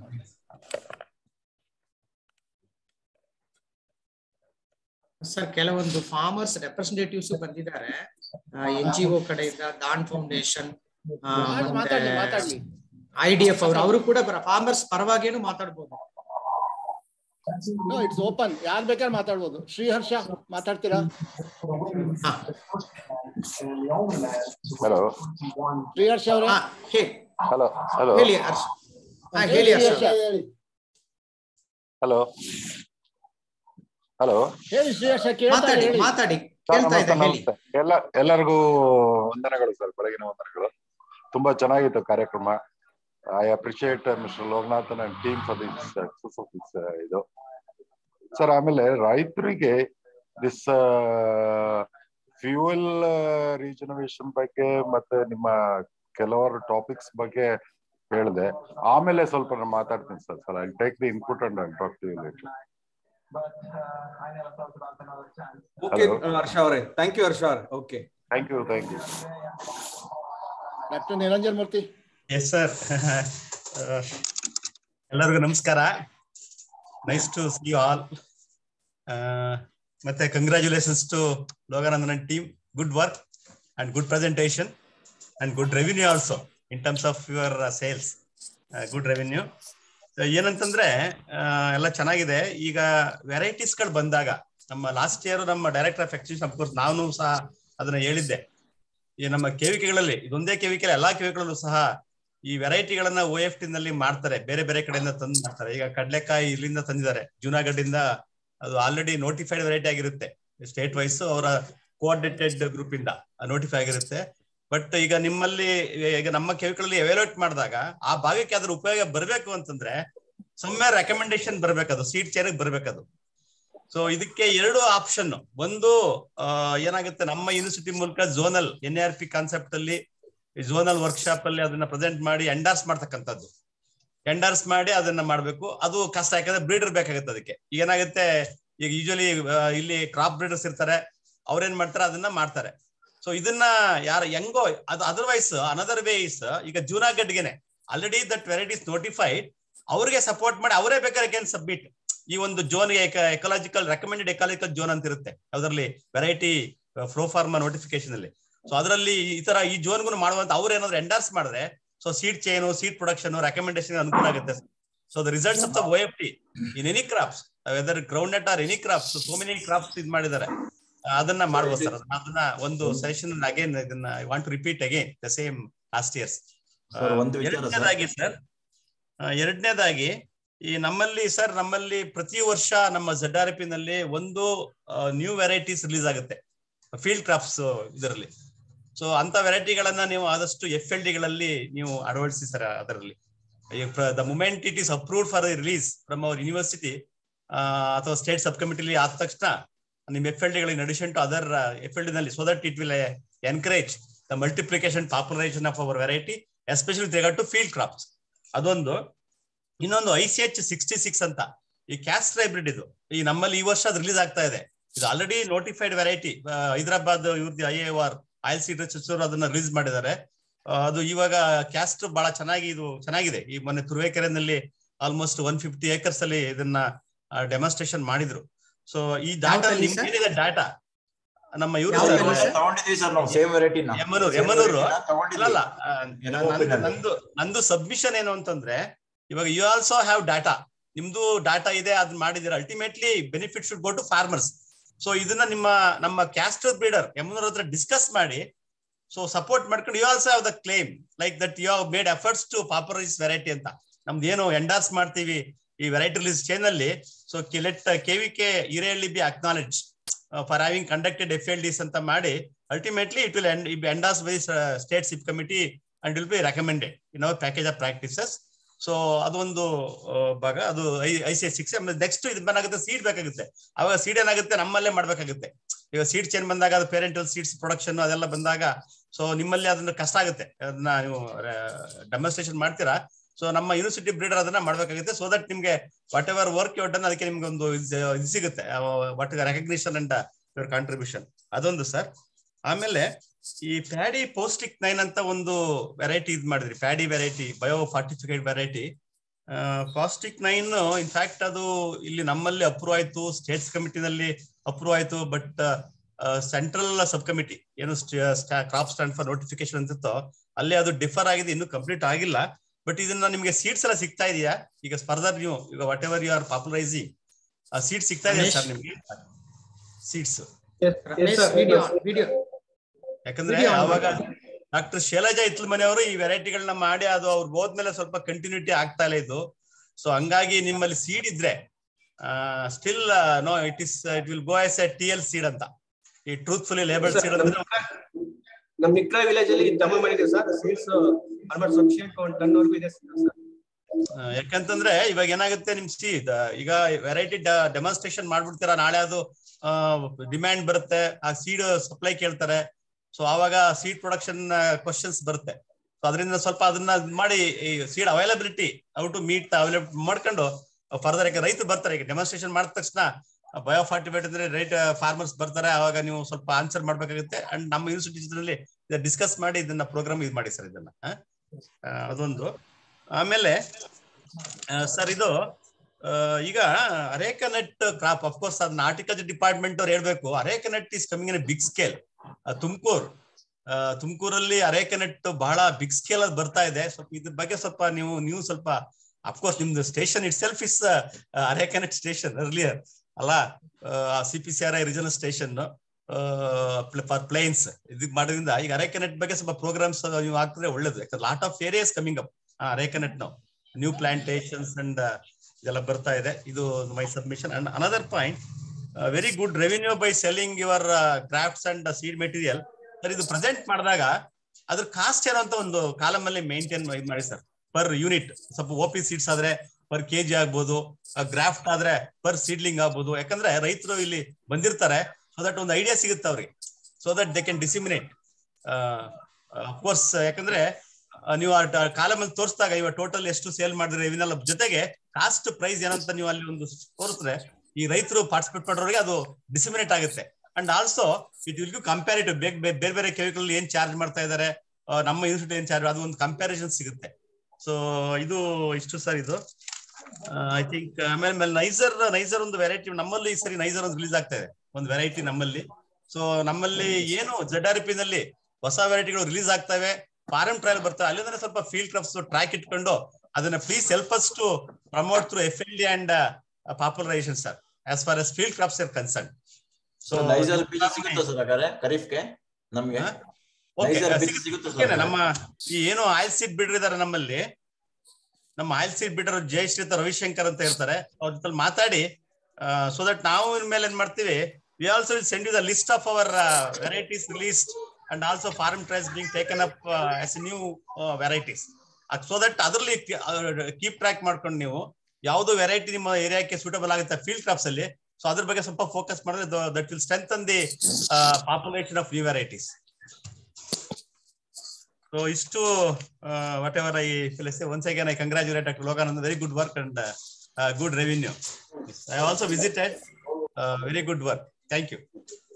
sir ಕೆಲವೊಂದು ಫಾರ್ಮರ್ಸ್ ರೆಪ್ರೆಸೆಂಟೇಟಿವ್ಸ್ ಬಂದಿದ್ದಾರೆ ಎನ್ ಜಿ ಒ ಕಡೆಯಿಂದ ದಾನ್ ಫೌಂಡೇಶನ್ ಮಾತಾಡ್ಲಿ ಮಾತಾಡ್ಲಿ ಐ ಡಿ ಎಫ್ ಅವರು ಅವರು ಕೂಡ ಫಾರ್ಮರ್ಸ್ ಪರವಾಗಿನೂ ಮಾತಾಡ್ಬೋದು ನೋ ಇಟ್ಸ್ ಓಪನ್ ಯಾರ್ ಬೇಕಾದ್ರೆ ಮಾತಾಡ್ಬೋದು ಶ್ರೀಹರ್ಷ ಮಾತಾಡ್ತೀರಾ ಹಲೋ ಶ್ರೀಹರ್ಷ ಅವರೇ ಹಲೋ ಹಲೋ ಹೇಳಿ ಹರ್ಷ ಹಾ, ಹೇಳಿ ಹರ್ಷ ಹೇಳಿ ಹಲೋ ಹಲೋ ಹೇಳಿ ಶ್ರೀಹರ್ಷ ಕೇಳ್ತಾ ಮಾತಾಡಿ ಹೇಳಿ ಮಾತಾಡಿ ಸರ್, ಕೇಳ್ತಾ ಇದೆ ನಮಸ್ತೆ ಹೇಳಿ ನಮಸ್ತೆ ಎಲ್ಲ ಎಲ್ಲರಿಗೂ ವಂದನೆಗಳು ಸರ್ ಬೆಳಗಿನ ವಂದನೆಗಳು ತುಂಬಾ ಚೆನ್ನಾಗಿತ್ತು ಕಾರ್ಯಕ್ರಮ I appreciate mister Lokanathan and team for this success of this ಇದು ಸರ್ ಆಮೇಲೆ ರೈತರಿಗೆ ದಿಸ್ ಫ್ಯೂಯಲ್ ರೀಜನರೇಷನ್ ಬಗ್ಗೆ ಮತ್ತೆ ನಿಮ್ಮ ಕೆಲವರು ಟಾಪಿಕ್ಸ್ ಬಗ್ಗೆ ಹೇಳಿದೆ ಆಮೇಲೆ ಸ್ವಲ್ಪ ನಾನು ಮಾತಾಡ್ತೀನಿ sir sir I take the input and I talk to you later okay Hello. Harsha ಅವರೇ ಥ್ಯಾಂಕ್ ಯು ಹರ್ಷ ಅವರೇ okay thank you thank you doctor Niranjan Murthy yes sir ಎಲ್ಲರಿಗೂ ನಮಸ್ಕಾರ ನೈಸ್ ಟು ಸಿ ಆಲ್ ಮತ್ತೆ congratulations to Loganandan team good work and good presentation and good revenue also in terms of your sales good revenue ಏನಂತಂದ್ರೆ ಆ, ಎಲ್ಲ ಚೆನ್ನಾಗಿದೆ ಈಗ varieties ಗಳು ಬಂದಾಗ ನಮ್ಮ ಲಾಸ್ಟ್ ಇಯರ್ ನಮ್ಮ ಡೈರೆಕ್ಟರ್ ಆಫ್ ಎಕ್ಸಿಬಿಷನ್ ಅಫ್ಕೋರ್ಸ್ ನಾನು ಸಹ ಅದನ್ನ ಹೇಳಿದ್ದೆ ಈ ನಮ್ಮ ಕೇವಿಕೆಗಳಲ್ಲಿ ಇದೊಂದೇ ಕೇವಿಕೆ ಎಲ್ಲಾ ಕೇವಿಕೆಗಳಲ್ಲೂ ಸಹ ಈ ವೆರೈಟಿಗಳನ್ನ ಓ ಎಫ್ ಟಿ ನಲ್ಲಿ ಮಾಡ್ತಾರೆ ಬೇರೆ ಬೇರೆ ಕಡೆಯಿಂದ ತಂದು ಮಾಡ್ತಾರೆ ಈಗ ಕಡ್ಲೆಕಾಯಿ ಇಲ್ಲಿಂದ ತಂದಿದ್ದಾರೆ ಜುನಾಗಢದಿಂದ ಅದು ಆಲ್ರೆಡಿ ನೋಟಿಫೈಡ್ ವೆರೈಟಿ ಆಗಿರುತ್ತೆ ಸ್ಟೇಟ್ ವೈಸ್ ಅವರ ಕೋಆರ್ಡಿನೇಟೆಡ್ ಗ್ರೂಪ್ ಇಂದ ನೋಟಿಫೈ ಆಗಿರುತ್ತೆ ಬಟ್ ಈಗ ನಿಮ್ಮಲ್ಲಿ ಈಗ ನಮ್ಮ ಕೆವಿಗಳಲ್ಲಿ ಎವ್ಯಾಲ್ಯೂಟ್ ಮಾಡಿದಾಗ ಆ ಭಾಗಕ್ಕೆ ಅದ್ರ ಉಪಯೋಗ ಬರಬೇಕು ಅಂತಂದ್ರೆ ಸೊಮ್ಮೆ ರೆಕಮೆಂಡೇಶನ್ ಬರ್ಬೇಕದು ಸೀಟ್ ಚೇರ್ ಬರ್ಬೇಕದು ಸೊ ಇದಕ್ಕೆ ಎರಡು ಆಪ್ಷನ್ ಒಂದು ಆ, ಏನಾಗುತ್ತೆ ನಮ್ಮ ಯೂನಿವರ್ಸಿಟಿ ಮೂಲಕ zonal N R P concept ಅಲ್ಲಿ ಝೋನಲ್ ವರ್ಕ್ಶಾಪ್ ಅಲ್ಲಿ ಅದನ್ನ ಪ್ರೆಸೆಂಟ್ ಮಾಡಿ ಎಂಡಾರ್ಸ್ ಮಾಡ್ತಕ್ಕಂಥದ್ದು ಎಂಡಾರ್ಸ್ ಮಾಡಿ ಅದನ್ನ ಮಾಡ್ಬೇಕು ಅದು ಕಷ್ಟ ಯಾಕಂದ್ರೆ ಬ್ರೀಡರ್ ಬೇಕಾಗುತ್ತೆ ಅದಕ್ಕೆ ಈಗ ಏನಾಗುತ್ತೆ ಈಗ ಯೂಶಲಿ ಇಲ್ಲಿ ಕ್ರಾಪ್ ಬ್ರೀಡರ್ಸ್ ಇರ್ತಾರೆ ಅವ್ರೇನ್ ಮಾಡ್ತಾರೆ ಅದನ್ನ ಮಾಡ್ತಾರೆ ಸೊ ಇದನ್ನ ಯಾರ ಹೆಂಗೋ ಅದು ಅದರ್ವೈಸ್ ಅನದರ್ ವೇ ಇಸ್ ಈಗ ಜೂನಾಗಡ್ಗೆನೆ ಆಲ್ರೆಡಿ ದಟ್ ವೆರೈಟೀಸ್ ನೋಟಿಫೈಡ್ ಅವ್ರಿಗೆ ಸಪೋರ್ಟ್ ಮಾಡಿ ಅವರೇ ಬೇಕಾದ್ರೆ ಕ್ಯಾನ್ ಸಬ್ಮಿಟ್ ಈ ಒಂದು zone ecological recommended ecological zone ಅಂತ ಇರುತ್ತೆ ಅದರಲ್ಲಿ ವೆರೈಟಿ ಫ್ರೋಫಾರ್ಮಾ ನೋಟಿಫಿಕೇಶನ್ ಅಲ್ಲಿ ಸೊ ಅದರಲ್ಲಿ ಈ ತರ ಈ ಜೋನ್ಗೂ ಮಾಡುವಂತ ಅವ್ರು ಏನಾದ್ರು ಎಂಡಾರ್ಸ್ ಮಾಡಿದ್ರೆ so seed chain seed production recommendation ಅನುಕೂಲ ಆಗುತ್ತೆ so the results of the O F T in any crops whether groundnut or any crops so many crops ಇದು ಮಾಡಿದ್ದಾರೆ ಅದನ್ನ ಮಾಡ್ಬೋದು ಸರ್ ಅದನ್ನ ಒಂದು ಸೆಷನ್ ಅಗೇನ್ ಇದನ್ನ I want to repeat again the same last years Sir, ಒಂದು ವಿಚಾರ sir. ಎರಡನೇದಾಗಿ ಸರ್ ಎರಡನೇದಾಗಿ ಈ ನಮ್ಮಲ್ಲಿ ಸರ್ ನಮ್ಮಲ್ಲಿ ಪ್ರತಿ ವರ್ಷ ನಮ್ಮ ಜೆಡ್ ಆರ್ ಪಿ ನಲ್ಲಿ ಒಂದು ನ್ಯೂ ವೆರೈಟೀಸ್ ರಿಲೀಸ್ ಆಗುತ್ತೆ ಫೀಲ್ಡ್ ಕ್ರಾಫ್ಟ್ಸ್ ಇದರಲ್ಲಿ ಸೊ ಅಂತ ವೆರೈಟಿಗಳನ್ನ ನೀವು ಆದಷ್ಟು ಎಫ್ ಎಲ್ ಡಿಗಳಲ್ಲಿ ನೀವು ಅಳವಡಿಸಿ ಸರ್ ಅದರಲ್ಲಿ the moment it is approved for release from our university ಅಥವಾ ಸ್ಟೇಟ್ ಸಬ್ ಕಮಿಟಿಲಿ ಆದ ತಕ್ಷಣ ನಿಮ್ ಎಫ್ ಎಲ್ ಡಿಗಳಿಗೆ addition to other F L D ನಲ್ಲಿ so that it will encourage the multiplication population of our variety especially regard to field crops ಅದೊಂದು ಇನ್ನೊಂದು I C H sixty six ಅಂತ ಈ ಕ್ಯಾಸ್ಟ್ ಹೈಬ್ರಿಡ್ ಇದು ಈ ನಮ್ಮಲ್ಲಿ ಈ ವರ್ಷ ಅದು ರಿಲೀಸ್ ಆಗ್ತಾ ಇದೆ ಇದು ಆಲ್ರೆಡಿ ನೋಟಿಫೈಡ್ ವೆರೈಟಿ ಹೈದರಾಬಾದ್ ಇವ್ರದ್ದು I A R oil seed research ಅದನ್ನ ರಿಲೀಸ್ ಮಾಡಿದ್ದಾರೆ ಆ, ಅದು ಇವಾಗ ಕ್ಯಾಸ್ಟ್ ಬಹಳ ಚೆನ್ನಾಗಿ ಇದು ಚೆನ್ನಾಗಿದೆ ಈ ಮೊನ್ನೆ ತುರುವೇಕೆರೆನಲ್ಲಿ ಆಲ್ಮೋಸ್ಟ್ ಒನ್ ಫಿಫ್ಟಿ ಏಕರ್ಸ್ ಅಲ್ಲಿ ಇದನ್ನ ಡೆಮಾನ್ಸ್ಟ್ರೇಷನ್ ಮಾಡಿದ್ರು ಸೊ ಈ ಡಾಟಾ ಯಾವ್ದ್ರಲ್ಲಿ ನಿಮ್ಗೆ sir? ಏನಿದೆ ಡಾಟಾ ನಮ್ಮ ಇವರು ಯಾವ್ದ್ರಲ್ಲಿ sir? ತಗೊಂಡಿದೀವಿ sir ನಾವು ಸೇಮ್ ವೆರೈಟಿನ ಯಮನೂರ್ ಯಮನೂರು ಅಲ್ಲ ಆ, ನಂದು- ನಂದು ನಂದು ಸಬ್ಮಿಷನ್ ಏನು ಅಂತಂದ್ರೆ ಇವಾಗ ಯು ಆಲ್ಸೋ ಹ್ಯಾವ್ ಡಾಟಾ ನಿಮ್ದು ಡಾಟಾ ಇದೆ ಅದ್ ಮಾಡಿದಿರ ultimately benefit should go to farmers so ಇದನ್ನ ನಿಮ್ಮ ನಮ್ಮ ಕ್ಯಾಸ್ಟರ್ ಬ್ರೀಡರ್ ಯಮನೂರ್ ಹತ್ರ ಡಿಸ್ಕಸ್ ಮಾಡಿ ಸೊ ಸಪೋರ್ಟ್ ಮಾಡ್ಕೊಂಡು you also have the claim like that you have made efforts to popularise variety ಅಂತ ನಮ್ದು ಏನು ಎಂಡಾರ್ಸ್ ಮಾಡ್ತೀವಿ ಈ ವೆರೈಟಿ ರಿಲೀಸ್ ಚೇನ್ ಅಲ್ಲಿ so let K V K ಇರೇಳಿ be acknowledge for having conducted F L Ds ಅಂತ ಮಾಡಿ ultimately it will endorse by state sub committee and will be recommended in our package of practices so ಅದೊಂದು ಆ, ಭಾಗ ಅದು I C S six next ಇದು ಏನಾಗುತ್ತೆ seed ಬೇಕಾಗುತ್ತೆ ಅವಾಗ ಸೀಡ್ ಏನಾಗುತ್ತೆ ನಮ್ಮಲ್ಲೇ ಮಾಡ್ಬೇಕಾಗುತ್ತೆ ಈಗ ಸೀಡ್ ಚೇನ್ ಬಂದಾಗ ಅದು ಪೇರೆಂಟಲ್ ಸೀಡ್ಸ್ ಪ್ರೊಡಕ್ಷನ್ ಅದೆಲ್ಲ ಬಂದಾಗ ಸೊ ನಿಮ್ಮಲ್ಲಿ ಅದನ್ನ ಕಷ್ಟ ಆಗುತ್ತೆ ಅದನ್ನ ನೀವು ಡೆಮಾನ್ಸ್ಟ್ರೇಷನ್ ಮಾಡ್ತೀರಾ ಸೊ ನಮ್ಮ ಯೂನಿವರ್ಸಿಟಿ ಬ್ರೀಡರ್ ಅದನ್ನ ಮಾಡ್ಬೇಕಾಗುತ್ತೆ ಸೊ ದಟ್ ನಿಮ್ಗೆ whatever work you done ಅದಕ್ಕೆ ನಿಮ್ಗೆ ಒಂದು ಇದು ಇದು ಸಿಗುತ್ತೆ what recognition and your contribution ಅದೊಂದು ಸರ್ ಆಮೇಲೆ ಈ ಪ್ಯಾಡಿ ಪೌಷ್ಟಿಕ್ ನೈನ್ ಅಂತ ಒಂದು ವೆರೈಟಿ ಇದ್ ಮಾಡಿದ್ರಿ paddy variety bio fortified variety ಫಾಸ್ಟಿಕ್ ನೈನ್ ಇನ್ಫ್ಯಾಕ್ಟ್ ಅದು ಇಲ್ಲಿ ನಮ್ಮಲ್ಲಿ ಅಪ್ರೂವ್ ಆಯ್ತು ಸ್ಟೇಟ್ಸ್ ಕಮಿಟಿನಲ್ಲಿ ಅಪ್ರೂವ್ ಆಯ್ತು ಬಟ್ ಸೆಂಟ್ರಲ್ ಸಬ್ ಕಮಿಟಿ ಏನು ಕ್ರಾಪ್ ಸ್ಟ್ಯಾಂಡ್ ಫಾರ್ ನೋಟಿಫಿಕೇಶನ್ ಅಂತಿತ್ತೋ ಅಲ್ಲಿ ಅದು ಡಿಫರ್ ಆಗಿದೆ ಇನ್ನೂ ಕಂಪ್ಲೀಟ್ ಆಗಿಲ್ಲ ಬಟ್ ಇದನ್ನ ನಿಮ್ಗೆ ಸೀಟ್ಸ್ ಎಲ್ಲ ಸಿಗ್ತಾ ಇದೆಯಾ ಈಗ ಫರ್ದರ್ ನೀವು ಈಗ whatever you are popularizing ಆ ಸೀಟ್ ಸಿಗ್ತಾ ಇದೆಯಾ ಸರ್ ನಿಮ್ಗೆ ಸೀಟ್ಸ್ ರಮೇಶ್ ವಿಡಿಯೋ ವಿಡಿಯೋ ಯಾಕಂದ್ರೆ Video on ಅವಾಗ ಡಾಕ್ಟರ್ ಶೈಲಜಾ ಇತ್ಲ ಮನೆಯವರು ಈ ವೆರೈಟಿಗಳನ್ನ ಮಾಡಿ ಅದು ಅವ್ರು ಹೋದ್ಮೇಲೆ ಸ್ವಲ್ಪ ಕಂಟಿನ್ಯೂಟಿ ಆಗ್ತಾ ಇಲ್ಲ ಇದು ಸೊ ಹಂಗಾಗಿ ನಿಮ್ಮಲ್ಲಿ ಸೀಡ್ ಇದ್ರೆ still no it is it will go as a T L seed ಅಂತ ಈ ಟ್ರೂತ್ಫುಲಿ ಲೇಬಲ್ Sir, ಸೀಡ್ ಅಂದ್ರೆ ನಮ್ ನಿಕ್ರ ವಿಲೇಜ್ ಅಲ್ಲಿ ಜಮಾ ಮಾಡಿದೀವಿ ಸರ್ ಸೀಡ್ಸ್ ಆಲ್ಮೋಸ್ಟ್ ಸಬ್ಸ್ಟೆಂಟ್ ಒಂದ್ ಟನ್ ವರ್ಗು ಇದೆ ಸರ್ ಆ, ಯಾಕಂತಂದ್ರೆ ಇವಾಗ ಏನಾಗುತ್ತೆ ನಿಮ್ ಸೀಡ್ ಈಗ ವೆರೈಟಿ ಡೆಮಾನ್ಸ್ಟ್ರೇಷನ್ ಮಾಡ್ಬಿಡ್ತೀರಾ ನಾಳೆ ಅದು ಡಿಮ್ಯಾಂಡ್ ಬರುತ್ತೆ ಆ ಸೀಡ್ ಸಪ್ಲೈ ಕೇಳ್ತಾರೆ ಸೊ ಆವಾಗ ಸೀಡ್ ಪ್ರೊಡಕ್ಷನ್ ಕ್ವಶನ್ಸ್ ಬರುತ್ತೆ ಸೊ ಅದರಿಂದ ಸ್ವಲ್ಪ ಅದನ್ನ ಇದ್ ಮಾಡಿ ಈ ಸೀಡ್ ಅವೈಲಬಿಲಿಟಿ ಔ ಟು ಮೀಟ್ ಅವೈಲಬಿಲಿಟಿ ಮಾಡ್ಕೊಂಡು ಫರ್ದರ್ ಯಾಕೆ ರೈತರು ಬರ್ತಾರೆ ಈಗ ಡೆಮಾನ್ಸ್ಟ್ರೇಷನ್ ಮಾಡಿದ ತಕ್ಷಣ ಬಯೋ ಫಾರ್ಟಿಫೈಟ್ ಅಂದ್ರೆ ರೈಟ್ ಫಾರ್ಮರ್ಸ್ ಬರ್ತಾರೆ ಅವಾಗ ನೀವು ಸ್ವಲ್ಪ ಆನ್ಸರ್ ಮಾಡ್ಬೇಕಾಗುತ್ತೆ ಅಂಡ್ ನಮ್ಮ ಯೂನಿವರ್ಸಿಟಿ ಡಿಸ್ಕಸ್ ಮಾಡಿ ಇದನ್ನ ಪ್ರೋಗ್ರಾಮ್ ಇದು ಮಾಡಿ ಸರ್ ಇದನ್ನ ಆ? ಆ, ಅದೊಂದು ಆಮೇಲೆ ಸರ್ ಇದು ಆ, ಈಗ ಅರೇಕ ನೆಟ್ ಕ್ರಾಪ್ ಅಫ್ಕೋರ್ಸ್ ಅದನ್ನ ಆರ್ಟಿಕಲ್ಚರ್ ಡಿಪಾರ್ಟ್ಮೆಂಟ್ ಅವ್ರು ಹೇಳ್ಬೇಕು areca nut is coming in big scale Tumakuru ತುಮಕೂರಲ್ಲಿ ಅರೇಕ ನೆಟ್ ಬಹಳ ಬಿಗ್ ಸ್ಕೇಲ್ ಅಲ್ಲಿ ಬರ್ತಾ ಇದೆ ಸ್ವಲ್ಪ ಇದ್ರ ಬಗ್ಗೆ ಸ್ವಲ್ಪ ನೀವು ನೀವು ಸ್ವಲ್ಪ ಅಫ್ಕೋರ್ಸ್ ನಿಮ್ದು station itself is areca nut station earlier ಅಲ್ಲ C P C R I regional station for plains ಇದು ಮಾಡೋದ್ರಿಂದ ಈಗ ಅರೇಕನೆಟ್ ಬಗ್ಗೆ ಸ್ವಲ್ಪ ಪ್ರೋಗ್ರಾಮ್ಸ್ ನೀವು ಹಾಕಿದ್ರೆ ಒಳ್ಳೇದು ಯಾಕಂದ್ರೆ lot of areas coming up areca nut ನಾವು ನ್ಯೂ ಪ್ಲಾಂಟೇಶನ್ಸ್ ಅಂಡ್ ಇದೆಲ್ಲ ಬರ್ತಾ ಇದೆ ಇದು my submission and another point very good revenue by selling your crops and seed material sir ಇದು ಪ್ರೆಸೆಂಟ್ ಮಾಡಿದಾಗ ಅದ್ರ ಕಾಸ್ಟ್ ಏನೋ ಅಂತ ಒಂದು ಕಾಲಮ್ ಅಲ್ಲಿ ಮೇಂಟೈನ್ ಮಾಡಿ ಸರ್ ಪರ್ ಯೂನಿಟ್ ಸ್ವಲ್ಪ ಓ ಪಿ ಸೀಡ್ಸ್ ಆದ್ರೆ ಪರ್ ಕೆಜಿ ಆಗ್ಬೋದು ಗ್ರಾಫ್ಟ್ ಆದ್ರೆ ಪರ್ ಸೀಡ್ಲಿಂಗ್ ಆಗ್ಬೋದು ಯಾಕಂದ್ರೆ ರೈತರು ಇಲ್ಲಿ ಬಂದಿರ್ತಾರೆ ಸೊ ದಟ್ ಒಂದು ಐಡಿಯಾ ಸಿಗುತ್ತೆ ಅವ್ರಿಗೆ so that they can disseminate course ಯಾಕಂದ್ರೆ ಆ, ನೀವು ಆ ಕಾಲಮ್ ಅಲ್ಲಿ ತೋರಿಸಿದಾಗ ಇವಾಗ ಟೋಟಲ್ ಎಷ್ಟು ಸೇಲ್ ಮಾಡಿದ್ರೆ ಇವನ್ನೆಲ್ಲ ಜೊತೆಗೆ ಕಾಸ್ಟ್ ಪ್ರೈಸ್ ಏನಂತ ನೀವು ಅಲ್ಲಿ ಒಂದು ತೋರಿಸಿದ್ರೆ ಈ ರೈತರು ಪಾರ್ಟಿಸಿಪೇಟ್ ಮಾಡೋರಿಗೆ ಅದು ಡಿಸಿಮಿನೇಟ್ ಆಗುತ್ತೆ and also it will comparative ಬೇರೆ ಬೇರೆ ಕೆಮಿಕಲ್ ಏನ್ ಚಾರ್ಜ್ ಮಾಡ್ತಾ ಇದ್ದಾರೆ ಆ, ನಮ್ಮ ಯೂನಿಟ್ ಏನ್ ಚಾರ್ಜ್ ಅದು ಒಂದು ಕಂಪ್ಯಾರಿಸನ್ ಸಿಗುತ್ತೆ ಸೊ ಇದು ಇಷ್ಟು ಸರ್ ಇದು ಐ ಥಿಂಕ್ ಆಮೇಲೆ ಆಮೇಲೆ ನೈಸರ್ ನೈಸರ್ ಒಂದು ವೆರೈಟಿ ನಮ್ಮಲ್ಲಿ ಈ ಸರಿ ನೈಸರ್ ಒಂದು ರಿಲೀಸ್ ಆಗ್ತಾ ಇದೆ ಒಂದು ವೆರೈಟಿ ನಮ್ಮಲ್ಲಿ ಸೊ ನಮ್ಮಲ್ಲಿ ಏನು ಜೆಡ್ ಆರ್ ಪಿ ನಲ್ಲಿ ಹೊಸ ವೆರೈಟಿಗಳು ರಿಲೀಸ್ ಆಗ್ತವೆ ಫಾರಂ ಟ್ರಯಲ್ ಬರ್ತವೆ ಅಲ್ಲಿಂದ ಸ್ವಲ್ಪ ಫೀಲ್ಡ್ ಕ್ರಾಪ್ಸ್ ಟ್ರ್ಯಾಕ್ ಇಟ್ಕೊಂಡು ಅದನ್ನ please help us to promote through F L D and popularization sir as far as field crops are concern so niger ಬೀಜ ಸಿಗುತ್ತಾ ಸರ್ ಹಾಗಾದ್ರೆ ಖರೀಫ್ಗೆ ನಮ್ಗೆ ಓಕೆ ನೈಜರ್ ಬೀಜ ಸಿಗುತ್ತಾ ಸರ್ ನಮ್ಮ ಈ ಏನು ಆಯಿಲ್ ಸೀಡ್ ಬಿಡ್ರ್ ಇದಾರೆ ನಮ್ಮಲ್ಲಿ ನಮ್ಮ ಆಯಿಲ್ ಸೀಡ್ ಬಿಡರ್ ಜಯಶ್ರೀತ ರವಿಶಂಕರ್ ಅಂತ ಇರ್ತಾರೆ ಅವ್ರ ಜೊತೆ ಮಾತಾಡಿ ಸೊ ದಟ್ ನಾವು ಇನ್ಮೇಲೆ ಏನ್ ಮಾಡ್ತೀವಿ we also send you the list of our varieties released and also farm trials being taken up as new varieties so that ಅದರಲ್ಲಿ ಕೀಪ್ ಟ್ರ್ಯಾಕ್ ಮಾಡ್ಕೊಂಡು ನೀವು ಯಾವ್ದು ವೆರೈಟಿ ನಿಮ್ಮ ಏರಿಯಾಕ್ಕೆ ಸೂಟಬಲ್ ಆಗುತ್ತೆ ಫೀಲ್ಡ್ ಕ್ರಾಪ್ಸ್ ಅಲ್ಲಿ ಸೊ ಅದ್ರ ಬಗ್ಗೆ ಸ್ವಲ್ಪ ಫೋಕಸ್ ಮಾಡಿದ್ರೆ that will strengthen the population of new varieties so ಇಷ್ಟು whatever I feel once again I congratulate doctor Lokanand very good work and good revenue I also visited very good work thank you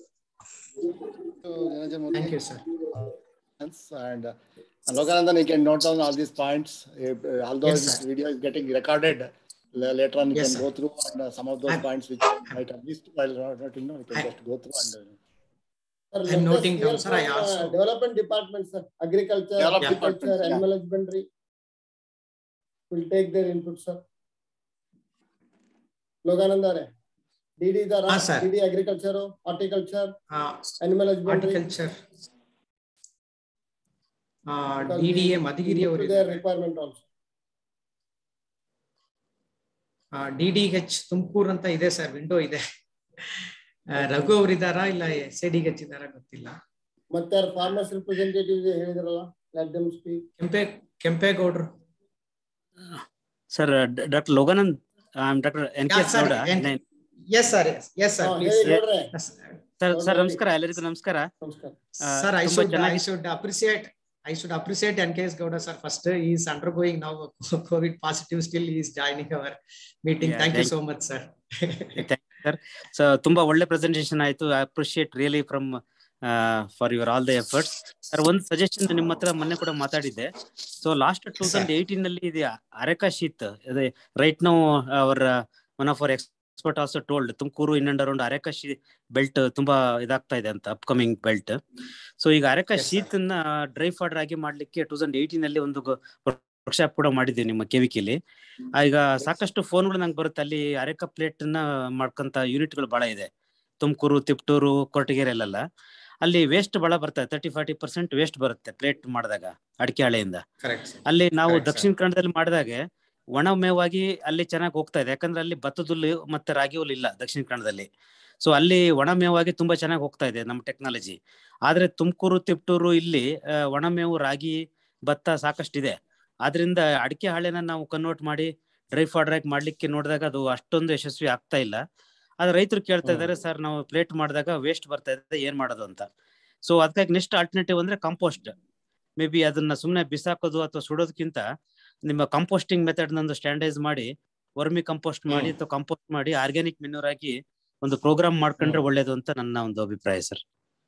Thank you, sir. And uh, Loganandan, you can note down all these points. Uh, uh, although Yes, this sir. video is getting recorded, la- later on you Yes, can sir. go through and uh, some of those I'm- points which you might have missed while noting down, you can I- just go through and. Uh, Sir, I'm let us noting down, hear sir. I from, uh, also- Development department, sir, agriculture, Development horticulture, department, yeah. animal husbandry. Will take their input, sir. Loganandare, DD ಹಾ, Dara, sir. DD agriculture, horticulture, ಆ, animal husbandry. Horticulture because D D A we Madhugiri look ಅವರು to their requirement also. D D H Tumakuru ಅಂತ ಇದೆ sir window ಇದೆ ಆ, ರಘು ಅವರಿದ್ದಾರಾ ಇಲ್ಲ S A D H ಇದಾರಾ ಗೊತ್ತಿಲ್ಲ ಮತ್ತೆ ಯಾರು ಫಾರ್ಮರ್ಸ್ ರಿಪ್ರೆಸೆಂಟೇಟಿವ್ ಹೇಳಿದ್ರಲ್ಲ ಲೆಟ್ ದೆಮ್ ಸ್ಪೀಕ್ ಕೆಂಪೆ ಕೆಂಪೇಗೌಡ್ರು sir doctor Loganand doctor N K Yeah, sir. Gowda N- yes sir yes sir ಹಾ, ಪ್ಲೀಸ್ ಹೇಳಿ ನೋಡ್ರೆ. ಸರ್ ಸರ್ ನಮಸ್ಕಾರ ಎಲ್ಲರಿಗೂ ನಮಸ್ಕಾರ ನಮಸ್ಕಾರ ಆ, ಸರ್ ಐ ತುಂಬಾ ಶುಡ್ ಐ ಚೆನ್ನಾಗಿ should appreciate I should appreciate N K S Gowda sir first is undergoing ನಾವು covid positive still is joining our meeting Yeah, thank you thank- so much sir sir so ತುಂಬಾ ಒಳ್ಳೆ presentation ಆಯ್ತು I appreciate really from for your all the efforts sir ಒಂದು suggestion ನಿಮ್ಮ ಹತ್ರ ಮೊನ್ನೆ ಕೂಡ ಮಾತಾಡಿದ್ದೆ so last two thousand eighteen ನಲ್ಲಿ ಇದೆ ಅರೆಕಾ ಶೀತ್ ಅದೇ right now our one of our expert also told Tumakuru in and around areca ಶೀ ಬೆಲ್ಟ್ ತುಂಬಾ ಇದಾಗ್ತಾ ಇದೆ ಅಂತ ಅಪ್ಕಮಿಂಗ್ ಬೆಲ್ಟ್ ಸೊ ಈಗ ಅರೆಕಾ Yes, sir. ಶೀತ್ ಅನ್ನ ಡ್ರೈ ಫಾಡರ್ ಆಗಿ ಮಾಡ್ಲಿಕ್ಕೆ ಟೂ ತೌಸಂಡ್ ಏಯ್ಟೀನ್ ಅಲ್ಲಿ ಒಂದು ವರ್ಕ್ಶಾಪ್ ಕೂಡ ಮಾಡಿದ್ದೀವಿ ನಿಮ್ಮ ಕೆವಿಕಿಲಿ ಈಗ ಸಾಕಷ್ಟು ಫೋನ್ಗಳು ನಂಗೆ ಬರುತ್ತೆ ಅಲ್ಲಿ ಅರೆಕಾ ಪ್ಲೇಟ್ ನ ಮಾಡ್ಕೊಂತ ಯೂನಿಟ್ಗಳು ಬಹಳ ಇದೆ ತುಮಕೂರು ತಿಪ್ಟೂರು ಕೊರಟಗೆರೆಯಲ್ಲೆಲ್ಲ ಅಲ್ಲಿ ವೇಸ್ಟ್ ಬಹಳ ಬರ್ತದೆ ತರ್ಟಿ ಫಾರ್ಟಿ ಪರ್ಸೆಂಟ್ ವೇಸ್ಟ್ ಬರುತ್ತೆ ಪ್ಲೇಟ್ ಮಾಡಿದಾಗ ಅಡಿಕೆ ಹಾಳೆಯಿಂದ ಕರೆಕ್ಟ್ ಅಲ್ಲಿ ನಾವು Correct, sir. ದಕ್ಷಿಣ ಕನ್ನಡದಲ್ಲಿ ಮಾಡಿದಾಗೆ ಒಣ ಮೇವಾಗಿ ಅಲ್ಲಿ ಚೆನ್ನಾಗಿ ಹೋಗ್ತಾ ಇದೆ ಯಾಕಂದ್ರೆ ಅಲ್ಲಿ ಭತ್ತದ ಹುಲ್ಲು ಮತ್ತೆ ರಾಗಿ ಹುಲ್ಲು ಇಲ್ಲ ದಕ್ಷಿಣ ಕನ್ನಡದಲ್ಲಿ ಸೊ ಅಲ್ಲಿ ಒಣ ಮೇವಾಗಿ ತುಂಬಾ ಚೆನ್ನಾಗಿ ಹೋಗ್ತಾ ಇದೆ ನಮ್ಮ ಟೆಕ್ನಾಲಜಿ ಆದ್ರೆ ತುಮಕೂರು ತಿಪ್ಟೂರು ಇಲ್ಲಿ ಆ, ಒಣ ಮೇವು ರಾಗಿ ಭತ್ತ ಸಾಕಷ್ಟಿದೆ ಆದ್ರಿಂದ ಅಡಿಕೆ ಹಾಳೆನ ನಾವು ಕನ್ವರ್ಟ್ ಮಾಡಿ ಡ್ರೈ ಫಾಡರ್ ಆಗಿ ಮಾಡ್ಲಿಕ್ಕೆ ನೋಡಿದಾಗ ಅದು ಅಷ್ಟೊಂದು ಯಶಸ್ವಿ ಆಗ್ತಾ ಇಲ್ಲ ಆದ್ರೆ ರೈತರು ಕೇಳ್ತಾ ಇದ್ದಾರೆ ಸರ್ ನಾವು ಪ್ಲೇಟ್ ಮಾಡಿದಾಗ ವೇಸ್ಟ್ ಬರ್ತಾ ಇದೆ ಏನ್ ಮಾಡೋದು ಅಂತ ಸೊ ಅದಕ್ಕಾಗಿ ನೆಕ್ಸ್ಟ್ ಆಲ್ಟರ್ನೇಟಿವ್ ಅಂದ್ರೆ ಕಂಪೋಸ್ಟ್ ಮೇ ಬಿ ಅದನ್ನ ಸುಮ್ಮನೆ ಬಿಸಾಕೋದು ಅಥವಾ ಸುಡೋದಕ್ಕಿಂತ ನಿಮ್ಮ ಕಂಪೋಸ್ಟಿಂಗ್ ಮೆಥಡ್ ನಂದು ಸ್ಟ್ಯಾಂಡೈಸ್ ಮಾಡಿ ವರ್ಮಿ ಕಂಪೋಸ್ಟ್ ಮಾಡಿ ಅಥವಾ ಕಂಪೋಸ್ಟ್ ಮಾಡಿ ಆರ್ಗ್ಯಾನಿಕ್ ಮೆನ್ಯೂರ್ ಆಗಿ ಒಂದು ಪ್ರೋಗ್ರಾಮ್ ಮಾಡ್ಕೊಂಡ್ರೆ ಒಳ್ಳೇದು ಅಂತ ನನ್ನ ಒಂದು ಅಭಿಪ್ರಾಯ ಸರ್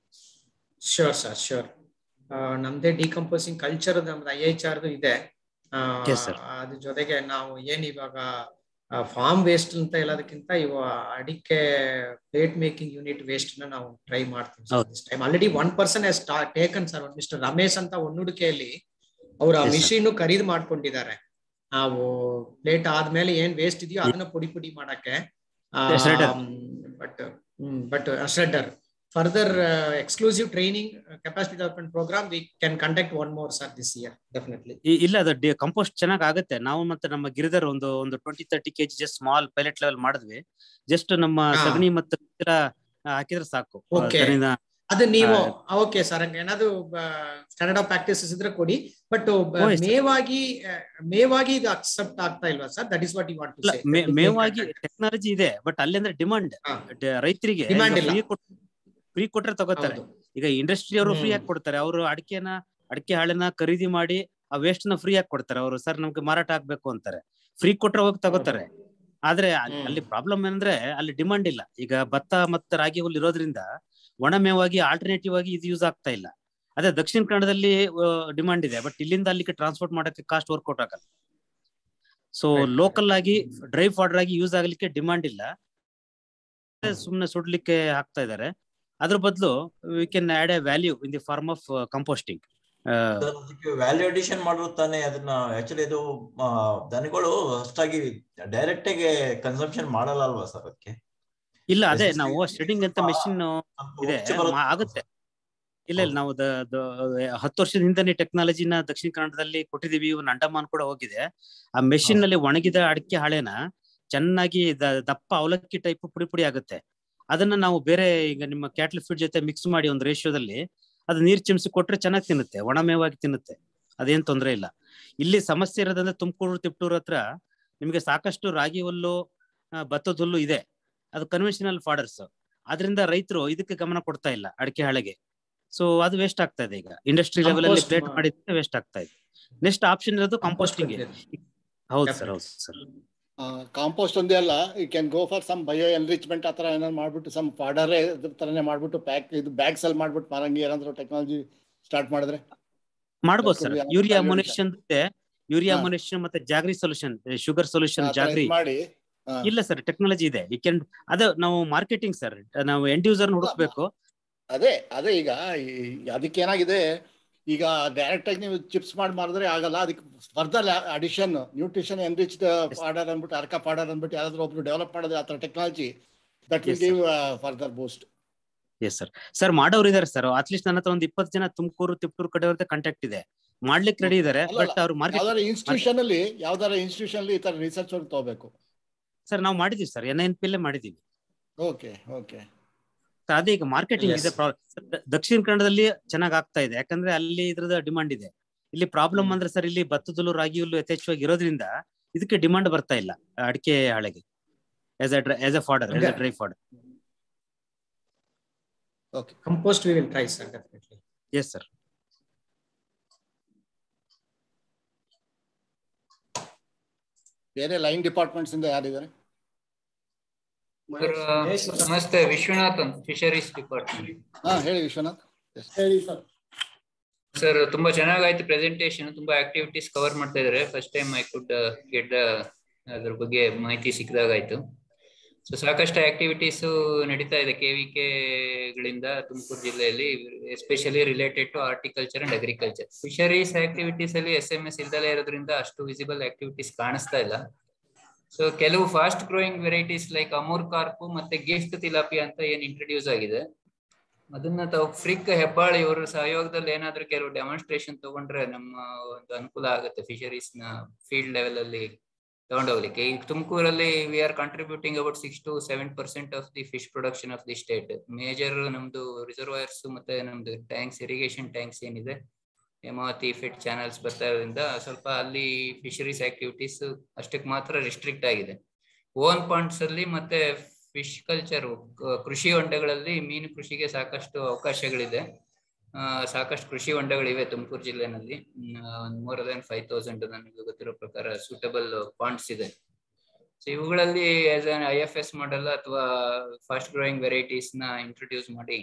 ಶೋರ್ ಸರ್ ಶೋರ್ ನಮ್ದೇ ಡಿಕಂಪೋಸಿಂಗ್ ಕಲ್ಚರ್ ನಮ್ದು ಐ ಎಚ್ ಆರ್ದು ಇದೆ ಆ, Yes, sir. ಅದ್ರ ಜೊತೆಗೆ ನಾವು ಏನ್ ಇವಾಗ ಫಾರ್ಮ್ ವೇಸ್ಟ್ ಅಂತ ಹೇಳೋದಕ್ಕಿಂತ ಇವ ಅಡಿಕೆ ಪ್ಲೇಟ್ ಮೇಕಿಂಗ್ ಯೂನಿಟ್ ವೇಸ್ಟ್ ನ ನಾವು ಟ್ರೈ ಮಾಡ್ತೀವಿ ಹೌದು. Time already one person taken sir mister Ramesh ಅಂತ ಒನ್ನುಡಿಕೆಯಲ್ಲಿ ಅವ್ರ Yes, sir. ಮಿಷಿನ್ ಖರೀದಿ ಮಾಡ್ಕೊಂಡಿದ್ದಾರೆ ನಾವು ಪ್ಲೇಟ್ ಆದ್ಮೇಲೆ ಏನ್ ವೇಸ್ಟ್ ಇದೆಯೋ ಅದನ್ನ ಪುಡಿ ಪುಡಿ ಮಾಡಕ್ಕೆ Shredder. But but shredder further uh, exclusive training uh, capacity development program, we can conduct one more, sir, this year, definitely. ಈ- ಇಲ್ಲ ಅದು ಕಂಪೋಸ್ಟ್ ಚೆನ್ನಾಗ್ ಆಗುತ್ತೆ ನಾವು ಮತ್ತೆ ನಮ್ಮ ಗಿರಿಧರ್ ಒಂದು ಒಂದು twenty thirty kg just small pilot level ಮಾಡಿದ್ವಿ ಜಸ್ಟ್ ನಮ್ಮ ಹಾ. ಸಗಣಿ ಮತ್ತು ಕಚ್ಚರ, ಆ, ಹಾಕಿದ್ರೆ ಸಾಕು ಆ, Okay. ಅದರಿಂದ ಅದು ನೀವು ಆ, ಓಕೆ ಸರ್ ಏನಾದ್ರು ಸ್ಟ್ಯಾಂಡರ್ಡ್ ಆಫ್ ಪ್ರಾಕ್ಟೀಸಸ್ ಇದ್ರೆ ಕೊಡಿ ಬಟ್ Oh, yes, sir. ಮೇವಾಗಿ ಆ, ಮೇವಾಗಿ ಇದು ಅಕ್ಸೆಪ್ಟ್ ಆಗ್ತಾ ಇಲ್ವಾ sir that is what you want to ಇಲ್ಲ ಮೇ- ಮೇವಾಗಿ ಟೆಕ್ನಾಲಜಿ ಇದೆ ಬಟ್ ಅಲ್ಲಿ ಅಂದ್ರೆ ಡಿಮಾಂಡ್ ರೈತರಿಗೆ Demand ಇಲ್ಲ. ಫ್ರೀ ಫ್ರೀ ಕೊಟ್ರೆ ತಗೋತಾರೆ ಈಗ ಇಂಡಸ್ಟ್ರಿ ಅವರು ಫ್ರೀ ಆಗಿ ಕೊಡ್ತಾರೆ ಅವರು ಅಡಿಕೆನ ಅಡಿಕೆ ಹಾಳನ್ನ ಖರೀದಿ ಮಾಡಿ ಆ ವೇಸ್ಟ್ ನ ಫ್ರೀ ಆಗಿ ಕೊಡ್ತಾರೆ ಅವರು ಸರ್ ನಮ್ಗೆ ಮಾರಾಟ ಆಗ್ಬೇಕು ಅಂತಾರೆ ಫ್ರೀ ಕೊಟ್ರೆ ಹೋಗಿ ತಗೋತಾರೆ ಆದ್ರೆ ಅಲ್- ಅಲ್ಲಿ ಪ್ರಾಬ್ಲಮ್ ಏನಂದ್ರೆ ಅಲ್ಲಿ ಡಿಮಾಂಡ್ ಇಲ್ಲ ಈಗ ಭತ್ತ ಮತ್ತೆ ರಾಗಿ ಹುಲ್ಲು ಇರೋದ್ರಿಂದ ಒಣಮೇವಾಗಿ ಆಲ್ಟರ್ನೇಟಿವ್ ಆಗಿ ಇದು ಯೂಸ್ ಆಗ್ತಾ ಇಲ್ಲ ಅದೇ ದಕ್ಷಿಣ ಕನ್ನಡದಲ್ಲಿ ಡಿಮಾಂಡ್ ಇದೆ ಬಟ್ ಇಲ್ಲಿಂದ ಅಲ್ಲಿಗೆ ಟ್ರಾನ್ಸ್ಪೋರ್ಟ್ ಮಾಡಕ್ಕೆ ಕಾಸ್ಟ್ ವರ್ಕೌಟ್ ಆಗಲ್ಲ ಸೊ ಲೋಕಲ್ ಆಗಿ ಡ್ರೈ ಫಾಡರ್ ಆಗಿ ಯೂಸ್ ಆಗ್ಲಿಕ್ಕೆ ಡಿಮಾಂಡ್ ಇಲ್ಲ ಸುಮ್ನೆ ಸುಡ್ಲಿಕ್ಕೆ ಹಾಕ್ತಾ ಇದ್ದಾರೆ ಅದ್ರ ಬದಲು we can add a value in the form of composting sir, ಅದಕ್ಕೆ ವ್ಯಾಲ್ಯೂ ಅಡಿಷನ್ ಮಾಡೋದು ತಾನೇ ಅದನ್ನ ಆಕ್ಚುಲಿ ಇದು ಆ, ದನಗಳು ಅಷ್ಟಾಗಿ ಡೈರೆಕ್ಟ್ ಆಗಿ ಕನ್ಸಂಪ್ಷನ್ ಮಾಡಲ್ಲ ಅಲ್ವಾ ಸರ್ ಅದಕ್ಕೆ ಇಲ್ಲ ಅದೇ ನಾವು ಶೆಡಿಂಗ್ ಅಂತ ಮೆಷಿನ್ ಇದೆ ಉಚ್ಚ ಬರುತ್ತೆ. ಮಾ- ಆಗುತ್ತೆ ಇಲ್ಲ ಇಲ್ಲ ನಾವು ದ- ದ- ಹತ್ತು ವರ್ಷದ ಹಿಂದೆ ಟೆಕ್ನಾಲಜಿನ ದಕ್ಷಿಣ ಕನ್ನಡದಲ್ಲಿ ಕೊಟ್ಟಿದೀವಿ ಇವನ್ ಅಂಡಮಾನ್ ಕೂಡ ಹೋಗಿದೆ ಆ ಮೆಷಿನ್ ನಲ್ಲಿ ಒಣಗಿದ ಅಡಿಕೆ ಹಾಳೆನ ಚೆನ್ನಾಗಿ ದ- ದಪ್ಪ ಅವಲಕ್ಕಿ ಟೈಪ್ ಪುಡಿ ಪುಡಿ ಆಗುತ್ತೆ ಅದನ್ನ ನಾವು ಬೇರೆ ಈಗ ನಿಮ್ಮ ಕ್ಯಾಟ್ಲ್ ಫೀಡ್ ಜೊತೆ ಮಿಕ್ಸ್ ಮಾಡಿ ಒಂದು ರೇಷಿಯೋದಲ್ಲಿ ಅದು ನೀರ್ ಚಿಮ್ಸಿ ಕೊಟ್ರೆ ಚೆನ್ನಾಗಿ ತಿನ್ನುತ್ತೆ ಒಣಮೇವಾಗಿ ತಿನ್ನುತ್ತೆ ಅದೇನ್ ತೊಂದರೆ ಇಲ್ಲ ಇಲ್ಲಿ ಸಮಸ್ಯೆ ಇರೋದಂದ್ರೆ ತುಮಕೂರು ತಿಪ್ಟೂರ್ ಹತ್ರ ನಿಮಗೆ ಸಾಕಷ್ಟು ರಾಗಿ ಹುಲ್ಲು ಆ, ಭತ್ತದ ಹುಲ್ಲು ಇದೆ ಅದು ಕನ್ವೆನ್ಷನಲ್ ಫಾಡರ್ಸ್ ಅದರಿಂದ ರೈತರು ಇದಕ್ಕೆ ಗಮನ ಕೊಡ್ತಾ ಇಲ್ಲ ಅಡಿಕೆ ಹಾಳೆಗೆ ಸೊ ಅದು ವೇಸ್ಟ್ ಆಗ್ತಾ ಇದೆ ಈಗ ಇಂಡಸ್ಟ್ರಿ ಲೆವೆಲ್ ಅಲ್ಲಿ Compost ಪ್ಲೇಟ್ ಮಾ- ಮಾಡಿದ್ರೆ ವೇಸ್ಟ್ ಆಗ್ತಾ ಇದೆ ನೆಕ್ಸ್ಟ್ ಆಪ್ಷನ್ ಇರೋದು ಕಂಪೋಸ್ಟಿಂಗ್ ಹೌದು ಸರ್ ಹೌದು ಸರ್ ಕಾಂಪೋಸ್ಟ್ ಒಂದೇ ಅಲ್ಲ you can go for some bio enrichment ಆ ಥರ ಏನಾದ್ರು ಮಾಡ್ಬಿಟ್ಟು ಸಮ್ ಫಾಡರೇ ಇದ್ರ ಥರನೇ ಮಾಡ್ಬಿಟ್ಟು ಪ್ಯಾಕ್ ಇದು ಬ್ಯಾಗ್ಸ್ ಅಲ್ಲಿ ಮಾಡ್ಬಿಟ್ಟು ಮಾರಂಗಿ ಏನಾದ್ರು ಟೆಕ್ನಾಲಜಿ ಸ್ಟಾರ್ಟ್ ಮಾಡಿದ್ರೆ ಮಾಡ್ಬೋದು That sir could be an urea value ammoniation urea ಹಾ. ಅಮೋನೇಷನ್ ಮತ್ತೆ ಜಾಗ್ರಿ ಸೊಲ್ಯೂಷನ್ ಶುಗರ್ ಸೊಲ್ಯೂಷನ್ ಆ ಥರ ಜಾಗ್ರಿ ಇದ್ ಮಾಡಿ ಹಾ. ಇಲ್ಲ ಸರ್ ಟೆಕ್ನಾಲಜಿ ಇದೆ ಯು ಕ್ಯಾನ್ ಅದು ನಾವು ಮಾರ್ಕೆಟಿಂಗ್ ಸರ್ ನಾವು ಎಂಡ್ ಯೂಸರ್ ಹುಡುಕ್ಬೇಕು ಅದೇ ಅದೇ ಈಗ ಈ- ಅದಕ್ಕೆ ಏನಾಗಿದೆ ಈಗ ಡೈರೆಕ್ಟ್ ಆಗಿ ನೀವು ಚಿಪ್ಸ್ ಮಾಡಿ ಮಾರಿದ್ರೆ ಆಗಲ್ಲ ಅದಕ್ಕೆ further addition nutrition enriched fodder ಅಂದ್ಬಿಟ್ಟು ಅರ್ಕ ಫಾಡರ್ ಅಂದ್ಬಿಟ್ಟು ಯಾರಾದ್ರೂ ಒಬ್ರು ಡೆವಲಪ್ ಮಾಡಿದ್ರೆ ಆ ಥರ technology that will Yes, sir. Give further boost yes sir sir ಮಾಡೋರು ಇದಾರೆ ಸರ್ ಅಟ್ಲೀಸ್ಟ್ ನನ್ನ ಹತ್ರ ಒಂದು ಇಪ್ಪತ್ತು ಜನ ತುಮಕೂರು ತಿಪ್ಟೂರು ಕಡೆಯವ್ರದ್ದು ಕಾಂಟ್ಯಾಕ್ಟ್ ಇದೆ ಮಾಡ್ಲಿಕ್ಕೆ ರೆಡಿ ಇದಾರೆ ಬಟ್ ಅವ್ರು ಯಾವ್ದಾರ ಮಾರ್ಕೆಟ್ ಇನ್ಸ್ಟಿಟ್ಯೂಷನ್ ಅಲ್ಲಿ ಯಾವ್ದಾರ ಇನ್ಸ್ಟಿಟ್ಯೂಷನ್ ಅಲ್ಲಿ ಈ ತರ ರಿಸರ್ಚ್ ವರ್ಕ್ ತಗೋಬೇಕು ಸರ್ ನಾವು ಮಾಡಿದೀವಿ ಸರ್ ಎನ್ ಎನ್ ಪಿ ಅಲ್ಲೇ ಮಾಡಿದೀವಿ ಓಕೆ ಓಕೆ So ಅದೇ ಈಗ ಮಾರ್ಕೆಟಿಂಗ್ ಇದೆ Yes. ಪ್ರಾಬ್ಲಮ್ ದಕ್ಷಿಣ ಕನ್ನಡದಲ್ಲಿ ಚೆನ್ನಾಗ್ ಆಗ್ತಾ ಇದೆ ಯಾಕಂದ್ರೆ ಅಲ್ಲಿ ಇದ್ರದ ಡಿಮಾಂಡ್ ಇದೆ ಇಲ್ಲಿ ಪ್ರಾಬ್ಲಮ್ ಅಂದ್ರೆ ಸರ್ ಇಲ್ಲಿ ಭತ್ತದ ಹುಲ್ಲು ರಾಗಿ ಹುಲ್ಲು ಯಥೇಚ್ಛವಾಗಿ ಇರೋದ್ರಿಂದ ಇದಕ್ಕೆ ಡಿಮಾಂಡ್ ಬರ್ತಾ ಇಲ್ಲ ಅಡಿಕೆ ಹಾಳೆಗೆ as a as a fodder as a dry fodder Okay, compost we will try, sir, definitely. Yes sir ಬೇರೆ ಲೈನ್ ಡಿಪಾರ್ಟ್ಮೆಂಟ್ಸ್ ಇಂದ ಯಾರಿದ್ದಾರೆ ಸರ್ ನಮಸ್ತೆ ವಿಶ್ವನಾಥ್ ಅಂತ ಫಿಶರೀಸ್ ಡಿಪಾರ್ಟ್ಮೆಂಟ್ ಹಾ ಹೇಳಿ ವಿಶ್ವನಾಥ್ ಹೇಳಿ ಸರ್ ಸರ್ ತುಂಬಾ ಚೆನ್ನಾಗಾಯ್ತು ಪ್ರೆಸೆಂಟೇಶನ್ ತುಂಬಾ ಆಕ್ಟಿವಿಟೀಸ್ ಕವರ್ ಮಾಡ್ತಾ ಇದಾರೆ first time I could get ಅದ್ರ ಬಗ್ಗೆ ಮಾಹಿತಿ ಸಿಕ್ಕಿದಾಗಾಯ್ತು ಸೊ ಸಾಕಷ್ಟು ಆಕ್ಟಿವಿಟೀಸ್ ನಡೀತಾ ಇದೆ ಕೆ ವಿ ಗಳಿಂದ ತುಮಕೂರು ಜಿಲ್ಲೆಯಲ್ಲಿ especially related to horticulture and agriculture fisheries activities ಅಲ್ಲಿ ಎಸ್ ಎಂ ಎಸ್ ಇಲ್ದಲೇ ಇರೋದ್ರಿಂದ ಅಷ್ಟು ವಿಸಿಬಲ್ ಆಕ್ಟಿವಿಟೀಸ್ ಕಾಣಿಸ್ತಾ ಇಲ್ಲ ಸೊ ಕೆಲವು fast growing varieties like amur carp ಮತ್ತೆ ಗಿಫ್ಟ್ ತಿಲಾಪಿ ಅಂತ ಏನ್ ಇಂಟ್ರೊಡ್ಯೂಸ್ ಆಗಿದೆ ಅದನ್ನ ತಾವು ಫ್ರಿಕ್ ಹೆಬ್ಬಾಳ್ ಇವರು ಸಹಯೋಗದಲ್ಲಿ ಏನಾದ್ರೂ ಕೆಲವು ಡೆಮಾನ್ಸ್ಟ್ರೇಷನ್ ತಗೊಂಡ್ರೆ ನಮ್ಮ ಒಂದು ಅನುಕೂಲ ಆಗುತ್ತೆ ಫಿಶರೀಸ್ ನ ಫೀಲ್ಡ್ ಲೆವೆಲ್ ಅಲ್ಲಿ ತಗೊಂಡೋಗ್ಲಿಕ್ಕೆ ಈಗ ತುಮಕೂರಲ್ಲಿ we are contributing about six to seven percent of the fish production of the state major ನಮ್ದು ರಿಸರ್ವೈರ್ಸ್ ಮತ್ತೆ ನಮ್ದು ಟ್ಯಾಂಕ್ಸ್ ಇರಿಗೇಷನ್ ಟ್ಯಾಂಕ್ಸ್ ಏನಿದೆ ಹೇಮಾವತಿ ಫಿಟ್ ಚಾನಲ್ಸ್ ಬರ್ತಾ ಇರೋದ್ರಿಂದ ಸ್ವಲ್ಪ ಅಲ್ಲಿ ಫಿಶರೀಸ್ ಆಕ್ಟಿವಿಟೀಸ್ ಅಷ್ಟಕ್ಕೆ ಮಾತ್ರ ರಿಸ್ಟ್ರಿಕ್ಟ್ ಆಗಿದೆ ಓನ್ ಪಾಯಿಂಟ್ಸ್ ಅಲ್ಲಿ ಮತ್ತೆ ಫಿಶ್ ಕಲ್ಚರ್ ಕೃಷಿ ಹೊಂಡಗಳಲ್ಲಿ ಮೀನು ಕೃಷಿಗೆ ಸಾಕಷ್ಟು ಅವಕಾಶಗಳಿದೆ ಆ, ಸಾಕಷ್ಟು ಕೃಷಿ ಹೊಂಡಗಳಿವೆ ತುಮಕೂರು ಜಿಲ್ಲೆನಲ್ಲಿ ಒಂದು ಮೋರ್ ದನ್ ಫೈವ್ ತೌಸಂಡ್ ನನಗೆ ಗೊತ್ತಿರೋ ಪ್ರಕಾರ ಸೂಟಬಲ್ ಪಾಯಿಂಟ್ಸ್ ಇದೆ ಸೊ ಇವುಗಳಲ್ಲಿ as an I F S model ಅಥವಾ ಫಾಸ್ಟ್ ಗ್ರೋಯಿಂಗ್ ವೆರೈಟೀಸ್ ನ ಇಂಟ್ರೊಡ್ಯೂಸ್ ಮಾಡಿ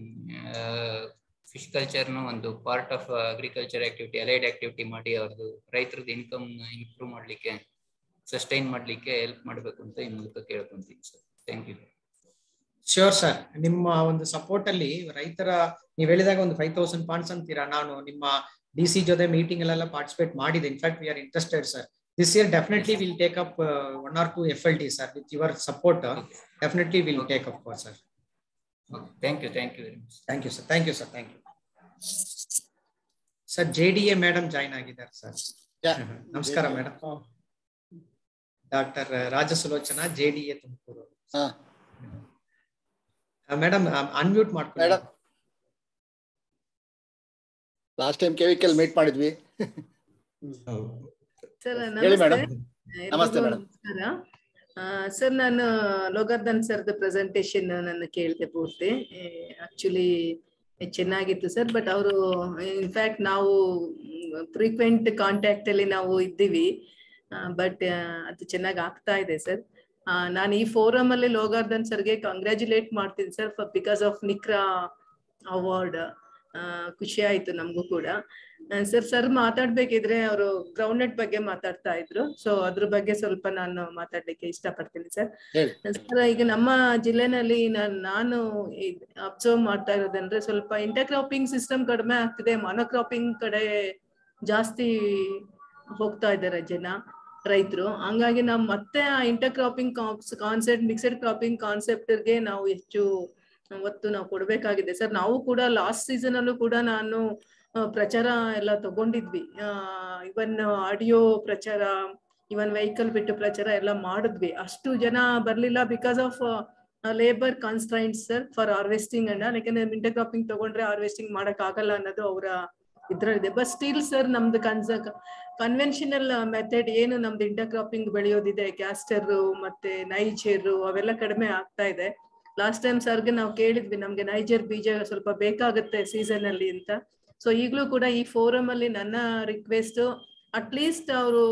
ಫಿಶ್ ಕಲ್ಚರ್ನ ಒಂದು part of agriculture activity allied activity ಮಾಡಿ ಅವ್ರದ್ದು ರೈತರದ್ದು ಇನ್ಕಮ್ ಇಂಪ್ರೂವ್ ಮಾಡ್ಲಿಕ್ಕೆ ಸಸ್ಟೈನ್ ಮಾಡ್ಲಿಕ್ಕೆ ಹೆಲ್ಪ್ ಮಾಡಬೇಕು ಅಂತ ಈ ಮೂಲಕ ಕೇಳ್ಕೊಂತೀನಿ sir thank you sure sir ನಿಮ್ಮ ಒಂದು ಸಪೋರ್ಟ್ ಅಲ್ಲಿ ರೈತರ ನೀವು ಹೇಳಿದಾಗ ಒಂದು ಫೈವ್ ತೌಸಂಡ್ ಪಾಯಿಂಟ್ಸ್ ಅಂತೀರಾ ನಾನು ನಿಮ್ಮ ಡಿ ಸಿ ಜೊತೆ ಮೀಟಿಂಗ್ ಅಲ್ಲೆಲ್ಲ ಪಾರ್ಟಿಸಿಪೇಟ್ ಮಾಡಿದೆ in fact we are interested sir this year definitely will take up one or two F L T sir with your support definitely will take up sir thank you thank you very much thank you sir thank you sir thank you sir J D A madam join ಆಗಿದ್ದಾರೆ sir ನಮಸ್ಕಾರ madam doctor Rajasulochana J D A Tumakuru madam unmute ಮಾಡ್ಕೊಳ್ಳಿ madam last time ಕೆವಿಕೆಲ್ meet ಮಾಡಿದ್ವಿ sir ಹೇಳಿ ನಮಸ್ತೆ madam ನಮಸ್ತೆ ಎಲ್ರಿಗೂ madam ನಮಸ್ಕಾರ ಸರ್ ನಾನು ಲೋಗರ್ಧನ್ ಸರ್ದು ಪ್ರೆಸೆಂಟೇಶನ್ ನನ್ನ ಕೇಳಿದೆ ಪೂರ್ತಿ ಆಕ್ಚುಲಿ ಚೆನ್ನಾಗಿತ್ತು ಸರ್ ಬಟ್ ಅವರು ಇನ್ಫ್ಯಾಕ್ಟ್ ನಾವು ಫ್ರೀಕ್ವೆಂಟ್ ಕಾಂಟ್ಯಾಕ್ಟ್ ಅಲ್ಲಿ ನಾವು ಇದ್ದೀವಿ ಬಟ್ ಅದು ಚೆನ್ನಾಗಿ ಆಗ್ತಾ ಇದೆ ಸರ್ ನಾನು ಈ ಫೋರಮ್ ಅಲ್ಲಿ ಲೋಗಾರ್ಧನ್ ಸರ್ಗೆ ಕಂಗ್ರ್ಯಾಚುಲೇಟ್ ಮಾಡ್ತೀನಿ sir because of NICRA award ಖುಷಿ ಆಯ್ತು ನಮಗೂ ಕೂಡ ಸರ್ ಸರ್ ಮಾತಾಡ್ಬೇಕಿದ್ರೆ ಅವರು ಗ್ರೌಂಡ್ ನೆಟ್ ಬಗ್ಗೆ ಮಾತಾಡ್ತಾ ಇದ್ರು ಸೊ ಅದ್ರ ಬಗ್ಗೆ ಸ್ವಲ್ಪ ನಾನು ಮಾತಾಡ್ಲಿಕ್ಕೆ ಇಷ್ಟಪಡ್ತೀನಿ ಸರ್ ಸರ್ ಈಗ ನಮ್ಮ ಜಿಲ್ಲೆನಲ್ಲಿ ನಾನ್- ನಾನು ಅಬ್ಸರ್ವ್ ಮಾಡ್ತಾ ಇರೋದಂದ್ರೆ ಸ್ವಲ್ಪ ಇಂಟರ್ಕ್ರಾಪಿಂಗ್ ಸಿಸ್ಟಮ್ ಕಡಿಮೆ ಆಗ್ತಿದೆ ಮೊನೋಕ್ರಾಪಿಂಗ್ ಕಡೆ ಜಾಸ್ತಿ ಹೋಗ್ತಾ ಇದ್ದಾರೆ ಜನ ರೈತರು ಹಂಗಾಗಿ ನಾವು ಮತ್ತೆ ಆ ಇಂಟರ್ಕ್ರಾಪಿಂಗ್ ಕಾನ್ಸೆಪ್ಟ್ ಮಿಕ್ಸೆಡ್ ಕ್ರಾಪಿಂಗ್ ಕಾನ್ಸೆಪ್ಟ್ಗೆ ನಾವು ಹೆಚ್ಚು ಒತ್ತು ನಾವು ಕೊಡ್ಬೇಕಾಗಿದೆ ಸರ್ ನಾವು ಕೂಡ ಲಾಸ್ಟ್ ಸೀಸನ್ ಅಲ್ಲೂ ಕೂಡ ನಾನು ಆ, ಪ್ರಚಾರ ಎಲ್ಲ ತಗೊಂಡಿದ್ವಿ ಇವನ್ ಆಡಿಯೋ ಪ್ರಚಾರ ಇವನ್ ವೆಹಿಕಲ್ ಬಿಟ್ಟು ಪ್ರಚಾರ ಎಲ್ಲ ಮಾಡಿದ್ವಿ ಅಷ್ಟು ಜನ ಬರ್ಲಿಲ್ಲ because of labour constraints sir for harvesting ಅನ್ನ ಯಾಕಂದ್ರೆ ಇಂಟರ್ ಕ್ರಾಪಿಂಗ್ ತಗೊಂಡ್ರೆ ಹಾರ್ವೆಸ್ಟಿಂಗ್ ಮಾಡಕ್ ಆಗಲ್ಲ ಅನ್ನೋದು ಅವರ ಇದ್ರಲ್ಲಿದೆ ಬಟ್ ಸ್ಟಿಲ್ ಸರ್ ನಮ್ದು ಕನ್ಸ ಕನ್ವೆನ್ಷನಲ್ ಮೆಥಡ್ ಏನು ನಮ್ದು ಇಂಟರ್ ಕ್ರಾಪಿಂಗ್ ಬೆಳೆಯೋದಿದೆ ಕ್ಯಾಸ್ಟರ್ ಮತ್ತೆ ನೈಜರ್ ಅವೆಲ್ಲ ಕಡಿಮೆ ಆಗ್ತಾ ಇದೆ ಲಾಸ್ಟ್ ಟೈಮ್ ಸರ್ಗೆ ನಾವು ಕೇಳಿದ್ವಿ ನಮ್ಗೆ ನೈಜರ್ ಬೀಜ ಸ್ವಲ್ಪ ಬೇಕಾಗುತ್ತೆ ಸೀಸನ್ ಅಲ್ಲಿ ಅಂತ ಸೊ ಈಗಲೂ ಕೂಡ ಈ ಫೋರಮ್ ಅಲ್ಲಿ ನನ್ನ ರಿಕ್ವೆಸ್ಟ್ ಅಟ್ಲೀಸ್ಟ್ ಅವರು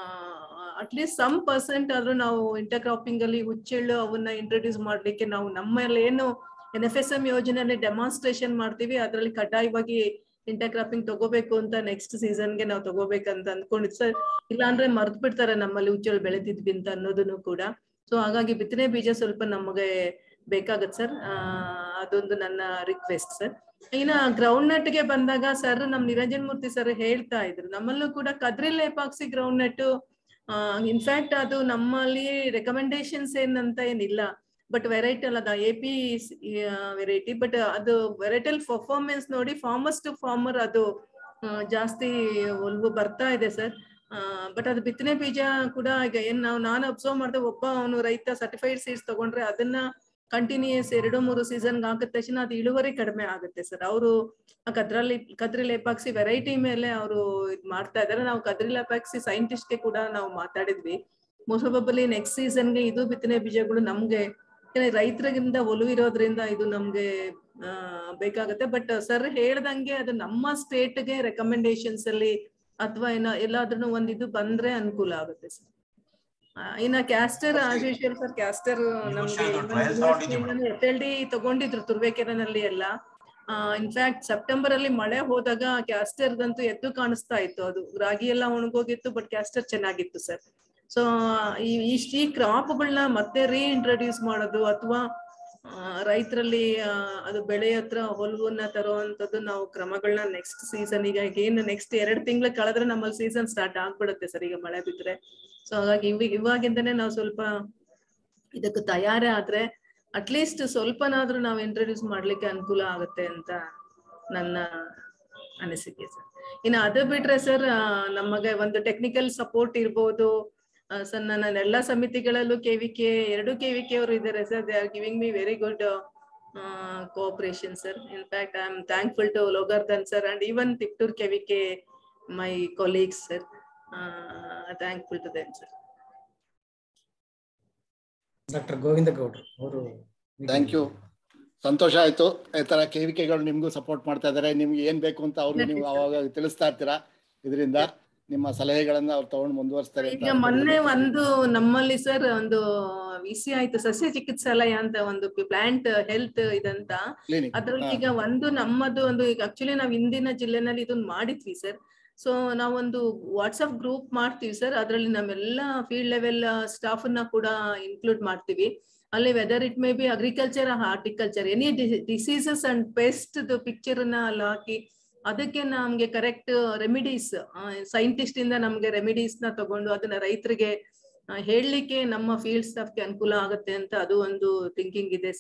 ಅಟ್ಲೀಸ್ಟ್ ಸಮ್ ಪರ್ಸೆಂಟ್ ಆದ್ರೂ ನಾವು ಇಂಟರ್ ಕ್ರಾಪಿಂಗ್ ಅಲ್ಲಿ ಹುಚ್ಚೆಳ್ಳು ಅವನ್ನ ಇಂಟ್ರೊಡ್ಯೂಸ್ ಮಾಡ್ಲಿಕ್ಕೆ ನಾವು ನಮ್ಮಲ್ಲಿ ಏನು ಎನ್ ಎಫ್ ಎಸ್ ಎಂ ಯೋಜನೆಯಲ್ಲಿ ಡೆಮಾನ್ಸ್ಟ್ರೇಷನ್ ಮಾಡ್ತೀವಿ ಅದರಲ್ಲಿ ಕಡ್ಡಾಯವಾಗಿ ಇಂಟರ್ ಕ್ರಾಪಿಂಗ್ ತಗೋಬೇಕು ಅಂತ ನೆಕ್ಸ್ಟ್ ಸೀಸನ್ಗೆ ನಾವು ತಗೋಬೇಕಂತ ಅನ್ಕೊಂಡಿದ್ ಸರ್ ಇಲ್ಲಾಂದ್ರೆ ಮರ್ತ್ ಬಿಡ್ತಾರೆ ನಮ್ಮಲ್ಲಿ ಹುಚ್ಚೆಳ್ಳು ಬೆಳೆದಿದ್ವಿ ಅಂತ ಅನ್ನೋದನ್ನು ಕೂಡ ಸೊ ಹಾಗಾಗಿ ಬಿತ್ತನೆ ಬೀಜ ಸ್ವಲ್ಪ ನಮಗೆ ಬೇಕಾಗತ್ತೆ ಸರ್ ಅದೊಂದು ನನ್ನ ರಿಕ್ವೆಸ್ಟ್ ಸರ್ ಇನ್ನ ಗ್ರೌಂಡ್ ನಟ್ ಗೆ ಬಂದಾಗ ಸರ್ ನಮ್ ನಿರಂಜನ್ ಮೂರ್ತಿ ಸರ್ ಹೇಳ್ತಾ ಇದ್ರು ನಮ್ಮಲ್ಲೂ ಕೂಡ Kadiri Lepakshi groundnut in fact ಅದು ನಮ್ಮಲ್ಲಿ ರೆಕಮೆಂಡೇಶನ್ಸ್ ಏನಂತ ಏನಿಲ್ಲ ಬಟ್ ವೆರೈಟಿ ಅಲ್ಲ ಎ ಪಿ ವೆರೈಟಿ ಬಟ್ ಅದು ವೆರೈಟಲ್ ಪರ್ಫಾರ್ಮೆನ್ಸ್ ನೋಡಿ ಫಾರ್ಮರ್ಸ್ ಟು ಫಾರ್ಮರ್ ಅದು ಆ, ಜಾಸ್ತಿ ಒಲ್ವು ಬರ್ತಾ ಇದೆ ಸರ್ ಬಟ್ ಅದು ಬಿತ್ತನೆ ಬೀಜ ಕೂಡ ಈಗ ಏನ್ ನಾವು ನಾನು ಅಬ್ಸರ್ವ್ ಮಾಡಿದೆ ಒಬ್ಬ ಅವನು ರೈತ ಸರ್ಟಿಫೈಡ್ ಸೀಡ್ಸ್ ತಗೊಂಡ್ರೆ ಅದನ್ನ ಕಂಟಿನ್ಯೂಸ್ ಎರಡು ಮೂರು ಸೀಸನ್ ಹಾಕಿದ ತಕ್ಷಣ ಅದು ಇಳುವರಿ ಕಡಿಮೆ ಆಗುತ್ತೆ ಸರ್ ಅವರು ಕದ್ರಲ್ಲಿ ಕದ್ರಿ ಲೇಪಾಕ್ಸಿ ವೆರೈಟಿ ಮೇಲೆ ಅವರು ಇದ್ ಮಾಡ್ತಾ ಇದಾರೆ ನಾವು ಕದ್ರಿ ಲೇಪಾಕ್ಸಿ scientist ಗೆ ಕೂಡ ನಾವು ಮಾತಾಡಿದ್ವಿ ಮೋಸ್ಟ್ ಪ್ರಾಬಲಿ ನೆಕ್ಸ್ಟ್ ಸೀಸನ್ಗೆ ಇದು ಬಿತ್ತನೆ ಬೀಜಗಳು ನಮ್ಗೆ ಯಾಕಂದ್ರೆ ರೈತರಿಗಿಂದ ಒಲವಿರೋದ್ರಿಂದ ಇದು ನಮ್ಗೆ ಆ, ಬೇಕಾಗುತ್ತೆ ಬಟ್ ಸರ್ ಹೇಳ್ದಂಗೆ ಅದು ನಮ್ಮ ಸ್ಟೇಟ್ಗೆ ರೆಕಮೆಂಡೇಶನ್ಸ್ ಅಲ್ಲಿ ಅಥವಾ ಏನೋ ಎಲ್ಲಾದ್ರೂ ಒಂದ್ ಇದು ಬಂದ್ರೆ ಅನುಕೂಲ ಆಗುತ್ತೆ ಸರ್ ಇನ್ನ castor as usual sir castor ನಮ್ಗೆ trials ತಗೊಂಡಿದ್ದೀವಿ ಎಫ್ ಎಲ್ ಡಿ ತಗೊಂಡಿದ್ರು ತುರ್ಬೇಕೆರೆನಲ್ಲಿ ಎಲ್ಲ ಇನ್ಫ್ಯಾಕ್ಟ್ ಸೆಪ್ಟೆಂಬರ್ ಅಲ್ಲಿ ಮಳೆ ಹೋದಾಗ ಕ್ಯಾಸ್ಟರ್ದಂತೂ ಎದ್ದು ಕಾಣಿಸ್ತಾ ಇತ್ತು ಅದು ರಾಗಿ ಎಲ್ಲ ಒಣಗೋಗಿತ್ತು ಬಟ್ ಕ್ಯಾಸ್ಟರ್ ಚೆನ್ನಾಗಿತ್ತು ಸರ್ ಸೊ ಈ ಇಷ್ಟ್ ಈ ಕ್ರಾಪ್ಗಳನ್ನ ಮತ್ತೆ ರೀಇಂಟ್ರೊಡ್ಯೂಸ್ ಮಾಡೋದು ಅಥವಾ ರೈತರಲ್ಲಿ ಅದು ಬೆಳೆ ಹತ್ರ ಹೊಲವನ್ನ ತರುವಂತದ್ದು ನಾವು ಕ್ರಮಗಳನ್ನ ನೆಕ್ಸ್ಟ್ ಸೀಸನ್ ಈಗ ಏನು ನೆಕ್ಸ್ಟ್ ಎರಡ್ ತಿಂಗಳು ಕಳೆದ್ರೆ ನಮ್ಮಲ್ಲಿ ಸೀಸನ್ ಸ್ಟಾರ್ಟ್ ಆಗ್ಬಿಡುತ್ತೆ ಸರ್ ಈಗ ಮಳೆ ಬಿದ್ರೆ ಸೊ ಹಾಗಾಗಿ ಇವಾಗ ಇವಾಗಿಂದನೇ ನಾವು ಸ್ವಲ್ಪ ಇದಕ್ಕೆ ತಯಾರೇ ಆದ್ರೆ ಅಟ್ಲೀಸ್ಟ್ ಸ್ವಲ್ಪನಾದ್ರೂ ನಾವು ಇಂಟ್ರೊಡ್ಯೂಸ್ ಮಾಡ್ಲಿಕ್ಕೆ ಅನುಕೂಲ ಆಗುತ್ತೆ ಅಂತ ನನ್ನ ಅನಿಸಿಕೆ ಸರ್ ಇನ್ನು ಅದು ಬಿಟ್ರೆ ಸರ್ ನಮಗೆ ಒಂದು ಟೆಕ್ನಿಕಲ್ ಸಪೋರ್ಟ್ ಇರ್ಬೋದು ಸರ್ ನನ್ನ ಎಲ್ಲ ಸಮಿತಿಗಳಲ್ಲೂ ಕೆವಿಕೆ ಎರಡು ಕೆವಿಕೆ ಅವರು ಇದ್ದಾರೆ sir they are giving me very good cooperation sir in fact I am thankful to ಲೋಗರ್ಧನ್ sir and even Tiptur KVK my colleagues sir thankful to them sir doctor Govinda ಗೌಡ್ರು ಅವರು thank you ಸಂತೋಷ ಆಯ್ತು ಈ ತರ ಕೇವಿಕೆಗಳು ನಿಮ್ಗೂ ಸಪೋರ್ಟ್ ಮಾಡ್ತಾ ಇದಾರೆ ನಿಮ್ಗೆ ಏನ್ ಬೇಕು ಅಂತ ಅವ್ರಿಗೆ ನೀವು ಅವಾಗ ತಿಳಿಸ್ತಾ ಇರ್ತೀರಾ ಇದರಿಂದ ನಿಮ್ಮ ಸಲಹೆಗಳನ್ನ ಅವ್ರು ತಗೊಂಡು ಮುಂದುವರಿಸ್ತಾರೆ ಅಂತ ಈಗ ಮೊನ್ನೆ ಒಂದು ನಮ್ಮಲ್ಲಿ ಸರ್ ಒಂದು ವಿಸಿ ಆಯ್ತು ಸಸ್ಯ ಚಿಕಿತ್ಸಾಲಯ ಅಂತ ಒಂದು ಪ್ಲಾಂಟ್ ಹೆಲ್ತ್ ಇದಂತ Clinic. ಅದ್ರಲ್ಲಿ ಹಾ. ಈಗ ಒಂದು ನಮ್ಮದು ಒಂದು ಈಗ ಆಕ್ಚುಲಿ ನಾವ್ ಹಿಂದಿನ ಜಿಲ್ಲೆನಲ್ಲಿ ಇದನ್ನ ಮಾಡಿದ್ವಿ ಸರ್ ಸೊ ನಾವೊಂದು ವಾಟ್ಸಪ್ ಗ್ರೂಪ್ ಮಾಡ್ತೀವಿ ಸರ್ ಅದರಲ್ಲಿ ನಮ್ಮೆಲ್ಲ ಫೀಲ್ಡ್ ಲೆವೆಲ್ ಸ್ಟಾಫ್ ಅನ್ನ ಕೂಡ ಇನ್ಕ್ಲೂಡ್ ಮಾಡ್ತೀವಿ ಅಲ್ಲಿ weather it may be agriculture horticulture any diseases and pest picture ನ ಅಲ್ಲಿ ಹಾಕಿ ಅದಕ್ಕೆ ನಮ್ಗೆ ಕರೆಕ್ಟ್ ರೆಮಿಡೀಸ್ ಸೈಂಟಿಸ್ಟ್ ಇಂದ ನಮ್ಗೆ ರೆಮಿಡೀಸ್ ನ ತಗೊಂಡು ಅದನ್ನ ರೈತರಿಗೆ ಹೇಳಲಿಕ್ಕೆ ನಮ್ಮ ಫೀಲ್ಡ್ ಸ್ಟಾಫ್ಗೆ ಅನುಕೂಲ ಆಗುತ್ತೆ ಅಂತ ಅದು ಒಂದು ಥಿಂಕಿಂಗ್ ಇದೆ ಸರ್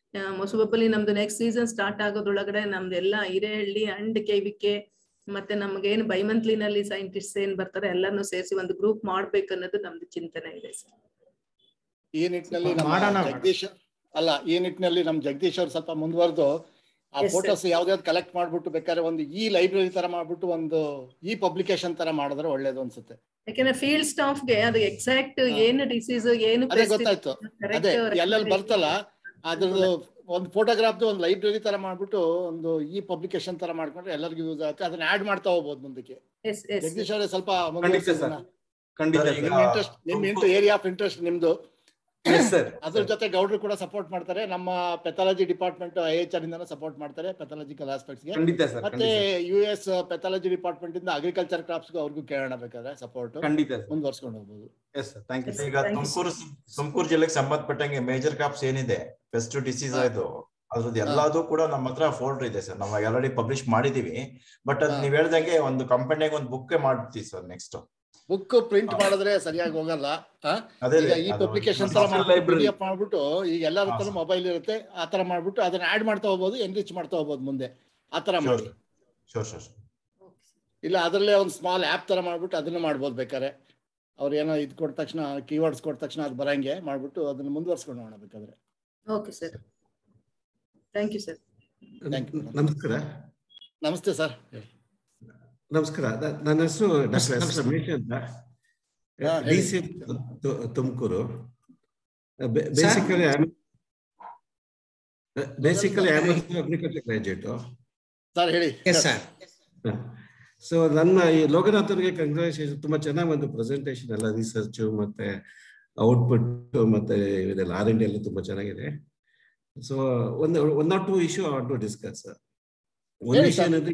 ಮೊಸಬಬ್ಬಲಿ ನಮ್ದು ನೆಕ್ಸ್ಟ್ ಸೀಸನ್ ಸ್ಟಾರ್ಟ್ ಆಗೋದ್ರೊಳಗಡೆ ನಮ್ದೆಲ್ಲ ಹಿರೇಹಳ್ಳಿ ಅಂಡ್ ಕೆವಿಕೆ ಮತ್ತೆ ನಮ್ಗೇನು ಬೈಮಂತ್ಲಿನಲ್ಲಿ ಸೈಂಟಿಸ್ಟ್ ಏನ್ ಬರ್ತಾರೆ ಎಲ್ಲಾನು ಸೇರಿಸಿ ಒಂದು ಗ್ರೂಪ್ ಮಾಡ್ಬೇಕು ಅನ್ನೋದು ನಮ್ದು ಚಿಂತನೆ ಇದೆ ಸರ್ ಈ ನಿಟ್ಟಿನಲ್ಲಿ ನಮ್ಮ ಮಾಡೋಣ ಮೇಡಮ್. ಜಗದೀಶ್ ಅಲ್ಲ ಈ ನಿಟ್ಟಿನಲ್ಲಿ ನಮ್ ಜಗದೀಶ್ ಅವ್ರು ಸ್ವಲ್ಪ ಮುಂದುವರೆದು ಆ Yes, sir. ಫೋಟೋಸ್ ಯಾವ್ದಾವ್ದು ಕಲೆಕ್ಟ್ ಮಾಡ್ಬಿಟ್ಟು ಬೇಕಾದ್ರೆ ಒಂದು ಈ ಲೈಬ್ರರಿ ತರ ಮಾಡ್ಬಿಟ್ಟು ಒಂದು ಈ ಪಬ್ಲಿಕೇಶನ್ ತರ ಮಾಡಿದ್ರೆ ಒಳ್ಳೇದು ಅನ್ಸುತ್ತೆ ಯಾಕಂದ್ರೆ ಫೀಲ್ಡ್ ಸ್ಟಾಫ್ಗೆ ಅದು ಎಕ್ಸಾಕ್ಟ್ ಏನು ಡಿಸೀಸ್ ಏನು ಅದೇ pest ಗೊತ್ತಾಯ್ತು correct ಅದೇ ಎಲ್ಲೆಲ್ಲಿ recommendation ಬರ್ತಲ್ಲ ಅದ್ರದ್ದು ಒಂದು ಫೋಟೋಗ್ರಾಫ್ದು ಒಂದು ಲೈಬ್ರರಿ ತರ ಮಾಡ್ಬಿಟ್ಟು ಒಂದು ಈ ಪಬ್ಲಿಕೇಶನ್ ತರ ಮಾಡ್ಕೊಂಡ್ರೆ ಎಲ್ಲರಿಗೂ ಯೂಸ್ ಆಗುತ್ತೆ ಅದನ್ನ ಆಡ್ ಮಾಡ್ತಾ ಹೋಗ್ಬೋದು ಮುಂದಕ್ಕೆ Yes, yes, ಜಗದೀಶ್ ಅವರೇ ಸ್ವಲ್ಪ ಖಂಡಿತ ಸರ್ ಖಂಡಿತ ನಿಮ್ ಸರ್ ಇಂಟ್ರೆಸ್ಟ್ ನಿಮ್ ಇಂಟು ಏರಿಯಾ ಆಫ್ ಇಂಟ್ರೆಸ್ಟ್ ನಿಮ್ದು ಸರ್ ಅದ್ರ ಜೊತೆ ಗೌಡ್ರು ಕೂಡ ಸಪೋರ್ಟ್ ಮಾಡ್ತಾರೆ ನಮ್ಮ pathology department I H R ಇಂದ ಸಪೋರ್ಟ್ ಮಾಡ್ತಾರೆ ಪೆಥಾಲಜಿಕಲ್ ಆಸ್ಪೆಕ್ಟ್ಸ್ ಗೆ ಖಂಡಿತ sir, ಮತ್ತೆ ಖಂಡಿತ. ಯು ಎಸ್ ಪೆಥಾಲಜಿ ಡಿಪಾರ್ಟ್ಮೆಂಟ್ ಇಂದ ಅಗ್ರಿಕಲ್ಚರ್ ಕ್ರಾಪ್ಸ್ ಅವ್ರಿಗೂ ಕೇಳೋಣ ಬೇಕಾದ್ರೆ ಸಪೋರ್ಟ್ ಖಂಡಿತ sir. ಮುಂದುವರ್ಸ್ಕೊಂಡು ಹೋಗ್ಬೋದು ಎಸ್ ಸರ್ ಥ್ಯಾಂಕ್ ಯು ಈಗ ತುಮಕೂರು ತುಮಕೂರು ಜಿಲ್ಲೆಗೆ ಸಂಬಂಧಪಟ್ಟಂಗೆ ಮೇಜರ್ ಕ್ರಾಪ್ಸ್ ಏನಿದೆ ಪೆಸ್ಟ್ ಡಿಸೀಸ್ ಇದು ಅದ್ರದ್ದು ಎಲ್ಲಾದು ಕೂಡ ನಮ್ಮ ಹತ್ರ ಫೋಲ್ಡರ್ ಇದೆ ಸರ್ ನಾವು ಆಲ್ರೆಡಿ ಪಬ್ಲಿಷ್ ಮಾಡಿದೀವಿ ಬಟ್ ಅದ್ ನೀವ್ ಹೇಳ್ದಂಗೆ ಒಂದು ಕಂಪನಿಯಾಗ ಒಂದು ಬುಕ್ ಮಾಡ್ತೀವಿ ಸರ್ ನೆಕ್ಸ್ಟ್ ಬುಕ್ ಪ್ರಿಂಟ್ ಮಾಡಿದ್ರೆ ಸರಿಯಾಗಿ ಹೋಗಲ್ಲ ಆ? ಅದೇ ಈಗ ರೀ, ಈ ಅದು ಪಬ್ಲಿಕೇಶನ್ software ತರ library. PDF ಮಾಡ್ಬಿಟ್ಟು ಈಗ ಎಲ್ಲರ ಹತ್ರ ಮೊಬೈಲ್ ಇರುತ್ತೆ ಆ ತರ ಮಾಡ್ಬಿಟ್ಟು ಅದನ್ನ ಆಡ್ ಮಾಡ್ತಾ ಹೋಗ್ಬೋದು ಎನ್ರಿಚ್ ಮಾಡ್ತಾ ಹೋಗ್ಬೋದು ಮುಂದೆ ಆ ತರ ಮಾಡಿ ಶೋರ್ ಶೋರ್ ಇಲ್ಲ ಅದರಲ್ಲೇ ಒಂದು ಸ್ಮಾಲ್ ಆ್ಯಪ್ ತರ ಮಾಡ್ಬಿಟ್ಟು ಅದನ್ನ ಮಾಡ್ಬೋದು ಬೇಕಾದ್ರೆ ಅವ್ರು ಏನೋ ಇದು ಕೊಟ್ಟ ತಕ್ಷಣ ಕೀವರ್ಡ್ಸ್ ಕೊಟ್ಟ ತಕ್ಷಣ ಅದು ಬರಂಗೆ ಮಾಡ್ಬಿಟ್ಟು ಅದನ್ನ ಮುಂದುವರ್ಸ್ಕೊಂಡು ಹೋಗೋಣ ಬೇಕಾದ್ರೆ okay sir thank you sir thank you ನಮಸ್ಕಾರ ನಮಸ್ತೆ ಸರ್ ನಮಸ್ಕಾರ ನ- ನನ್ನ ಹೆಸರು ಡಾಕ್ಟರ್ ಎಸ್ ನಮಸ್ತೆ. ರಮೇಶ್ ಅಂತ ಹಾ, ಡಿ ಹೇಳಿ. C Tumakuru basically basically agriculture graduate sir ಹೇಳಿ ಸೊ ನನ್ನ ಈ ಲೋಕನಾಥನ್ಗೆ ಕಂಗ್ರಾಚುಲೇಷನ್ ತುಂಬಾ ಚೆನ್ನಾಗಿ ಒಂದು ಪ್ರೆಸೆಂಟೇಶನ್ ಎಲ್ಲ ರಿಸರ್ಚ್ ಮತ್ತೆ ಔಟ್ಪುಟ್ ಮತ್ತೆ ಇದೆಲ್ಲ ಆರ್ ಎನ್ ಡಿ ಎಲ್ಲ ತುಂಬಾ ಚೆನ್ನಾಗಿದೆ ಸೊ ಒಂದು one or two issue are to discuss ಒಂದು ಹೇಳಿ ವಿಷಯ sir. ಏನಂದ್ರೆ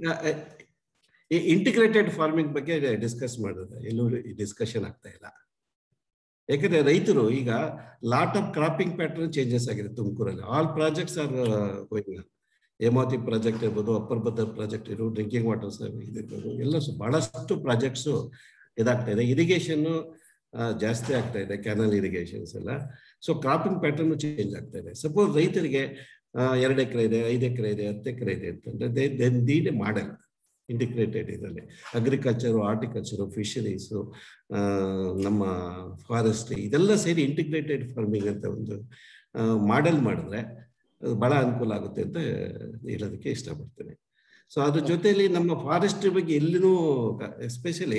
ಈ ಇಂಟಿಗ್ರೇಟೆಡ್ ಫಾರ್ಮಿಂಗ್ ಬಗ್ಗೆ ಡಿಸ್ಕಸ್ ಮಾಡಿದ್ರೆ ಎಲ್ಲೂ ಡಿಸ್ಕಷನ್ ಆಗ್ತಾ ಇಲ್ಲ ಯಾಕಂದ್ರೆ ರೈತರು ಈಗ lot of cropping pattern changes ಆಗಿದೆ ತುಮಕೂರಲ್ಲಿ all projects are going Hemavathi project ಇರ್ಬೋದು ಅಪ್ಪರ್ ಬದರ್ ಪ್ರಾಜೆಕ್ಟ್ ಇರ್ಬೋದು ಡ್ರಿಂಕಿಂಗ್ ವಾಟರ್ ಇದಿರ್ಬೋದು ಎಲ್ಲ ಸು- ಬಹಳಷ್ಟು ಪ್ರಾಜೆಕ್ಟ್ಸು ಇದಾಗ್ತಾ ಇದೆ ಇರಿಗೇಷನ್ ಜಾಸ್ತಿ ಆಗ್ತಾ ಇದೆ ಕ್ಯಾನಲ್ ಇರಿಗೇಷನ್ಸ್ ಎಲ್ಲ ಸೊ ಕ್ರಾಪಿಂಗ್ ಪ್ಯಾಟರ್ನ್ ಚೇಂಜ್ ಆಗ್ತಾ ಇದೆ ಸಪೋಸ್ ರೈತರಿಗೆ ಆ, ಎರಡು ಎಕರೆ ಇದೆ ಐದು ಎಕರೆ ಇದೆ ಹತ್ತು ಎಕರೆ ಇದೆ ಅಂತಂದ್ರೆ they then need a model integrated ಇದರಲ್ಲಿ ಅಗ್ರಿಕಲ್ಚರು ಆರ್ಟಿಕಲ್ಚರು ಫಿಶರೀಸು ನಮ್ಮ ಫಾರೆಸ್ಟ್ರಿ ಇದೆಲ್ಲ ಸೇರಿ ಇಂಟಿಗ್ರೇಟೆಡ್ ಫಾರ್ಮಿಂಗ್ ಅಂತ ಒಂದು ಮಾಡೆಲ್ ಮಾಡಿದ್ರೆ ಅದು ಬಹಳ ಅನುಕೂಲ ಆಗುತ್ತೆ ಅಂತ ಹೇಳೋದಕ್ಕೆ ಇಷ್ಟಪಡ್ತೇನೆ ಸೊ ಅದ್ರ ಜೊತೆಯಲ್ಲಿ ನಮ್ಮ ಫಾರೆಸ್ಟ್ರಿ ಬಗ್ಗೆ ಎಲ್ಲಿನೂ ಎಸ್ಪೆಷಲಿ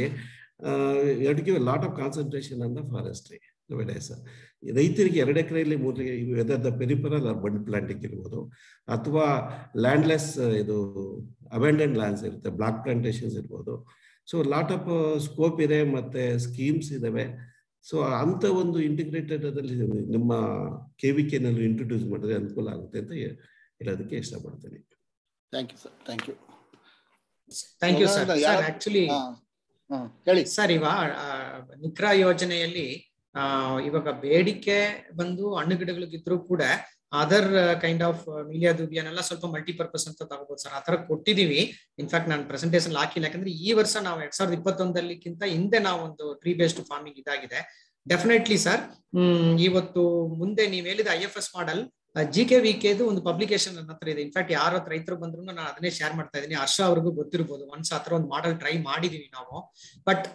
ಎರಡು give lot of concentration on the forestry ವೆಡೇಸ್ ರೈತರಿಗೆ ಎರಡು ಎಕರೆಯಲ್ಲಿ ಮೂರು whether the peripheral or bund planting ಇರ್ಬೋದು ಅಥವಾ ಲ್ಯಾಂಡ್ಲೆಸ್ ಇದು ಅಬೆಂಡೆಂಟ್ ಲ್ಯಾಂಡ್ಸ್ ಇರುತ್ತೆ ಬ್ಲಾಕ್ ಪ್ಲಾಂಟೇಶನ್ಸ್ ಇರ್ಬೋದು ಸೊ ಲಾಟ್ ಆಫ್ ಸ್ಕೋಪ್ ಇದೆ ಮತ್ತೆ ಸ್ಕೀಮ್ಸ್ ಇದಾವೆ ಸೊ ಅಂತ ಒಂದು ಇಂಟಿಗ್ರೇಟೆಡ್ ಅದಲ್ಲಿ ನಮ್ಮ ಕೆ ವಿ ಕೆನಲ್ಲಿ ಇಂಟ್ರೊಡ್ಯೂಸ್ ಮಾಡಿದ್ರೆ ಅನುಕೂಲ ಆಗುತ್ತೆ ಅಂತ ಹೇ- ಹೇಳೋದಕ್ಕೆ ಇಷ್ಟಪಡ್ತೇನೆ thank you sir thank you thank you sir sir actually ಹೇಳಿ ಸರ್ ಇವಾಗ ಆ, ನಿಕ್ರಾ ಯೋಜನೆಯಲ್ಲಿ ಆ, ಇವಾಗ ಬೇಡಿಕೆ ಬಂದು ಹಣ್ಣು ಗಿಡಗಳಿಗಿದ್ರು ಕೂಡ ಅದರ್ ಕೈಂಡ್ ಆಫ್ ಮೀಲಿಯಾ ದುಬಿಯನ್ನೆಲ್ಲ ಸ್ವಲ್ಪ ಮಲ್ಟಿಪರ್ಪಸ್ ಅಂತ ತಗೋಬಹುದು ಸರ್ ಆತರ ಕೊಟ್ಟಿದೀವಿ ಇನ್ಫ್ಯಾಕ್ಟ್ ನಾನು ಪ್ರೆಸೆಂಟೇಷನ್ ಹಾಕಿಲ್ಲ ಯಾಕಂದ್ರೆ ಈ ವರ್ಷ ನಾವು ಎರಡ್ ಸಾವಿರದ ಇಪ್ಪತ್ತೊಂದಲ್ಲಿಕ್ಕಿಂತ ಹಿಂದೆ ನಾವು ಒಂದು ಟ್ರೀ ಬೇಸ್ಡ್ ಫಾರ್ಮಿಂಗ್ ಇದಾಗಿದೆ ಡೆಫಿನೆಟ್ಲಿ ಸರ್ ಹ್ಮ್ ಇವತ್ತು ಮುಂದೆ ನೀವು ಹೇಳಿದ I F S model G K V ಕೆದು ಒಂದು ಪಬ್ಲಿಕೇಶನ್ ನನ್ನ ಹತ್ರ ಇದೆ ಇನ್ಫ್ಯಾಕ್ಟ್ ಯಾರ ಹತ್ರ ರೈತರು ಬಂದ್ರು ನಾನು ಅದನ್ನೇ ಶೇರ್ ಮಾಡ್ತಾ ಇದ್ದೀನಿ ಹರ್ಷ ಅವ್ರಿಗೂ ಗೊತ್ತಿರ್ಬೋದು ಒನ್ಸ್ ಹತ್ರ ಒಂದು ಮಾಡಲ್ ಟ್ರೈ ಮಾಡಿದೀವಿ ನಾವು ಬಟ್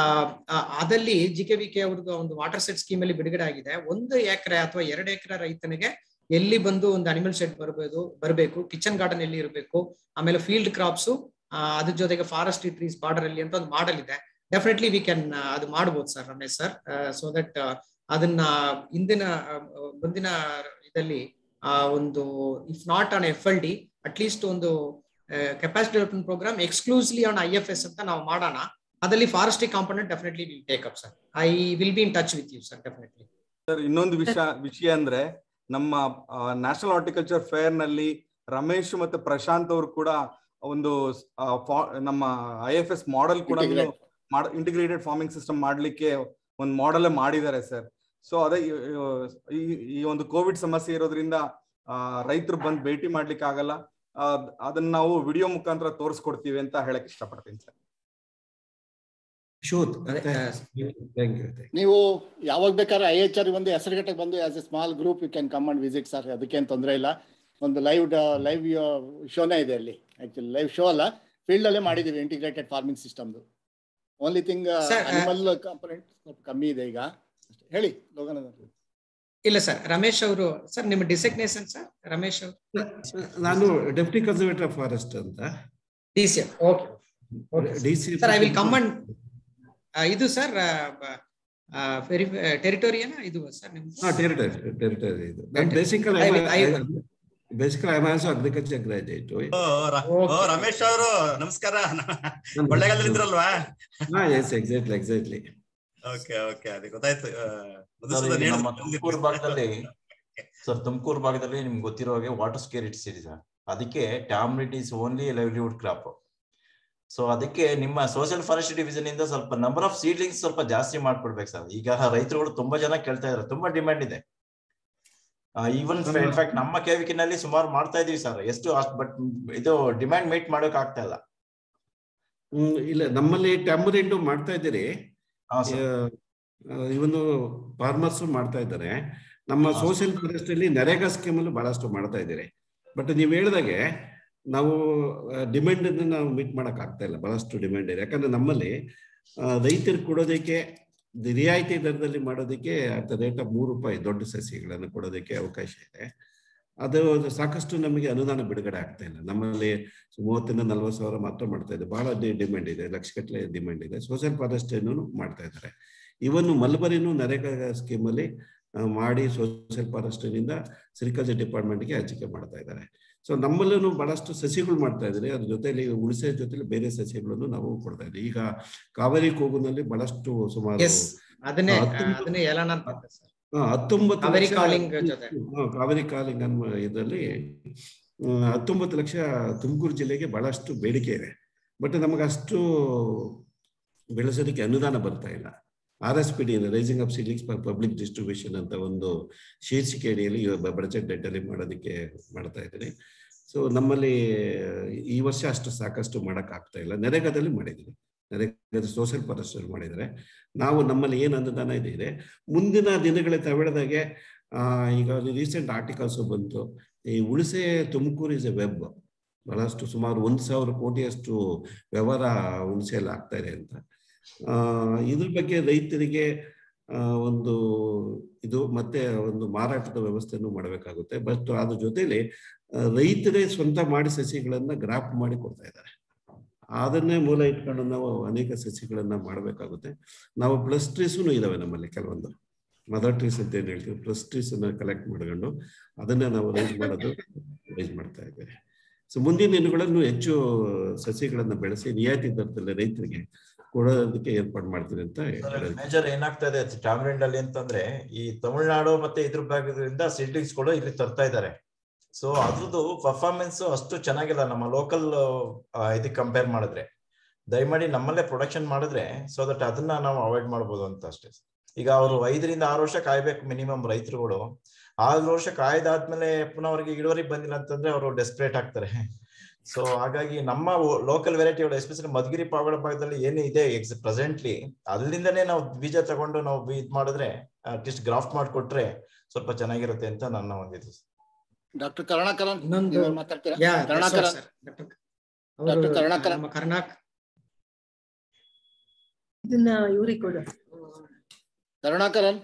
ಅದಲ್ಲಿ ಜಿ ಕೆ ವಿ ಕೆ ಅವ್ರದ್ದು ಒಂದು ವಾಟರ್ ಸೆಟ್ ಸ್ಕೀಮ್ ಅಲ್ಲಿ ಬಿಡುಗಡೆ ಆಗಿದೆ ಒಂದು ಎಕರೆ ಅಥವಾ ಎರಡು ಎಕರೆ ರೈತನಿಗೆ ಎಲ್ಲಿ ಬಂದು ಒಂದು ಅನಿಮಲ್ ಶೆಡ್ ಬರಬಹುದು ಬರಬೇಕು ಕಿಚನ್ ಗಾರ್ಡನ್ ಎಲ್ಲಿ ಇರಬೇಕು ಆಮೇಲೆ ಫೀಲ್ಡ್ ಕ್ರಾಪ್ಸ್ ಅದ್ರ ಜೊತೆಗೆ ಫಾರೆಸ್ಟ್ರಿ ಟ್ರೀಸ್ ಬಾರ್ಡರ್ ಅಲ್ಲಿ ಅಂತ ಒಂದು ಮಾಡಲ್ ಇದೆ ಡೆಫಿನೆಟ್ಲಿ ವಿ ಕ್ಯಾನ್ ಅದು ಮಾಡ್ಬೋದು sir Ramesh sir so that ಅದನ್ನ ಇಂದಿನ ಆ, ಮುಂದಿನ ಇದರಲ್ಲಿ ಆ ಒಂದು if not on F L D at least ಒಂದು capacity development programme exclusively on I F S ಅಂತ ನಾವು ಮಾಡೋಣ ಅದರಲ್ಲಿ forestry component definitely will take up sir I will be in touch with you sir definitely sir ಇನ್ನೊಂದು ವಿಷಯ ವಿಷಯ ಅಂದ್ರೆ ನಮ್ಮ ನ್ಯಾಷನಲ್ ಹಾರ್ಟಿಕಲ್ಚರ್ ಫೇರ್ ನಲ್ಲಿ ರಮೇಶ್ ಮತ್ತೆ ಪ್ರಶಾಂತ್ ಅವರು ಕೂಡ ಒಂದು ಆ, ಫಾ- ನಮ್ಮ ಐ ಎಫ್ ಎಸ್ ಮಾಡೆಲ್ ಕೂಡ Integrate. ಇಂಟಿಗ್ರೇಟೆಡ್ ಫಾರ್ಮಿಂಗ್ ಸಿಸ್ಟಮ್ ಮಾಡ್ಲಿಕ್ಕೆ ಒಂದು ಮಾಡೆಲ್ ಮಾಡಿದ್ದಾರೆ ಸರ್ ಸೊ ಅದೇ ಈ- ಈ- ಈ ಒಂದು ಕೋವಿಡ್ ಸಮಸ್ಯೆ ಇರೋದ್ರಿಂದ ರೈತರು ಬಂದು ಭೇಟಿ ಮಾಡ್ಲಿಕ್ಕೆ ಆಗಲ್ಲ ಆ, ಅದನ್ನ ನಾವು ವಿಡಿಯೋ ಮುಖಾಂತರ ತೋರಿಸ್ಕೊಡ್ತೀವಿ ಅಂತ ಹೇಳಕ್ ಇಷ್ಟಪಡ್ತೀನಿ ಸರ್ ಶೋತ್ ಥ್ಯಾಂಕ್ ಯು ನೀವು ಯಾವಾಗ ಬೇಕಾದ್ರೆ ಐ ಎಚ್ ಆರ್ ಒಂದು ಹೆಸರುಗಟ್ಟೆಗೆ ಬಂದು as a small group you can come and visit sir ಅದಕ್ಕೇನು ತೊಂದರೆ ಇಲ್ಲ ಒಂದು ಲೈವ್ ಲೈವ್ ಶೋನೇ ಇದೆ ಅಲ್ಲಿ ಆಕ್ಚುಲಿ ಲೈವ್ ಶೋ ಅಲ್ಲ ಫೀಲ್ಡ್ ಅಲ್ಲೇ ಮಾಡಿದೀವಿ ಇಂಟಿಗ್ರೇಟೆಡ್ ಫಾರ್ಮಿಂಗ್ ಸಿಸ್ಟಮ್ದು only thing Sir, uh, animal component ಸ್ವಲ್ಪ ಕಮ್ಮಿ ಇದೆ ಈಗ ಅಷ್ಟೇ. ಹೇಳಿ ಲೋಗನ ಇಲ್ಲ ಸರ್ ರಮೇಶ್ ಅವರು ಸರ್ ನಿಮ್ಮ ಡಿಸಿಗ್ನೇಷನ್ ಸರ್ ರಮೇಶ್ ಅವರು ನಾನು ಡೆಪ್ಟಿ ಕನ್ಸರ್ವೇಟರ್ ಆಫ್ ಫಾರೆಸ್ಟ್ ಅಂತ D C okay D C sir I will come and ಇದು ಸರ್ ಟೆರಿಟೋರಿಯನ ಇದು ಸರ್ ನಿಮ್ದು ಹಾ ಟೆರಿಟರಿ ಟೆರಿಟರಿ ಇದು Territory. Basically I will- I will- basically I also agriculture graduate ಓ, ರ- ಓ, ರಮೇಶ್ ಅವರು ನಮಸ್ಕಾರ ಕೊಳ್ಳೇಗಾಲದಲ್ಲಿದ್ರಲ್ವಾ ಹಾ yes exactly exactly okay okay ಅದೇ ಗೊತ್ತಾಯ್ತು ಆ, ಸರ್, ಮಧುಸೂದನ್ ಇಲ್ಲಿ ನಮ್ಮ ಹೇಳಿದ್ರು. ತುಮಕೂರು ಭಾಗದಲ್ಲಿ ಸರ್ ತುಮಕೂರು ಭಾಗದಲ್ಲಿ ನಿಮ್ಗೆ ಗೊತ್ತಿರೋ ಹಾಗೆ ವಾಟರ್ ಸ್ಕೇರಿಟಿ ಇದೆ ಸರ್ ಅದಕ್ಕೆ tamarind is only livelihood crop so ಅದಕ್ಕೆ ನಿಮ್ಮ ಸೋಷಿಯಲ್ ಫಾರೆಸ್ಟ್ ಡಿವಿಷನ್ ಇಂದ ಸ್ವಲ್ಪ ನಂಬರ್ ಆಫ್ ಸೀಡ್ಲಿಂಗ್ಸ್ ಸ್ವಲ್ಪ ಜಾಸ್ತಿ ಮಾಡ್ಕೊಡ್ಬೇಕು ಸರ್ ಈಗ ರೈತರುಗಳು ತುಂಬಾ ಜನ ಕೇಳ್ತಾ ಇದಾರೆ ತುಂಬಾ ಡಿಮ್ಯಾಂಡ್ ಇದೆ ಈವನ್ ಇನ್ಫ್ಯಾಕ್ಟ್ ನಮ್ಮ ಕೆವಿಕಿನಲ್ಲಿ ಸುಮಾರು ಮಾಡ್ತಾ ಇದೀವಿ ಸರ್ ಎಷ್ಟು ಅಷ್ಟು ಬಟ್ ಇದು ಡಿಮ್ಯಾಂಡ್ ಮೀಟ್ ಮಾಡೋಕ್ ಆಗ್ತಾ ಇಲ್ಲ ಹ್ಮ್ ಇಲ್ಲ ನಮ್ಮಲ್ಲಿ ಟ್ಯಾಮರಿಂಡು ಮಾಡ್ತಾ ಇದ್ದೀರಿ ಹಾ, sir. ಇವನು ಫಾರ್ಮರ್ಸ್ ಮಾಡ್ತಾ ಇದ್ದಾರೆ ನಮ್ಮ ಹಾ, sir. ಸೋಷಿಯಲ್ ಫಾರೆಸ್ಟ್ ಅಲ್ಲಿ ನರೇಗಾ ಸ್ಕೀಮ್ ಅಲ್ಲಿ ಬಹಳಷ್ಟು ಮಾಡ್ತಾ ಇದ್ದೀರಿ ಬಟ್ ನೀವು ಹೇಳ್ದಾಗೆ ನಾವು ಡಿಮ್ಯಾಂಡ್ ಅನ್ನು ನಾವು ಮೀಟ್ ಮಾಡಕ್ ಆಗ್ತಾ ಇಲ್ಲ ಬಹಳಷ್ಟು ಡಿಮ್ಯಾಂಡ್ ಇದೆ ಯಾಕಂದ್ರೆ ನಮ್ಮಲ್ಲಿ ರೈತರು ಕೊಡೋದಕ್ಕೆ ದಿ- ರಿಯಾಯಿತಿ ದರದಲ್ಲಿ ಮಾಡೋದಕ್ಕೆ ಅಟ್ ದ ರೇಟ್ ಆಫ್ ಮೂರು ರೂಪಾಯಿ ದೊಡ್ಡ ಸಸಿಗಳನ್ನು ಕೊಡೋದಕ್ಕೆ ಅವಕಾಶ ಇದೆ ಅದು ಸಾಕಷ್ಟು ನಮಗೆ ಅನುದಾನ ಬಿಡುಗಡೆ ಆಗ್ತಾ ಇಲ್ಲ ನಮ್ಮಲ್ಲಿ ಮೂವತ್ತರಿಂದ ನಲ್ವತ್ತು ಸಾವಿರ ಮಾತ್ರ ಮಾಡ್ತಾ ಇದೆ ಬಹಳ ಡಿಮ್ಯಾಂಡ್ ಇದೆ ಲಕ್ಷಗಟ್ಟಲೆ ಡಿಮ್ಯಾಂಡ್ ಇದೆ ಸೋಷಿಯಲ್ ಫಾರೆಸ್ಟ್ ಮಾಡ್ತಾ ಇದ್ದಾರೆ ಇವನ್ ಮಲ್ಬರಿನೂ ನರೇಗಾ ಸ್ಕೀಮಲ್ಲಿ ಆ, ಮಾಡಿ ಸೋಷಿಯಲ್ ಫಾರೆಸ್ಟ್ನಿಂದ ಸಿರಿಕಲ್ಚರ್ ಡಿಪಾರ್ಟ್ಮೆಂಟ್ಗೆ ಹಂಚಿಕೆ ಮಾಡ್ತಾ ಇದ್ದಾರೆ ಸೊ ನಮ್ಮಲ್ಲೂ ಬಹಳಷ್ಟು ಸಸಿಗಳು ಮಾಡ್ತಾ ಇದ್ದಾರೆ ಅದ್ರ ಜೊತೆಲಿ ಉಳಿಸೆ ಜೊತೆಲಿ ಬೇರೆ ಸಸಿಗಳನ್ನು ನಾವು ಕೊಡ್ತಾ ಇದ್ದೀವಿ ಈಗ ಕಾವೇರಿ ಕೂಗುನಲ್ಲಿ ಬಹಳಷ್ಟು ಸುಮಾರು ಎಸ್ ಅದನ್ನೇ ಆ, ಹತ್ತೊಂಬತ್ತು- ಅದನ್ನೇ ಹೇಳೋಣ ಅಂತ ಬಂದೆ ಸರ್ ಆ, ಹತ್ತೊಂಬತ್ತು ಕಾವೇರಿ ಲಕ್ಷ- ಕಾಲಿಂಗ್ ಜೊತೆ. ಹಾ, ಕಾವೇರಿ ಕಾಲಿಂಗ್ ಅನ್ನೋ ಇದರಲ್ಲಿ ಹ್ಮ್, ಹತ್ತೊಂಬತ್ತು ಲಕ್ಷ ತುಮಕೂರು ಜಿಲ್ಲೆಗೆ ಬಹಳಷ್ಟು ಬೇಡಿಕೆ ಇದೆ ಬಟ್ ನಮಗೆ ಅಷ್ಟು ಬೆಳೆಸೋದಕ್ಕೆ ಅನುದಾನ ಬರ್ತಾ ಇಲ್ಲ R S P D raising of seedlings for public distribution ಅಂತ ಒಂದು ಶೀರ್ಷಿಕೆ ಅಡಿಯಲ್ಲಿ ಬಜೆಟ್ ಡೇಟಲ್ಲಿ ಮಾಡೋದಕ್ಕೆ ಮಾಡ್ತಾ ಇದ್ದೀನಿ ಸೊ ನಮ್ಮಲ್ಲಿ ಈ ವರ್ಷ ಅಷ್ಟು ಸಾಕಷ್ಟು ಮಾಡಕ್ ಆಗ್ತಾ ಇಲ್ಲ ನರೇಗಾದಲ್ಲಿ ಮಾಡಿದ್ದೀವಿ ನರೇಗಾದ ಸೋಷಿಯಲ್ ಫಾರೆಸ್ಟ್ ಮಾಡಿದ್ದಾರೆ ನಾವು ನಮ್ಮಲ್ಲಿ ಏನು ಅನುದಾನ ಇದೆ ಇದೆ ಮುಂದಿನ ದಿನಗಳ ತವೆಳೆದಾಗೆ ಆ, ಈಗ ರೀಸೆಂಟ್ ಆರ್ಟಿಕಲ್ಸ್ ಬಂತು ಈ ಉಳಿಸೆ ತುಮಕೂರು ಇಸ್ ಎ ವೆಬ್ ಬಹಳಷ್ಟು ಸುಮಾರು ಒಂದು ಸಾವಿರ ಕೋಟಿಯಷ್ಟು ವ್ಯವಹಾರ ಹುಣಸೆಯಲ್ಲಿ ಆಗ್ತಾ ಇದೆ ಅಂತ ಆ, ಇದ್ರ ಬಗ್ಗೆ ರೈತರಿಗೆ ಆ, ಒಂದು ಇದು ಮತ್ತೆ ಒಂದು ಮಾರಾಟದ ವ್ಯವಸ್ಥೆಯನ್ನು ಮಾಡಬೇಕಾಗುತ್ತೆ ಬಟ್ ಅದ್ರ ಜೊತೆಲಿ ಆ, ರೈತರೇ ಸ್ವಂತ ಮಾಡಿ ಸಸಿಗಳನ್ನ ಗ್ರಾಫ್ಟ್ ಮಾಡಿ ಕೊಡ್ತಾ ಇದ್ದಾರೆ ಅದನ್ನೇ ಮೂಲ ಇಟ್ಕೊಂಡು ನಾವು ಅನೇಕ ಸಸಿಗಳನ್ನ ಮಾಡಬೇಕಾಗುತ್ತೆ ನಾವು ಪ್ಲಸ್ ಟ್ರೀಸು ಇದಾವೆ ನಮ್ಮಲ್ಲಿ ಕೆಲವೊಂದು ಮದರ್ ಟ್ರೀಸ್ ಅಂತ ಏನ್ ಹೇಳ್ತೀವಿ ಪ್ಲಸ್ ಟ್ರೀಸ್ ಅನ್ನ ಕಲೆಕ್ಟ್ ಮಾಡ್ಕೊಂಡು ಅದನ್ನ ನಾವು ರೈಸ್ ಮಾಡೋದು ರೈಸ್ ಮಾಡ್ತಾ ಇದ್ದೇವೆ ಸೊ ಮುಂದಿನ ದಿನಗಳನ್ನು ಹೆಚ್ಚು ಸಸಿಗಳನ್ನ ಬೆಳೆಸಿ ರಿಯಾಯಿತಿ ದರದಲ್ಲಿ ರೈತರಿಗೆ ಕೊಡೋದಕ್ಕೆ ಏರ್ಪಾಡು ಮಾಡ್ತೀನಿ ಅಂತ ಹೇಳೋದಕ್ಕೆ ಮೇಜರ್ ಏನಾಗ್ತಾ ಇದೆ ಟ್ಯಾಮ್ರಿಂಡ್ ಅಲ್ಲಿ ಅಂತಂದ್ರೆ ಈ ತಮಿಳ್ನಾಡು ಮತ್ತೆ ಇದ್ರ ಭಾಗದಿಂದ ಸೀಡ್ಲಿಂಗ್ಸ್ ಗಳು ಇಲ್ಲಿ ತರ್ತಾ ಇದ್ದಾರೆ ಸೊ ಅದ್ರದ್ದು ಪರ್ಫಾರ್ಮೆನ್ಸ್ ಅಷ್ಟು ಚೆನ್ನಾಗಿಲ್ಲ ನಮ್ಮ ಲೋಕಲ್ ಇದಕ್ಕೆ ಕಂಪೇರ್ ಮಾಡಿದ್ರೆ ದಯಮಾಡಿ ನಮ್ಮಲ್ಲೇ ಪ್ರೊಡಕ್ಷನ್ ಮಾಡಿದ್ರೆ ಸೊ ದಟ್ ಅದನ್ನ ನಾವು ಅವಾಯ್ಡ್ ಮಾಡ್ಬೋದು ಅಂತ ಅಷ್ಟೇ ಈಗ ಅವರು ಐದರಿಂದ ಆರು ವರ್ಷ ಕಾಯ್ಬೇಕು ಮಿನಿಮಮ್ ರೈತರುಗಳು ಆರು ವರ್ಷ ಕಾಯ್ದಾದ್ಮೇಲೆ ಪುನಃ ಅವ್ರಿಗೆ ಇಳುವರಿ ಬಂದಿಲ್ಲ ಅಂತಂದ್ರೆ ಅವರು ಡೆಸ್ಪರೇಟ್ ಆಗ್ತಾರೆ ಸೊ ಹಾಗಾಗಿ ನಮ್ಮ ಲೋಕಲ್ ವೆರೈಟಿಗಳು ಎಸ್ಪೆಷಲಿ ಮಧುಗಿರಿ ಪಾವಗಡ ಭಾಗದಲ್ಲಿ ಏನು ಇದೆ ಎಕ್ಸ್ ಪ್ರೆಸೆಂಟ್ಲಿ ಅಲ್ಲಿಂದನೇ ನಾವು ಬೀಜ ತಗೊಂಡು ನಾವು ಇದ್ ಮಾಡಿದ್ರೆ ಅಟ್ಲೀಸ್ಟ್ ಗ್ರಾಫ್ಟ್ ಮಾಡಿಕೊಟ್ರೆ ಸ್ವಲ್ಪ ಚೆನ್ನಾಗಿರುತ್ತೆ ಅಂತ ನನ್ನ ಒಂದಿದು ಡಾಕ್ಟರ್ ಕರುಣಾಕರನ್ ಇನ್ನೊಂದು ನೀವೇನ್ ಮಾತಾಡ್ತೀರಾ ಯಾ ಕರುಣಾಕರನ್ ಡಾಕ್ಟರ್ ಕರುಣಾಕರನ್ ನಮ್ಮ ಕರ್ನಾಕ್ ಇದನ್ನ ಇವ್ರಿಗೆ ಕೊಡು ಕರುಣಾಕರನ್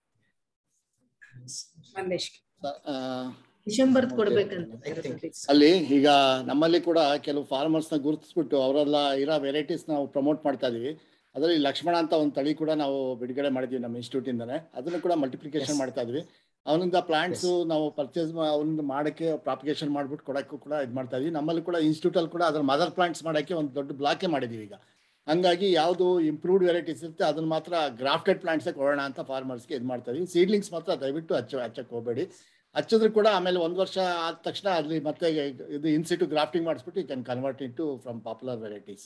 ಮಲ್ಲೇಶ್ ಆ, ಡಿಸೆಂಬರ್ ಕೊಡ್ಬೇಕಂತ ಅಲ್ಲಿ ಈಗ ನಮ್ಮಲ್ಲಿ ಕೂಡ ಕೆಲವು ಫಾರ್ಮರ್ಸ್ ನ ಗುರುತಿಸ್ಬಿಟ್ಟು ಅವರೆಲ್ಲ ಇರೋ ವೆರೈಟೀಸ್ ನಾವು ಪ್ರಮೋಟ್ ಮಾಡ್ತಾ ಇದೀವಿ ಅದರಲ್ಲಿ ಲಕ್ಷ್ಮಣ ಅಂತ ಒಂದು ತಳಿ ಕೂಡ ನಾವು ಬಿಡುಗಡೆ ಮಾಡಿದ್ವಿ ನಮ್ಮ ಇನ್ಸ್ಟಿಟ್ಯೂಟ್ ಇಂದಾನೆ ಅದನ್ನು ಕೂಡ ಮಲ್ಟಿಪ್ಲಿಕೇಶನ್ ಮಾಡ್ತಾ ಇದ್ವಿ ಅವನಿಂದ ಪ್ಲಾಂಟ್ಸ್ ನಾವು ಪರ್ಚೇಸ್ ಅವನಿಂದ ಮಾಡಕ್ಕೆ ಪ್ರಾಪಿಗೇಷನ್ ಮಾಡ್ಬಿಟ್ಟು ಕೊಡಕ್ಕೂ ಕೂಡ ಇದು ಮಾಡ್ತಾ ಇದೀವಿ ನಮ್ಮಲ್ಲಿ ಕೂಡ ಇನ್ಸ್ಟಿಟ್ಯೂಟ್ ಅಲ್ಲಿ ಕೂಡ ಅದ್ರ ಮದರ್ ಪ್ಲಾಂಟ್ಸ್ ಮಾಡಕ್ಕೆ ಒಂದು ದೊಡ್ಡ ಬ್ಲಾಕೇ ಮಾಡಿದೀವಿ ಈಗ ಹಂಗಾಗಿ ಯಾವುದು ಇಂಪ್ರೂವ್ಡ್ ವೆರೈಟೀಸ್ ಇರುತ್ತೆ ಅದನ್ನ ಮಾತ್ರ ಗ್ರಾಫ್ಟೆಡ್ ಪ್ಲಾಂಟ್ಸೇ ಕೊಡೋಣ ಅಂತ ಫಾರ್ಮರ್ಸ್ಗೆ ಇದು ಮಾಡ್ತಾ ಇದೀವಿ ಸೀಡ್ಲಿಂಗ್ಸ್ ಮಾತ್ರ ದಯವಿಟ್ಟು ಹಚ್ಚ ಹಚ್ಚಕ್ಕೆ ಹೋಗಬೇಡಿ ಹಚ್ಚಿದ್ರು ಕೂಡ ಆಮೇಲೆ ಒಂದು ವರ್ಷ ಆದ ತಕ್ಷಣ ಅಲ್ಲಿ ಮತ್ತೆ ಇದು ಇನ್ಸಿಟು ಗ್ರಾಫ್ಟಿಂಗ್ ಮಾಡಿಸ್ಬಿಟ್ಟು you can convert in to from popular varieties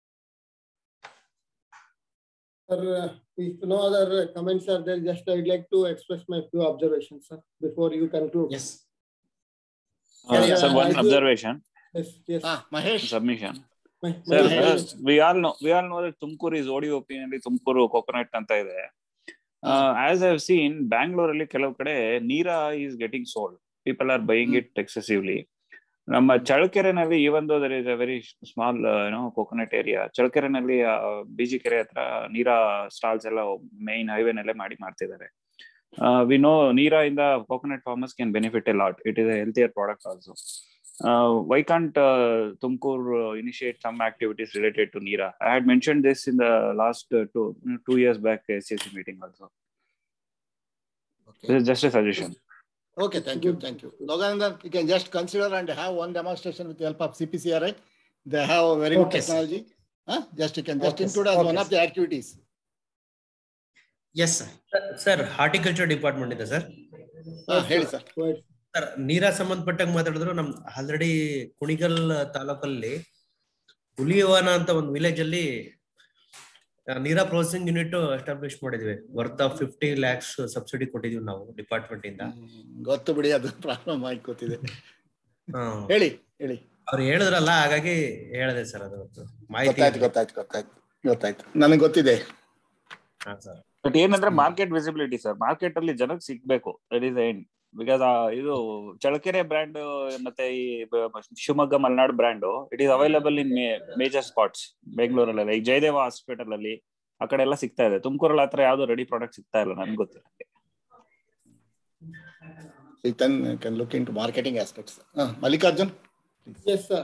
Sir, uh, if no other comments are there, just I'd like to express my few observations, sir, before you conclude. Yes. Uh, Yeah, sir, one as you- observation, Yes, yes. Mahesh. submission. Sir, uh, we all know we all know that Tumkur is ODOP ನಲ್ಲಿ Tumakuru coconut ಅಂತ ಇದೆ as I seen Bangalore ಅಲ್ಲಿ ಕೆಲವು ಕಡೆ neera is getting sold people are buying it excessively ನಮ್ಮ ಚಳ್ಳಕೆರೆನಲ್ಲಿ even though there is a very small ಏನೋ coconut area ಚಳ್ಳಕೆರೆನಲ್ಲಿ ಬಿಜಿ ಕೆರೆ ಹತ್ರ ನೀರಾ ಸ್ಟಾಲ್ಸ್ ಎಲ್ಲ ಮೈನ್ ಹೈವೇನಲ್ಲೇ ಮಾಡಿ ಮಾಡ್ತಿದ್ದಾರೆ ವಿ ನೋ ನೀರಾ ಇಂದ coconut farmers can benefit a lot it is a healthier product also uh, why can't uh, Tumkur uh, initiate some activities related to NIRA? I had mentioned this in the last uh, two two years back SCC meeting also. This is just a suggestion. Okay, thank you, thank you. Loganandan, you can just consider and have one demonstration with the help of CPCRI. They have a very good Okay, sir. technology. Huh? Just you can just Okay, include sir. as Okay, one of sir. the activities. Yes sir horticulture department ಇದೆ sir ಹೇಳಿ sir sir neera ಸಂಬಂಧಪಟ್ಟಂಗೆ ಮಾತಾಡಿದ್ರು ನಮ್ already Kunigal ತಾಲೂಕಲ್ಲಿ ಹುಲಿಯವನ ಅಂತ ಒಂದು village ಅಲ್ಲಿ ಆ, ನೀರಾ ಪ್ರೊಸೆಸಿಂಗ್ ಯೂನಿಟ್ ಎಸ್ಟಾಬ್ಲಿಷ್ ಮಾಡಿದ್ವಿ worth of fifty lakhs subsidy ಕೊಟ್ಟಿದೀವಿ ನಾವು ಡಿಪಾರ್ಟ್ಮೆಂಟ್ ಇಂದ ಗೊತ್ತು ಬಿಡಿ ಅದು ಪ್ರಾಬ್ಲಮ್ ಆಗಿ ಕೂತಿದೆ ಹ್ಮ್. ಹೇಳಿ ಹೇಳಿ ಅವ್ರು ಹೇಳಿದ್ರಲ್ಲ ಹಾಗಾಗಿ ಹೇಳಿದೆ ಸರ್ ಅದು ಮಾಹಿತಿ ಗೊತ್ತಾಯ್ತು ಗೊತ್ತಾಯ್ತು ಗೊತ್ತಾಯ್ತು ಗೊತ್ತಾಯ್ತು ನನಗೆ ಗೊತ್ತಿದೆ ಹಾ ಸರ್ ಬಟ್ ಏನಂದ್ರೆ ಮಾರ್ಕೆಟ್ ವಿಸಿಬಿಲಿಟಿ ಸರ್ ಮಾರ್ಕೆಟ್ ಅಲ್ಲಿ ಜನಕ್ಕೆ ಸಿಗ್ಬೇಕು ದಟ್ ಇಸ್ ಎಂಡ್ ಬಿಕಾಸ್ ಇದು ಚಳ್ಳಕೆರೆ ಬ್ರ್ಯಾಂಡ್ ಮತ್ತೆ ಈ ಬ- Shivamogga Malenadu brand it is available in major spots ಬೆಂಗಳೂರಲ್ಲೆಲ್ಲ ಈಗ ಜಯದೇವ ಹಾಸ್ಪಿಟಲ್ ಅಲ್ಲಿ ಆ ಕಡೆ ಎಲ್ಲ ಸಿಗ್ತಾ ಇದೆ ತುಮಕೂರಲ್ಲಿ ಹತ್ರ ಯಾವ್ದು ರೆಡಿ ಪ್ರಾಡಕ್ಟ್ ಸಿಗ್ತಾ ಇಲ್ಲ ನನ್ಗೆ ಗೊತ್ತಿಲ್ಲ You can, can look into marketing aspects. Uh, Mallikarjun? Yes, sir.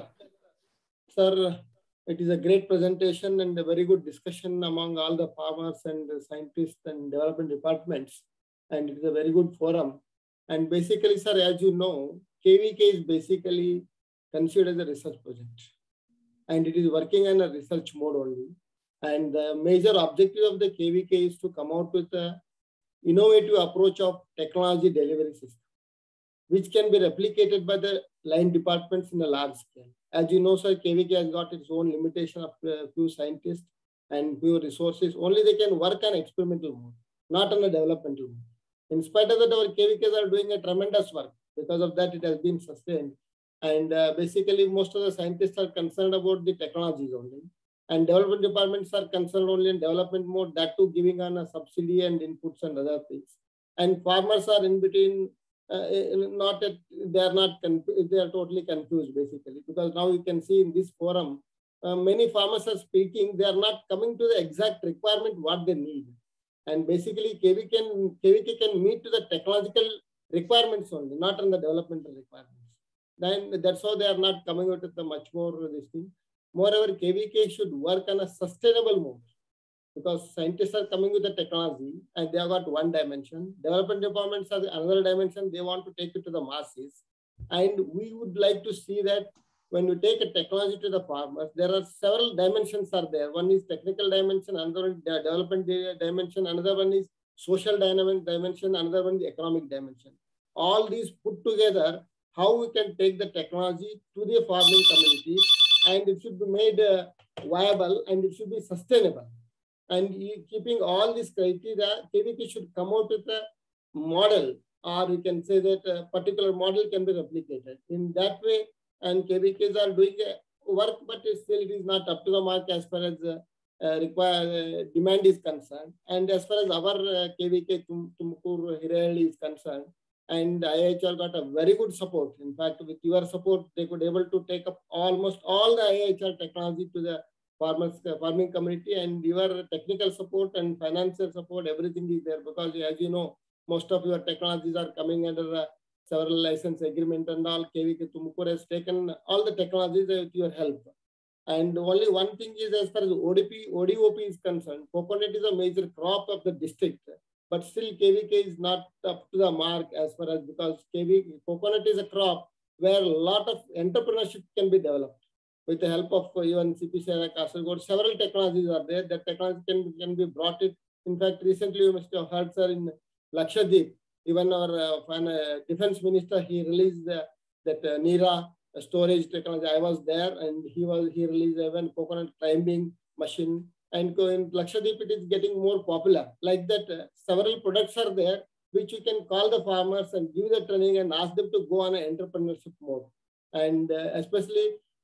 Sir, it is a great presentation and a very good discussion among all the farmers and the scientists and development departments. And it is a very good forum. And basically, sir, as you know, KVK is basically considered as a research project. And it is working in a research mode only. And the major objective of the KVK is to come out with a innovative approach of technology delivery system which can be replicated by the line departments in a large scale. As you know, sir, KVK has got its own limitation of uh, few scientists and few resources. Only they can work on experimental mode, not on a developmental mode. In spite of that, our KVKs are doing a tremendous work. Because of that, it has been sustained. And uh, basically, most of the scientists are concerned about the technologies only. And development departments are concerned only in development mode, that too giving on a subsidy and inputs and other things. And farmers are in between uh, not at, they are not confused, they are totally confused basically because now you can see in this forum uh, many farmers are speaking they are not coming to the exact requirement what they need and basically KV can KVK can meet to the technological requirements only not on the developmental requirements then that's how they are not coming out with the much more this thing moreover KVK should work on a sustainable mode because scientists are coming with the technology and they have got one dimension. Development departments are another dimension. They want to take it to the masses. And we would like to see that when you take a technology to the farmers, there are several dimensions are there. One is technical dimension, another one is the development di- dimension, another one is social dynamic dimension, another one is economic dimension. All these put together, how we can take the technology to the farming community and it should be made uh, viable and it should be sustainable and you- keeping all these criteria, KVK should come out with a model, or you can say that a particular model can be replicated. In that way, and KVKs are doing a work, but it still it is not up to the mark as far as uh, uh, require uh, demand is concerned. And as far as our uh, KVK Tum- Tumkur Hirehali is concerned, and IHR got a very good support. In fact, with your support, they could able to take up almost all the IHR technology to the farmers, uh, farming community and your technical support and financial support, everything is there because as you know, most of your technologies are coming under uh, several license agreement and all. KVK Tumukur has taken all the technologies with your help. And only one thing is as far as ODP, ODOP is concerned, coconut is a major crop of the district, but still KVK is not up to the mark as far as because KV coconut is a crop where a lot of entrepreneurship can be developed with the help of even CPCI, Kasargod, several technologies are there. That technology can, can be brought it. In fact, recently you must have heard, sir, in Lakshadweep, even our uh, fin- uh, defense minister, he released the, that uh, NIRA storage technology. I was there and he was he released even coconut climbing machine. And co- in Lakshadweep, it is getting more popular. Like that, uh, several products are there which you can call the farmers and give the training and ask them to go on an entrepreneurship mode. And uh, especially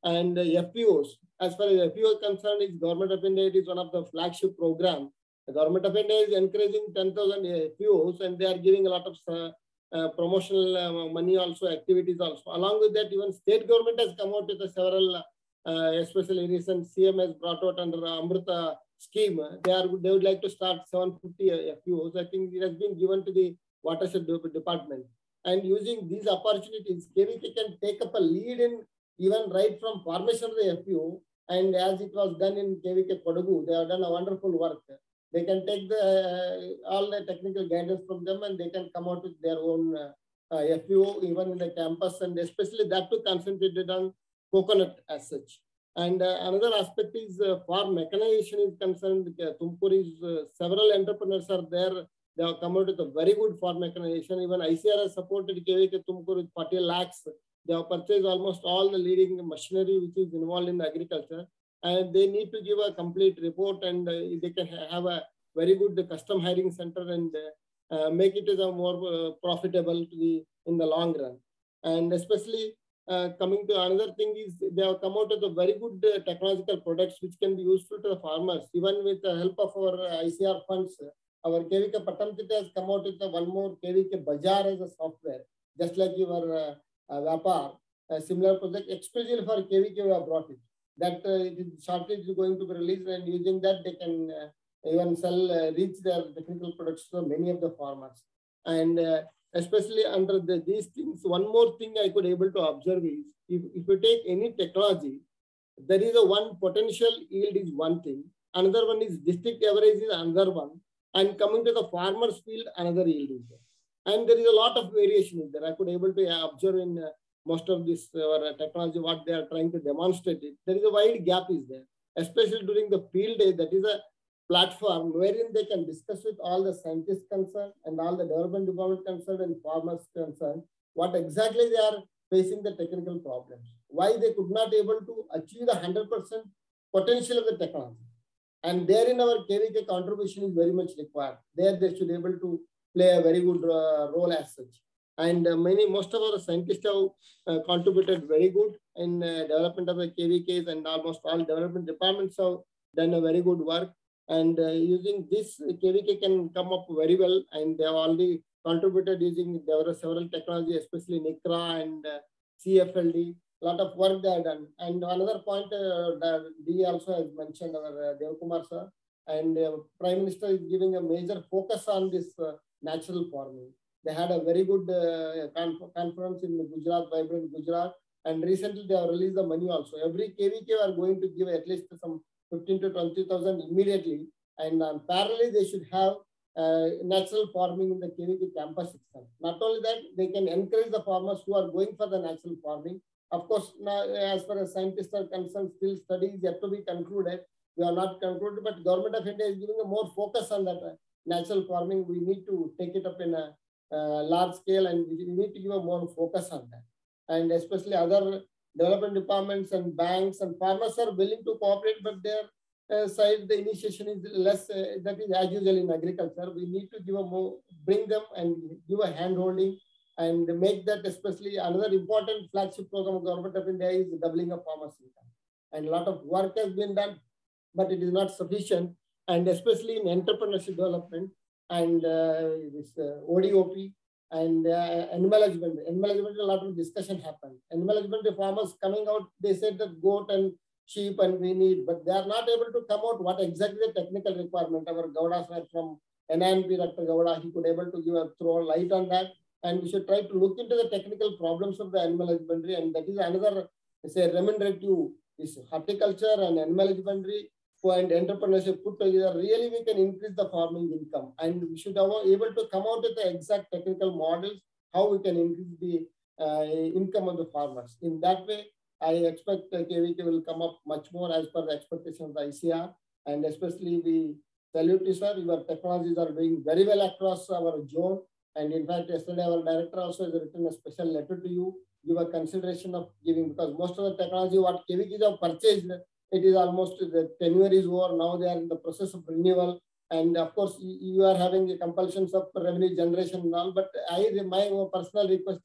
and uh, FPOs. As far as FPO is concerned, is Government of India, it is one of the flagship program. The Government of India is encouraging 10,000 FPOs and they are giving a lot of uh, uh, promotional uh, money also, activities also. Along with that, even state government has come out with a several, uh, especially recent CM has brought out under Amrita scheme. They are they would like to start 750 FPOs. I think it has been given to the watershed de- department. And using these opportunities, KVK can take up a lead in even right from formation of the FPO. And as it was done in KVK Kodagu, they have done a wonderful work. They can take the uh, all the technical guidance from them and they can come out with their own uh, uh, FPO even in the campus and especially that too concentrated on coconut as such. And uh, another aspect is uh, farm mechanization is concerned. Uh, Tumkur is uh, several entrepreneurs are there. They have come out with a very good farm mechanization. Even ICR has supported KVK Tumkur with 40 lakhs. They have purchased almost all the leading machinery which is involved in agriculture. And they need to give a complete report and uh, they can ha- have a very good custom hiring center and uh, uh, make it as a more uh, profitable to the in the long run. And especially uh, coming to another thing is they have come out with a very good uh, technological products which can be useful to the farmers. Even with the help of our uh, ICR funds, our KVK Patamtita has come out with a one more KVK Bazaar as a software, just like your uh, uh, Vapar, a similar project exclusively for KVK we have brought it. That uh, it is shortly it is going to be released and using that they can uh, even sell, uh, reach their technical products to many of the farmers. And uh, especially under the, these things, one more thing I could able to observe is if, if you take any technology, there is a one potential yield is one thing, another one is district average is another one, and coming to the farmer's field, another yield is there. And there is a lot of variation in there. I could able to observe in uh, most of this uh, technology, what they are trying to demonstrate it. There is a wide gap is there, especially during the field day. That is a platform wherein they can discuss with all the scientists concerned and all the development department concerned and farmers concerned what exactly they are facing the technical problems, why they could not able to achieve the 100% potential of the technology. And therein our KVK contribution is very much required. There they should able to play a very good uh, role as such. And uh, many, most of our scientists have uh, contributed very good in uh, development of the KVKs and almost all development departments have done a very good work. And uh, using this, KVK can come up very well. And they have already contributed using, there were several technology, especially NICRA and uh, CFLD. A lot of work they have done. And another point, uh, that D also has mentioned, our uh, Devkumar sir, and uh, Prime Minister is giving a major focus on this uh, natural farming. They had a very good uh, conf- conference in Gujarat, Vibrant Gujarat, and recently they have released the money also. Every KVK are going to give at least some 15 to 20,000 immediately, and um, parallelly they should have uh, natural farming in the KVK campus itself. Not only that, they can encourage the farmers who are going for the natural farming. Of course, now, as far as scientists are concerned, still studies yet to be concluded. We are not concluded, but government of India is giving a more focus on that uh, natural farming. We need to take it up in a uh, large scale, and we need to give a more focus on that. And especially other development departments and banks and farmers are willing to cooperate, but their uh, side the initiation is less. Uh, that is as usual in agriculture. We need to give a more, bring them and give a hand holding and make that especially another important flagship program of government of India is doubling of farmers income. And a lot of work has been done, but it is not sufficient. And especially in entrepreneurship development and uh, this uh, ODOP and uh, animal husbandry. Animal husbandry, a lot of discussion happened. Animal husbandry farmers coming out, they said that goat and sheep and we need, but they are not able to come out what exactly the technical requirement. Our Gowda sir from NINP, Dr. Gowda, he could able to give a throw light on that. And we should try to look into the technical problems of the animal husbandry. And that is another, say, remunerative, this horticulture and animal husbandry and entrepreneurship put together, really we can increase the farming income. And we should have able to come out with the exact technical models, how we can increase the uh, income of the farmers. In that way, I expect uh, KVK will come up much more as per the expectation of the ICR. And especially we salute you, sir. Your technologies are doing very well across our zone. And in fact, yesterday our director also has written a special letter to you, give a consideration of giving, because most of the technology what KVKs have purchased, it is almost the tenure is over. Now they are in the process of renewal. And of course, you you are having the compulsions of revenue generation and all. But I, my personal request is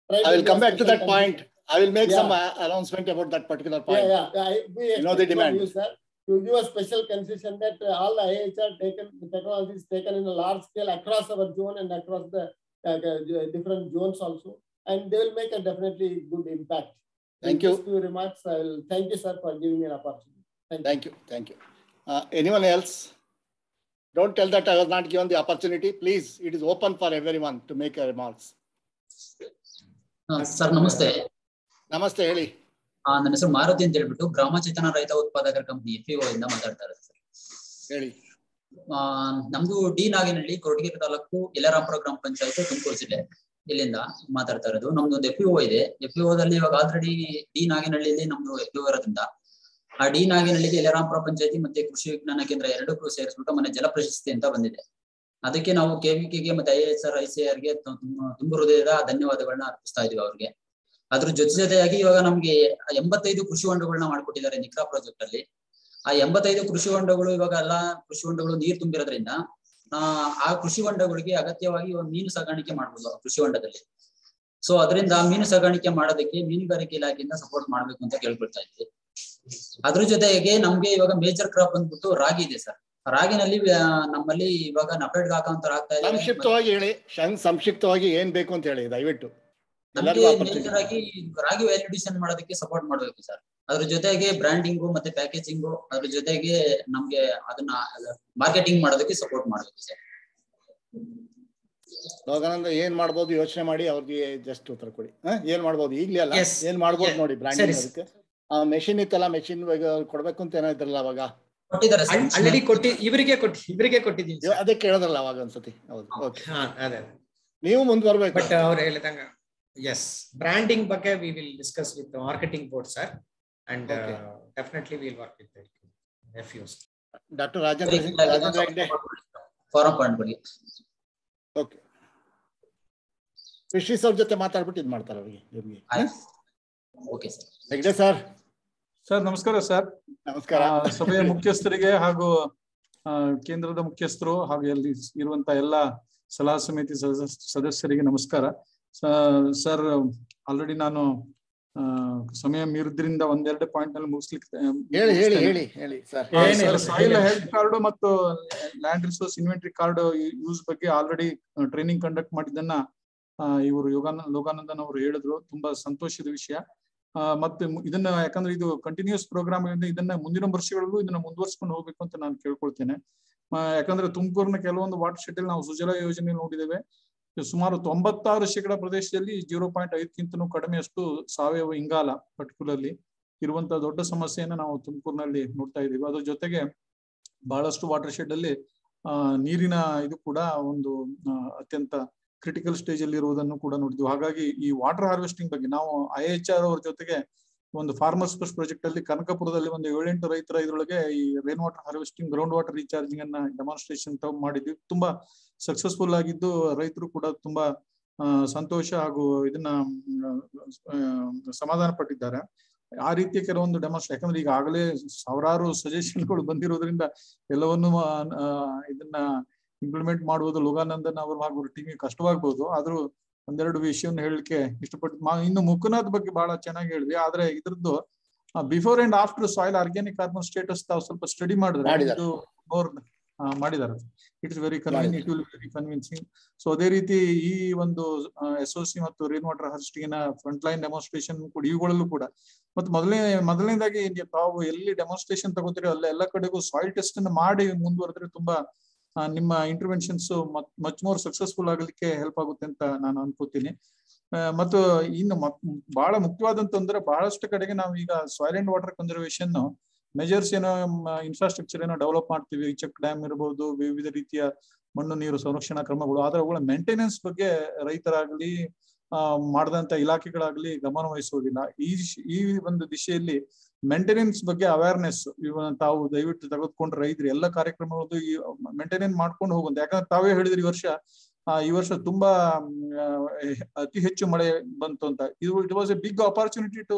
tried I will to do come a back to that special point. I will make Yeah. some uh, announcement about that particular point. Yeah, yeah, I, we You know the expect from demand. you, sir, to give a special concession that uh, all the IHR taken, the technology is taken in a large scale across our zone and across the uh, uh, different zones also, and they will make a definitely good impact. Thank With you. these Few remarks, I will thank you, sir, for giving me an opportunity. Thank you, thank you. Uh, anyone else? Don't tell that I was not given the opportunity. Please, it is open for everyone to make a remarks. Sir ನಮಸ್ತೆ ನಮಸ್ತೆ ಹೇಳಿ ಆ, ನನ್ನ ಹೆಸರು ಮಾರುತಿ ಅಂತ ಹೇಳ್ಬಿಟ್ಟು ಗ್ರಾಮ ಚೇತನ ರೈತ ಉತ್ಪಾದಕರ ಕಂಪನಿ ಎಫ್ ಇಂದ ಮಾತಾಡ್ತಾ ಇರೋದು ಸರ್ ಹೇಳಿ ಆ, ನಮ್ದು ಡಿ ನಾಗೇನಹಳ್ಳಿ ಕೊರಟಗೆರೆ ತಾಲೂಕು ಯಲರಾಂಪುರ ಗ್ರಾಮ ಪಂಚಾಯತ್ ತುಮಕೂರು ಜಿಲ್ಲೆ ಇಲ್ಲಿಂದ ಮಾತಾಡ್ತಾ ಇರೋದು ನಮ್ದು ಒಂದು ಎಫ್ ಇದೆ ಎಫ್ ದಲ್ಲಿ ಇವಾಗ ಆಲ್ರೆಡಿ ಡಿ ನಾಗೇನಹಳ್ಳಿಯಲ್ಲಿ ನಮ್ದು ಎಫ್ ಇರೋದ್ರಿಂದ ಆ ಡಿ ನಾಗೇನಹಳ್ಳಿಗೆ ಯಲರಾಂಪುರ ಪಂಚಾಯತಿ ಮತ್ತೆ ಕೃಷಿ ವಿಜ್ಞಾನ ಕೇಂದ್ರ ಎರಡಕ್ಕೂ ಸೇರಿಸ್ಬಿಟ್ಟು ಮನೆ ಜಲ ಪ್ರಶಸ್ತಿ ಅಂತ ಬಂದಿದೆ ಅದಕ್ಕೆ ನಾವು ಕೆವಿಕೆಗೆ ಮತ್ತೆ I S R I C R ಗೆ ತುಂಬ ಹೃದಯದ ಧನ್ಯವಾದಗಳನ್ನ ಅರ್ಪಿಸ್ತಾ ಇದೀವಿ ಅವ್ರಿಗೆ ಅದ್ರ ಜೊತೆ ಜೊತೆಯಾಗಿ ಇವಾಗ ನಮ್ಗೆ ಎಂಬತ್ತೈದು ಕೃಷಿ ಹೊಂಡಗಳನ್ನ ಮಾಡ್ಕೊಟ್ಟಿದ್ದಾರೆ ನಿಕ್ರಾ ಪ್ರಾಜೆಕ್ಟ್ ಅಲ್ಲಿ ಆ ಎಂಬತ್ತೈದು ಕೃಷಿ ಹೊಂಡಗಳು ಇವಾಗ ಎಲ್ಲಾ ಕೃಷಿ ಹೊಂಡಗಳು ನೀರ್ ತುಂಬಿರೋದ್ರಿಂದ ಆ ಆ ಕೃಷಿ ಹೊಂಡಗಳಿಗೆ ಅಗತ್ಯವಾಗಿ ಇವಾಗ ಮೀನು ಸಾಗಾಣಿಕೆ ಮಾಡ್ಬೋದು ಆ ಕೃಷಿ ಹೊಂಡದಲ್ಲಿ ಸೊ ಅದರಿಂದ ಮೀನು ಸಾಗಾಣಿಕೆ ಮಾಡೋದಕ್ಕೆ ಮೀನುಗಾರಿಕೆ ಇಲಾಖೆಯಿಂದ ಸಪೋರ್ಟ್ ಮಾಡ್ಬೇಕು ಅಂತ ಕೇಳ್ಕೊಳ್ತಾ ಇದ್ವಿ ಅದ್ರ ಜೊತೆಗೆ ನಮ್ಗೆ ಇವಾಗ ಮೇಜರ್ ಕ್ರಾಪ್ ಬಂದ್ಬಿಟ್ಟು ರಾಗಿ ಇದೆ ಸರ್ ರಾಗಿನಲ್ಲಿ ಆ, ನಮ್ಮಲ್ಲಿ ಇವಾಗ ನಫೆಡ್ ಹಾಕೋಂತ ಆಗ್ತಾ ಇದೆ ಸಂಕ್ಷಿಪ್ತವಾಗಿ ಹೇಳಿ ಶಂ- ಸಂಕ್ಷಿಪ್ತವಾಗಿ ಏನ್ ಬೇಕು ಅಂತ ಹೇಳಿ ದಯವಿಟ್ಟು ನಮ್ಗೆ ಎಲ್ಲರಿಗೂ opportunity. ಮೇಜರ್ ಆಗಿ ರಾಗಿ ವ್ಯಾಲ್ಯೂಡೇಷನ್ ಮಾಡೋದಕ್ಕೆ ಸಪೋರ್ಟ್ ಮಾಡ್ಬೇಕು ಸರ್ ಅದ್ರ ಜೊತೆಗೆ ಬ್ರ್ಯಾಂಡಿಂಗು ಮತ್ತೆ ಪ್ಯಾಕೇಜಿಂಗು ಅದ್ರ ಜೊತೆಗೆ ನಮ್ಗೆ ಅದನ್ನ ಮಾರ್ಕೆಟಿಂಗ್ ಮಾಡೋದಕ್ಕೆ ಸಪೋರ್ಟ್ ಮಾಡ್ಬೇಕು ಸರ್ ಲೋಕಾನಂದ ಏನ್ ಮಾಡ್ಬೋದು ಯೋಚನೆ ಮಾಡಿ ಅವ್ರಿಗೆ ಜಸ್ಟ್ ಉತ್ತರ ಕೊಡಿ ಹ? ಏನ್ ಮಾಡ್ಬೋದು ಈಗ್ಲೇ ಅಲ್ಲ Yes. ಏನ್ ಮಾಡ್ಬೋದು Yeah. ನೋಡಿ ಬ್ರ್ಯಾಂಡಿಂಗ್ ಸರಿ. ಅದಕ್ಕೆ ಆ ಮೆಷಿನ್ ಇತ್ತಲ್ಲ ಮೆಷಿನ್ ಕೊಡ್ಬೇಕು ಅಂತ ಏನೋ ಇದ್ರಲ್ಲ ಅವಾಗ ಕೊಟ್ಟಿದ್ದಾರೆ ಆಲ್ರೆಡಿ ಕೊಟ್ಟಿ ಇವರಿಗೆ ಕೊಟ್ಟಿ ಇವರಿಗೆ ಕೊಟ್ಟಿದ್ದೀನಿ ಇವ- ಅದಕ್ಕೆ ಕೇಳಿದ್ರಲ್ಲ ಅವಾಗ ಒಂದ್ಸತಿ ಹೌದು ಓಕೆ ಹಾ ಅದೇ ನೀವು ಮುಂದುವರ್ಬೇಕು ಬಟ್ ಅವ್ರು ಹೇಳಿದಂಗ ಎಸ್ ಬ್ರ್ಯಾಂಡಿಂಗ್ ಬಗ್ಗೆ we will discuss with marketing board sir and Okay. Definitely will work with F use doctor Rajendra Singh Rajendra Hegde farm point ಬಗ್ಗೆ ಓಕೆ ಫಿಶರೀಸ್ ಅವ್ರ ಜೊತೆ ಮಾತಾಡ್ಬಿಟ್ಟು ಇದು ಮಾಡ್ತಾರೆ ಅವ್ರಿಗೆ ಇವ್ರಿಗೆ okay sir Hegde sir sir ನಮಸ್ಕಾರ ಸರ್ ನಮಸ್ಕಾರ ಆ, ಸಭೆಯ ಮುಖ್ಯಸ್ಥರಿಗೆ ಹಾಗೂ ಆ, ಕೇಂದ್ರದ ಮುಖ್ಯಸ್ಥರು ಹಾಗೂ ಅಲ್ಲಿ ಇರುವಂತ ಎಲ್ಲ ಸಲಹಾ ಸಮಿತಿ ಸದಸ್- ಸದಸ್ಯರಿಗೆ ನಮಸ್ಕಾರ ಸ- ಸರ್ ಆಲ್ರೆಡಿ ನಾನು ಆ, ಸಮಯ ಮೀರಿದ್ರಿಂದ ಒಂದೆರಡು ಪಾಯಿಂಟ್ ನಲ್ಲಿ ಮುಗಿಸ್ಲಿಕ್ಕೆ ಆ, ಹೇಳಿ ಹೇಳಿ ಮುಗಿಸ್ತೇನೆ. ಹೇಳಿ ಹೇಳಿ ಸರ್ ಆ, ಸರ್ ಸಾಯಿಲ್ ಹೆಲ್ತ್ ಕಾರ್ಡ್ ಮತ್ತು land resource inventory card use ಬಗ್ಗೆ ಆಲ್ರೆಡಿ ಟ್ರೈನಿಂಗ್ ಕಂಡಕ್ಟ್ ಮಾಡಿದ್ದನ್ನ ಆ, ಇವರು ಯೋಗಾನ ಲೋಕಾನಂದನ್ ಅವರು ಹೇಳಿದ್ರು ತುಂಬಾ ಸಂತೋಷದ ವಿಷಯ ಆ, ಮತ್ತೆ ಮು- ಇದನ್ನ ಯಾಕಂದ್ರೆ ಇದು ಕಂಟಿನ್ಯೂಸ್ ಪ್ರೋಗ್ರಾಮ್ ಇದನ್ನ ಮುಂದಿನ ವರ್ಷಗಳಲ್ಲೂ ಇದನ್ನ ಮುಂದುವರ್ಸ್ಕೊಂಡು ಹೋಗ್ಬೇಕು ಅಂತ ನಾನು ಕೇಳ್ಕೊಳ್ತೇನೆ ಆ, ಯಾಕಂದ್ರೆ ತುಮಕೂರಿನ ಕೆಲವೊಂದು ವಾಟರ್ ಶೆಡ್ ನಾವು ಸುಜಲ ಯೋಜನೆ ನೋಡಿದ್ದೇವೆ ಸುಮಾರು ತೊಂಬತ್ತಾರು ಶೇಕಡ ಪ್ರದೇಶದಲ್ಲಿ ಜೀರೋ ಪಾಯಿಂಟ್ ಐದಕ್ಕಿಂತನೂ ಕಡಿಮೆಯಷ್ಟು ಸಾವಯವ ಇಂಗಾಲ ಪರ್ಟಿಕ್ಯುಲರ್ಲಿ ಇರುವಂತ ದೊಡ್ಡ ಸಮಸ್ಯೆಯನ್ನ ನಾವು ತುಮಕೂರಿನಲ್ಲಿ ನೋಡ್ತಾ ಇದ್ದೀವಿ ಅದ್ರ ಜೊತೆಗೆ ಬಹಳಷ್ಟು ವಾಟರ್ ಶೆಡ್ ಅಲ್ಲಿ ಆ ನೀರಿನ ಇದು ಕೂಡ ಒಂದು ಆ, ಅತ್ಯಂತ ಕ್ರಿಟಿಕಲ್ ಸ್ಟೇಜ್ ಅಲ್ಲಿ ಇರುವುದನ್ನು ಕೂಡ ನೋಡಿದ್ವಿ ಹಾಗಾಗಿ ಈ ವಾಟರ್ ಹಾರ್ವೆಸ್ಟಿಂಗ್ ಬಗ್ಗೆ ನಾವು ಐ ಎಚ್ ಆರ್ ಅವ್ರ ಜೊತೆಗೆ ಒಂದು ಫಾರ್ಮರ್ಸ್ ಫಸ್ಟ್ ಪ್ರಾಜೆಕ್ಟ್ ಅಲ್ಲಿ ಕನಕಪುರದಲ್ಲಿ ಒಂದು ಏಳೆಂಟು ರೈತರ ಇದ್ರೊಳಗೆ ಈ rain water harvesting ground water recharging ಅನ್ನ ಡೆಮಾನ್ಸ್ಟ್ರೇಷನ್ ಮಾಡಿದ್ವಿ ತುಂಬಾ ಸಕ್ಸಸ್ಫುಲ್ ಆಗಿದ್ದು ರೈತರು ಕೂಡ ತುಂಬಾ ಆ, ಸಂತೋಷ ಹಾಗೂ ಇದನ್ನ ಮ್, ಆ, ಸಮಾಧಾನ ಪಟ್ಟಿದ್ದಾರೆ ಆ ರೀತಿಯ ಕೆಲವೊಂದು ಡೆಮಾನ್ಸ್ಟ್ರೇ ಯಾಕಂದ್ರೆ ಈಗಾಗಲೇ ಸಾವಿರಾರು ಸಜೆಷನ್ಗಳು ಬಂದಿರೋದ್ರಿಂದ ಎಲ್ಲವನ್ನು ಆ, ಆ, ಇದನ್ನ ಇಂಪ್ಲಿಮೆಂಟ್ ಮಾಡುವುದು ಲೋಗಾನಂದನ್ ಅವರು ಹಾಗೂ ಟೀಮಿಗೆ ಕಷ್ಟವಾಗ್ಬೋದು ಆದ್ರೂ ಒಂದೆರಡು ವಿಷಯವನ್ನು ಹೇಳಲಿಕ್ಕೆ ಇಷ್ಟಪಟ್ಟು ಮಾ- ಇನ್ನು ಮುಕುನಾಥ್ ಬಗ್ಗೆ ಬಹಳ ಚೆನ್ನಾಗಿ ಹೇಳಿದ್ವಿ ಆದ್ರೆ ಇದ್ರದ್ದು before and after soil organic carbon status ತಾವು ಸ್ವಲ್ಪ ಸ್ಟಡಿ ಮಾಡಿದ್ರೆ ಮಾಡಿದ್ದಾರೆ. ಇದು ಮೋರ್ ಮಾಡಿದ್ದಾರೆ ಇಟ್ ಇಸ್ ವೆರಿ ಕನ್ವಿನ್ it will very convincing so ಅದೇ ರೀತಿ ಈ ಒಂದು ಎಸ್ ಒ ಸಿ ಮತ್ತು rain water harvesting front line demonstration ಕೂಡ ಇವುಗಳಲ್ಲೂ ಕೂಡ ಮತ್ತೆ ಮೊದಲನೇ ಮೊದಲನೇದಾಗಿ ನೀವು ತಾವು ಎಲ್ಲಿ ಡೆಮಾನ್ಸ್ಟ್ರೇಷನ್ ತಗೋತೀರಿ ಅಲ್ಲ ಎಲ್ಲ ಕಡೆಗೂ ಸಾಯಿಲ್ ಟೆಸ್ಟ್ ಅನ್ನು ಮಾಡಿ ಮುಂದುವರೆದ್ರೆ ತುಂಬಾ ಆ, ನಿಮ್ಮ ಇಂಟರ್ವೆನ್ಷನ್ಸ್ ಮಚ್ ಮೋರ್ ಸಕ್ಸಸ್ಫುಲ್ ಆಗಲಿಕ್ಕೆ ಹೆಲ್ಪ್ ಆಗುತ್ತೆ ಅಂತ ನಾನು ಅನ್ಕೋತೀನಿ ಆ, ಮತ್ತು ಇನ್ನು ಮತ್- ಬಹಳ ಮುಖ್ಯವಾದಂತಂದ್ರೆ ಬಹಳಷ್ಟು ಕಡೆಗೆ ನಾವು ಈಗ soil and water conservation measures ಏನೋ ಇನ್ಫ್ರಾಸ್ಟ್ರಕ್ಚರ್ ಏನೋ ಡೆವಲಪ್ ಮಾಡ್ತೀವಿ ಚೆಕ್ ಡ್ಯಾಮ್ ಇರಬಹುದು ವಿವಿಧ ರೀತಿಯ ಮಣ್ಣು ನೀರು ಸಂರಕ್ಷಣಾ ಕ್ರಮಗಳು ಆದ್ರೆ ಅವುಗಳ ಮೇಂಟೆನೆನ್ಸ್ ಬಗ್ಗೆ ರೈತರಾಗ್ಲಿ ಆ ಮಾಡಿದಂತ ಇಲಾಖೆಗಳಾಗ್ಲಿ ಗಮನ ವಹಿಸುವುದಿಲ್ಲ ಈ ದಿಶ್- ಈ ಒಂದು ದಿಶೆಯಲ್ಲಿ ಮೇಂಟೆನೆನ್ಸ್ ಬಗ್ಗೆ ಅವೇರ್ನೆಸ್ ಇವನ್ನ ತಾವು ದಯವಿಟ್ಟು ತೆಗೆದುಕೊಂಡು ರೈತರು ಎಲ್ಲ ಕಾರ್ಯಕ್ರಮಗಳದ್ದು ಈ ಮೇಂಟೆನೆನ್ಸ್ ಮಾಡ್ಕೊಂಡು ಹೋಗುವಂತ ಯಾಕಂದ್ರೆ ತಾವೇ ಹೇಳಿದ್ರಿ ಈ ವರ್ಷ ಆ, ಈ ವರ್ಷ ತುಂಬಾ ಮ್, ಆ, ಅತಿ ಹೆಚ್ಚು ಮಳೆ ಬಂತು ಅಂತ ಇದು it was a big opportunity to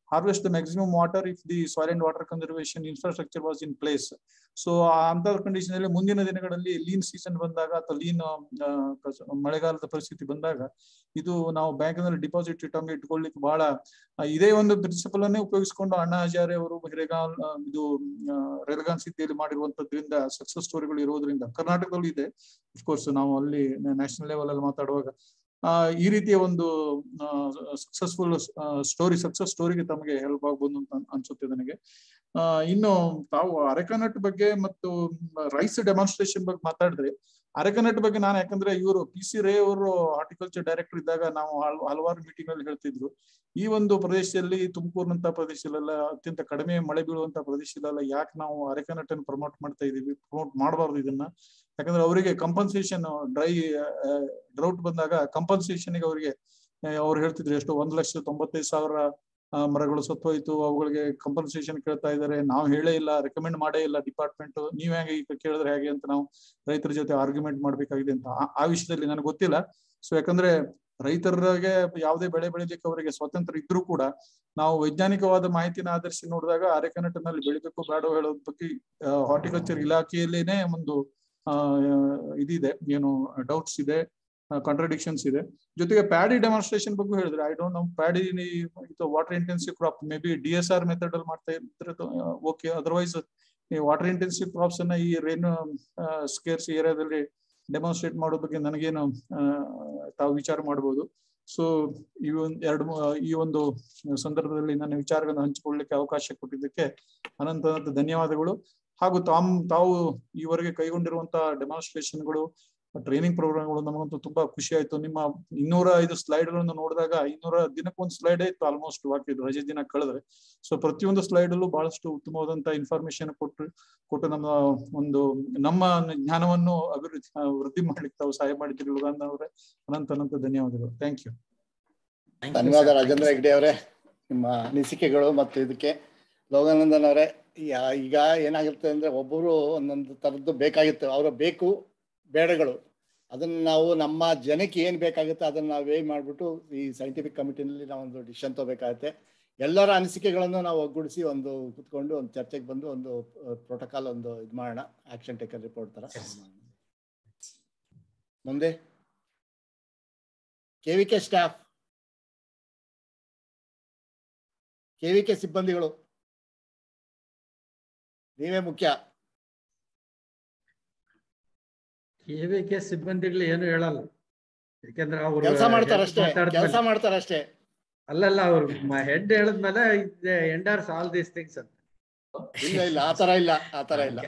harvest the maximum water if the soil and water conservation infrastructure was in place. So ಅಂತ ಕಂಡೀಷನ್ ಅಲ್ಲಿ ಮುಂದಿನ ದಿನಗಳಲ್ಲಿ ಲೀನ್ ಸೀಸನ್ ಬಂದಾಗ ಅಥವಾ ಲೀನ್ ಮಳೆಗಾಲದ ಪರಿಸ್ಥಿತಿ ಬಂದಾಗ ಇದು ನಾವು ಬ್ಯಾಂಕ್ ನಲ್ಲಿ ಡಿಪಾಸಿಟ್ ಇಟ್ಟಂಗೆ ಇಟ್ಕೊಳ್ಳಿಕ್ಕೆ ಬಹಳ ಆ, ಇದೇ ಒಂದು ಪ್ರಿನ್ಸಿಪಲ್ ಅನ್ನೇ ಉಪಯೋಗಿಸಿಕೊಂಡು ಅಣ್ಣಾ ಹಜಾರೆ ಅವರು ಹಿರೇಗಾಲ್ ಆ, ಇದು ರೆಲಗಾನ್ ಸಿದ್ಧಿಯಲ್ಲಿ ಮಾಡಿರುವಂತದ್ರಿಂದ ಸಕ್ಸಸ್ ಸ್ಟೋರಿಗಳು ಇರೋದ್ರಿಂದ ಕರ್ನಾಟಕದಲ್ಲೂ ಇದೆ ಕೋರ್ಸ್ ನಾವು ಅಲ್ಲಿ ನ್ಯಾಷನಲ್ ಲೆವೆಲ್ ಅಲ್ಲಿ ಮಾತಾಡುವಾಗ ಆ ಈ ರೀತಿಯ ಒಂದು ಸಕ್ಸಸ್ಫುಲ್ ಸ್ಟೋರಿ ಸಕ್ಸಸ್ ಸ್ಟೋರಿಗೆ ತಮಗೆ ಹೆಲ್ಪ್ ಆಗ್ಬೋದು ಅಂತ ಅನ್- ಅನ್ಸುತ್ತೆ ನನಗೆ ಆ ಇನ್ನು ತಾವು ಅರೆಕನಟ್ ಬಗ್ಗೆ ಮತ್ತು ರೈಸ್ ಡೆಮಾನ್ಸ್ಟ್ರೇಷನ್ ಬಗ್ಗೆ ಮಾತಾಡಿದ್ರೆ ಅರೆಕನಟ್ ಬಗ್ಗೆ ನಾನು ಯಾಕಂದ್ರೆ ಇವರು ಪಿ ಸಿ ರೇ ಅವರು ಹಾರ್ಟಿಕಲ್ಚರ್ ಡೈರೆಕ್ಟರ್ ಇದ್ದಾಗ ನಾವು ಹಲ್- ಹಲವಾರು ಮೀಟಿಂಗ್ ಅಲ್ಲಿ ಹೇಳ್ತಿದ್ರು ಈ ಒಂದು ಪ್ರದೇಶದಲ್ಲಿ ತುಮಕೂರಿನಂತ ಪ್ರದೇಶದಲ್ಲೆಲ್ಲ ಅತ್ಯಂತ ಕಡಿಮೆ ಮಳೆ ಬೀಳುವಂತ ಪ್ರದೇಶದಲ್ಲ ಯಾಕೆ ನಾವು ಅರೆಕನಟ್ ಅನ್ನು ಪ್ರಮೋಟ್ ಮಾಡ್ತಾ ಇದೀವಿ ಪ್ರಮೋಟ್ ಮಾಡಬಾರ್ದು ಇದನ್ನ ಯಾಕಂದ್ರೆ ಅವರಿಗೆ ಕಂಪನ್ಸೇಷನ್ ಡ್ರೈ ಡ್ರೌಟ್ ಬಂದಾಗ ಕಂಪನ್ಸೇಷನ್ ಅವರಿಗೆ ಅವ್ರು ಹೇಳ್ತಿದ್ರು ಎಷ್ಟು ಒಂದ್ ಲಕ್ಷ ತೊಂಬತ್ತೈದು ಸಾವಿರ ಆ, ಮರಗಳು ಸತ್ತೋಯ್ತು ಅವುಗಳಿಗೆ ಕಂಪನ್ಸೇಷನ್ ಕೇಳ್ತಾ ಇದ್ದಾರೆ ನಾವು ಹೇಳೇ ಇಲ್ಲ ರೆಕಮೆಂಡ್ ಮಾಡೇ ಇಲ್ಲ ಡಿಪಾರ್ಟ್ಮೆಂಟ್ ನೀವ್ ಹೇಗೆ ಈಗ ಕೇಳಿದ್ರೆ ಹೇಗೆ ಅಂತ ನಾವು ರೈತರ ಜೊತೆ ಆರ್ಗ್ಯುಮೆಂಟ್ ಮಾಡ್ಬೇಕಾಗಿದೆ ಅಂತ ಆ- ಆ ವಿಷಯದಲ್ಲಿ ನನಗೆ ಗೊತ್ತಿಲ್ಲ ಸೊ ಯಾಕಂದ್ರೆ ರೈತರಿಗೆ ಯಾವುದೇ ಬೆಳೆ ಬೆಳಿಲಿಕ್ಕೆ ಅವರಿಗೆ ಸ್ವಾತಂತ್ರ್ಯ ಇದ್ರೂ ಕೂಡ ನಾವು ವೈಜ್ಞಾನಿಕವಾದ ಮಾಹಿತಿನ ಆಧರಿಸಿ ನೋಡಿದಾಗ ಅರೆಕನಟಿನಲ್ಲಿ ಬೆಳಿಬೇಕು ಬೇಡ ಹೇಳೋದ್ ಬಗ್ಗೆ ಹಾರ್ಟಿಕಲ್ಚರ್ ಇಲಾಖೆಯಲ್ಲೇನೆ ಒಂದು ಆ ಇದಿದೆ ಏನು ಡೌಟ್ಸ್ ಇದೆ ಕಾಂಟ್ರಡಿಕ್ಷನ್ಸ್ ಇದೆ ಜೊತೆಗೆ ಪ್ಯಾಡಿ ಡೆಮಾನ್ಸ್ಟ್ರೇಷನ್ ಬಗ್ಗೆ ಹೇಳಿದ್ರೆ I don't know paddy water intensive crop may be D S R method ಅಲ್ಲಿ ಮಾಡ್ತಾ ಇದ್ರೆ ಓಕೆ ಅದರ್ವೈಸ್ ಈ ವಾಟರ್ ಇಂಟೆನ್ಸಿವ್ ಕ್ರಾಪ್ಸ್ ಅನ್ನ ಈ ರೇನ್ ಸ್ಕೇರ್ಸ್ ಏರಿಯಾದಲ್ಲಿ ಡೆಮಾನ್ಸ್ಟ್ರೇಟ್ ಮಾಡೋ ಬಗ್ಗೆ ನನಗೇನು ಆ, ತಾವು ವಿಚಾರ ಮಾಡಬಹುದು ಸೊ ಈ ಒಂದು ಎರಡು ಮೂ- ಈ ಒಂದು ಸಂದರ್ಭದಲ್ಲಿ ನನ್ನ ವಿಚಾರಗಳನ್ನು ಹಂಚಿಕೊಳ್ಳಲಿಕ್ಕೆ ಅವಕಾಶ ಕೊಟ್ಟಿದ್ದಕ್ಕೆ ಅನಂತ ಅನಂತ ಧನ್ಯವಾದಗಳು ಹಾಗೂ ತಾಮ್ ತಾವು ಈವರೆಗೆ ಕೈಗೊಂಡಿರುವಂತಹ ಡೆಮಾನ್ಸ್ಟ್ರೇಷನ್ಗಳು ಟ್ರೈನಿಂಗ್ ಪ್ರೋಗ್ರಾಮ್ಗಳು ನಮಗಂತೂ ತುಂಬಾ ಖುಷಿ ಆಯ್ತು ನಿಮ್ಮ ಇನ್ನೂರ ಐದು ಸ್ಲೈಡ್ ಗಳನ್ನು ನೋಡಿದಾಗ ಇನ್ನೂರ ದಿನಕ್ಕೊಂದು ಸ್ಲೈಡ್ ಇತ್ತು ಆಲ್ಮೋಸ್ಟ್ ವಾಕಿದ್ದು ರಜೆ ದಿನ ಕಳೆದ್ರೆ ಸೊ ಪ್ರತಿಯೊಂದು ಸ್ಲೈಡ್ ಅಲ್ಲೂ ಬಹಳಷ್ಟು ಉತ್ತಮವಾದಂತಹ ಇನ್ಫಾರ್ಮೇಶನ್ ಕೊಟ್ಟು ಕೊಟ್ಟು ನಮ್ಮ ಒಂದು ನಮ್ಮ ಜ್ಞಾನವನ್ನು ಅಭಿವೃದ್ಧಿ ಆ, ವೃದ್ಧಿ ಮಾಡ್ಲಿಕ್ಕೆ ತಾವು ಸಹಾಯ ಮಾಡಿದ್ದೀರಿ ಲುಗಾನ್ ಅವರೇ ಅನಂತ ಅನಂತ ಧನ್ಯವಾದಗಳು ಥ್ಯಾಂಕ್ ಯು ಧನ್ಯವಾದ ರಾಜೇಂದ್ರ ಹೆಗ್ಡೆ ಅವರೇ ನಿಮ್ಮ ಅನಿಸಿಕೆಗಳು ಮತ್ತು ಇದಕ್ಕೆ ಲೋಗಾನಂದನ್ ಅವರೇ ಯಾ- ಈಗ ಏನಾಗಿರುತ್ತೆ ಅಂದ್ರೆ ಒಬ್ಬರು ಒಂದೊಂದು ತರದ್ದು ಬೇಕಾಗಿತ್ತು ಅವರ ಬೇಕು ಬೇಡಗಳು ಅದನ್ನ ನಾವು ನಮ್ಮ ಜನಕ್ಕೆ ಏನ್ ಬೇಕಾಗುತ್ತೆ ಅದನ್ನ ನಾವು ವೇ ಮಾಡ್ಬಿಟ್ಟು ಈ ಸೈಂಟಿಫಿಕ್ ಕಮಿಟಿನಲ್ಲಿ ನಾವೊಂದು ಡಿಸಿಷನ್ ತಗೋಬೇಕಾಗುತ್ತೆ ಎಲ್ಲರ ಅನಿಸಿಕೆಗಳನ್ನು ನಾವು ಒಗ್ಗೂಡಿಸಿ ಒಂದು ಕುತ್ಕೊಂಡು ಒಂದು ಚರ್ಚೆಗೆ ಬಂದು ಒಂದು ಪ್ರೋಟೋಕಾಲ್ ಒಂದು ಇದು ಮಾಡೋಣ ಆಕ್ಷನ್ ಟೇಕರ್ ರಿಪೋರ್ಟ್ ತರ ಮುಂದೆ ಕೆವಿಕೆ ಸ್ಟಾಫ್ ಕೆವಿಕೆ ಸಿಬ್ಬಂದಿಗಳು ನೀವೇ ಮುಖ್ಯ ಕೆವಿಕೆ ಸಿಬ್ಬಂದಿಗಳು ಏನು ಹೇಳಲ್ಲ ಯಾಕಂದ್ರೆ ಅವರು ಕೆಲಸ ಮಾಡ್ತಾರಷ್ಟೇ ಕೆಲಸ ಮಾಡ್ತಾರಷ್ಟೇ ಅಲ್ಲಲ್ಲ ಅವ್ರು ಹೆಡ್ ಹೇಳಿದ್ಮೇಲೆ ಎಂಡರ್ಸ್ ಆಲ್ ದೀಸ್ ಥಿಂಗ್ಸ್ ಅಂತ ಇಲ್ಲ ಇಲ್ಲ ಆತರ ಇಲ್ಲ ಆತರ ಇಲ್ಲ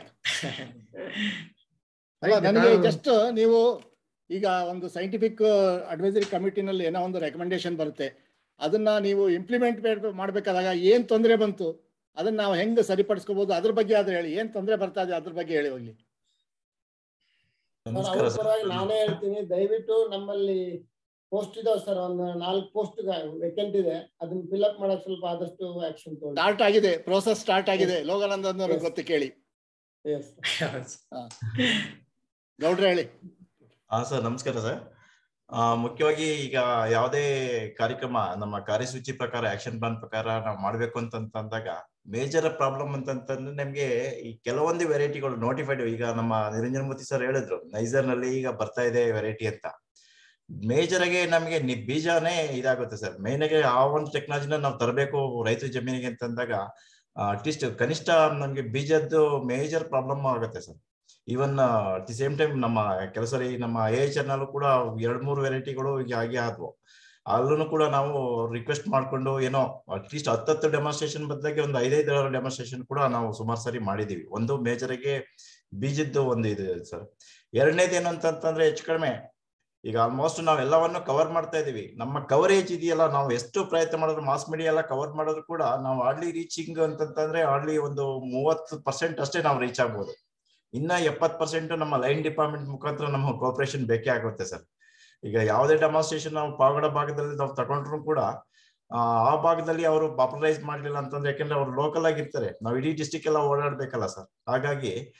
ಅಲ್ಲ ಆಯ್ತು, ನನಗೆ ನಾವು- ಜಸ್ಟ್ ನೀವು ಈಗ ಒಂದು ಸೈಂಟಿಫಿಕ್ ಅಡ್ವೈಸರಿ ಕಮಿಟಿನಲ್ಲಿ ಏನೋ ಒಂದು ರೆಕಮೆಂಡೇಶನ್ ಬರುತ್ತೆ ಅದನ್ನ ನೀವು ಇಂಪ್ಲಿಮೆಂಟ್ ಮಾಡ್ಬೇಕಾದಾಗ ಏನ್ ತೊಂದರೆ ಬಂತು ಅದನ್ನ ನಾವು ಹೆಂಗ್ ಸರಿಪಡಿಸ್ಕೋಬಹುದು ಅದ್ರ ಬಗ್ಗೆ ಆದ್ರೆ ಹೇಳಿ ಏನ್ ತೊಂದರೆ ಬರ್ತಾ ಇದೆ ಅದ್ರ ಬಗ್ಗೆ ಹೇಳಿ ಹೋಗ್ಲಿ ಸರ್ ಅವ್ರ ಪರವಾಗಿ ನಾನೇ ಹೇಳ್ತೀನಿ ದಯವಿಟ್ಟು ನಮ್ಮಲ್ಲಿ ಪೋಸ್ಟ್ ಇದಾವೆ ಸರ್ ಒಂದು ನಾಲ್ಕು ಪೋಸ್ಟ್ ವೇಕೆಂಟ್ ಇದೆ ಅದನ್ನ ಫಿಲ್ ಅಪ್ ಮಾಡಕ್ ಸ್ವಲ್ಪ ಆದಷ್ಟು ಆಕ್ಷನ್ ತಗೊಳ್ಳಿ ಸ್ಟಾರ್ಟ್ ಆಗಿದೆ ಪ್ರೋಸೆಸ್ ಸ್ಟಾರ್ಟ್ ಆಗಿದೆ ಲೋಗಾನಂದನ್ ಅವ್ರಿಗೆ Yes. ಗೊತ್ತು ಕೇಳಿ ಎಸ್ ಹಾ. ಗೌಡ್ರೆ ಹೇಳಿ ಹಾ ಸರ್ ನಮಸ್ಕಾರ ಸರ್ ಆ, ಮುಖ್ಯವಾಗಿ ಈಗ ಯಾವುದೇ ಕಾರ್ಯಕ್ರಮ ನಮ್ಮ ಕಾರ್ಯಸೂಚಿ ಪ್ರಕಾರ ಆಕ್ಷನ್ ಪ್ಲಾನ್ ಪ್ರಕಾರ ನಾವು ಮಾಡ್ಬೇಕು ಅಂತ ಅಂದಾಗ ಮೇಜರ್ ಪ್ರಾಬ್ಲಮ್ ಅಂತಂತಂದ್ರೆ ನಮ್ಗೆ ಈ ಕೆಲವೊಂದು ವೆರೈಟಿಗಳು ನೋಟಿಫೈಡ್ ಈಗ ನಮ್ಮ ನಿರಂಜನ ಮೂರ್ತಿ ಸರ್ ಹೇಳಿದ್ರು ನೈಸರ್ ನಲ್ಲಿ ಈಗ ಬರ್ತಾ ಇದೆ ವೆರೈಟಿ ಅಂತ ಮೇಜರ್ ಆಗಿ ನಮ್ಗೆ ನಿ- ಬೀಜನೇ ಇದಾಗುತ್ತೆ ಸರ್ ಮೇನ್ ಆಗಿ ಆ ಒಂದು ಟೆಕ್ನಾಲಜಿನ ನಾವು ತರಬೇಕು ರೈತರ ಜಮೀನಿಗೆ ಅಂತಂದಾಗ ಅಟ್ಲೀಸ್ಟ್ ಕನಿಷ್ಠ ನಮ್ಗೆ ಬೀಜದ್ದು ಮೇಜರ್ ಪ್ರಾಬ್ಲಮ್ ಆಗುತ್ತೆ sir even at the same time ನಮ್ಮ ಕೆಲಸ ನಮ್ಮ ಎ ಎಚ್ ನಲ್ಲೂ ಕೂಡ ಎರಡ್ ಮೂರು ವೆರೈಟಿಗಳು ಈಗ ಆಗಿ ಆದ್ವು ಅಲ್ಲೂ ಕೂಡ ನಾವು ರಿಕ್ವೆಸ್ಟ್ ಮಾಡ್ಕೊಂಡು ಏನೋ ಅಟ್ಲೀಸ್ಟ್ ಹತ್ತತ್ತು ಡೆಮಾನ್ಸ್ಟ್ರೇಷನ್ ಬದಲಾಗಿ ಒಂದು ಐದೈದು ಡೆಮಾನ್ಸ್ಟ್ರೇಷನ್ ಕೂಡ ನಾವು ಸುಮಾರು ಸರಿ ಮಾಡಿದೀವಿ ಒಂದು ಮೇಜರ್ ಆಗಿ ಬೀಜದ್ದು ಒಂದು ಇದೆ ಸರ್ ಎರಡನೇದು ಏನು ಅಂತಂತಂದ್ರೆ ಹೆಚ್ಚು ಕಡಿಮೆ ಈಗ ಆಲ್ಮೋಸ್ಟ್ ನಾವ್ ಎಲ್ಲವನ್ನು ಕವರ್ ಮಾಡ್ತಾ ಇದೀವಿ ನಮ್ಮ ಕವರೇಜ್ ಇದೆಯಲ್ಲ ನಾವು ಎಷ್ಟು ಪ್ರಯತ್ನ ಮಾಡಿದ್ರು ಮಾಸ್ ಮೀಡಿಯಾ ಎಲ್ಲ ಕವರ್ ಮಾಡಿದ್ರು ಕೂಡ ನಾವು ಹಾರ್ಡ್ಲಿ ರೀಚಿಂಗ್ ಅಂತಂತಂದ್ರೆ ಹಾರ್ಡ್ಲಿ ಒಂದು ಮೂವತ್ತು ಪರ್ಸೆಂಟ್ ಅಷ್ಟೇ ನಾವು ರೀಚ್ ಆಗ್ಬೋದು ಇನ್ನ ಎಪ್ಪತ್ ಪರ್ಸೆಂಟ್ ನಮ್ಮ ಲೈನ್ ಡಿಪಾರ್ಟ್ಮೆಂಟ್ ಮುಖಾಂತರ ನಮ್ಮ ಕೋಪರೇಷನ್ ಬೇಕೇ ಆಗುತ್ತೆ ಸರ್ ಈಗ ಯಾವುದೇ ಡೆಮಾನ್ಸ್ಟ್ರೇಷನ್ ನಾವು ಪಾವಗಡ ಭಾಗದಲ್ಲಿ ನಾವು ತಗೊಂಡ್ರು ಕೂಡ ಆ ಆ ಭಾಗದಲ್ಲಿ ಅವರು ಪಾಪ್ಯುಲರೈಸ್ ಮಾಡ್ಲಿಲ್ಲ ಅಂತಂದ್ರೆ ಯಾಕಂದ್ರೆ ಅವ್ರು ಲೋಕಲ್ ಆಗಿರ್ತಾರೆ ನಾವು ಇಡೀ ಡಿಸ್ಟಿಕ್ ಎಲ್ಲ ಓಡಾಡ್ಬೇಕಲ್ಲ ಸರ್ ಹಾಗಾಗಿ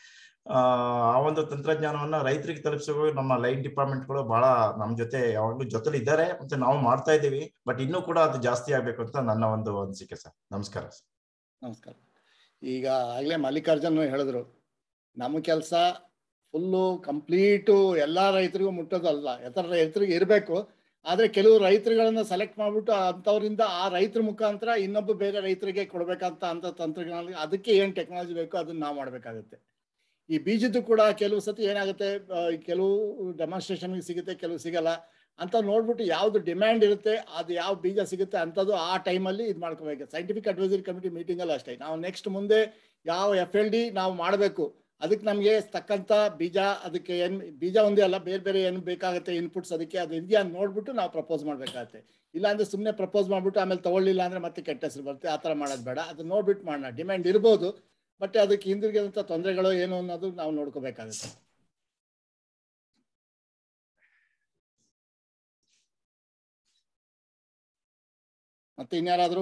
ಆ ಆ ಒಂದು ತಂತ್ರಜ್ಞಾನವನ್ನ ರೈತರಿಗೆ ತಲುಪಿಸೋ ನಮ್ಮ ಲೈನ್ ಡಿಪಾರ್ಟ್ಮೆಂಟ್ಗಳು ಬಹಳ ನಮ್ ಜೊತೆ ಯಾವಾಗ್ಲೂ ಜೊತೆಲಿ ಇದ್ದಾರೆ ಮತ್ತೆ ನಾವು ಮಾಡ್ತಾ ಇದ್ದೀವಿ ಬಟ್ ಇನ್ನೂ ಕೂಡ ಅದು ಜಾಸ್ತಿ ಆಗ್ಬೇಕು ಅಂತ ನನ್ನ ಒಂದು ಅನಿಸಿಕೆ ಸರ್ ನಮಸ್ಕಾರ ಸರ್ ನಮಸ್ಕಾರ ಈಗ ಆಗ್ಲೇ ಮಲ್ಲಿಕಾರ್ಜುನ್ ಹೇಳಿದ್ರು ನಮ್ಮ ಕೆಲಸ ಫುಲ್ಲು ಕಂಪ್ಲೀಟು ಎಲ್ಲಾ ರೈತರಿಗೂ ಮುಟ್ಟೋದಲ್ಲ ಎತ್ತರ ರೈತರಿಗೆ ಇರಬೇಕು ಆದ್ರೆ ಕೆಲವು ರೈತರುಗಳನ್ನ ಸೆಲೆಕ್ಟ್ ಮಾಡ್ಬಿಟ್ಟು ಅಂಥವ್ರಿಂದ ಆ ರೈತರ ಮುಖಾಂತರ ಇನ್ನೊಬ್ಬ ಬೇರೆ ರೈತರಿಗೆ ಕೊಡ್ಬೇಕಂತ ಅಂತ ತಂತ್ರಜ್ಞಾನ ಅದಕ್ಕೆ ಏನ್ ಟೆಕ್ನಾಲಜಿ ಬೇಕೋ ಅದನ್ನ ನಾವು ಮಾಡ್ಬೇಕಾಗುತ್ತೆ ಈ ಬೀಜದ್ದು ಕೂಡ ಕೆಲವು ಸತಿ ಏನಾಗುತ್ತೆ ಆ, ಕೆಲವು ಡೆಮಾನ್ಸ್ಟ್ರೇಷನ್ ಸಿಗುತ್ತೆ ಕೆಲವು ಸಿಗಲ್ಲ ಅಂತ ನೋಡ್ಬಿಟ್ಟು ಯಾವ್ದು ಡಿಮ್ಯಾಂಡ್ ಇರುತ್ತೆ ಅದು ಯಾವ ಬೀಜ ಸಿಗುತ್ತೆ ಅಂಥದ್ದು ಆ ಟೈಮಲ್ಲಿ ಇದು ಮಾಡ್ಕೋಬೇಕು ಸೈಂಟಿಫಿಕ್ ಅಡ್ವೈಸರಿ ಕಮಿಟಿ ಮೀಟಿಂಗಲ್ಲಿ ಅಷ್ಟೇ ನಾವು ನೆಕ್ಸ್ಟ್ ಮುಂದೆ ಯಾವ ಎಫ್ ಎಲ್ ಡಿ ನಾವು ಮಾಡಬೇಕು ಅದಕ್ಕೆ ನಮಗೆ ತಕ್ಕಂಥ ಬೀಜ ಅದಕ್ಕೆ ಏನು ಬೀಜ ಒಂದೇ ಅಲ್ಲ ಬೇರೆ ಬೇರೆ ಏನು ಬೇಕಾಗುತ್ತೆ ಇನ್ಪುಟ್ಸ್ ಅದಕ್ಕೆ ಅದು ಇದೆಯಾ ಅಂತ ನೋಡ್ಬಿಟ್ಟು ನಾವು ಪ್ರಪೋಸ್ ಮಾಡಬೇಕಾಗತ್ತೆ ಇಲ್ಲಾಂದ್ರೆ ಸುಮ್ಮನೆ ಪ್ರಪೋಸ್ ಮಾಡ್ಬಿಟ್ಟು ಆಮೇಲೆ ತಗೊಳ್ಳಿಲ್ಲ ಅಂದ್ರೆ ಮತ್ತೆ ಕೆಟ್ಟ ಹೆಸರು ಬರುತ್ತೆ ಆ ಥರ ಮಾಡೋದು ಬೇಡ ಅದನ್ನ ನೋಡ್ಬಿಟ್ಟು ಮಾಡೋಣ ಡಿಮ್ಯಾಂಡ್ ಇರ್ಬೋದು ಬಟ್ ಅದಕ್ಕೆ ಹಿಂದಿರುಗಿದಂಥ ತೊಂದರೆಗಳು ಏನು ಅನ್ನೋದು ನಾವು ನೋಡ್ಕೋಬೇಕಾಗುತ್ತೆ ಮತ್ತೆ ಇನ್ಯಾರಾದ್ರು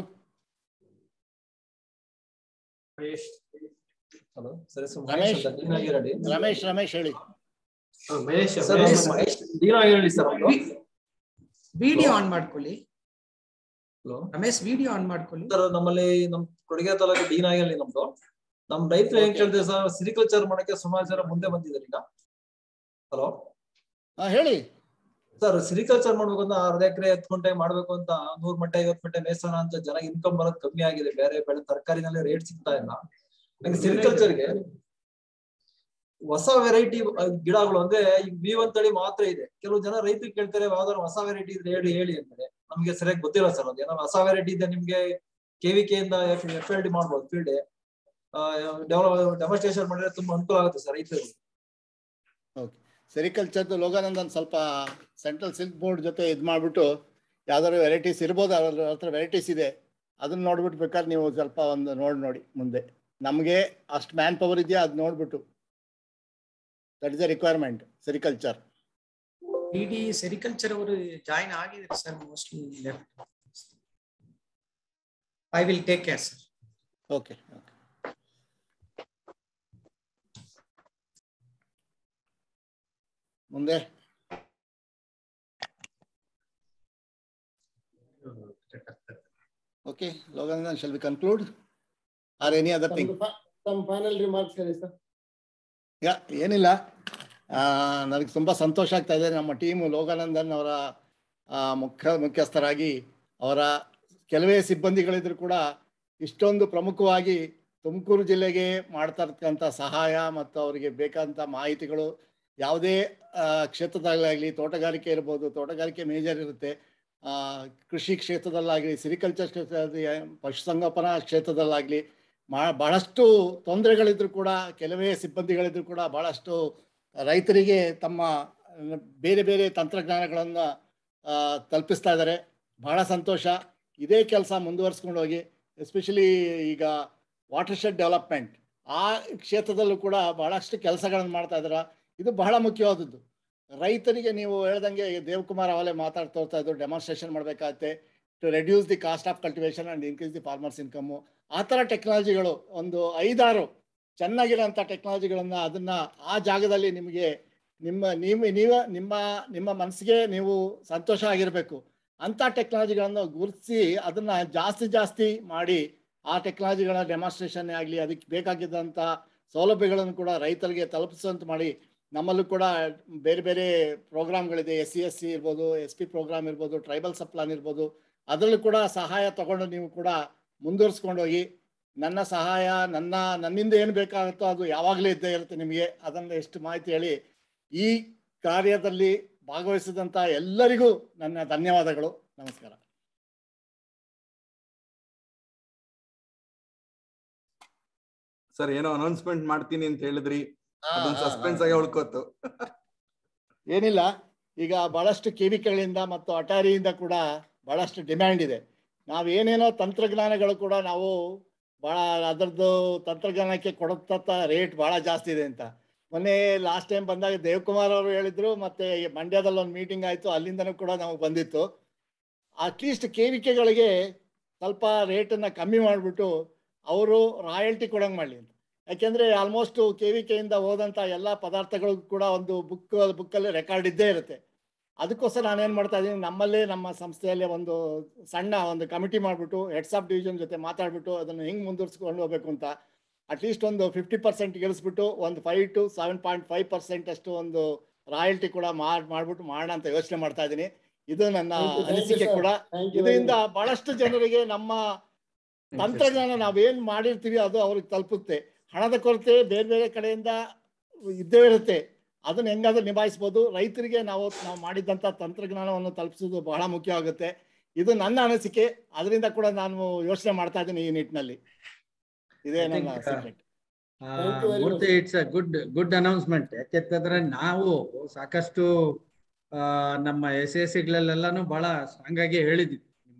ಮಹೇಶ್ ಹಲೋ ಸರಿ ಸರ್ ರಮೇಶ್ ಅಂತ ದೀನಾಗಿರಡಿ ರಮೇಶ್ ರಮೇಶ್ ಹೇಳಿ ಹಾ, ಮಹೇಶ್ ಸರ್, ಮಹೇಶ್ ಸರ್. ಮಹೇಶ್ ದೀನಾಗಿರಡಿ ಸರ್ ಒಂದು ವಿಡಿಯೋ ಆನ್ ಮಾಡ್ಕೊಳ್ಳಿ ಹಲೋ ರಮೇಶ್ ವಿಡಿಯೋ ಆನ್ ಮಾಡ್ಕೊಳ್ಳಿ ಸರ್ ನಮ್ಮಲ್ಲಿ ನಮ್ ಕೊಡಗೆ ತಾಲೂಕು ದೀನಾಗಿರಲಿ ನಮ್ದು ನಮ್ ರೈತರು ಏನ್ ಕೇಳ್ತೇವೆ ಸರ್ ಸಿರಿಕಲ್ಚರ್ ಮಾಡಕ್ಕೆ ಸುಮಾರು ಜನ ಮುಂದೆ ಬಂದಿದ್ದಾರೆ ಈಗ ಹಲೋ ಹೇಳಿ ಸರ್ ಸಿರಿಕಲ್ಚರ್ ಮಾಡ್ಬೇಕು ಅಂತ ಅರ್ಧ ಎಕರೆ ಹತ್ತು ಗಂಟೆ ಮಾಡ್ಬೇಕು ಅಂತ ನೂರ್ ಮಟ್ಟ ಐವತ್ ಮಟ್ಟ ಮೇಸನ ಅಂತ ಜನ ಇನ್ಕಮ್ ಬರೋದು ಕಮ್ಮಿ ಆಗಿದೆ ಬೇರೆ ಬೆಳೆ ತರಕಾರಿನಲ್ಲಿ ರೇಟ್ ಸಿಗ್ತಾ ಇಲ್ಲ ನಂಗೆ ಸಿರಿಕಲ್ಚರ್ಗೆ ಹೊಸ ವೆರೈಟಿ ಗಿಡಗಳು ಅಂದ್ರೆ ಈಗ ವಿ ಒನ್ ತಳಿ ಮಾತ್ರ ಇದೆ ಕೆಲವು ಜನ ರೈತರು ಕೇಳ್ತಾರೆ ಯಾವ್ದಾದ್ರು ಹೊಸ ವೆರೈಟಿ ಇದ್ರೆ ಹೇಳಿ ಹೇಳಿ ಅಂತಾರೆ ನಮ್ಗೆ ಸರಿಯಾಗಿ ಗೊತ್ತಿಲ್ಲ ಸರ್ ಅದು ಏನೋ ಹೊಸ ವೆರೈಟಿ ಇದೆ ನಿಮ್ಗೆ ಕೆವಿಕೆ ಇಂದ ಎಫ್ ಎಲ್ ಡಿ ಮಾಡ್ಬೋದು ಫೀಲ್ಡ್ ಡೆವಲಪ್ ಡೆಮಾನ್ಸ್ಟ್ರೇಷನ್ ಮಾಡಿದ್ರೆ ತುಂಬಾ ಅನುಕೂಲ ಆಗುತ್ತೆ ಸರ್ ರೈತರಿಗೆ ಓಕೆ ಸೆರಿಕಲ್ಚರ್ದು ಲೋಗಾನಂದನ್ ಸ್ವಲ್ಪ ಸೆಂಟ್ರಲ್ ಸಿಲ್ಕ್ ಬೋರ್ಡ್ ಜೊತೆ ಇದು ಮಾಡಿಬಿಟ್ಟು ಯಾವ್ದಾದ್ರು ವೆರೈಟೀಸ್ ಇರ್ಬೋದು ಅವ್ರ ಹತ್ರ ವೆರೈಟೀಸ್ ಇದೆ ಅದನ್ನ ನೋಡ್ಬಿಟ್ಟು ಬೇಕಾದ್ರೆ ನೀವು ಸ್ವಲ್ಪ ಒಂದು ನೋಡಿ ನೋಡಿ ಮುಂದೆ ನಮಗೆ ಅಷ್ಟು ಮ್ಯಾನ್ ಪವರ್ ಇದೆಯಾ ಅದು ನೋಡ್ಬಿಟ್ಟು that is the requirement sericulture D sericulture ಅವರು ಜಾಯಿನ್ ಆಗಿದ್ದಾರೆ sir mostly I will take care sir okay ಮುಂದೆ okay Loganandan shall we conclude or any other thing Some final remarks ಹೇಳಿ ಸರ್ ಯಾ ಏನಿಲ್ಲ ಆ, ನನಗೆ ತುಂಬ ಸಂತೋಷ ಆಗ್ತಾ ಇದೆ ನಮ್ಮ ಟೀಮು ಲೋಗಾನಂದನ್ ಅವರ ಆ, ಮುಖ್ಯ ಮುಖ್ಯಸ್ಥರಾಗಿ ಅವರ ಕೆಲವೇ ಸಿಬ್ಬಂದಿಗಳಿದ್ರು ಕೂಡ ಇಷ್ಟೊಂದು ಪ್ರಮುಖವಾಗಿ ತುಮಕೂರು ಜಿಲ್ಲೆಗೆ ಮಾಡ್ತಾ ಇರ್ತಕ್ಕಂಥ ಸಹಾಯ ಮತ್ತು ಅವರಿಗೆ ಬೇಕಾದಂಥ ಮಾಹಿತಿಗಳು ಯಾವುದೇ ಆ, ಕ್ಷೇತ್ರದಲ್ಲಾಗಲಿ ತೋಟಗಾರಿಕೆ ಇರ್ಬೋದು ತೋಟಗಾರಿಕೆ ಮೇಜರ್ ಇರುತ್ತೆ ಆ, ಕೃಷಿ ಕ್ಷೇತ್ರದಲ್ಲಾಗಲಿ ಸಿರಿಕಲ್ಚರ್ ಕ್ಷೇತ್ರದಲ್ಲಿ ಪಶುಸಂಗೋಪನಾ ಕ್ಷೇತ್ರದಲ್ಲಾಗಲಿ ಮಾ ಬಹಳಷ್ಟು ತೊಂದರೆಗಳಿದ್ರು ಕೂಡ ಕೆಲವೇ ಸಿಬ್ಬಂದಿಗಳಿದ್ರು ಕೂಡ ಬಹಳಷ್ಟು ರೈತರಿಗೆ ತಮ್ಮ ಬೇರೆ ಬೇರೆ ತಂತ್ರಜ್ಞಾನಗಳನ್ನು ಆ, ತಲುಪಿಸ್ತಾ ಇದ್ದಾರೆ ಬಹಳ ಸಂತೋಷ ಇದೇ ಕೆಲಸ ಮುಂದುವರಿಸ್ಕೊಂಡು ಹೋಗಿ ಎಸ್ಪೆಷಲಿ ಈಗ ವಾಟರ್ ಶೆಡ್ ಡೆವಲಪ್ಮೆಂಟ್ ಆ ಕ್ಷೇತ್ರದಲ್ಲೂ ಕೂಡ ಬಹಳಷ್ಟು ಕೆಲಸಗಳನ್ನು ಮಾಡ್ತಾ ಇದ್ದಾರೆ ಇದು ಬಹಳ ಮುಖ್ಯವಾದದ್ದು ರೈತರಿಗೆ ನೀವು ಹೇಳ್ದಂಗೆ ದೇವಕುಮಾರ್ ಅವಲೇ ಮಾತಾಡ್ತಾ ಹೋಗ್ತಾ ಇದ್ರು ಡೆಮಾನ್ಸ್ಟ್ರೇಷನ್ ಮಾಡಬೇಕಾಗತ್ತೆ to reduce the cost of cultivation and increase the farmers income ಆ ಥರ ಟೆಕ್ನಾಲಜಿಗಳು ಒಂದು ಐದಾರು ಚೆನ್ನಾಗಿರೋಂಥ ಟೆಕ್ನಾಲಜಿಗಳನ್ನು ಅದನ್ನ ಆ ಜಾಗದಲ್ಲಿ ನಿಮಗೆ ನಿಮ್ಮ ನೀವು ನೀವು ನಿಮ್ಮ ನಿಮ್ಮ ಮನಸ್ಸಿಗೆ ನೀವು ಸಂತೋಷ ಆಗಿರಬೇಕು ಅಂಥ ಟೆಕ್ನಾಲಜಿಗಳನ್ನು ಗುರುತಿಸಿ ಅದನ್ನ ಜಾಸ್ತಿ ಜಾಸ್ತಿ ಮಾಡಿ ಆ ಟೆಕ್ನಾಲಜಿಗಳ ಡೆಮಾನ್ಸ್ಟ್ರೇಷನ್ ಆಗಲಿ ಅದಕ್ಕೆ ಬೇಕಾಗಿದ್ದಂಥ ಸೌಲಭ್ಯಗಳನ್ನು ಕೂಡ ರೈತರಿಗೆ ತಲುಪಿಸುವಂತೆ ಮಾಡಿ ನಮ್ಮಲ್ಲೂ ಕೂಡ ಬೇರೆ ಬೇರೆ ಪ್ರೋಗ್ರಾಮ್ಗಳಿದೆ ಎಸ್ ಸಿ ಎಸ್ ಸಿ ಇರ್ಬೋದು ಎಸ್ ಪಿ ಪ್ರೋಗ್ರಾಮ್ ಇರ್ಬೋದು ಟ್ರೈಬಲ್ ಸಪ್ಲಾನ್ ಇರ್ಬೋದು ಅದರಲ್ಲೂ ಕೂಡ ಸಹಾಯ ತಗೊಂಡು ನೀವು ಕೂಡ ಮುಂದುವರಿಸ್ಕೊಂಡು ಹೋಗಿ ನನ್ನ ಸಹಾಯ ನನ್ನ ನನ್ನಿಂದ ಏನು ಬೇಕಾಗುತ್ತೋ ಅದು ಯಾವಾಗಲೂ ಇದ್ದೇ ಇರುತ್ತೆ ನಿಮಗೆ ಅದನ್ನು ಎಷ್ಟು ಮಾಹಿತಿ ಹೇಳಿ ಈ ಕಾರ್ಯದಲ್ಲಿ ಭಾಗವಹಿಸಿದಂಥ ಎಲ್ಲರಿಗೂ ನನ್ನ ಧನ್ಯವಾದಗಳು ನಮಸ್ಕಾರ ಸರ್ ಏನೋ ಅನೌನ್ಸ್ಮೆಂಟ್ ಮಾಡ್ತೀನಿ ಅಂತ ಹೇಳಿದ್ರಿ ಹಾ, ಅದೊಂದು ಹಾ, ಸಸ್ಪೆನ್ಸ್ ಹಾ. ಆಗಿ ಉಳ್ಕೋತು ಏನಿಲ್ಲ ಈಗ ಬಹಳಷ್ಟು ಕಿವಿಕೆಗಳಿಂದ ಮತ್ತು ಅಟಾರಿಯಿಂದ ಕೂಡ ಬಹಳಷ್ಟು ಡಿಮ್ಯಾಂಡ್ ಇದೆ ನಾವು ಏನೇನೋ ತಂತ್ರಜ್ಞಾನಗಳು ಕೂಡ ನಾವು ಭಾಳ ಅದರದ್ದು ತಂತ್ರಜ್ಞಾನಕ್ಕೆ ಕೊಡತಕ್ಕ ರೇಟ್ ಭಾಳ ಜಾಸ್ತಿ ಇದೆ ಅಂತ ಮೊನ್ನೆ ಲಾಸ್ಟ್ ಟೈಮ್ ಬಂದಾಗ ದೇವಕುಮಾರ್ ಅವರು ಹೇಳಿದ್ರು ಮತ್ತೆ ಈ ಮಂಡ್ಯದಲ್ಲಿ ಒಂದು ಮೀಟಿಂಗ್ ಆಯಿತು ಅಲ್ಲಿಂದನೂ ಕೂಡ ನಮಗೆ ಬಂದಿತ್ತು ಅಟ್ಲೀಸ್ಟ್ ಕೇವಿಕೆಗಳಿಗೆ ಸ್ವಲ್ಪ ರೇಟನ್ನು ಕಮ್ಮಿ ಮಾಡಿಬಿಟ್ಟು ಅವರು ರಾಯಲ್ಟಿ ಕೊಡಂಗೆ ಮಾಡಲಿ ಅಂತ ಯಾಕೆಂದ್ರೆ ಆಲ್ಮೋಸ್ಟ್ ಕೆ ವಿ ಕೆಯಿಂದ ಹೋದಂತ ಎಲ್ಲ ಪದಾರ್ಥಗಳು ಕೂಡ ಒಂದು ಬುಕ್ ಬುಕ್ಕಲ್ಲಿ ರೆಕಾರ್ಡ್ ಇದ್ದೇ ಇರುತ್ತೆ ಅದಕ್ಕೋಸ್ಕರ ನಾನೇನ್ ಮಾಡ್ತಾ ಇದ್ದೀನಿ ನಮ್ಮಲ್ಲೇ ನಮ್ಮ ಸಂಸ್ಥೆಯಲ್ಲಿ ಒಂದು ಸಣ್ಣ ಒಂದು ಕಮಿಟಿ ಮಾಡಿಬಿಟ್ಟು ಹೆಡ್ಸ್ ಆಫ್ ಡಿವಿಷನ್ ಜೊತೆ ಮಾತಾಡ್ಬಿಟ್ಟು ಅದನ್ನು ಹೆಂಗ್ ಮುಂದುವರ್ಸ್ಕೊಂಡು ಹೋಗ್ಬೇಕು ಅಂತ ಅಟ್ಲೀಸ್ಟ್ ಒಂದು ಫಿಫ್ಟಿ ಪರ್ಸೆಂಟ್ ಗೆಲ್ಲಿಸ್ಬಿಟ್ಟು ಒಂದು five to seven point five percent ಅಷ್ಟು ಒಂದು ರಾಯಲ್ಟಿ ಕೂಡ ಮಾಡ್ ಮಾಡ್ಬಿಟ್ಟು ಮಾಡೋಣ ಅಂತ ಯೋಚನೆ ಮಾಡ್ತಾ ಇದ್ದೀನಿ ಇದು ನನ್ನ Thank you, thank you, ಅನಿಸಿಕೆ sir. ಕೂಡ Thank you very ಇದರಿಂದ much. ಬಹಳಷ್ಟು ಜನರಿಗೆ ನಮ್ಮ ತಂತ್ರಜ್ಞಾನ ನಾವೇನ್ ಮಾಡಿರ್ತೀವಿ ಅದು ಅವ್ರಿಗೆ ತಲುಪುತ್ತೆ ಹಣದ ಕೊರತೆ ಬೇರೆ ಬೇರೆ ಕಡೆಯಿಂದ ಇದ್ದೇ ಇರುತ್ತೆ ಅದನ್ನ ಹೆಂಗಾದ್ರೂ ನಿಭಾಯಿಸ್ಬೋದು ರೈತರಿಗೆ ನಾವು ನಾವು ಮಾಡಿದಂತ ತಂತ್ರಜ್ಞಾನವನ್ನು ತಲುಪಿಸೋದು ಬಹಳ ಮುಖ್ಯ ಆಗುತ್ತೆ ಇದು ನನ್ನ ಅನಿಸಿಕೆ ಅದರಿಂದ ಕೂಡ ನಾನು ಯೋಚನೆ ಮಾಡ್ತಾ ಇದ್ದೀನಿ ಈ ನಿಟ್ಟಿನಲ್ಲಿ ಇದೇ I ನನ್ನ think, uh, ಸೀಕ್ರೆಟ್ ಆ, Thank you very Murthy it's a good good announcement ಯಾಕೆಂತಂದ್ರೆ ನಾವು ಸಾಕಷ್ಟು ಆ, ನಮ್ಮ ಎಸ್ ಎಸ್ ಸಿಗಳಲ್ಲೆಲ್ಲಾನು ಬಹಳ ಸ್ಟ್ರಾಂಗ್ ಆಗಿ ಹೇಳಿದ್ವಿ ನಿಮ್ಮ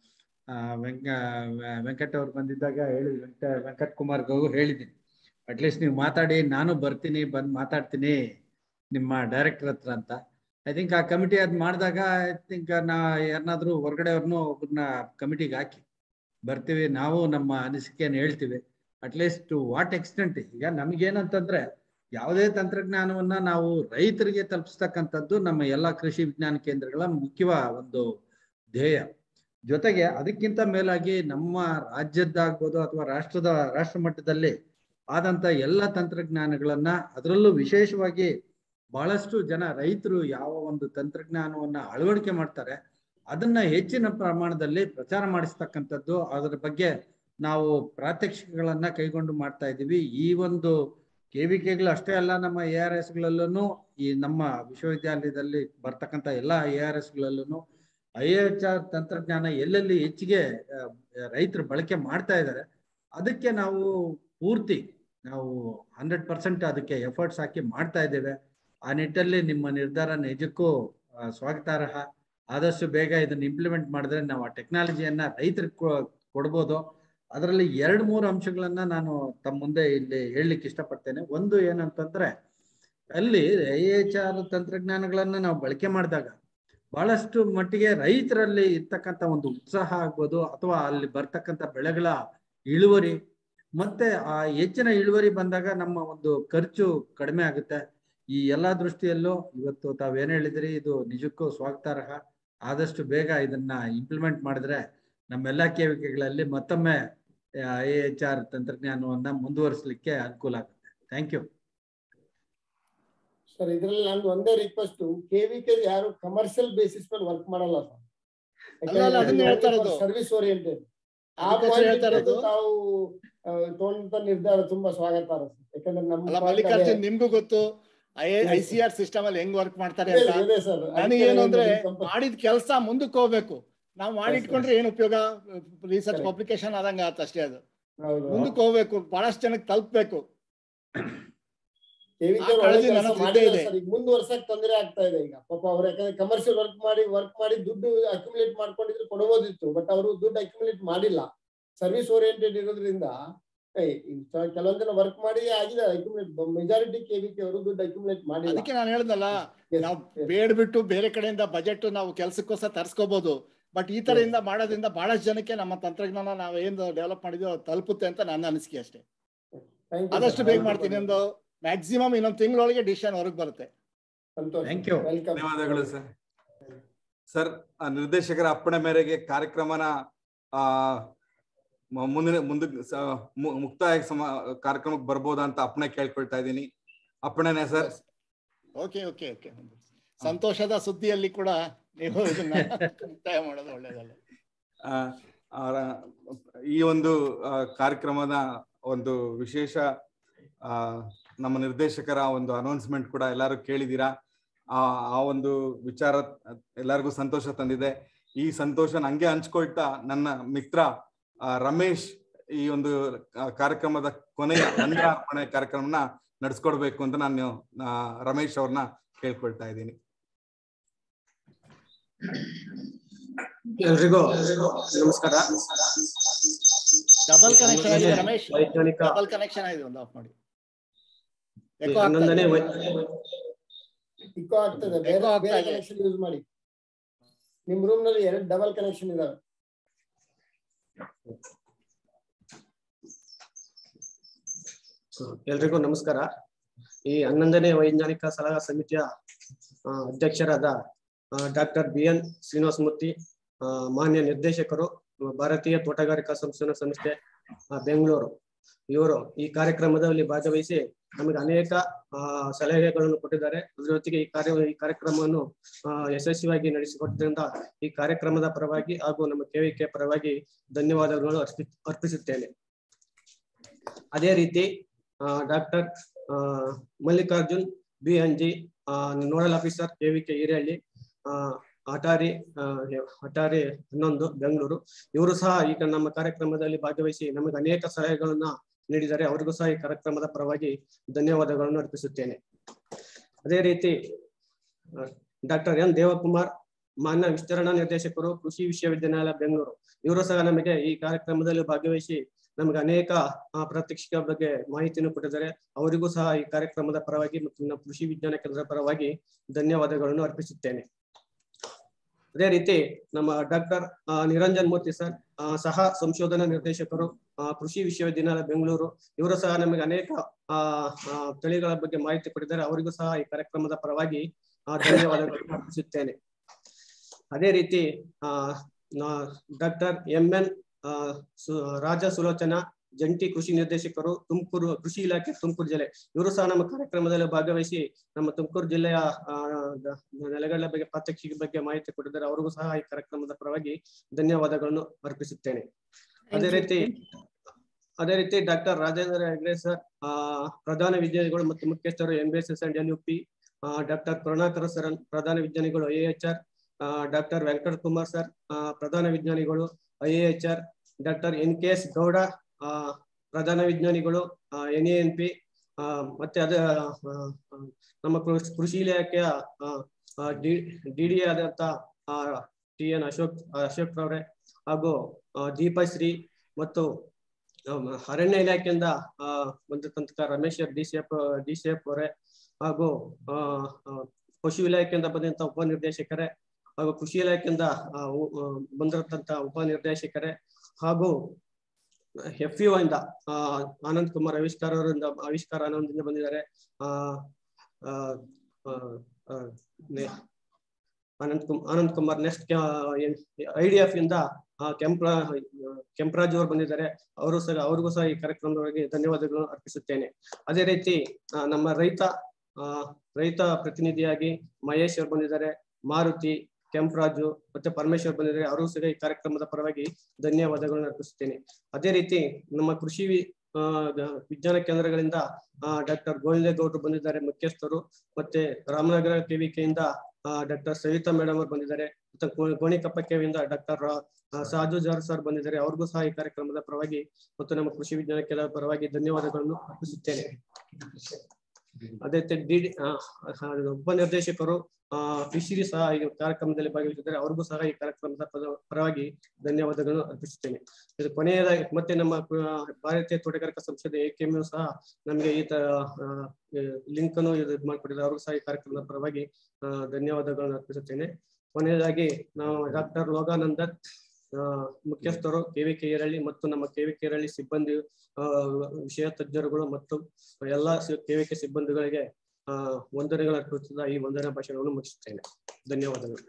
ಆ, ವೆಂಕ ವೆಂಕಟ್ ಅವ್ರು ಬಂದಿದ್ದಾಗ ಹೇಳಿದ್ವಿ ವೆಂಕಟ ವೆಂಕಟ್ ಕುಮಾರ್ಗೂ ಹೇಳಿದ್ದೀನಿ ಅಟ್ಲೀಸ್ಟ್ ನೀವು ಮಾತಾಡಿ ನಾನು ಬರ್ತೀನಿ ಬಂದು ಮಾತಾಡ್ತೀನಿ ನಿಮ್ಮ ಡೈರೆಕ್ಟರ್ ಹತ್ರ ಅಂತ ಐ ಥಿಂಕ್ ಆ ಕಮಿಟಿ ಅದ್ ಮಾಡಿದಾಗ ಐ ಥಿಂಕ್ ನಾ ಯಾರನ್ನಾದ್ರೂ ಹೊರಗಡೆಯವ್ರನ್ನೂ ಒಬ್ಬರನ್ನ ಕಮಿಟಿಗೆ ಹಾಕಿ ಬರ್ತೀವಿ ನಾವು ನಮ್ಮ ಅನಿಸಿಕೆಯನ್ನು ಹೇಳ್ತೀವಿ ಅಟ್ಲೀಸ್ಟ್ ಟು ವಾಟ್ ಎಕ್ಸ್ಟೆಂಟ್ ಈಗ ನಮಗೇನಂತಂದ್ರೆ ಯಾವುದೇ ತಂತ್ರಜ್ಞಾನವನ್ನ ನಾವು ರೈತರಿಗೆ ತಲುಪಿಸ್ತಕ್ಕಂಥದ್ದು ನಮ್ಮ ಎಲ್ಲ ಕೃಷಿ ವಿಜ್ಞಾನ ಕೇಂದ್ರಗಳ ಮುಖ್ಯ ಒಂದು ಧ್ಯೇಯ ಜೊತೆಗೆ ಅದಕ್ಕಿಂತ ಮೇಲಾಗಿ ನಮ್ಮ ರಾಜ್ಯದ್ದಾಗ್ಬೋದು ಅಥವಾ ರಾಷ್ಟ್ರದ ರಾಷ್ಟ್ರ ಮಟ್ಟದಲ್ಲಿ ಆದಂತ ಎಲ್ಲ ತಂತ್ರಜ್ಞಾನಗಳನ್ನ ಅದರಲ್ಲೂ ವಿಶೇಷವಾಗಿ ಬಹಳಷ್ಟು ಜನ ರೈತರು ಯಾವ ಒಂದು ತಂತ್ರಜ್ಞಾನವನ್ನ ಅಳವಡಿಕೆ ಮಾಡ್ತಾರೆ ಅದನ್ನ ಹೆಚ್ಚಿನ ಪ್ರಮಾಣದಲ್ಲಿ ಪ್ರಚಾರ ಮಾಡಿಸ್ತಕ್ಕಂಥದ್ದು ಅದರ ಬಗ್ಗೆ ನಾವು ಪ್ರಾತ್ಯಕ್ಷಿಕೆಗಳನ್ನ ಕೈಗೊಂಡು ಮಾಡ್ತಾ ಇದ್ದೀವಿ ಈ ಒಂದು ಕೆವಿಕೆಗಳು ಅಷ್ಟೇ ಅಲ್ಲ ನಮ್ಮ ಎ ಆರ್ ಎಸ್ ಗಳಲ್ಲೂ ಈ ನಮ್ಮ ವಿಶ್ವವಿದ್ಯಾಲಯದಲ್ಲಿ ಬರ್ತಕ್ಕಂಥ ಎಲ್ಲ ಎ ಆರ್ ಎಸ್ ಗಳಲ್ಲೂ ಐ ಎಚ್ ಆರ್ ತಂತ್ರಜ್ಞಾನ ಎಲ್ಲೆಲ್ಲಿ ಹೆಚ್ಚಿಗೆ ಆ, ರೈತರು ಬಳಕೆ ಮಾಡ್ತಾ ಇದ್ದಾರೆ ಅದಕ್ಕೆ ನಾವು ಪೂರ್ತಿ ನಾವು ಹಂಡ್ರೆಡ್ ಪರ್ಸೆಂಟ್ ಅದಕ್ಕೆ ಎಫರ್ಟ್ಸ್ ಹಾಕಿ ಮಾಡ್ತಾ ಇದ್ದೇವೆ ಆ ನಿಟ್ಟಲ್ಲಿ ನಿಮ್ಮ ನಿರ್ಧಾರ ನಿಜಕ್ಕೂ ಆ, ಸ್ವಾಗತಾರ್ಹ ಆದಷ್ಟು ಬೇಗ ಇದನ್ನ ಇಂಪ್ಲಿಮೆಂಟ್ ಮಾಡಿದ್ರೆ ನಾವು ಆ ಟೆಕ್ನಾಲಜಿಯನ್ನ ರೈತರಿಗೆ ಕೊಡ್ಬೋದು ಅದರಲ್ಲಿ ಎರಡು ಮೂರು ಅಂಶಗಳನ್ನ ನಾನು ತಮ್ಮ ಮುಂದೆ ಇಲ್ಲಿ ಹೇಳಲಿಕ್ಕೆ ಇಷ್ಟಪಡ್ತೇನೆ ಒಂದು ಏನಂತಂದ್ರೆ ಅಲ್ಲಿ ಐ ಎಚ್ ಆರ್ ತಂತ್ರಜ್ಞಾನಗಳನ್ನ ನಾವು ಬಳಕೆ ಮಾಡಿದಾಗ ಬಹಳಷ್ಟು ಮಟ್ಟಿಗೆ ರೈತರಲ್ಲಿ ಇರ್ತಕ್ಕಂಥ ಒಂದು ಉತ್ಸಾಹ ಆಗ್ಬೋದು ಅಥವಾ ಅಲ್ಲಿ ಬರ್ತಕ್ಕಂಥ ಬೆಳೆಗಳ ಇಳುವರಿ ಮತ್ತೆ ಆ ಹೆಚ್ಚಿನ ಇಳುವರಿ ಬಂದಾಗ ನಮ್ಮ ಒಂದು ಖರ್ಚು ಕಡಿಮೆ ಆಗುತ್ತೆ ಈ ಎಲ್ಲಾ ದೃಷ್ಟಿಯಲ್ಲೂ ಇವತ್ತು ತಾವೇನ್ ಹೇಳಿದ್ರಿ ಇದು ನಿಜಕ್ಕೂ ಸ್ವಾಗತಾರ್ಹ ಆದಷ್ಟು ಬೇಗ ಇದನ್ನ ಇಂಪ್ಲಿಮೆಂಟ್ ಮಾಡಿದ್ರೆ ನಮ್ಮೆಲ್ಲ ಕೇವಿಕೆಗಳಲ್ಲಿ ಮತ್ತೊಮ್ಮೆ ಐ ಎಚ್ ಆರ್ ತಂತ್ರಜ್ಞಾನವನ್ನ ಮುಂದುವರಿಸಲಿಕ್ಕೆ ಅನುಕೂಲ ಆಗುತ್ತೆ ಥ್ಯಾಂಕ್ ಯು ಸರ್ ಇದ್ರಲ್ಲಿ ನಂದು ಒಂದೇ ರಿಕ್ವೆಸ್ಟ್ ಕೆವಿಕೆ ಯಾರು ಕಮರ್ಷಿಯಲ್ ಬೇಸಿಸ್ ಮೇಲೆ ವರ್ಕ್ ಮಾಡಲ್ಲ ಅಲ್ಲ, ಅಲ್ಲ, ಅದನ್ನ ಹೇಳ್ತಾ ಇರೋದು. ಸರ್ವಿಸ್ ಓರಿಯೆಂಟೆಡ್ ಆ ಅದಕ್ಕೋಸ್ಕರ point ಹೇಳ್ತಾ ಇರೋದು. ಇಟ್ಕೊಂಡು ತಾವು ಆ, ತಗೊಂಡಂತ ನಿರ್ಧಾರ ತುಂಬಾ ಸ್ವಾಗತಾರ್ಹ sir. ಯಾಕಂದ್ರೆ ನಮ್ಮ ಅಲ್ಲ point ಮಲ್ಲಿಕಾರ್ಜುನ್ ಅದೇ. ನಿಮ್ಗೂ ಗೊತ್ತು I Yes, I sir. C R system ಅಲ್ಲಿ ಹೆಂಗ್ ವರ್ಕ್ ಮಾಡ್ತಾರೆ ಇದೆ, ಅಂತ ಇದೆ sir. ಅದಕ್ಕೆ ನನಗೇನು ಅಂದ್ರೆ ಹೇಳಿದ್ದು ನಿಮ್ಮ company- ಮಾಡಿದ ಕೆಲಸ ಮುಂದಕ್ಕೆ ಹೋಗ್ಬೇಕು ನಾವು ಮಾಡಿಟ್ಕೊಂಡ್ರೆ ಏನು ಉಪಯೋಗ ರಿಸರ್ಚ್ Correct. ಪಬ್ಲಿಕೇಶನ್ ಆದಂಗ ಆತ ಅಷ್ಟೇ ಅದು ಹೌದು. ಮುಂದಕ್ಕೆ ಹೋಗ್ಬೇಕು ಬಹಳಷ್ಟು ಜನಕ್ಕೆ ತಲುಪ್ಬೇಕು KVK ಆ ಒಳ್ಳೆ ಕಾಳಜಿ ಕೆಲಸ ನನ್ನ ಹತ್ರ ಮಾಡಿದ್ದಾರೆ ಇದೆ. ಸರ್ ಈಗ ಮುಂದುವರ್ಸಕ್ ತೊಂದರೆ ಆಗ್ತಾ ಇದೆ ಈಗ ಪಾಪ ಅವ್ರು ಯಾಕಂದ್ರೆ ಕಮರ್ಷಿಯಲ್ ವರ್ಕ್ ಮಾಡಿ ವರ್ಕ್ ಮಾಡಿ ದುಡ್ಡು ಅಕ್ಯುಮುಲೇಟ್ ಮಾಡ್ಕೊಂಡಿದ್ರೆ ಕೊಡಬಹುದಿತ್ತು ಬಟ್ ಅವರು ದುಡ್ಡು ಅಕ್ಯುಮುಲೇಟ್ ಮಾಡಿಲ್ಲ ಸರ್ವಿಸ್ ಓರಿಯೆಂಟೆಡ್ ಇರೋದ್ರಿಂದ ಏ, ಈ ಸ- ಕೆಲವೊಂದ್ ಜನ ವರ್ಕ್ ಮಾಡಿ ಆಗಿದೆ ಅಕ್ಯುಮುಲೇಟ್ ಮೆಜಾರಿಟಿ ಕೆವಿಕೆ ಅವರು ದುಡ್ಡು ಅಕ್ಯುಮುಲೇಟ್ ಮಾಡಿಲ್ಲ ಅದಕ್ಕೆ ನಾನು ಹೇಳ್ದಲ್ಲ ನಾವು ಬೇಡ್ಬಿಟ್ಟು ಬೇರೆ ಕಡೆಯಿಂದ ಬಜೆಟ್ ನಾವು ಕೆಲ್ಸಕ್ಕೋಸ್ಕರ ತರಿಸ್ಕೋಬಹುದು ಬಟ್ ಈ ತರದಿಂದ ಮಾಡೋದ್ರಿಂದ ಬಹಳಷ್ಟು ಜನಕ್ಕೆ ನಮ್ಮ ತಂತ್ರಜ್ಞಾನ ನಾವು ಏನು ಡೆವಲಪ್ ಮಾಡಿದ್ವಿ ಅದು ತಲುಪುತ್ತೆ ಅಂತ ನನ್ನ ಅನಿಸಿಕೆ ಅಷ್ಟೇ Thank you, ಆದಷ್ಟು sir. ಬೇಗ ಮಾಡ್ತೀನಿ ಒಂದು ಮ್ಯಾಕ್ಸಿಮಮ್ ಇನ್ನೊಂದು ತಿಂಗಳೊಳಗೆ ಡಿಸಿಷನ್ ಹೊರಗೆ ಬರುತ್ತೆ ಸಂತೋಷ ಥ್ಯಾಂಕ್ ಯು ವೆಲ್ಕಮ್ ಧನ್ಯವಾದಗಳು ಸರ್ ಸರ್ ಆ ನಿರ್ದೇಶಕರ ಅಪ್ಪಣೆ ಮೇರೆಗೆ ಕಾರ್ಯಕ್ರಮನ ಆ ಮ- ಮುಂದಿನ ಮುಂದೆ ಮುಕ್ತಾಯ ಸಮ ಕಾರ್ಯಕ್ರಮಕ್ಕೆ ಬರ್ಬೋದಾ ಅಂತ ಅಪ್ಪಣೆ ಕೇಳ್ಕೊಳ್ತಾ ಇದ್ದೀನಿ ಅಪ್ಪಣೆನೇ ಸರ್ ಓಕೆ ಓಕೆ ಓಕೆ ಸಂತೋಷದ ಸುದ್ದಿಯಲ್ಲಿ ಕೂಡ ನೀವು ಇದನ್ನ ಮುಕ್ತಾಯ ಮಾಡೋದು ಒಳ್ಳೇದಲ್ಲ ಆ, ಆ, ಈ ಒಂದು ಆ, ಕಾರ್ಯಕ್ರಮದ ಒಂದು ವಿಶೇಷ ಆ, ನಮ್ಮ ನಿರ್ದೇಶಕರ ಒಂದು ಅನೌನ್ಸ್ಮೆಂಟ್ ಕೂಡ ಎಲ್ಲರೂ ಕೇಳಿದ್ದೀರಾ ಆ ಆ ಒಂದು ವಿಚಾರ ಎಲ್ಲರಿಗೂ ಸಂತೋಷ ತಂದಿದೆ ಈ ಸಂತೋಷ ನಂಗೆ ಹಂಚ್ಕೊಳ್ತಾ ನನ್ನ ಮಿತ್ರ ಆ, ರಮೇಶ್ ಈ ಒಂದು ಆ, ಕಾರ್ಯಕ್ರಮದ ಕೊನೆಯ ಅರ್ಪಣೆ ಕಾರ್ಯಕ್ರಮನ ನಡೆಸ್ಕೊಡ್ಬೇಕು ಅಂತ ನಾನು ಆ, ರಮೇಶ್ ಅವ್ರನ್ನ ಕೇಳ್ಕೊಳ್ತಾ ಇದ್ದೀನಿ ಎಲ್ರಿಗೂ ನಮಸ್ಕಾರ ಡಬಲ್ ಕನೆಕ್ಷನ್ ಆಗಿದೆ ರಮೇಶ್ ವೈಜ್ಞಾನಿಕ ಡಬಲ್ ಕನೆಕ್ಷನ್ ಆಗಿದೆ ಒಂದು ಆಫ್ ಮಾಡಿ Echo ಆಗ್ತಾ ಹನ್ನೊಂದನೇ ಇದೆ. ವೈ- ಇಕೋ ಆಗ್ತದೆ ಬೇರೆ Echo ಆಗ್ತಾ ಬೇರೆ ಇದೆ. ಕನೆಕ್ಷನ್ ಯೂಸ್ ಮಾಡಿ ನಿಮ್ ರೂಮ್ ನಲ್ಲಿ ಎರಡು ಡಬಲ್ ಕನೆಕ್ಷನ್ ಇದಾವೆ ಎಲ್ರಿಗೂ ನಮಸ್ಕಾರ ಈ ಹನ್ನೊಂದನೇ ವೈಜ್ಞಾನಿಕ ಸಲಹಾ ಸಮಿತಿಯ ಆ, ಅಧ್ಯಕ್ಷರಾದ ಡಾಕ್ಟರ್ ಬಿ ಎನ್ ಶ್ರೀನಿವಾಸಮೂರ್ತಿ ಆ, ಮಾನ್ಯ ನಿರ್ದೇಶಕರು ಆ, ಭಾರತೀಯ ತೋಟಗಾರಿಕಾ ಸಂಶೋಧನಾ ಸಂಸ್ಥೆ ಆ, ಬೆಂಗಳೂರು ಇವರು ಈ ಕಾರ್ಯಕ್ರಮದಲ್ಲಿ ಭಾಗವಹಿಸಿ ನಮಗೆ ಅನೇಕ ಆ, ಸಲಹೆಗಳನ್ನು ಕೊಟ್ಟಿದ್ದಾರೆ ಅದ್ರ ಜೊತೆಗೆ ಈ ಕಾರ್ಯ ಈ ಕಾರ್ಯಕ್ರಮವನ್ನು ಆ, ಯಶಸ್ವಿಯಾಗಿ ನಡೆಸಿಕೊಟ್ಟರಿಂದ ಈ ಕಾರ್ಯಕ್ರಮದ ಪರವಾಗಿ ಹಾಗೂ ನಮ್ಮ ಕೆವಿಕೆ ಪರವಾಗಿ ಧನ್ಯವಾದಗಳನ್ನು ಅರ್ಪಿ ಅರ್ಪಿಸುತ್ತೇನೆ ಅದೇ ರೀತಿ doctor Mallikarjun B N G nodal officer K V K Hirehalli ಆ, ಅಟಾರಿ ಆ, ಅಟಾರಿ ಹನ್ನೊಂದು ಬೆಂಗಳೂರು ಇವರು ಸಹ ಈಗ ನಮ್ಮ ಕಾರ್ಯಕ್ರಮದಲ್ಲಿ ಭಾಗವಹಿಸಿ ನಮಗೆ ಅನೇಕ ಸಲಹೆಗಳನ್ನ ನೀಡಿದ್ದಾರೆ ಅವರಿಗೂ ಸಹ ಈ ಕಾರ್ಯಕ್ರಮದ ಪರವಾಗಿ ಧನ್ಯವಾದಗಳನ್ನು ಅರ್ಪಿಸುತ್ತೇನೆ ಅದೇ ರೀತಿ ಡಾಕ್ಟರ್ ಎನ್ ದೇವಕುಮಾರ್ ಮಾನ್ಯ ವಿಸ್ತರಣಾ ನಿರ್ದೇಶಕರು ಕೃಷಿ ವಿಶ್ವವಿದ್ಯಾನಿಲಯ ಬೆಂಗಳೂರು ಇವರು ಸಹ ನಮಗೆ ಈ ಕಾರ್ಯಕ್ರಮದಲ್ಲಿ ಭಾಗವಹಿಸಿ ನಮಗೆ ಅನೇಕ ಆ, ಪ್ರಾತ್ಯಕ್ಷಿಕ ಬಗ್ಗೆ ಮಾಹಿತಿಯನ್ನು ಕೊಟ್ಟಿದ್ದಾರೆ ಅವರಿಗೂ ಸಹ ಈ ಕಾರ್ಯಕ್ರಮದ ಪರವಾಗಿ ಮತ್ತು ನಮ್ಮ ಕೃಷಿ ವಿಜ್ಞಾನ ಕೇಂದ್ರದ ಪರವಾಗಿ ಧನ್ಯವಾದಗಳನ್ನು ಅರ್ಪಿಸುತ್ತೇನೆ ಅದೇ ರೀತಿ ನಮ್ಮ ಡಾಕ್ಟರ್ ನಿರಂಜನ್ ಮೂರ್ತಿ ಸರ್ ಆ, ಸಹ ಸಂಶೋಧನಾ ನಿರ್ದೇಶಕರು ಆ, ಕೃಷಿ ವಿಶ್ವವಿದ್ಯಾನಿಲಯ ಬೆಂಗಳೂರು ಇವರು ಸಹ ನಮಗೆ ಅನೇಕ ಆ, ಆ, ತಳಿಗಳ ಬಗ್ಗೆ ಮಾಹಿತಿ ಕೊಟ್ಟಿದ್ದಾರೆ ಅವರಿಗೂ ಸಹ ಈ ಕಾರ್ಯಕ್ರಮದ ಪರವಾಗಿ ಆ, ಧನ್ಯವಾದಗಳನ್ನು ಅರ್ಪಿಸುತ್ತೇನೆ ಅದೇ ರೀತಿ ಆ doctor M N Raja Sulochana ಜಂಟಿ ಕೃಷಿ ನಿರ್ದೇಶಕರು ತುಮಕೂರು ಕೃಷಿ ಇಲಾಖೆ ತುಮಕೂರು ಜಿಲ್ಲೆ ಇವರು ಸಹ ನಮ್ಮ ಕಾರ್ಯಕ್ರಮದಲ್ಲಿ ಭಾಗವಹಿಸಿ ನಮ್ಮ ತುಮಕೂರು ಜಿಲ್ಲೆಯ ಆ, ದ- ನೆಲೆಗಳ ಬಗ್ಗೆ ಪ್ರಾತ್ಯಕ್ಷಿಕ ಬಗ್ಗೆ ಮಾಹಿತಿ ಕೊಟ್ಟಿದ್ದಾರೆ ಅವರಿಗೂ ಸಹ ಈ ಕಾರ್ಯಕ್ರಮದ ಪರವಾಗಿ ಧನ್ಯವಾದಗಳನ್ನು ಅರ್ಪಿಸುತ್ತೇನೆ ಅದೇ ರೀತಿ ಅದೇ ರೀತಿ ಡಾಕ್ಟರ್ ರಾಜೇಂದ್ರ ಹೆಗ್ಡೆ ಸರ್ ಆ, ಪ್ರಧಾನ ವಿಜ್ಞಾನಿಗಳು ಮತ್ತು ಮುಖ್ಯಸ್ಥರು M B S S and L U P doctor Karunakara Saran ಪ್ರಧಾನ ವಿಜ್ಞಾನಿಗಳು I H R doctor Venkata Kumar sir ಆ, ಪ್ರಧಾನ ವಿಜ್ಞಾನಿಗಳು I H R doctor N K S Gowda ಆ, ಪ್ರಧಾನ ವಿಜ್ಞಾನಿಗಳು ಎನ್ ಎ ಎನ್ ಪಿ ಮತ್ತೆ ಅದ ಆ, ಆ, ನಮ್ಮ ಕೃಷಿ- ಕೃಷಿ ಇಲಾಖೆಯ ಡಿ ಡಿ ಆದಂತ ಟಿ ಎನ್ ಅಶೋಕ್ ಅಶೋಕ್ ರವರೇ ಹಾಗೂ ಆ, ದೀಪಶ್ರೀ ಮತ್ತು ಆಮ್, ಅರಣ್ಯ ಇಲಾಖೆಯಿಂದ ಆ, ಬಂದಿರ್ತಂತ Ramesh D C F D C F ಅವರೇ ಹಾಗೂ ಆ, ಆ, ಪಶು ಇಲಾಖೆಯಿಂದ ಬಂದಂತ ಉಪನಿರ್ದೇಶಕರೇ ಹಾಗೂ ಕೃಷಿ ಇಲಾಖೆಯಿಂದ ಆ, ಉ- ಆ, ಬಂದಿರತಂತ ಉಪನಿರ್ದೇಶಕರೇ ಹಾಗೂ ಎಫ್ ಯು ಇಂದ ಆ, ಆನಂದ್ ಕುಮಾರ್ ಆವಿಷ್ಕಾರ ಅವರಿಂದ ಆವಿಷ್ಕಾರ ಆನಂದಿಂದ ಬಂದಿದ್ದಾರೆ ಆ, ಆ, ಆ, ಆ, ನೆ- Anand Kumar Anand Kumar next I D F ಇಂದ ಆ, ಕೆಂಪ್ರ ಕೆಂಪರಾಜ್ ಅವರು ಬಂದಿದ್ದಾರೆ ಅವರು ಸಹ ಅವ್ರಿಗೂ ಸಹ ಈ ಕಾರ್ಯಕ್ರಮದವರೆಗೆ ಧನ್ಯವಾದಗಳನ್ನು ಅರ್ಪಿಸುತ್ತೇನೆ ಅದೇ ರೀತಿ ಆ, ನಮ್ಮ ರೈತ ಆ, ರೈತ ಪ್ರತಿನಿಧಿಯಾಗಿ ಮಹೇಶ್ ಅವರು ಬಂದಿದ್ದಾರೆ ಮಾರುತಿ ಕೆಂಪರಾಜು ಮತ್ತೆ ಪರಮೇಶ್ವರ್ ಬಂದಿದ್ದಾರೆ ಅವರು ಸಹ ಈ ಕಾರ್ಯಕ್ರಮದ ಪರವಾಗಿ ಧನ್ಯವಾದಗಳನ್ನು ಅರ್ಪಿಸುತ್ತೇನೆ ಅದೇ ರೀತಿ ನಮ್ಮ ಕೃಷಿ ವಿ- ಆ, ಗ- ವಿಜ್ಞಾನ ಕೇಂದ್ರಗಳಿಂದ ಡಾಕ್ಟರ್ ಗೋವಿಂದೇಗೌಡರು ಬಂದಿದ್ದಾರೆ ಮುಖ್ಯಸ್ಥರು ಮತ್ತೆ ರಾಮನಗರ ಕೆವಿಕೆಯಿಂದ ಡಾಕ್ಟರ್ ಸವಿತಾ ಮೇಡಮ್ ಅವರು ಬಂದಿದ್ದಾರೆ ಮತ್ತೆ ಗೋ- ಗೋಣಿಕೊಪ್ಪ ಕೆವಿಯಿಂದ ಡಾಕ್ಟರ್ ಸಾಜು ಜಾರ್ ಸರ್ ಬಂದಿದ್ದಾರೆ ಅವ್ರಿಗೂ ಸಹ ಈ ಕಾರ್ಯಕ್ರಮದ ಪರವಾಗಿ ಮತ್ತು ನಮ್ಮ ಕೃಷಿ ವಿಜ್ಞಾನ ಕೇಂದ್ರದ ಪರವಾಗಿ ಧನ್ಯವಾದಗಳನ್ನು ಅರ್ಪಿಸುತ್ತೇನೆ ಅದೇ ರೀತಿ ಡಿ ಉಪನಿರ್ದೇಶಕರು ಆ ಫಿಶರಿ ಸಹ ಈ ಕಾರ್ಯಕ್ರಮದಲ್ಲಿ ಭಾಗವಹಿಸಿದ್ದಾರೆ ಅವ್ರಿಗೂ ಸಹ ಈ ಕಾರ್ಯಕ್ರಮದ ಪರ- ಪರವಾಗಿ ಧನ್ಯವಾದಗಳನ್ನು ಅರ್ಪಿಸುತ್ತೇನೆ ಇದು ಕೊನೆಯದಾಗಿ ಮತ್ತೆ ನಮ್ಮ ಆ, ಭಾರತೀಯ ತೋಟಗಾರಿಕಾ ಸಂಸ್ಥೆ ಎಕೆಎಂ ಸಹ ನಮಗೆ ಈ ತರ ಲಿಂಕ್ ಅನ್ನು ಇದು ಮಾಡಿಕೊಟ್ಟಿದ್ದಾರೆ ಅವ್ರಿಗೂ ಸಹ ಈ ಕಾರ್ಯಕ್ರಮದ ಪರವಾಗಿ ಆ, ಧನ್ಯವಾದಗಳನ್ನು ಅರ್ಪಿಸುತ್ತೇನೆ ಕೊನೆಯದಾಗಿ ನಾವು ಡಾಕ್ಟರ್ ಲೋಗಾನಂದನ್ ಆ, ಮುಖ್ಯಸ್ಥರು ಕೆವಿ ಕೇರಳಿ ಮತ್ತು ನಮ್ಮ ಕೆವಿ ಕೇರಳಿ ಸಿಬ್ಬಂದಿ ಆ, ವಿಷಯ ತಜ್ಞರುಗಳು ಮತ್ತು ಎಲ್ಲಾ ಕೆವಿಕೆ ಸಿಬ್ಬಂದಿಗಳಿಗೆ ಆ ವಂದನೆಗಳು ಅರ್ಪಿಸುತ್ತಾ ಈ ವಂದನಾ ಭಾಷಣವನ್ನು ಮುಗಿಸುತ್ತೇನೆ ಧನ್ಯವಾದಗಳು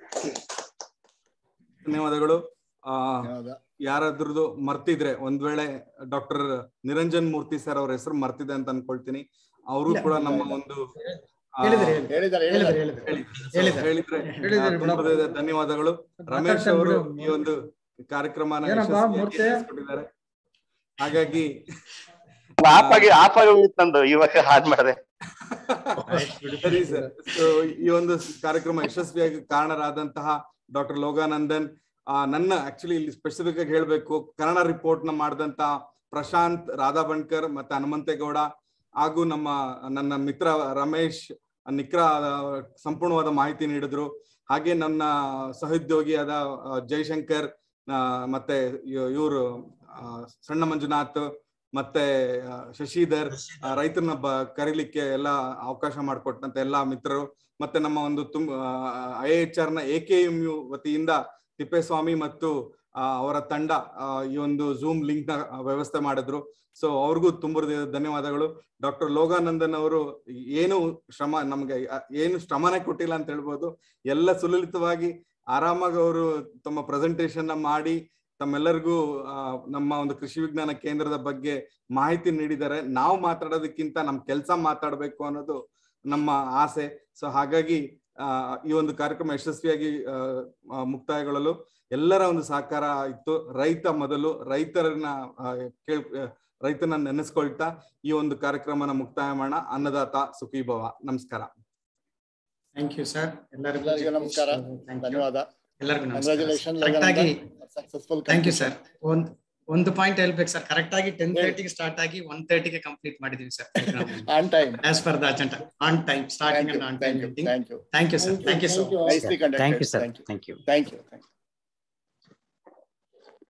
ಧನ್ಯವಾದಗಳು ಆ ಯಾರಾದ್ರದ್ದು ಮರ್ತಿದ್ರೆ ಒಂದ್ ವೇಳೆ ಡಾಕ್ಟರ್ ನಿರಂಜನ್ ಮೂರ್ತಿ ಸರ್ ಅವ್ರ ಹೆಸರು ಮರ್ತಿದೆ ಅಂತ ಅನ್ಕೊಳ್ತೀನಿ ಅವರು ಇಲ್ಲ, ಕೂಡ ಇಲ್ಲ, ನಮ್ಮ ಇಲ್ಲ. ಒಂದು ಆ, ಹೇಳಿದ್ದಾರೆ, ಹೇಳಿದ್ದಾರೆ, ಹೇಳಿದ್ದಾರೆ, ಹೇಳಿ. So, ಹೇಳಿದ್ದಾರೆ. ಹೇಳಿದ್ರೆ ಹೇಳಿದ್ದಾರೆ, ಆ, ತುಂಬಾ ಬಿಡಪ್ಪ. ಧನ್ಯವಾದಗಳು ರಮೇಶ್ ಮಾತಾಡ್ತಾನೆ ಅವರು ಬಿಡು. ಈ ಒಂದು ಕಾರ್ಯಕ್ರಮನ ಏನಪ್ಪ, ಯಶಸ್ವಿಯಾಗಿ ಮೂರ್ತಿ? ನಡೆಸ್ಕೊಟ್ಟಿದ್ದಾರೆ ಹಾಗಾಗಿ ಆಫ್ ಆಗಿ ಆಫ್ ಆಗಿ ಹೋಗಿತ್ತು ನಂದು ಇವಾಗ ಹಾಡ್ ಮಾಡಿದೆ ಸರಿ ಸರ್ ಸೊ ಈ ಒಂದು ಕಾರ್ಯಕ್ರಮ ಯಶಸ್ವಿಯಾಗಿ ಕಾರಣರಾದಂತಹ ಡಾಕ್ಟರ್ ಲೋಗಾನಂದನ್ ಆ, ನನ್ನ ಆಕ್ಚುಲಿ ಇಲ್ಲಿ ಸ್ಪೆಸಿಫಿಕ್ ಆಗಿ ಹೇಳ್ಬೇಕು ಕನ್ನಡ ರಿಪೋರ್ಟ್ ನ ಮಾಡಿದಂತ ಪ್ರಶಾಂತ್ ರಾಧಾ ಬಣ್ಕರ್ ಮತ್ತೆ ಹನುಮಂತೇಗೌಡ ಹಾಗೂ ನಮ್ಮ ನನ್ನ ಮಿತ್ರ ರಮೇಶ್ ನಿಕ್ರ ಸಂಪೂರ್ಣವಾದ ಮಾಹಿತಿ ನೀಡಿದ್ರು ಹಾಗೆ ನನ್ನ ಸಹೋದ್ಯೋಗಿಯಾದ ಆ, ಜೈಶಂಕರ್ ಆ, ಮತ್ತೆ ಇವರು ಸಣ್ಣ ಮಂಜುನಾಥ್ ಮತ್ತೆ ಆ, ಶಶಿಧರ್ ಆ, ರೈತರನ್ನ ಬ ಕರೀಲಿಕ್ಕೆ ಎಲ್ಲ ಅವಕಾಶ ಮಾಡಿಕೊಟ್ಟಂತ ಎಲ್ಲಾ ಮಿತ್ರರು ಮತ್ತೆ ನಮ್ಮ ಒಂದು ತುಮ್ ಐ ಎಚ್ ಆರ್ ನ ಎ ಕೆ ಎಂ ಯು ವತಿಯಿಂದ ತಿಪ್ಪೇಸ್ವಾಮಿ ಮತ್ತು ಆ, ಅವರ ತಂಡ ಆ, ಈ ಒಂದು ಝೂಮ್ ಲಿಂಕ್ ನ ವ್ಯವಸ್ಥೆ ಮಾಡಿದ್ರು ಸೊ ಅವ್ರಿಗೂ ತುಂಬ ಹೃದಯದ ಧನ್ಯವಾದಗಳು ಡಾಕ್ಟರ್ ಲೋಗಾನಂದನ್ ಅವರು ಏನು ಶ್ರಮ ನಮ್ಗೆ ಆ, ಏನು ಶ್ರಮನೇ ಕೊಟ್ಟಿಲ್ಲ ಅಂತ ಹೇಳ್ಬೋದು ಎಲ್ಲ ಸುಲಲಿತವಾಗಿ ಆರಾಮಾಗಿ ಅವರು ತಮ್ಮ ಪ್ರೆಸೆಂಟೇಶನ್ ನ ಮಾಡಿ ತಮ್ಮೆಲ್ಲರಿಗೂ ಆ, ನಮ್ಮ ಒಂದು ಕೃಷಿ ವಿಜ್ಞಾನ ಕೇಂದ್ರದ ಬಗ್ಗೆ ಮಾಹಿತಿ ನೀಡಿದ್ದಾರೆ ನಾವು ಮಾತಾಡೋದಕ್ಕಿಂತ ನಮ್ಮ ಕೆಲಸ ಮಾತಾಡಬೇಕು ಅನ್ನೋದು ನಮ್ಮ ಆಸೆ ಸೊ ಹಾಗಾಗಿ ಆ, ಈ ಒಂದು ಕಾರ್ಯಕ್ರಮ ಯಶಸ್ವಿಯಾಗಿ ಆ, ಆ, ಮುಕ್ತಾಯಗೊಳ್ಳಲು ಎಲ್ಲರ ಒಂದು ಸಹಕಾರ ಇತ್ತು ರೈತ ಮೊದಲು ರೈತರನ್ನ ಆ, ಕೇಳ್ ಆ, ರೈತನ ನೆನೆಸ್ಕೊಳ್ತಾ ಈ ಒಂದು ಕಾರ್ಯಕ್ರಮನ ಮುಕ್ತಾಯ ಮಾಡೋಣ ಅನ್ನದಾತ ಸುಖೀಭವ ನಮಸ್ಕಾರ ಥ್ಯಾಂಕ್ ಯು ಸರ್ ಎಲ್ಲರಿಗೂ ಎಲ್ಲರಿಗೂ ನಮಸ್ಕಾರ ಧನ್ಯವಾದ ಎಲ್ಲರಿಗೂ Congratulations, ಕರೆಕ್ಟ್ ಆಗಿ ಸಕ್ಸಸ್ಫುಲ್ ಥ್ಯಾಂಕ್ ಯು ಸರ್ ಒಂದ್ ಒಂದು ಪಾಯಿಂಟ್ ಹೇಳ್ಬೇಕು ಸರ್ ಕರೆಕ್ಟ್ ಆಗಿ ಟೆನ್ ತರ್ಟಿಗೆ ಸ್ಟಾರ್ಟ್ ಆಗಿ ಒನ್ ತರ್ಟಿಗೆ ಕಂಪ್ಲೀಟ್ ಮಾಡಿದೀವಿ sir on time as per the agenda on time starting and on time thank you thank you sir thank you sir Nicely conducted. Thank you sir Thank you. Thank you Thank you. Thank you.